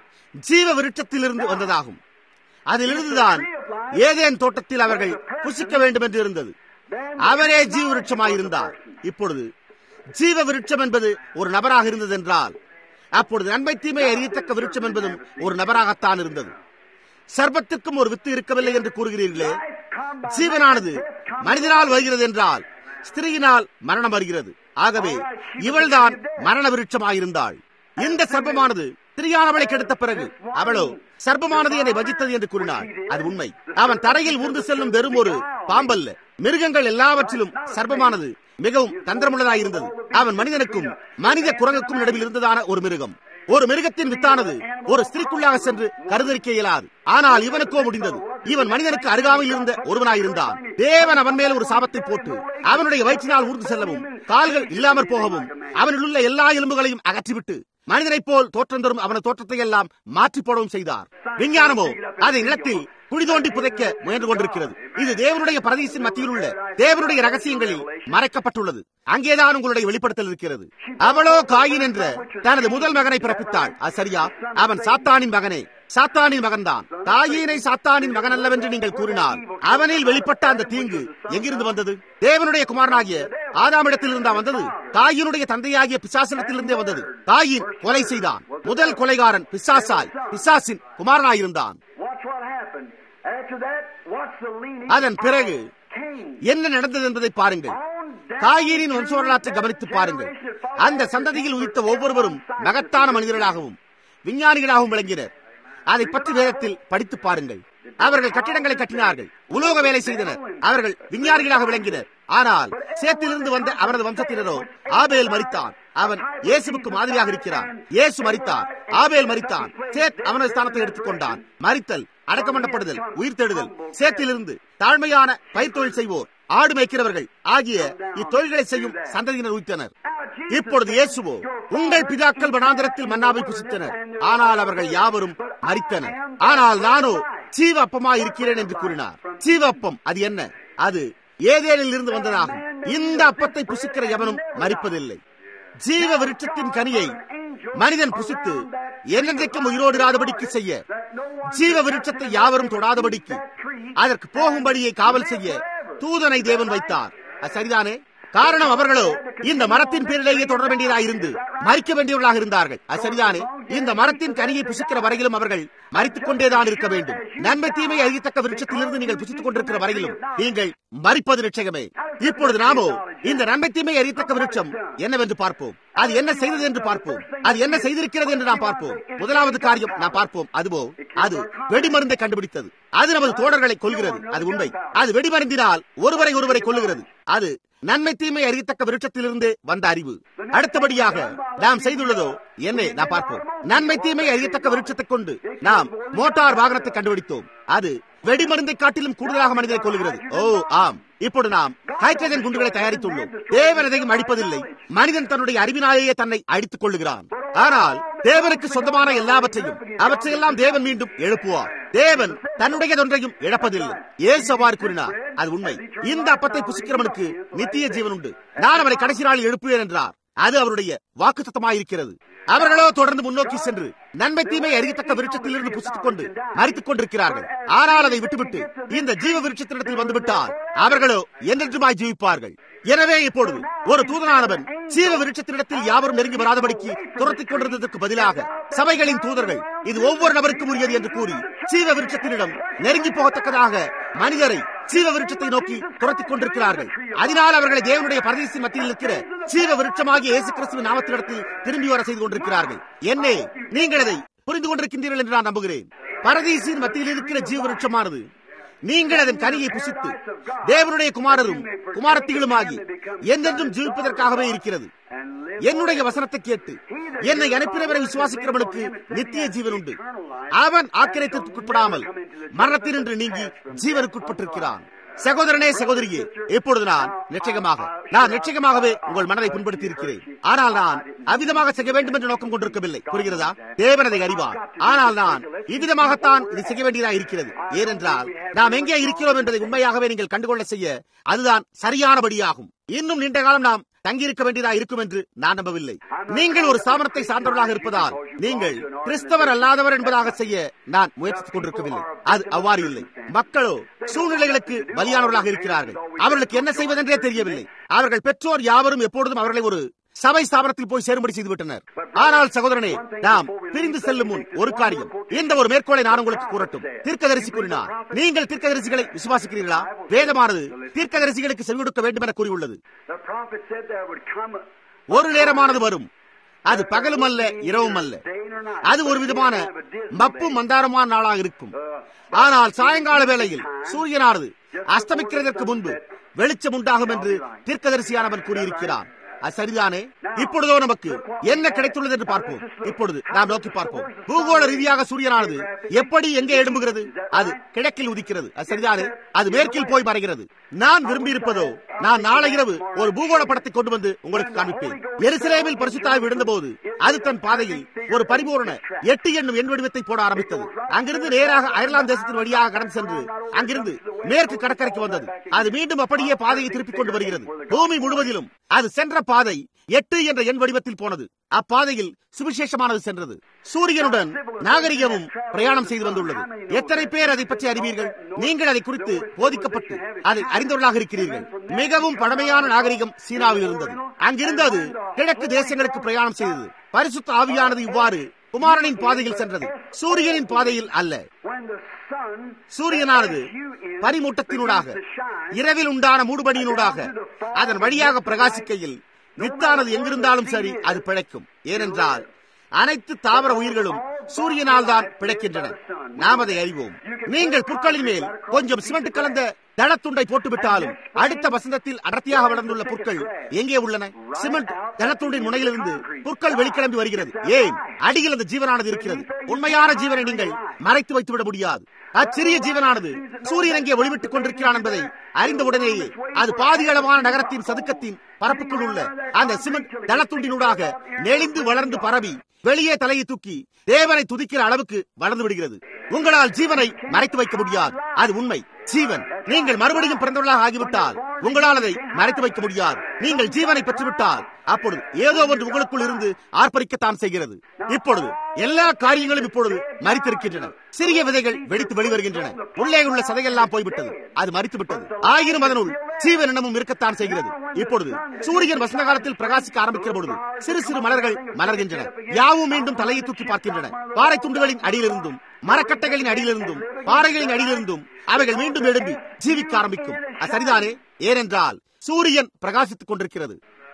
ஜீவ விருட்சத்திலிருந்து வந்ததாகும் அதிலிருந்துதான் ஏதேன் தோட்டத்தில் அவர்கள் புசிக்க வேண்டும் என்று இருந்தது அவரே ஜீவ விருட்சமாயிருந்தார் இப்பொழுது ஜீவ விருட்சம் என்பது ஒரு நபராக இருந்தது என்றால் அப்பொழுது நன்மை தீமை அறியத்தக்க விருட்சம் என்பதும் ஒரு நபராகத்தான் இருந்தது சர்பத்திற்கும் ஒரு வித்து இருக்கவில்லை என்று கூறுகிறீர்களே ஜீவனானது மனிதனால் வருகிறது என்றால் ஸ்திரீயினால் மரணம் வருகிறது ஆகவே இவள்தான் மரண விருட்சமாயிருந்தாள் இந்த சர்ப்பமானது ஸ்திரியானவளை கெடுத்த பிறகு அவளோ சர்ப்பமானது என்னை வஞ்சித்தது என்று கூறினாள் அது உண்மை அவன் தரையில் ஊர்ந்து செல்லும் வெறும் ஒரு பாம்பல்ல மிருகங்கள் எல்லாவற்றிலும் சர்ப்பமானது மிகவும் தந்திரமுள்ளதாயிருந்தது அவன் மனிதனுக்கும் மனித குரங்குக்கும் நடுவில் இருந்ததான ஒரு மிருகம் ஒரு மிருகத்தின் வித்தானது ஒரு ஸ்திரீக்குள்ளாக சென்று கருதரிக்க இயலாது ஆனால் இவனுக்கோ முடிந்தது இவன் மனிதனுக்கு அருகாமையில் இருந்த ஒருவனாயிருந்தான் தேவன் அவன் மேல் ஒரு சாபத்தை போட்டு அவனுடைய வயிற்றினால் ஊர்ந்து செல்லவும் கால்கள் இல்லாமற் போகவும் அவனில் உள்ள எல்லா எலும்புகளையும் அகற்றிவிட்டு மனிதனைப் போல் தோற்றம் தரும் அவனது தோற்றத்தை எல்லாம் மாற்றி போடவும் செய்தார் விஞ்ஞானமோ அதை நிலத்தில் குழி தோண்டி புதைக்க முயன்று கொண்டிருக்கிறது இது தேவனுடைய பரதீசின் மத்தியில் உள்ள தேவனுடைய ரகசியங்களில் மறைக்கப்பட்டுள்ளது அங்கேதான் உங்களுடைய வெளிப்படுத்தல் இருக்கிறது அவளோ காயின் என்ற தனது முதல் மகனை பிறப்பித்தாள் அது சரியா அவன் சாத்தானின் மகனே சாத்தானின் மகன்தான் தாயினை சாத்தானின் மகன் அல்லவென்று நீங்கள் கூறினால் அவனில் வெளிப்பட்ட அந்த தீங்கு எங்கிருந்து வந்தது தேவனுடைய குமாரனாகிய ஆதாமிடத்தில் இருந்தா வந்தது தாயினுடைய தந்தையாகிய பிசாசினத்திலிருந்தே வந்தது தாயின் கொலை செய்தான் முதல் கொலைகாரன் பிசாசாய் பிசாசின் குமாரனாயிருந்தான் Watch what happened. After that, watch the leaning அதன் பிறகு of Cain. என்ன நடந்தது என்பதை பாருங்கள் On down காயினின் through வம்சவரலாற்றை that கவனித்து பாருங்கள் generation followed அந்த சந்ததியில் உதித்த ஒவ்வொருவரும் மகத்தான மனிதர்களாகவும் விஞ்ஞானிகளாகவும் விளங்கினர் அதை பற்றி வேதத்தில் படித்து பாருங்கள் அவர்கள் கட்டிடங்களை கட்டினார்கள் உலோக வேலை செய்தனர் அவர்கள் விஞ்ஞானிகளாக விளங்கினர் ஆனால் சேத்திலிருந்து வந்த அவரது வம்சத்தினரோ ஆபேல் மரித்தான் அவன் இயேசுவுக்கு மாதிரியாக இருக்கிறான் இயேசு மரித்தார் ஆபேல் மரித்தான் சேத் அவனது ஸ்தானத்தை எடுத்துக்கொண்டான் மரித்தல் அடக்கம் பண்ணப்படுதல் உயிர்த்தெழுதல் சேத்திலிருந்து தாழ்மையான பயிர் தொழில் செய்வோர் ஆடு மேய்க்கிறவர்கள் ஆகிய இத்தொழில்களை செய்யும் சந்ததியினர் உயிர்த்தனர் இப்பொழுது இயேசுவோ உங்கள் பிதாக்கள் வனாந்தரத்தில் மன்னாவை புசித்தனர் ஆனால் அவர்கள் யாவரும் மரித்தனர் ஆனால் நானோ ஜீவ அப்பமா இருக்கிறேன் என்று கூறினார் ஜீவ அப்பம் அது என்ன அது ஏதேனில் இருந்து வந்ததாகும் இந்த அப்பத்தை புசிக்கிற எவனும் மறிப்பதில்லை ஜீவ விருட்சத்தின் கனியை மனிதன் புசித்து என்னென்றைக்கும் உயிரோடு இராதபடிக்கு செய்ய ஜீவ விருட்சத்தை யாவரும் தொடாதபடிக்கு அதற்கு போகும்படியை காவல் செய்ய தூதனை தேவன் வைத்தார் அது சரிதானே காரணம் அவர்களோ இந்த மரத்தின் பேரிலேயே தொடர வேண்டியதாக இருந்து மறிக்க வேண்டியவர்களாக இருந்தார்கள் அது சரிதானே இந்த மரத்தின் கனியை புசிக்கிற வரையிலும் அவர்கள் மறித்துக் கொண்டேதான் இருக்க வேண்டும் நன்மை தீமை அறியத்தக்க விருட்சத்திலிருந்து நீங்கள் புசித்துக் கொண்டிருக்கிற வரையிலும் நீங்கள் மறிப்பது நிச்சயமே இப்பொழுது நாமோ இந்த நன்மை தீமை அறியத்தக்க விருட்சம் என்னவென்று பார்ப்போம் அது என்ன செய்தது என்று பார்ப்போம் அது என்ன செய்திருக்கிறது என்று நாம் பார்ப்போம் முதலாவது காரியம் நாம் பார்ப்போம் அதுவோ அது வெடிமருந்தை கண்டுபிடித்தது அது நமது தோழர்களை கொள்கிறது அது உண்மை அது வெடிமருந்தினால் ஒருவரை ஒருவரை கொள்ளுகிறது அது நன்மை தீமை அறியத்தக்க விருட்சத்திலிருந்து வந்த அறிவு அடுத்தபடியாக நாம் செய்துள்ளதோ என்ன நாம் பார்ப்போம் நன்மை தீமை அறியத்தக்க விருட்சத்தை கொண்டு நாம் மோட்டார் வாகனத்தை கண்டுபிடித்தோம் அது வெடிமருந்தை காட்டிலும் கூடுதலாக மனிதனை கொள்கிறது ஓ ஆம் இப்பொழுது நாம் ஹைட்ரஜன் குண்டுகளை தயாரித்துள்ளோம் தேவன் எதையும் அடிப்பதில்லை மனிதன் தன்னுடைய அறிவினாலேயே தன்னை அடித்துக் கொள்ளுகிறான் ஆனால் தேவனுக்கு சொந்தமான எல்லாவற்றையும் அவற்றையெல்லாம் தேவன் மீண்டும் எழுப்புவார் தேவன் தன்னுடையதொன்றையும் இழப்பதில்லை ஏசு அவ்வாறு கூறினார் அது உண்மை இந்த அப்பத்தை புசிக்கிறவனுக்கு நித்திய ஜீவன் உண்டு நான் அவரை கடைசி நாளில் எழுப்புவேன் என்றார் அது அவருடைய வாக்குத்தமாயிருக்கிறது அவர்களோ தொடர்ந்து முன்னோக்கி சென்று நன்மை தீமை அறியத்தக்க விருட்சத்திலிருந்து புசித்துக் கொண்டு மறித்துக் கொண்டிருக்கிறார்கள் ஆனால் அதை விட்டுவிட்டு இந்த ஜீவ விருட்சத்தினிடத்தில் வந்துவிட்டால் அவர்களோ என்றென்றுமாய் ஜீவிப்பார்கள் எனவே இப்பொழுது ஒரு தூதனானவன் ஜீவ விருட்சத்தினிடத்தில் யாவரும் நெருங்கி வராதபடிக்கு துரத்திக் கொண்டிருந்ததற்கு பதிலாக சபைகளின் தூதர்கள் இது ஒவ்வொரு நபருக்கும் உரியது என்று கூறி ஜீவ விருட்சத்தினிடம் நெருங்கி போகத்தக்கதாக மனிதரை ஜீவ விருட்சத்தை நோக்கி துரத்திக் கொண்டிருக்கிறார்கள் அதனால் அவர்களை தேவனுடைய பரதேசி மத்தியில் இருக்கிற ஜீவ விருட்சமாகிய இயேசு கிறிஸ்துவின் நாமத்தினிடத்தில் திரும்பி வர செய்து கொண்டிருக்கிறார்கள் என்னே நீங்கள் அதை புரிந்து கொண்டிருக்கின்றீர்கள் என்று நான் நம்புகிறேன் பரதீசின் மத்தியில் இருக்கிற ஜீவ விருட்சமானது நீங்கள் அதன் கனியை புசித்து தேவனுடைய குமாரரும் குமாரத்திகளுமாகி என்றென்றும் ஜீவிப்பதற்காகவே இருக்கிறது என்னுடைய வசனத்தை கேட்டு என்னை அனுப்பினவரை விசுவாசிக்கிறவனுக்கு நித்திய ஜீவன் உண்டு அவன் ஆக்கிரத்திற்குட்படாமல் மரணத்தினின்று நீங்கி ஜீவனுக்குட்பட்டிருக்கிறான் சகோதரனே சகோதரியே இப்பொழுது நான் நிச்சயமாக நான் நிச்சயமாகவே உங்கள் மனதை புண்படுத்தி இருக்கிறேன் ஆனால் நான் அவ்விதமாக செய்ய வேண்டும் என்று நோக்கம் கொண்டிருக்கவில்லை புரிகிறதா தேவன் அதை அறிவார் ஆனால் நான் இவ்விதமாகத்தான் இது செய்ய வேண்டியதாக இருக்கிறது ஏனென்றால் நாம் எங்கே இருக்கிறோம் என்பதை உண்மையாகவே நீங்கள் கண்டுகொள்ள செய்ய அதுதான் சரியானபடியாகும் இன்னும் நீண்ட காலம் நாம் தங்கியிருக்க வேண்டியதா இருக்கும் என்று நான் நம்பவில்லை நீங்கள் ஒரு ஸ்தாபனத்தை சார்ந்தவர்களாக இருப்பதால் நீங்கள் கிறிஸ்தவர் அல்லாதவர் என்பதாக செய்ய நான் முயற்சித்துக் கொண்டிருக்கவில்லை அது அவ்வாறு இல்லை மக்களோ சூழ்நிலைகளுக்கு பலியானவர்களாக இருக்கிறார்கள் அவர்களுக்கு என்ன செய்வதென்றே தெரியவில்லை அவர்கள் பெற்றோர் யாவரும் எப்பொழுதும் அவர்களை ஒரு சபை ஸ்தாபனத்தில் போய் சேரும்படி செய்துவிட்டனர் ஆனால் சகோதரனே நாம் பிரிந்து செல்லும் முன் ஒரு காரியம் இந்த ஒரு மேற்கோளை நான் உங்களுக்கு கூறட்டும் தீர்க்கதரிசி கூறினார் நீங்கள் தீர்க்கதரிசிகளை விசுவாசிக்கிறீர்களா வேதமானது தீர்க்கதரிசிகளுக்கு செவிடுக்க வேண்டும் என கூறியுள்ளது The prophet said there would come a ஒரு நேரமானது வரும் அது பகலும் அல்ல இரவும் அல்ல அது ஒரு விதமான மப்பு மந்தாரமான நாளாக இருக்கும் ஆனால் சாயங்கால வேளையில் சூரியனானது அஸ்தமிக்கிறதற்கு முன்பு வெளிச்சம் உண்டாகும் என்று தீர்க்கதரிசியானவன் கூறியிருக்கிறான் அது சரிதானே இப்பொழுதோ நமக்கு என்ன கிடைத்துள்ளது என்று பார்ப்போம் இப்பொழுது நாம் நோக்கி பார்ப்போம் பூகோள ரீதியாக சூரியனானது எப்படி எங்கே எழும்புகிறது அது கிழக்கில் உதிக்கிறது அது சரிதானே அது மேற்கில் போய் மறைகிறது நான் விரும்பி இருப்பதோ நான் நாளை இரவு ஒரு பூகோள படத்தை கொண்டு வந்து உங்களுக்கு காண்பிப்பேன் எருசலேமில் பரிசுத்தாய் விழுந்தபோது அது தன் பாதையில் ஒரு பரிபூரண எட்டு என்னும் எண் வடிவத்தை போட ஆரம்பித்தது அங்கிருந்து நேராக அயர்லாந்து தேசத்தின் வழியாக கடந்து சென்று அங்கிருந்து மேற்கு கடற்கரைக்கு வந்தது அது மீண்டும் அப்படியே பாதையை திருப்பிக் கொண்டு வருகிறது பூமி முழுவதிலும் அது சென்ற பாதை எட்டு என்ற எண் வடிவத்தில் போனது அப்பாதையில் சுவிசேஷமானது சென்றது சூரியனுடன் நாகரிகமும் பிரயாணம் செய்து வந்துள்ளது எத்தனை பேர் அதை பற்றி அறிவீர்கள் நீங்கள் அதை குறித்து போதிக்கப்பட்டு அதை அறிந்தவர்களாக இருக்கிறீர்கள் மிகவும் பழமையான நாகரிகம் சீனாவில் இருந்தது அங்கிருந்து அது கிழக்கு தேசங்களுக்கு பிரயாணம் செய்தது பரிசுத்த ஆவியானது இவ்வாறு குமாரனின் பாதையில் சென்றது சூரியனின் பாதையில் அல்ல when the sun சூரியனானது பனிமூட்டத்தினூடாக இரவில் உண்டான மூடுபனியினூடாக அதன் வழியாக பிரகாசிக்கையில் வித்தானது எங்கிருந்தாலும் சரி அது பிழைக்கும் ஏனென்றால் அனைத்து தாவர உயிர்களும் சூரியனால் தான் பிழைக்கின்றன நாம் அதை அறிவோம் நீங்கள் புற்களின் மேல் கொஞ்சம் சிமெண்ட் கலந்த தளத்துண்டை போட்டுவிட்டாலும் அடுத்த வசந்தத்தில் அடர்த்தியாக வளர்ந்துள்ள புற்கள் எங்கே உள்ளன சிமெண்ட் தளத்துண்டின் முனையிலிருந்து புற்கள் வெளிக்கிளம்பி வருகிறது ஏன் அடியில் அந்த ஜீவனானது இருக்கிறது உண்மையான ஜீவனை நீங்கள் மறைத்து வைத்து விட முடியாது அச்சிறிய ஜீவனானது சூரியன் எங்கே ஒளிவிட்டுக் கொண்டிருக்கிறான் என்பதை அறிந்தவுடனேயே அது பாதியளவான நகரத்தின் சதுக்கத்தின் பரப்புக்குள் உள்ள அந்த சிமெண்ட் தளத்துண்டினூடாக நெளிந்து வளர்ந்து பரவி வெளியே தலையை தூக்கி தேவனை துதிக்கிற அளவுக்கு வளர்ந்து விடுகிறது உங்களால் ஜீவனை மறைத்து வைக்க முடியாது அது உண்மை ஜீவன் நீங்கள் மறுபடியும் பிறந்தவர்களாக ஆகிவிட்டால் உங்களால் அதை மறைத்து வைக்க முடியாது நீங்கள் ஜீவனை பெற்றுவிட்டால் அப்பொழுது ஏதோ ஒன்று உங்களுக்குள் இருந்து ஆர்ப்பரிக்கத்தான் செய்கிறது இப்பொழுது எல்லா காரியங்களும் இப்பொழுது மறித்திருக்கின்றன சிறிய விதைகள் வெடித்து வெளிவருகின்றன உள்ளே உள்ள சதையெல்லாம் போய்விட்டது அது மறித்து விட்டது ஆயிரம் அதனுள் ஜீவனிடமும் இருக்கத்தான் செய்கிறது இப்பொழுது சூரியன் வசந்த காலத்தில் பிரகாசிக்க ஆரம்பிக்கிற பொழுது சிறு சிறு மலர்கள் மலர்கின்றன யாவும் மீண்டும் தலையை தூக்கி பார்க்கின்றன பாறை துண்டுகளின் அடியிலிருந்தும் மரக்கட்டைகளின் அடியிலிருந்தும் பாறைகளின் அடியிலிருந்தும் அவைகள் மீண்டும் எழும்பி ஜீவிக்க ஆரம்பிக்கும் அது சரிதானே ஏனென்றால் சூரியன் பிரகாசித்துக் கொண்டிருக்கிறது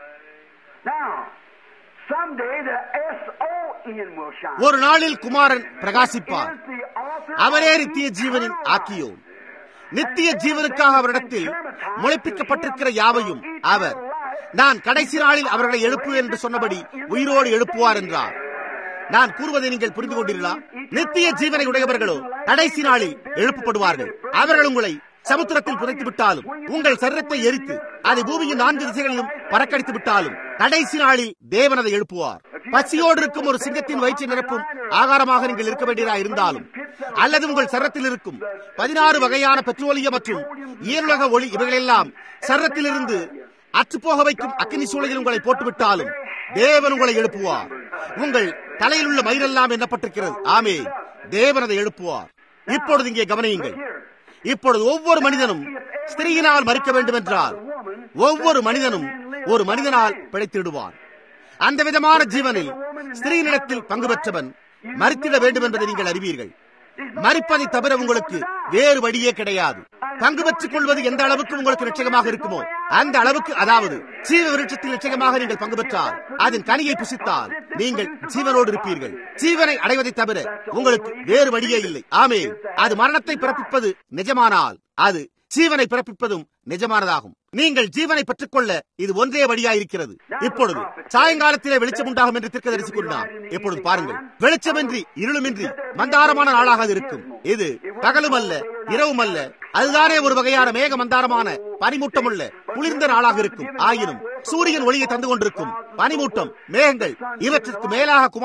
Now, someday the S-O-N will shine. ஒரு நாளில் குமாரன் பிரகாசிப்பார் Is the author அவரே of நித்திய ஜீவனின் eternal life. ஆக்கியோன் நித்திய ஜீவனுக்காக அவரிடத்தில் முளைப்பிக்கப்பட்டிருக்கிற யாவையும் அவர் நான் கடைசி நாளில் அவர்களை எழுப்புவேன் என்று சொன்னபடி உயிரோடு எழுப்புவார் என்றார் நான் கூறுவதை நீங்கள் புரிந்து கொண்டீர்களா நித்திய ஜீவனை உடையவர்களோ கடைசி நாளில் எழுப்பப்படுவார்கள் அவர்கள் உங்களை சமுத்திரத்தில் புதைத்து விட்டாலும் உங்கள் சரீரத்தை எரித்து அதை பூமியின் நான்கு திசைகளிலும் பறக்கடித்து விட்டாலும் கடைசி நாளில் தேவன் அதை எழுப்புவார் பசியோடு இருக்கும் ஒரு சிங்கத்தின் வயிற்றை நிரப்பும் ஆகாரமாக நீங்கள் இருக்க வேண்டியதா இருந்தாலும் அல்லது உங்கள் சரத்தில் இருக்கும் பதினாறு வகையான பெட்ரோலிய மற்றும் ஈருலக ஒளி இவைகளெல்லாம் சரத்திலிருந்து அற்றுப்போக வைக்கும் அக்கினி சூளையில் உங்களை போட்டுவிட்டாலும் தேவன் உங்களை எழுப்புவார் உங்கள் தலையில் உள்ள மயிரெல்லாம் எண்ணப்பட்டிருக்கிறது ஆமே தேவன் அதை எழுப்புவார் இப்பொழுது இங்கே கவனியுங்கள் இப்பொழுது ஒவ்வொரு மனிதனும் ஸ்திரீயினால் மறிக்க வேண்டும் என்றால் ஒவ்வொரு மனிதனும் ஒரு மனிதனால் பிழைத்திடுவான் அந்த விதமான ஜீவனில் ஸ்திரீனிடத்தில் பங்கு பெற்றவன் மறித்திட வேண்டும் என்பதை நீங்கள் அறிவீர்கள் மறிப்பதை தவிர உங்களுக்கு வேறு வழியே கிடையாது பங்கு பெற்றுக் கொள்வது எந்த அளவுக்கு உங்களுக்கு நிச்சயமாக இருக்குமோ அந்த அளவுக்கு அதாவது ஜீவ விருட்சத்தில் நிச்சயமாக நீங்கள் பங்கு பெற்றால் அதன் கனியை புசித்தால் நீங்கள் ஜீவனோடு இருப்பீர்கள் ஜீவனை அடைவதை தவிர உங்களுக்கு வேறு வழியே இல்லை ஆமே அது மரணத்தை பிறப்பிப்பது நிஜமானால் அது ஜீவனை பிறப்பிப்பதும் நிஜமானதாகும் நீங்கள் ஜீவனை பெற்றுக்கொள்ள இது ஒன்றே வழியாயிருக்கிறது இப்பொழுது சாயங்காலத்திலே வெளிச்சம் உண்டாகும் என்று தரிசி கூறினார் இப்பொழுது பாருங்கள் வெளிச்சமின்றி இருளுமின்றி மந்தாரமான நாளாக அது இருக்கும் இது பகலும் அல்ல இரவும் அல்ல அதுதானே ஒரு வகையான மேக மந்தாரமான பனிமூட்டமுள்ள குளிர்ந்த நாளாக இருக்கும் ஆயினும் சூரியன் ஒளியை தந்து கொண்டிருக்கும் பனிமூட்டம் மேகங்கள் இவற்றிற்கு மேலாக குமாரன்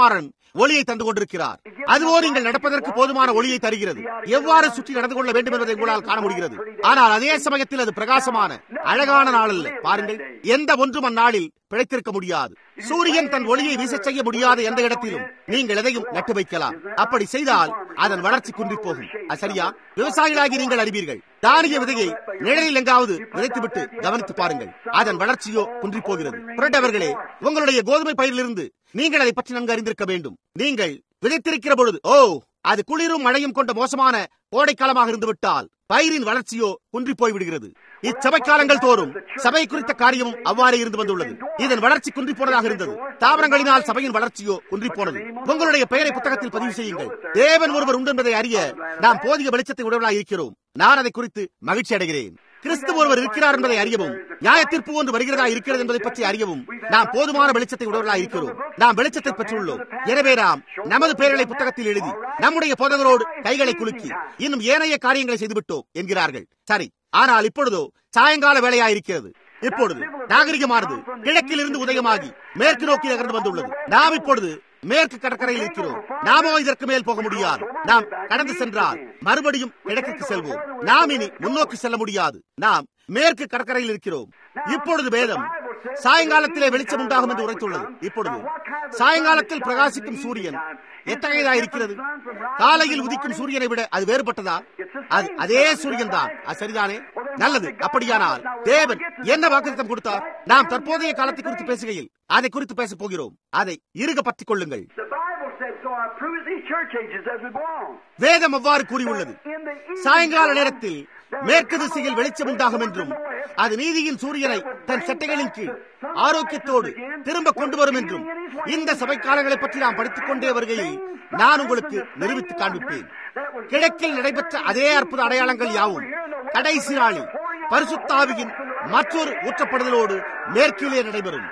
ஒளியை தந்து கொண்டிருக்கிறார் அதுவோ நீங்கள் நடப்பதற்கு போதுமான ஒளியை தருகிறது எவ்வாறு சுற்றி நடந்து கொள்ள வேண்டும் என்பதை உங்களால் காண முடிகிறது ஆனால் அதே சமயத்தில் அது பிரகாசமான அழகான நாள் அல்ல பாருங்கள் எந்த ஒன்றும் அந்நாளில் பிழைத்திருக்க முடியாது சூரியன் தன் ஒளியை வீச செய்ய முடியாத எந்த இடத்திலும் நீங்கள் எதையும் நட்டு வைக்கலாம் அப்படி செய்தால் அதன் வளர்ச்சி குன்றி போகும் அது சரியா விவசாயிகளாகி நீங்கள் அறிவீர்கள் தானிய விதையை நிழலில் எங்காவது விதைத்துவிட்டு கவனித்து பாருங்கள் அதன் வளர்ச்சியோ குன்றி போகிறது புரட்டவர்களே உங்களுடைய கோதுமை பயிரிலிருந்து நீங்கள் அதை பற்றி நன்கு அறிந்திருக்க வேண்டும் நீங்கள் விதைத்திருக்கிற பொழுது ஓ அது குளிரும் மழையும் கொண்ட மோசமான கோடைக்காலமாக இருந்துவிட்டால் பயிரின் வளர்ச்சியோ குன்றி போய்விடுகிறது இச்சபைக்காலங்கள் தோறும் சபை குறித்த காரியமும் அவ்வாறே இருந்து வந்துள்ளது இதன் வளர்ச்சி குன்றி போனதாக இருந்தது தாவரங்களினால் சபையின் வளர்ச்சியோ குன்றி போனது உங்களுடைய பெயரை புத்தகத்தில் பதிவு செய்யுங்கள் தேவன் ஒருவர் உண்டு என்பதை அறிய நாம் போதிய வெளிச்சத்தை உடலாக இருக்கிறோம் நான் அதை குறித்து மகிழ்ச்சி அடைகிறேன் கிறிஸ்து ஒருவர் இருக்கிறார் என்பதை அறியவும் நியாயத்தீர்ப்பு ஒன்று வருகிறதா இருக்கிறது என்பதை பற்றி அறியவும் நாம் போதுமான வெளிச்சத்தை உடவர்களா இருக்கிறோம் நாம் வெளிச்சத்தை பெற்றுள்ளோம் எனவே நாம் நமது பெயர்களை புத்தகத்தில் எழுதி நம்முடைய போதகரோடு கைகளை குலுக்கி இன்னும் ஏனைய காரியங்களை செய்துவிட்டோம் என்கிறார்கள் சரி ஆனால் இப்பொழுதோ சாயங்கால வேலையா இருக்கிறது இப்பொழுது நாகரிகமானது கிழக்கில் இருந்து உதயமாகி மேற்கு நோக்கி நகர்ந்து வந்துள்ளது நாம் இப்பொழுது மேற்கு கடற்கரையில் இருக்கிறோம் நாமோ இதற்கு மேல் போக முடியாது நாம் கடந்து சென்றால் மறுபடியும் கிழக்குக்கு செல்வோம் நாம் இனி முன்னோக்கி செல்ல முடியாது நாம் மேற்கு கடற்கரையில் இருக்கிறோம் இப்பொழுது வேதம் சாயங்காலத்திலே வெளிச்சம் உண்டாகும் என்று உரைத்துள்ளது இப்பொழுது சாயங்காலத்தில் பிரகாசிக்கும் சூரியன் எத்தகையதா இருக்கிறது காலையில் உதிக்கும் சூரியனை விட அது வேறுபட்டதா அது அதே சூரியன் தான் அது சரிதானே நல்லது அப்படியானால் தேவன் என்ன வாக்குத்தம் கொடுத்தார் நாம் தற்போதைய காலத்தை குறித்து பேசுகையில் அதை குறித்து பேசப் போகிறோம் அதை இருக பற்றிக் கொள்ளுங்கள் வேதம் அவ்வாறு கூறியுள்ளது சாயங்கால நேரத்தில் மேற்கு திசையில் வெளிச்சம் உண்டாகும் என்றும் அது நீதியின் சூரியனை தன் சட்டைகளின் கீழ் ஆரோக்கியத்தோடு திரும்ப கொண்டு வரும் என்றும் இந்த சபை காலங்களை பற்றி நாம் படித்துக் கொண்டே வருகையில் நான் உங்களுக்கு நிரூபித்து காண்பிப்பேன் கிழக்கில் நடைபெற்ற அதே அற்புத அடையாளங்கள் யாவும் கடைசி நாளில் பரிசுத்தாவியின் மற்றொரு ஊற்றப்படுதலோடு மேற்கிலே நடைபெறும்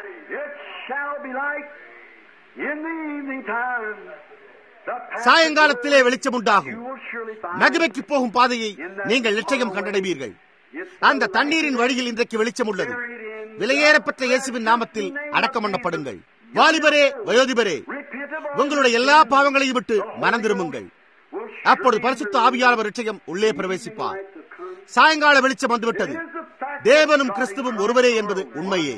சாயங்காலத்திலே வெளிச்சம் உண்டாகும் மகிமைக்கு போகும் பாதையை நீங்கள் நிச்சயம் கண்டடைவீர்கள் அந்த தண்ணீரின் வழியில் இன்றைக்கு வெளிச்சம் உள்ளது விலையேறப்பட்ட இயேசுவின் நாமத்தில் அடக்கம் பண்ணப்படுங்கள் வாலிபரே வயோதிபரே உங்களுடைய எல்லா பாவங்களையும் விட்டு மனம் திரும்புங்கள் அப்பொழுது பரிசுத்த ஆவியானவர் நிச்சயம் உள்ளே பிரவேசிப்பார் சாயங்கால வெளிச்சம் வந்துவிட்டது தேவனும் கிறிஸ்துவும் ஒருவரே என்பது உண்மையே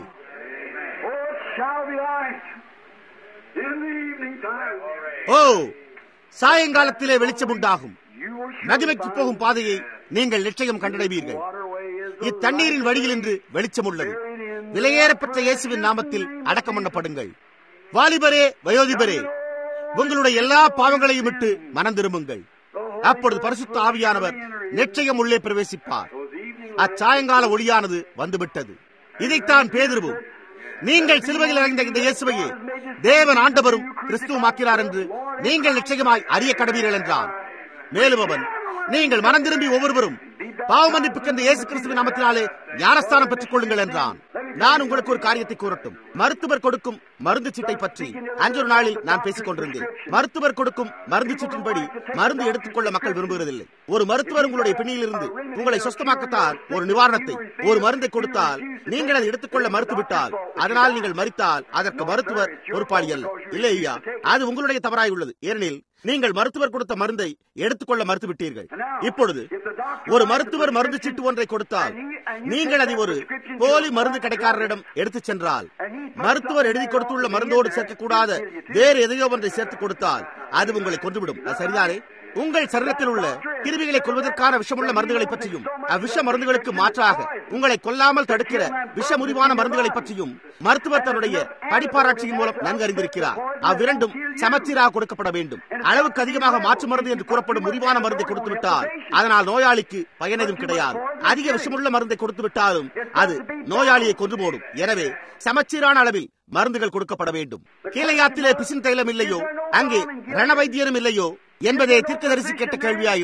ஓ சாயங்காலத்திலே வெளிச்சம் உண்டாகும் மகிமைக்கு போகும் பாதையை நீங்கள் நிச்சயம் கண்டடைவீர்கள் இத்தண்ணீரின் வழியில் இன்று வெளிச்சம் உள்ளது விலையேறப்பட்ட இயேசுவின் நாமத்தில் அடக்கம் பண்ணப்படுங்கள் வாலிபரே வயோதிபரே உங்களுடைய எல்லா பாவங்களையும் விட்டு மனம் திரும்புங்கள் அப்பொழுது பரிசுத்த ஆவியானவர் நிச்சயம் உள்ளே பிரவேசிப்பார் அச்சாயங்கால ஒளியானது வந்துவிட்டது இதைத்தான் பேதிருவும் நீங்கள் சிலுவையில் அடைந்த இந்த இயேசுவையே தேவன் ஆண்டவரும் கிறிஸ்துவமாக்கிறார் என்று நீங்கள் நிச்சயமாய் அறிய கடவீர்கள் என்றான் மேலும் அவன் நீங்கள் மனம் திரும்பி ஒவ்வொருவரும் பாவ மன்னிப்புக்கு இயேசு கிறிஸ்துவின் நாமத்தினாலே ஞானஸ்தானம் பெற்றுக் கொள்ளுங்கள் என்றான் நான் உங்களுக்கு ஒரு காரியத்தை கூறட்டும் மருத்துவர் கொடுக்கும் மருந்து சீட்டை பற்றி அன்றொரு நாளில் நான் பேசிக் கொண்டிருந்தேன் மருத்துவர் கொடுக்கும் மருந்து சீட்டின்படி மருந்து எடுத்துக்கொள்ள மக்கள் விரும்புவதில்லை ஒரு மருத்துவர் உங்களுடைய பிணியில் இருந்து உங்களை சொஸ்தமாக்கத்தான் ஒரு நிவாரணத்தை ஒரு மருந்தை கொடுத்தால் நீங்கள் அதை எடுத்துக்கொள்ள மறுத்துவிட்டால் அதனால் நீங்கள் மறித்தால் அதற்கு மருத்துவர் பொறுப்பாளி அல்ல இல்லை ஐயா அது உங்களுடைய தவறாய் உள்ளது ஏனெனில் நீங்கள் மருத்துவர் கொடுத்த மருந்தை எடுத்துக்கொள்ள மறுத்துவிட்டீர்கள் இப்பொழுது ஒரு மருத்துவர் மருந்து சீட்டு ஒன்றை கொடுத்தால் நீங்கள் அதை ஒரு போலி மருந்து கடைக்காரரிடம் எடுத்துச் சென்றால் மருத்துவர் எழுதி கொடுத்துள்ள மருந்தோடு சேர்க்கக்கூடாத வேறு எதையோ ஒன்றை சேர்த்து கொடுத்தால் அது உங்களை கொன்றுவிடும் சரிதானே உங்கள் சரீரத்தில் உள்ள கிருமிகளை கொள்வதற்கான விஷமுள்ள மருந்துகளை பற்றியும் அவ்விஷ மருந்துகளுக்கு மாற்றாக உங்களை கொல்லாமல் தடுக்கிற விஷ முறிவான மருந்துகளை பற்றியும் மருத்துவர் தன்னுடைய படிப்பாராட்சியின் மூலம் நன்கு அறிந்திருக்கிறார் அவ்விரண்டும் சமச்சீராக கொடுக்கப்பட வேண்டும் அளவுக்கு அதிகமாக மாற்று மருந்து என்று கூறப்படும் முறிவான மருந்தை கொடுத்து விட்டால் அதனால் நோயாளிக்கு பயனதும் கிடையாது அதிக விஷமுள்ள மருந்தை கொடுத்து விட்டாலும் அது நோயாளியை கொன்று போடும் எனவே சமச்சீரான அளவில் மருந்துகள் கொடுக்கப்பட வேண்டும் கீழையாத்திலே பிசின் தைலம் இல்லையோ அங்கே ரண வைத்தியரும் இல்லையோ என்பதே தீர்க்கதரிசி கேட்ட கேள்வியா இருந்தது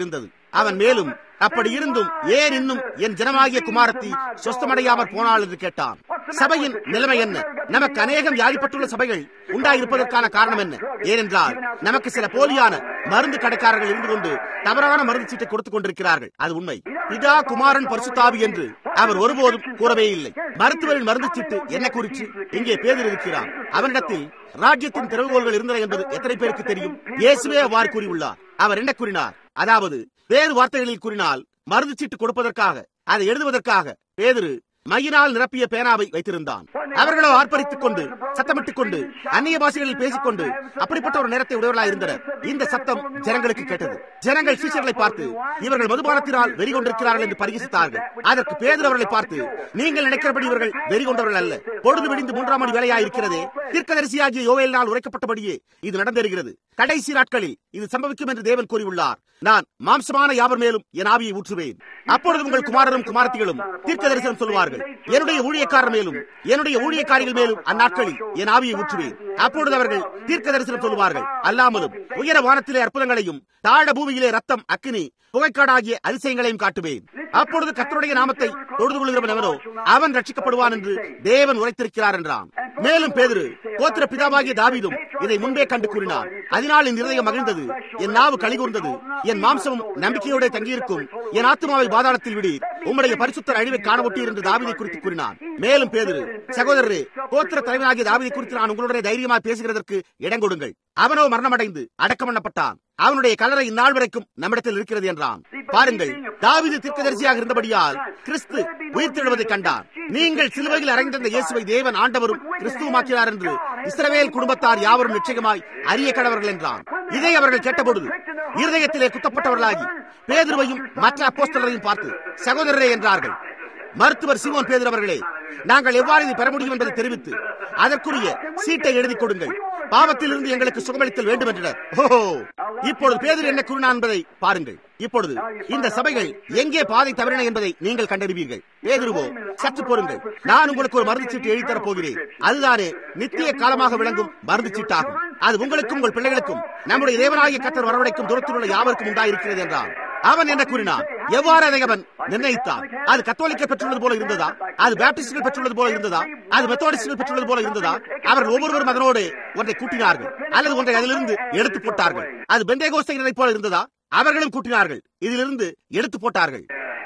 அவன் மேலும் அப்படி இருந்தும் ஏன் இன்னும் என் ஜனமாகிய குமாரத்தி சொஸ்தமடையாமற் போனாள் என்று கேட்டான் சபையின் நிலைமை என்ன நமக்கு அநேகம் வியாதிப்பட்டுள்ள சபைகள் உண்டாயிருப்பதற்கான காரணம் என்ன ஏனென்றால் நமக்கு சில போலியான மருந்து கடைக்காரர்கள் இருந்து கொண்டு தவறான மருந்து சீட்டை கொடுத்துக் கொண்டிருக்கிறார்கள் அது உண்மை பிதா குமாரன் பரிசுத்தாவி என்று அவர் ஒருபோதும் கூறவே இல்லை மருத்துவரின் மருந்து சீட்டு என்ன குறித்து இங்கே பேதர் இருக்கிறார் அவனிடத்தில் ராஜ்யத்தின் திறவுகோள்கள் இருந்தன என்பது எத்தனை பேருக்கு தெரியும் இயேசுவே அவ்வாறு கூறியுள்ளார் அவர் என்ன கூறினார் அதாவது வேறு வார்த்தைகளில் கூறினால் மருந்து சீட்டு கொடுப்பதற்காக அதை எழுதுவதற்காக பேதுரு மையினால் நிரப்பிய பேனாவை வைத்திருந்தான் அவர்களோ ஆர்ப்பரித்துக் கொண்டு சத்தமிட்டுக் கொண்டு அந்நிய பாஷைகளில் பேசிக்கொண்டு அப்படிப்பட்ட ஒரு நேரத்தை உடையவர்களாக இருந்தனர் இந்த சத்தம் ஜனங்களுக்கு கேட்டது ஜனங்கள் சீசர்களை பார்த்து இவர்கள் மதுபானத்தினால் வெறி கொண்டிருக்கிறார்கள் என்று பரிகசித்தார்கள் அதற்கு பேதர் அவர்களை பார்த்து நீங்கள் நினைக்கிறபடி இவர்கள் வெறி கொண்டவர்கள் அல்ல பொழுது விடிந்து மூன்றாம் மணி வேலையா இருக்கிறதே தீர்க்கதரிசியாகிய யோவேலினால் உரைக்கப்பட்டபடியே இது நடந்தேறுகிறது கடைசி நாட்களில் இது சம்பவிக்கும் என்று தேவன் கூறியுள்ளார் நான் மாம்சமான யாவர் மேலும் என் ஆவியை ஊற்றுவேன் அப்பொழுது உங்கள் குமாரரும் குமாரத்திகளும் தீர்க்க தரிசனம் சொல்வார்கள் என்னுடைய ஊழியக்காரர் மேலும் என்னுடைய ஊழியக்காரிகள் மேலும் அந்நாட்களில் என் ஆவியை ஊற்றுவேன் அப்பொழுது அவர்கள் தீர்க்க தரிசனம் சொல்வார்கள் அல்லாமலும் உயர வானத்திலே அற்புதங்களையும் தாழ பூமியிலே ரத்தம் அக்கினி புகைக்காடாகிய அதிசயங்களையும் காட்டுவேன் அப்பொழுது கத்தருடைய நாமத்தை தொழுது கொள்கிறவன் எவனோ அவன் ரட்சிக்கப்படுவான் என்று தேவன் உரைத்திருக்கிறார் என்றான் மேலும் பேதுரு கோத்திர பிதாவாகிய தாவீதும் இதை முன்பே கண்டு கூறினார் அதனால் என் இருதயம் மகிழ்ந்தது என் நாவு கழிகூர்ந்தது என் மாம்சமும் நம்பிக்கையோட தங்கியிருக்கும் என் ஆத்மாவை பாதாளத்தில் விடி உம்முடைய பரிசுத்தர் அழிவை காணவொட்டீர் என்று தாவீதை குறித்து கூறினார் மேலும் பேதுரு சகோதரரே கோத்திர தலைவனாகிய தாவீதை குறித்து நான் உங்களுடைய தைரியமாக பேசுகிறதற்கு இடம் கொடுங்கள் அவனோ மரணமடைந்து அடக்கம் பண்ணப்பட்டான் அவனுடைய கலரை இந்நாள் வரைக்கும் நம்மிடத்தில் இருக்கிறது என்றான் பாருங்கள் தாவிது தீர்க்கதரிசியாக இருந்தபடியால் கிறிஸ்து உயிர்த்தெழுவதை கண்டார் நீங்கள் சிலுவையில் அறைந்திருந்த இயேசுவை தேவன் ஆண்டவரும் கிறிஸ்துவமாக்கிறார் என்று இஸ்ரவேல் குடும்பத்தார் யாவரும் நிச்சயமாய் அறிய கடவர்கள் என்றான் இதை அவர்கள் கேட்டபொழுது இருதயத்திலே குத்தப்பட்டவர்களாகி பேதுருவையும் மற்ற அப்போஸ்தலரையும் பார்த்து சகோதரரே என்றார்கள் மருத்துவர் சிமோன் பேதர் அவர்களே நாங்கள் எவ்வாறு இதை பெற முடியும் என்பதை தெரிவித்து அதற்குரிய சீட்டை எழுதி கொடுங்கள் பாவத்தில் இருந்து எங்களுக்கு சுகமளித்தல் வேண்டும் என்றனர் ஓஹோ இப்பொழுது பேதர் என்ன கூறினான் என்பதை பாருங்கள் இப்பொழுது இந்த சபைகள் எங்கே பாதை தவறின என்பதை நீங்கள் கண்டறிவீர்கள் பேதுருவோ சற்று பொறுங்கள் நான் உங்களுக்கு ஒரு மருந்து சீட்டு எழுதி தரப் போகிறேன் அதுதானே நித்திய காலமாக விளங்கும் மருந்து சீட்டாகும் அது உங்களுக்கும் உங்கள் பிள்ளைகளுக்கும் நம்முடைய தேவனாகிய கத்தர் வரவழைக்கும் தூரத்தில் உள்ள யாவருக்கும் உண்டாயிருக்கிறது என்றான் அவன் என்ன கூறினான் எவ்வாறு அதை அவன் நிர்ணயித்தான் அது கத்தோலிக்க பெற்றுள்ளது போல இருந்ததா அது பேப்டிஸ்டுகள் பெற்றுள்ளது போல இருந்ததா அது மெத்தோடிஸ்டுகள் பெற்றுள்ளது போல இருந்ததா அவர்கள் ஒவ்வொருவரும் அதனோடு ஒன்றை கூட்டினார்கள் அல்லது ஒன்றை அதிலிருந்து எடுத்து போட்டார்கள் அது பெந்தேகோஸ்தை போல இருந்ததா அவர்களும் கூட்டினார்கள் இதிலிருந்து எடுத்து போட்டார்கள்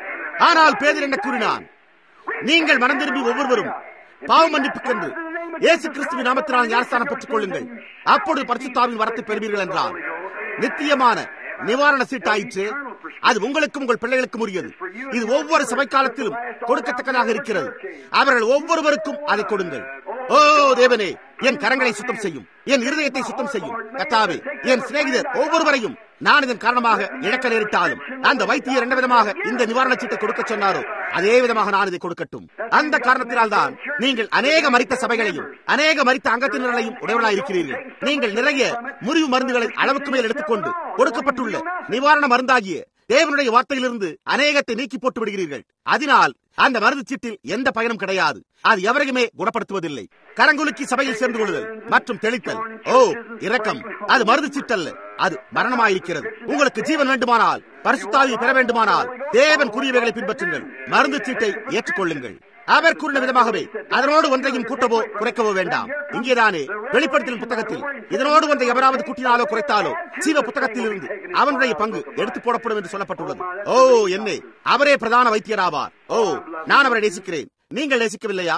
ஆனால் பேதர் என்ன கூறினான் நீங்கள் மனம் திரும்பி ஒவ்வொருவரும் பாவ மன்னிப்புக்கென்று இயேசு கிறிஸ்துவின் நாமத்தினால் ஞானஸ்தானம் பெற்றுக் கொள்ளுங்கள் அப்பொழுது பரிசுத்தாவின் வரத்தை பெறுவீர்கள் என்றார் நித்தியமான நிவாரண சீட்டாயிற்று அது உங்களுக்கும் உங்கள் பிள்ளைகளுக்கும் உரியது இது ஒவ்வொரு சபை காலத்திலும் கொடுக்கத்தக்கதாக இருக்கிறது அவர்கள் ஒவ்வொருவருக்கும் அதை கொடுங்கள் ஓ தேவனே என் கரங்களை சுத்தம் செய்யும் என் இருதயத்தை சுத்தம் செய்யும் கத்தாவே என் சிநேகிதர் ஒவ்வொருவரையும் நான் இதன் காரணமாக இழக்க நேரிட்டாலும் அந்த வைத்தியர் எந்த விதமாக இந்த நிவாரண சீட்டை கொடுக்க சொன்னாரோ அதே விதமாக நான் இதை கொடுக்கட்டும் அந்த காரணத்தினால் தான் நீங்கள் அநேக மறித்த சபைகளையும் அநேக மறித்த அங்கத்தினர்களையும் உடையவர்களாக இருக்கிறீர்கள் நீங்கள் நிறைய முறிவு மருந்துகளை அளவுக்கு மேல் எடுத்துக்கொண்டு கொடுக்கப்பட்டுள்ள நிவாரண மருந்தாகிய தேவனுடைய வார்த்தையிலிருந்து அநேகத்தை நீக்கி போட்டு விடுகிறீர்கள் அதனால் அந்த மருந்து சீட்டில் எந்த பயனும் கிடையாது அது எவரையுமே குணப்படுத்துவதில்லை கரங்குலுக்கி சபையில் சேர்ந்து கொள்ளுதல் மற்றும் தெளித்தல் ஓ இரக்கம் அது மருந்து சீட்டல்ல அது மரணமாயிருக்கிறது உங்களுக்கு ஜீவன் வேண்டுமானால் பரிசுத்தாவியை பெற வேண்டுமானால் தேவன் கூறியவைகளை பின்பற்றுங்கள் மருந்து சீட்டை ஏற்றுக்கொள்ளுங்கள் அவர் கூறின விதமாகவே அதனோடு ஒன்றையும் கூட்டவோ குறைக்கவோ வேண்டாம் இங்கேதானே வெளிப்படுத்தல் புத்தகத்தில் இதனோடு ஒன்றை எவராவது கூட்டினாலோ குறைத்தாலோ சீவ புத்தகத்தில் இருந்து அவனுடைய பங்கு எடுத்து போடப்படும் என்று சொல்லப்பட்டுள்ளது ஓ என்னே அவரே பிரதான வைத்தியராவார் ஓ நான் அவரை நேசிக்கிறேன் நீங்கள் நேசிக்கவில்லையா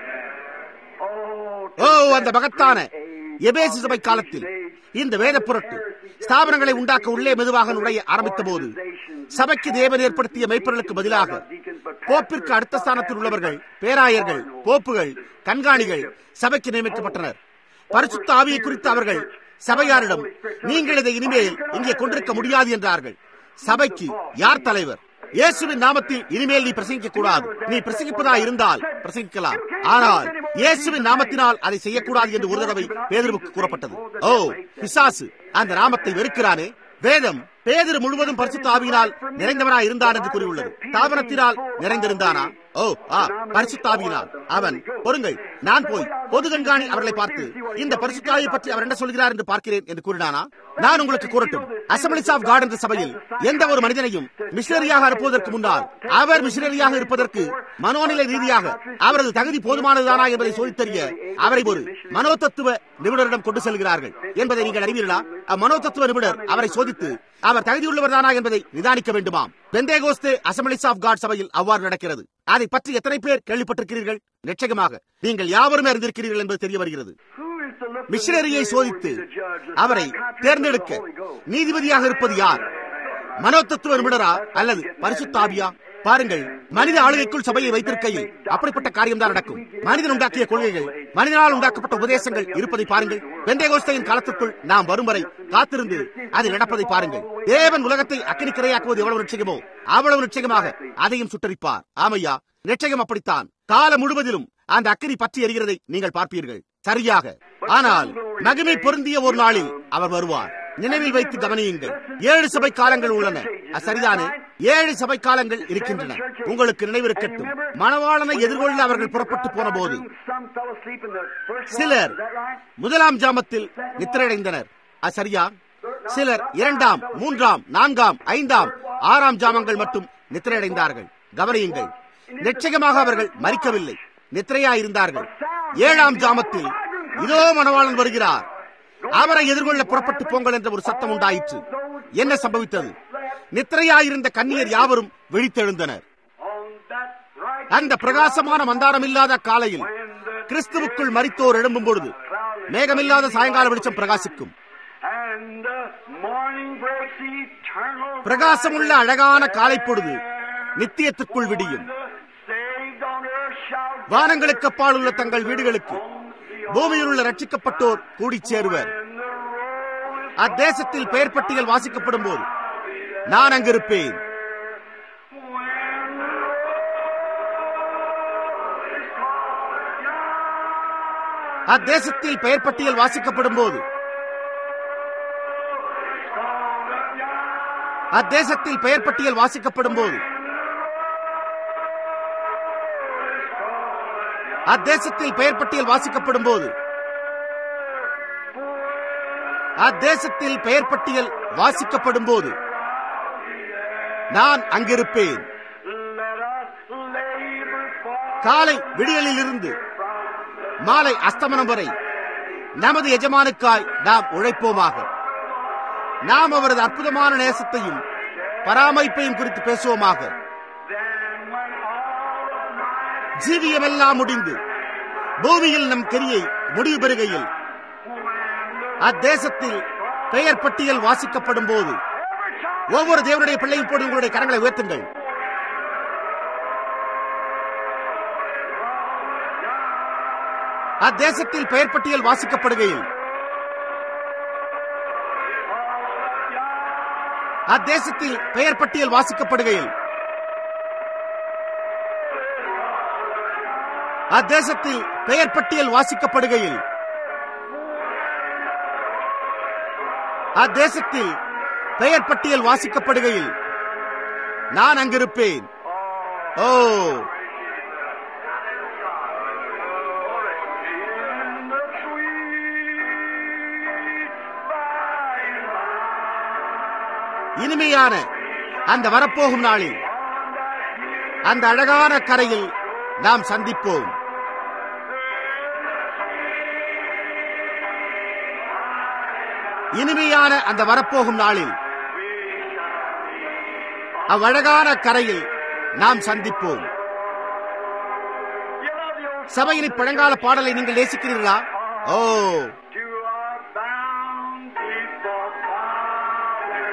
ஓ அந்த மகத்தான எபேசு சபை காலத்தில் இந்த வேத புரட்டு ஸ்தாபனங்களை உண்டாக்க உள்ளே மெதுவாக நுழைய ஆரம்பித்த போது சபைக்கு தேவன் ஏற்படுத்திய மெய்ப்பொருளுக்கு பதிலாக போப்பிற்கு அடுத்த ஸ்தானத்தில் உள்ளவர்கள் பேராயர்கள் போப்புகள் கண்காணிகள் சபைக்கு நியமிக்கப்பட்டனர் பரிசுத்த ஆவியை குறித்து அவர்கள் சபையாரிடம் நீங்கள் இதை இனிமேல் இங்கே கொண்டிருக்க முடியாது என்றார்கள் சபைக்கு யார் தலைவர் இயேசுவின் நாமத்தில் இனிமேல் நீ பிரசங்கிக்க கூடாது நீ பிரசங்கிப்பதா இருந்தால் பிரசங்கிக்கலாம் ஆனால் இயேசுவின் நாமத்தினால் அதை செய்யக்கூடாது என்று ஒரு தடவை பேதருவுக்கு கூறப்பட்டது ஓ பிசாசு அந்த நாமத்தை வெறுக்கிறானே வேதம் பேதர் முழுவதும் பரிசுத்த ஆவியினால் நிறைந்தவனாய் இருந்தான் என்று கூறியுள்ளது தாபனத்தினால் நிறைந்திருந்தானா ஓ ஆ பரிசுத்தாவியினால் அவன் பொருங்கள் நான் போய் பொது கண்காணி அவர்களை பார்த்து இந்த பரிசுத்தாவியை பற்றி அவர் என்ன சொல்கிறார் என்று பார்க்கிறேன் என்று கூறினானா நான் உங்களுக்கு கூறட்டும் அசம்பிளிஸ் ஆஃப் காட் என்ற சபையில் எந்த ஒரு மனிதனையும் மிஷனரியாக அனுப்புவதற்கு முன்னால் அவர் மிஷனரியாக இருப்பதற்கு மனோநிலை ரீதியாக அவரது தகுதி போதுமானதுதானா என்பதை சோதித்தறிய அவரை ஒரு மனோதத்துவ நிபுணரிடம் கொண்டு செல்கிறார்கள் என்பதை நீங்கள் அறிவீர்களா அம்மனோதத்துவ நிபுணர் அவரை சோதித்து அவர் தகுதியுள்ளவர்தானா என்பதை நிதானிக்க வேண்டுமாம் பெந்தேகோஸ்தே அசம்பிளிஸ் ஆஃப் காட் சபையில் அவ்வாறு நடக்கிறது அதை பற்றி எத்தனை பேர் கேள்விப்பட்டிருக்கிறீர்கள் நிச்சயமாக நீங்கள் யாவரும் அறிந்திருக்கிறீர்கள் என்பது தெரிய வருகிறது மிஷனரியை சோதித்து அவரை தேர்ந்தெடுக்க நீதிபதியாக இருப்பது யார் மனோதத்துவ நிபுணரா அல்லது பரிசுத்தாவியா பாருங்கள் மனித ஆளுகைக்குள் சபையை வைத்திருக்கையில் அப்படிப்பட்ட காரியம் தான் நடக்கும் மனிதன் உண்டாக்கிய கொள்கைகள் மனிதனால் உண்டாக்கப்பட்ட உபதேசங்கள் இருப்பதை பாருங்கள் வெந்தேகோஸ்தையின் காலத்திற்குள் நாம் வரும் வரை காத்திருந்து அது நடப்பதை பாருங்கள் தேவன் உலகத்தை அக்கினி கிரையாக்குவது எவ்வளவு நிச்சயமோ அவ்வளவு நிச்சயமாக அதையும் சுட்டரிப்பார் ஆமையா நிச்சயம் அப்படித்தான் காலம் முழுவதிலும் அந்த அக்கினி பற்றி எரிகிறதை நீங்கள் பார்ப்பீர்கள் சரியாக ஆனால் மகிமை பொருந்திய ஒரு நாளில் அவர் வருவார் நினைவில் வைத்து கவனியுங்கள் ஏழு சபை காலங்கள் உள்ளன சரிதானே ஏழு சபை காலங்கள் இருக்கின்றன உங்களுக்கு நினைவிருக்கட்டும் மணவாளனை எதிர்கொள்ள அவர்கள் புறப்பட்டு போன போது சிலர் முதலாம் ஜாமத்தில் நித்திரையடைந்தனர் சரியா சிலர் இரண்டாம் மூன்றாம் நான்காம் ஐந்தாம் ஆறாம் ஜாமங்கள் மட்டும் நித்திரையடைந்தார்கள் கவனியுங்கள் நிச்சயமாக அவர்கள் மறிக்கவில்லை நித்திரையாயிருந்தார்கள் ஏழாம் ஜாமத்தில் இதோ மணவாளன் வருகிறார் அவரை எதிர்கொள்ள புறப்பட்டு போங்கள் என்ற ஒரு சத்தம் உண்டாயிற்று என்ன சம்பவித்தது நித்திரையாயிருந்த கன்னியர் யாவரும் விழித்தெழுந்தனர் அந்த பிரகாசமான மந்தாரம் இல்லாத காலையில் கிறிஸ்துவுக்குள் மறித்தோர் எழும்பும் பொழுது மேகமில்லாத சாயங்கால வெளிச்சம் பிரகாசிக்கும் பிரகாசமுள்ள அழகான காலை பொழுது நித்தியத்திற்குள் விடியும் வானங்களுக்கு அப்பால் உள்ள தங்கள் வீடுகளுக்கு பூமியில் உள்ள ரட்சிக்கப்பட்டோர் கூடி சேருவர் அத்தேசத்தில் பெயர் பட்டியல் வாசிக்கப்படும் போது நான் அங்கிருப்பேன் அத்தேசத்தில் பெயர் பட்டியல் வாசிக்கப்படும் போது அத்தேசத்தில் பெயர் பட்டியல் வாசிக்கப்படும் போது அத்தேசத்தில் பெயர் பட்டியல் வாசிக்கப்படும் போது அத்தேசத்தில் பெயர் பட்டியல் வாசிக்கப்படும் போது நான் அங்கிருப்பேன் காலை விடியலில் இருந்து மாலை அஸ்தமனம் வரை நமது எஜமானுக்காய் நாம் உழைப்போமாக நாம் அவரது அற்புதமான நேசத்தையும் பராமரிப்பையும் குறித்து பேசுவோமாக ஜீவியமெல்லாம் முடிந்து பூமியில் நம் கிரியை முடிவு பெறுகையில் அத்தேசத்தில் பெயர் பட்டியல் வாசிக்கப்படும் போது ஒவ்வொரு தேவனுடைய பிள்ளையும் போது உங்களுடைய கரங்களை உயர்த்துங்கள் அத்தேசத்தில் பெயர் பட்டியல் வாசிக்கப்படுகையில் அத்தேசத்தில் பெயர் பட்டியல் வாசிக்கப்படுகையில் அத்தேசத்தில் பெயர் பட்டியல் வாசிக்கப்படுகையில் அத்தேசத்தில் பெயர் பட்டியல் வாசிக்கப்படுகையில் நான் அங்கிருப்பேன் ஓ இனிமையான அந்த வரப்போகும் நாளில் அந்த அழகான கரையில் நாம் சந்திப்போம் இனிமையான அந்த வரப்போகும் நாளில் அவ்வழகான கரையில் நாம் சந்திப்போம் சபையின் பழங்கால பாடலை நீங்கள் நேசிக்கிறீர்களா ஓ to our bountiful Father.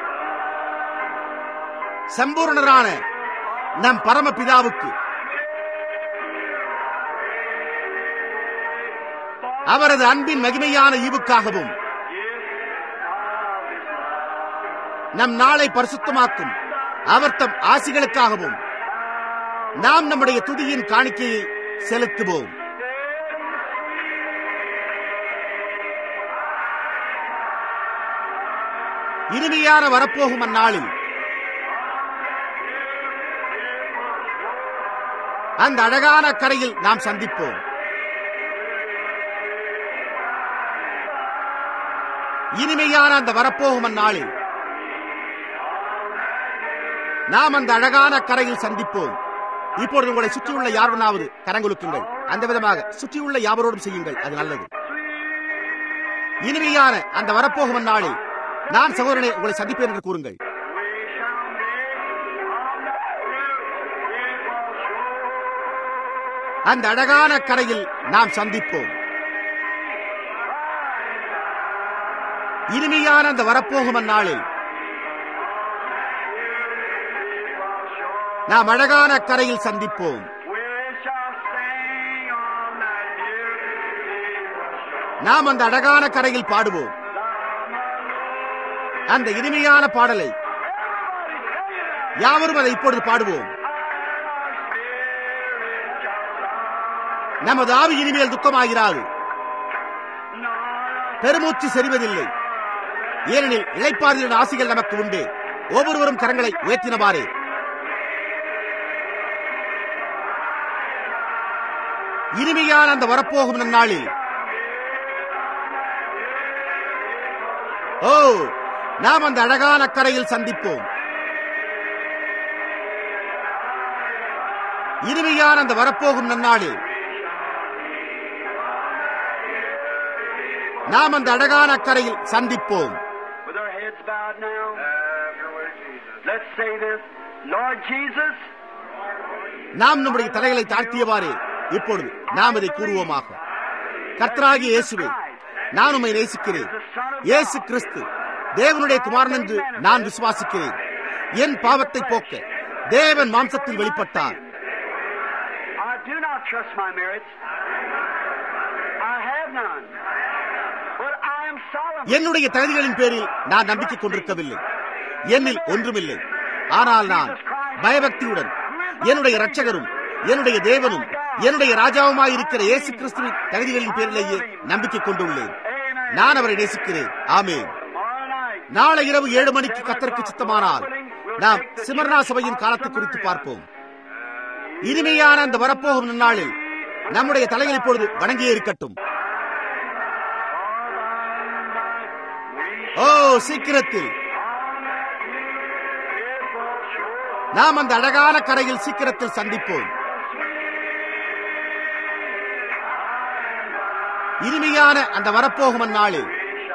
சம்பூர்ணரான நம் பரமபிதாவுக்கு அவரது அன்பின் மகிமையான ஈவுக்காகவும் நம் நாளை பரிசுத்தமாக்கும் அவர் தம் ஆசிகளுக்காகவும் நாம் நம்முடைய துதியின் காணிக்கையை செலுத்துவோம் இனிமையான வரப்போகும் அந்நாளில் அந்த அழகான கரையில் நாம் சந்திப்போம் இனிமையான அந்த வரப்போகும் அந்நாளில் நாம் அந்த அழகான கரையில் சந்திப்போம் இப்பொழுது உங்களை சுற்றியுள்ள யாருனாவது கரங்கொழுக்குங்கள் அந்த விதமாக சுற்றியுள்ள யாவரோடும் செய்யுங்கள் அது நல்லது இனிமையான அந்த வரப்போகும் நாளில் நான் சகோதரனை உங்களை சந்திப்பேன் என்று கூறுங்கள் அந்த அழகான கரையில் நாம் சந்திப்போம் இனிமையான அந்த வரப்போகும் அந்நாளில் நாம் அழகான கரையில் சந்திப்போம் நாம் அந்த அழகான கரையில் பாடுவோம் அந்த இனிமையான பாடலை யாவரும் அதை இப்பொழுது பாடுவோம் நமது ஆவி இனிமேல் துக்கமாகிறாது பெருமூச்சு செறிவதில்லை ஏனெனில் இழைப்பாரின் ஆசைகள் நமக்கு உண்டு ஒவ்வொருவரும் கரங்களை உயர்த்தினவாறே இனிமையான அந்த வரப்போகும் நன்னாளில் ஓ நாம் அந்த அழகான கரையில் சந்திப்போம் இனிமையான அந்த வரப்போகும் நன்னாளில் நாம் அந்த அழகான கரையில் சந்திப்போம் With our heads bowed now, let's say this. Lord Jesus, நாம் நம்முடைய தலைகளை தாழ்த்தியவாறே இப்பொழுது நாம் இதை கூறுவோமாக கர்த்தராகிய இயேசுவே நான் உம்மை நேசிக்கிறேன் இயேசு கிறிஸ்து தேவனுடைய குமாரன் என்று நான் விசுவாசிக்கிறேன் என் பாவத்தை போக்க தேவன் மாம்சத்தில் வெளிப்பட்டார் I do not trust my merits. I have none. But I am solemn. என்னுடைய தகுதிகளின் பேரில் நான் நம்பிக்கை கொண்டிருக்கவில்லை என்னில் ஒன்றுமில்லை ஆனால் நான் பயபக்தியுடன் என்னுடைய இரட்சகரும் என்னுடைய தேவனும் என்னுடைய ராஜாவுமாய் இருக்கிற இயேசு கிறிஸ்துவின் தகுதிகளின் பேரிலேயே நம்பிக்கை கொண்டுள்ளேன் நான் அவரை நேசிக்கிறேன் ஆமென் Tomorrow night, நாளை இரவு ஏழு மணிக்கு கத்தருக்கு சித்தமானால் நாம் சிமர்னா சபையின் காலத்தை குறித்து பார்ப்போம் இனிமையான அந்த வரப்போகும் நன்னாளில் நம்முடைய தலைகள் இப்பொழுது வணங்கியே இருக்கட்டும் ஓ சீக்கிரத்தில் நாம் அந்த அழகான கரையில் சீக்கிரத்தில் சந்திப்போம் இனிமையான அந்த வரப்போகும் அந்நாளில்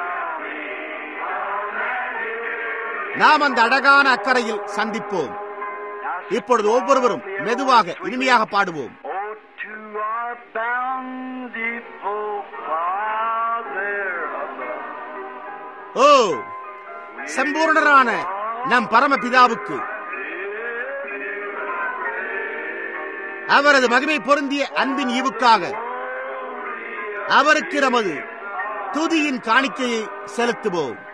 நாம் அந்த அழகான அக்கறையில் சந்திப்போம் இப்பொழுது ஒவ்வொருவரும் மெதுவாக இனிமையாக பாடுவோம் Oh, to our bountiful Father above. ஓ சம்பூர்ணரான நம் பரமபிதாவுக்கு அவரது மகிமை பொருந்திய அன்பின் ஈவுக்காக அவருக்கு நமது துதியின் காணிக்கையை செலுத்துவோம்